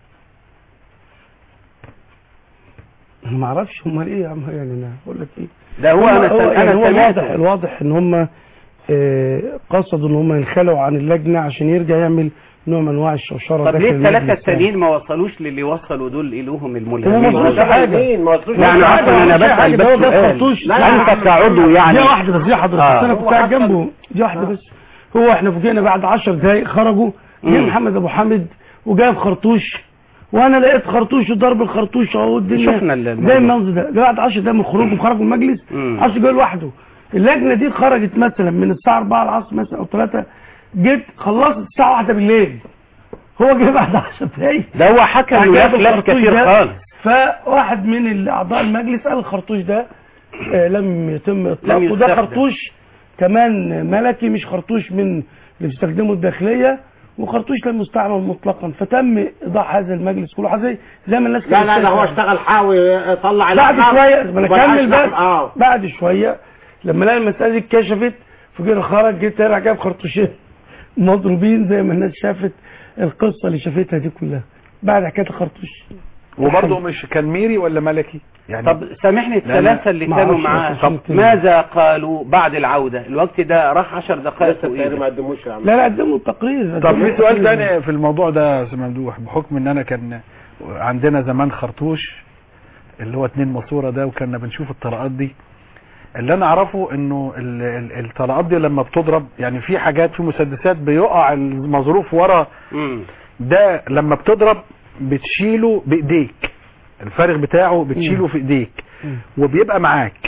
انا ما اعرفش هم ايه يا عم يعني انا اقول لك ايه ده هو هم- أنا سم- يعني أنا هو سمعت الواضح الواضح ان هم آه، قصدوا ان هم ينخلعوا عن اللجنه عشان يرجع يعمل نوع من انواع الشوشره طب داخل ليه الثلاثة المجلس التانيين ما وصلوش للي وصلوا دول إليهم هم ما الملهمين وصلوش حاجه ما وصلوش يعني لا، عفوا أنا مش حاجة، بسأل ده هو بس جاب سؤال خرطوش. لا، أنت كعضو يعني دي واحده بس دي حضرتك آه. بس انا كنت قاعد جنبه دي واحده بس هو احنا فوجئنا بعد 10 دقايق خرجوا جه مم. محمد ابو حامد وجاب خرطوش وانا لقيت خرطوش وضرب الخرطوش اهو الدنيا شفنا الموضوع. زي المنظر ده ده بعد 10 دقايق من خروجهم خرجوا من المجلس مم. 10 دقايق لوحده اللجنه دي خرجت مثلا من الساعه 4 العصر مثلا او 3 جيت خلصت الساعه 1 بالليل هو جه بعد 10 دقايق ده هو حكم جاب ويخلف الخرطوش كتير ده، خالص فواحد من اعضاء المجلس قال الخرطوش ده آه، لم يتم اطلاقه لم وده يستخدم. خرطوش كمان ملكي مش خرطوش من اللي بيستخدمه الداخليه وخرطوش لم يستعمل مطلقا فتم ايضاح هذا المجلس كله زي زي ما الناس لا كانت لا لا هو شايفة. اشتغل حاوي طلع بعد الأحمر شويه ما انا وبقى اكمل أشتغل- بس اه بعد شويه لما لقى المساله دي اتكشفت فجينا خرج جه طلع جاب خرطوشين مضروبين زي ما الناس شافت القصه اللي شافتها دي كلها بعد حكايه الخرطوش وبرضه مش كان ميري ولا ملكي يعني طب سامحني لا، لا، الثلاثة اللي ما كانوا أعرفش معاه بس عشان كده. ماذا قالوا بعد العودة الوقت ده راح عشر دقائق لسه التقرير ما وإيه قدموش يا عم لا لا قدموا التقرير طب قدموا في سؤال التقرير. تاني في الموضوع ده يا استاذ ممدوح بحكم ان انا كان عندنا زمان خرطوش اللي هو اتنين ماسوره ده وكنا بنشوف الطلقات دي اللي انا اعرفه انه ال- ال- الطلقات دي لما بتضرب يعني في حاجات في مسدسات بيقع المظروف ورا مم. ده لما بتضرب بتشيله بايديك الفارغ بتاعه بتشيله في ايديك وبيبقى معاك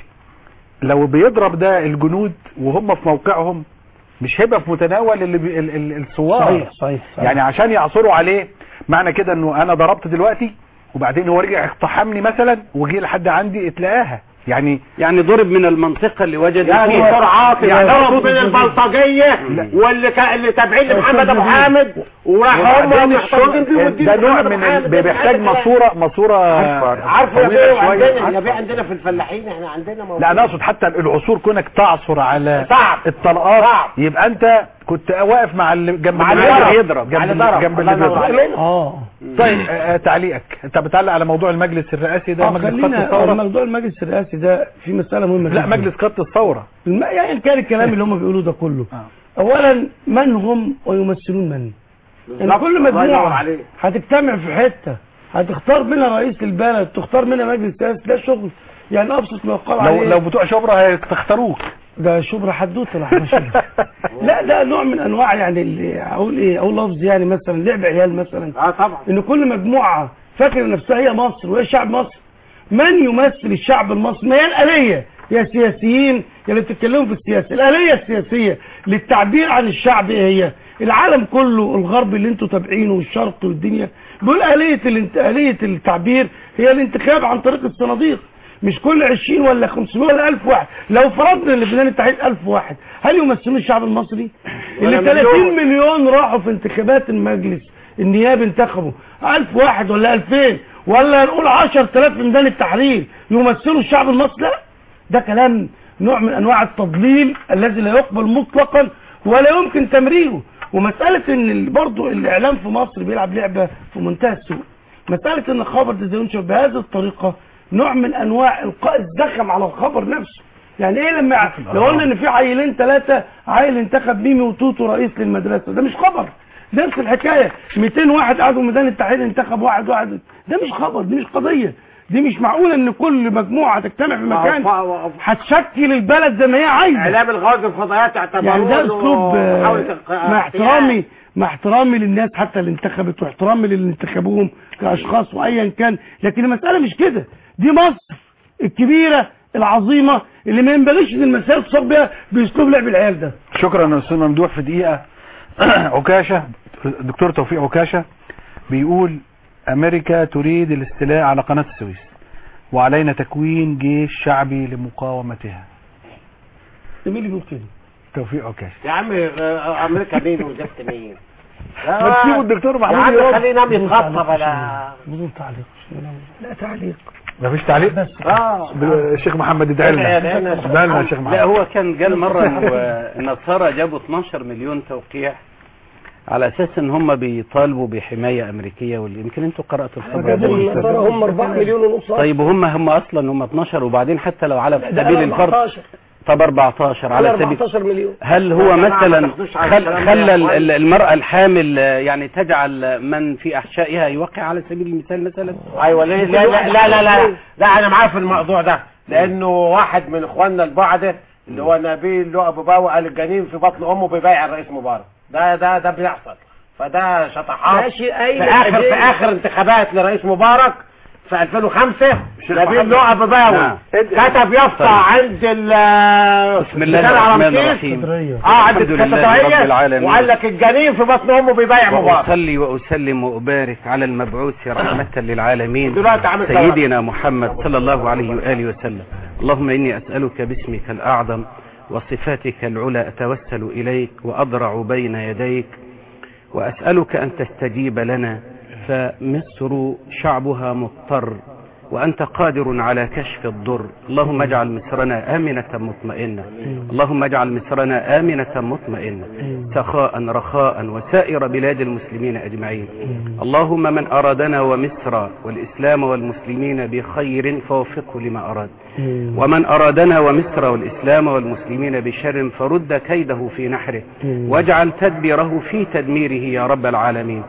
لو بيضرب ده الجنود وهم في موقعهم مش هيبقى في متناول اللي بي ال- ال- الثوار صحيح صحيح صحيح. يعني عشان يعثروا عليه معنى كده انه انا ضربت دلوقتي وبعدين هو رجع اقتحمني مثلا وجي لحد عندي اتلاقاها يعني يعني ضرب من المنطقة اللي وجد يعني فيها سرعات يعني ضرب ضرب من البلطجيه واللي كا... اللي تابعين لمحمد ابو حامد وراحوا هم وبعدين محتفظين بيه الشغل والدين ده نوع محمد من أبو ال- حامد. بيحتاج ماسوره ماسوره عارفه يا طويلة بيه شوية. عندنا يا بيه عندنا في الفلاحين احنا عندنا موجود. لا انا اقصد حتى العصور كونك تعثر على صعب. الطلقات صعب. يبقى انت كنت واقف مع اللي جنب مع اللي اللي ضرب. بيضرب مع جنب اللي ضرب. جنب الله اللي ينور بيضرب عليك. اه طيب آه، آه، تعليقك انت بتعلق على موضوع المجلس الرئاسي ده اه مجلس قاده خلينا الثوره موضوع المجلس الرئاسي ده في مسألة مهمة لا جداً. مجلس قاده الثوره الم... يعني كان الكلام اللي هم بيقولوه ده كله اولا من هم ويمثلون من يعني كل الله ينور مجموعة عليك. هتجتمع في حتة هتختار منها رئيس البلد تختار منها مجلس رئاسي ده شغل يعني ابسط ما يقال لو عليه لو بتوع شبرا هتختاروك ده شبرا حدوته لا شبرا لا ده نوع من انواع يعني اللي اقول ايه اقول لفظ يعني مثلا لعب عيال مثلا اه طبعا ان كل مجموعه فاكره نفسها هي مصر وهي شعب مصر من يمثل الشعب المصري ما هي الآلية يا سياسيين يا اللي بتتكلموا في السياسة الآلية السياسية للتعبير عن الشعب ايه هي العالم كله الغرب اللي انتوا تابعينه والشرق والدنيا بيقول آلية الانت... آلية التعبير هي الانتخاب عن طريق الصناديق مش كل 20 ولا 500 ولا 1000 واحد لو فرضنا ان لبنان التحرير 1000 واحد هل يمثلون الشعب المصري اللي ولا 30 مليون. مليون راحوا في انتخابات المجلس النيابي انتخبوا 1000 واحد ولا 2000 ولا نقول 10000 في ميدان التحرير يمثلوا الشعب المصري لا ده كلام نوع من انواع التضليل الذي لا يقبل مطلقا ولا يمكن تمريره ومسألة ان ال- برضو الاعلام في مصر بيلعب لعبة في منتهى السوء مسألة ان الخبر ده زي ينشر بهذه الطريقة نوع من انواع القاء الزخم على الخبر نفسه يعني ايه لما يع- لو قلنا ان في عيلين ثلاثة عيل انتخب ميمي وتوتو رئيس للمدرسة ده مش خبر نفس الحكاية 200 واحد قعدوا ميدان التحرير انتخب واحد واحد ده مش خبر دي مش قضية دي مش معقولة ان كل مجموعة تجتمع في مكان هتشكل البلد زي ما هي عايزة اعلام الغاز الفضائيات يعتبروه يعني ده إنه اسلوب آه، محاولة الق- مع احترامي مع احترامي للناس حتى اللي انتخبت واحترامي للي انتخبوهم كاشخاص وايا كان لكن المساله مش كده دي مصر الكبيره العظيمه اللي ما ينبغيش ان المسائل تصاب بيها باسلوب لعب العيال ده شكرا يا استاذ ممدوح في دقيقه عكاشه دكتور توفيق عكاشه بيقول امريكا تريد الاستيلاء على قناه السويس وعلينا تكوين جيش شعبي لمقاومتها ده مين اللي بيقول كده توفيق عكاشه يا عم آه، امريكا مين وزفت مين ما تسيبوا الدكتور محمود يا عم يرد. خليه ينام بدون يتغطى تعليق بلا بدون تعليق لا تعليق مفيش تعليق بس اه الشيخ محمد ادعي لنا ادعي لنا. ادعي لنا يا شيخ محمد لا هو كان قال مرة انه النصارى جابوا 12 مليون توقيع على اساس ان هم بيطالبوا بحماية امريكية واللي يمكن انتوا قرأتوا الخبر ده النصارى هم 4 مليون ونص طيب وهم هم اصلا هم 12 وبعدين حتى لو على ده سبيل الفرض 14 طب 14 على على سبيل 14 مليون هل هو يا جماعة ما مثلا تاخدوش على خل الكلام ده يا خلى ال- أخوان. ال- المرأة الحامل آه، يعني تجعل من في احشائها يوقع على سبيل المثال مثلا ايوه ليه لا لا لا لا لا, لا انا معاه في الموضوع ده لانه واحد من اخواننا البعده اللي هو نبيل له ابو باوي قال الجنين في بطن امه بيبايع الرئيس مبارك ده ده ده بيحصل فده شطحات ماشي أي في اخر في أدلة. اخر انتخابات لرئيس مبارك في 2005 محمد. نبيل له ابو باوي نعم. كتب يافطه طيب. عند ال بسم الله الشارع الرحمن رمسيس. الرحيم اه عند الحمد لله رب الكتبعيه العالمين وقال لك الجنين في بطن امه بيبايع مبارك وأصلي وأسلم وأبارك على المبعوث رحمة للعالمين دلوقتي عامل سيدنا محمد صلى الله عليه وآله وسلم اللهم إني أسألك باسمك الأعظم وصفاتك العلى أتوسل إليك وأضرع بين يديك وأسألك أن تستجيب لنا فمصر شعبها مضطر وأنت قادر على كشف الضر اللهم اجعل مصرنا آمنة مطمئنة اللهم اجعل مصرنا آمنة مطمئنة سخاء رخاء وسائر بلاد المسلمين أجمعين اللهم من أرادنا ومصر والإسلام والمسلمين بخير فوفقه لما أراد ومن أرادنا ومصر والإسلام والمسلمين بشر فرد كيده في نحره واجعل تدبيره في تدميره يا رب العالمين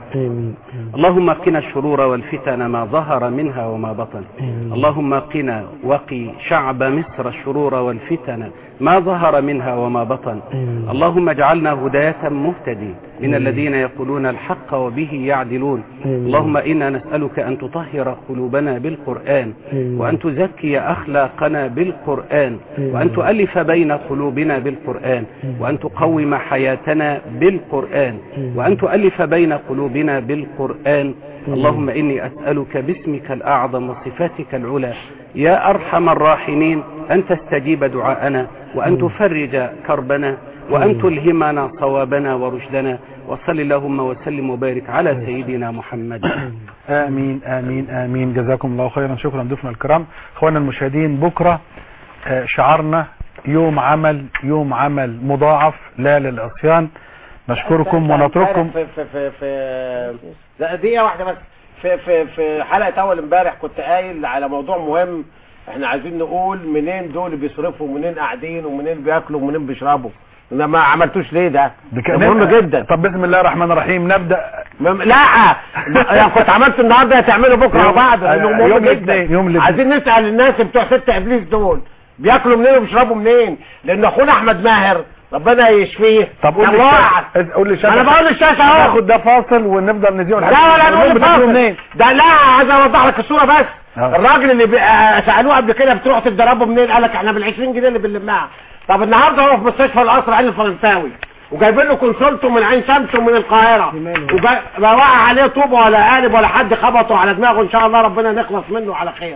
اللهم قنا الشرور والفتن ما ظهر منها وما بطن اللهم قنا وقي شعب مصر الشرور والفتن ما ظهر منها وما بطن اللهم اجعلنا هداة مهتدين من الذين يقولون الحق وبه يعدلون اللهم إنا نسألك أن تطهر قلوبنا بالقرآن وأن تزكي أخلاقنا بالقرآن وأن تؤلف بين قلوبنا بالقرآن وأن تقوم حياتنا بالقرآن وأن تؤلف بين قلوبنا بالقرآن اللهم إني أسألك باسمك الأعظم وصفاتك العلى يا أرحم الراحمين أن تستجيب دعاءنا وأن تفرج كربنا وأن تلهمنا صوابنا ورشدنا وصل اللهم وسلم وبارك على سيدنا محمد امين امين امين جزاكم الله خيرا شكرا ضيوفنا الكرام اخوانا المشاهدين بكره آه، شعارنا يوم عمل يوم عمل مضاعف لا للعصيان نشكركم ونترككم في في في في لا دقيقة واحدة بس في في في حلقة أول امبارح كنت قايل على موضوع مهم احنا عايزين نقول منين دول بيصرفوا ومنين قاعدين ومنين بياكلوا ومنين بيشربوا ده ما عملتوش ليه ده بك- ده مهم جدا طب بسم الله الرحمن الرحيم نبدا مم- لا يعني كنت عملت النهارده هتعملوا بكره يوم- بعض لانه مهم يوم جدا الاثنين، يوم الاثنين. عايزين نسال الناس بتوع ست ابليس دول بياكلوا منين وبيشربوا منين لان اخونا احمد ماهر ربنا يشفيه طب قول كان لي واعي. الشاشة- قول لي الشاشة انا بقول للشاشه اهو ناخد ده فاصل ونفضل نذيع لا لا نقول لا بتاكلوا فاصل. منين ده لا عايز اوضح لك الصوره بس آه. الراجل اللي بي- آه، سالوه قبل كده بتروح تتدربوا منين قال لك احنا بال 20 جنيه اللي بنلمها طب النهارده هو في مستشفى القصر عين الفرنساوي وجايبين له كونسولته من عين شمس ومن القاهره وجاي- ما وقع عليه طوب ولا قالب ولا حد خبطه على دماغه ان شاء الله ربنا نخلص منه على خير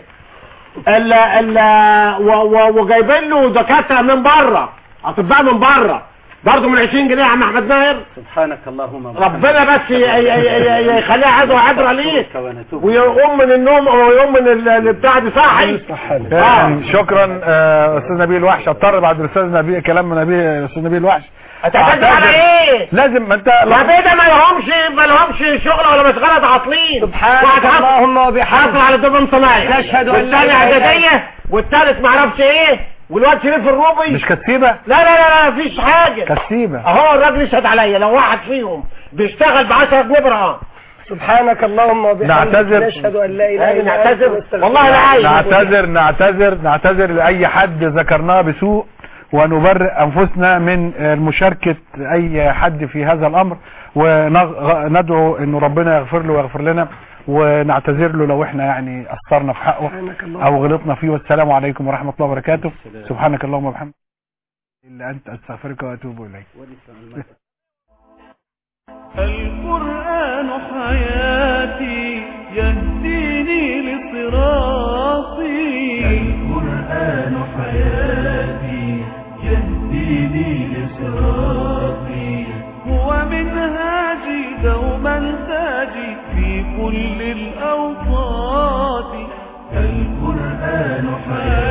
ال ال و- و- وجايبين له دكاتره من بره اطباء من بره برضه من 20 جنيه يا عم احمد ماهر سبحانك اللهم ربنا بس ي- ي- ي- ي- يخليها عدوى عبرة ليه ونتوب ويقوم من النوم ويقوم من ال- البتاع دي صاحي آه. شكرا آه، استاذ نبيل وحش اضطر بعد الاستاذ نبيل كلام نبيل استاذ نبيل وحش هتعتذر على أعتذر. ايه؟ لازم ما انت يا بيه ما لهمش ما لهمش شغل ولا مشغله عاطلين سبحانك اللهم وبحمدك على دبن صنايع تشهد أن لا والثاني إله إلا اعداديه والثالث ما اعرفش ايه والواد شريف الروبي مش كتيبه لا لا لا لا مفيش حاجه كتيبه اهو الراجل يشهد عليا لو واحد فيهم بيشتغل ب 10 نبره سبحانك اللهم وبحمدك نعتذر. نشهد ان لا اله يعني الا انت نعتذر نستغفرك. والله لا عايز نعتذر نعتذر نعتذر لأي حد ذكرناه بسوء ونبرئ أنفسنا من آه، مشاركة أي حد في هذا الأمر وندعو أنه ربنا يغفر له ويغفر لنا ونعتذر له لو احنا يعني أثرنا في حقه أو غلطنا فيه والسلام عليكم ورحمة الله وبركاته سبحانك اللهم وبحمدك إلا أنت أستغفرك وأتوب إليك القرآن حياتي يهديني لصراطي القرآن حياتي يهديني لصراطي هو منهاجي دوما تاجي في كل الأوقات القرآن حياتي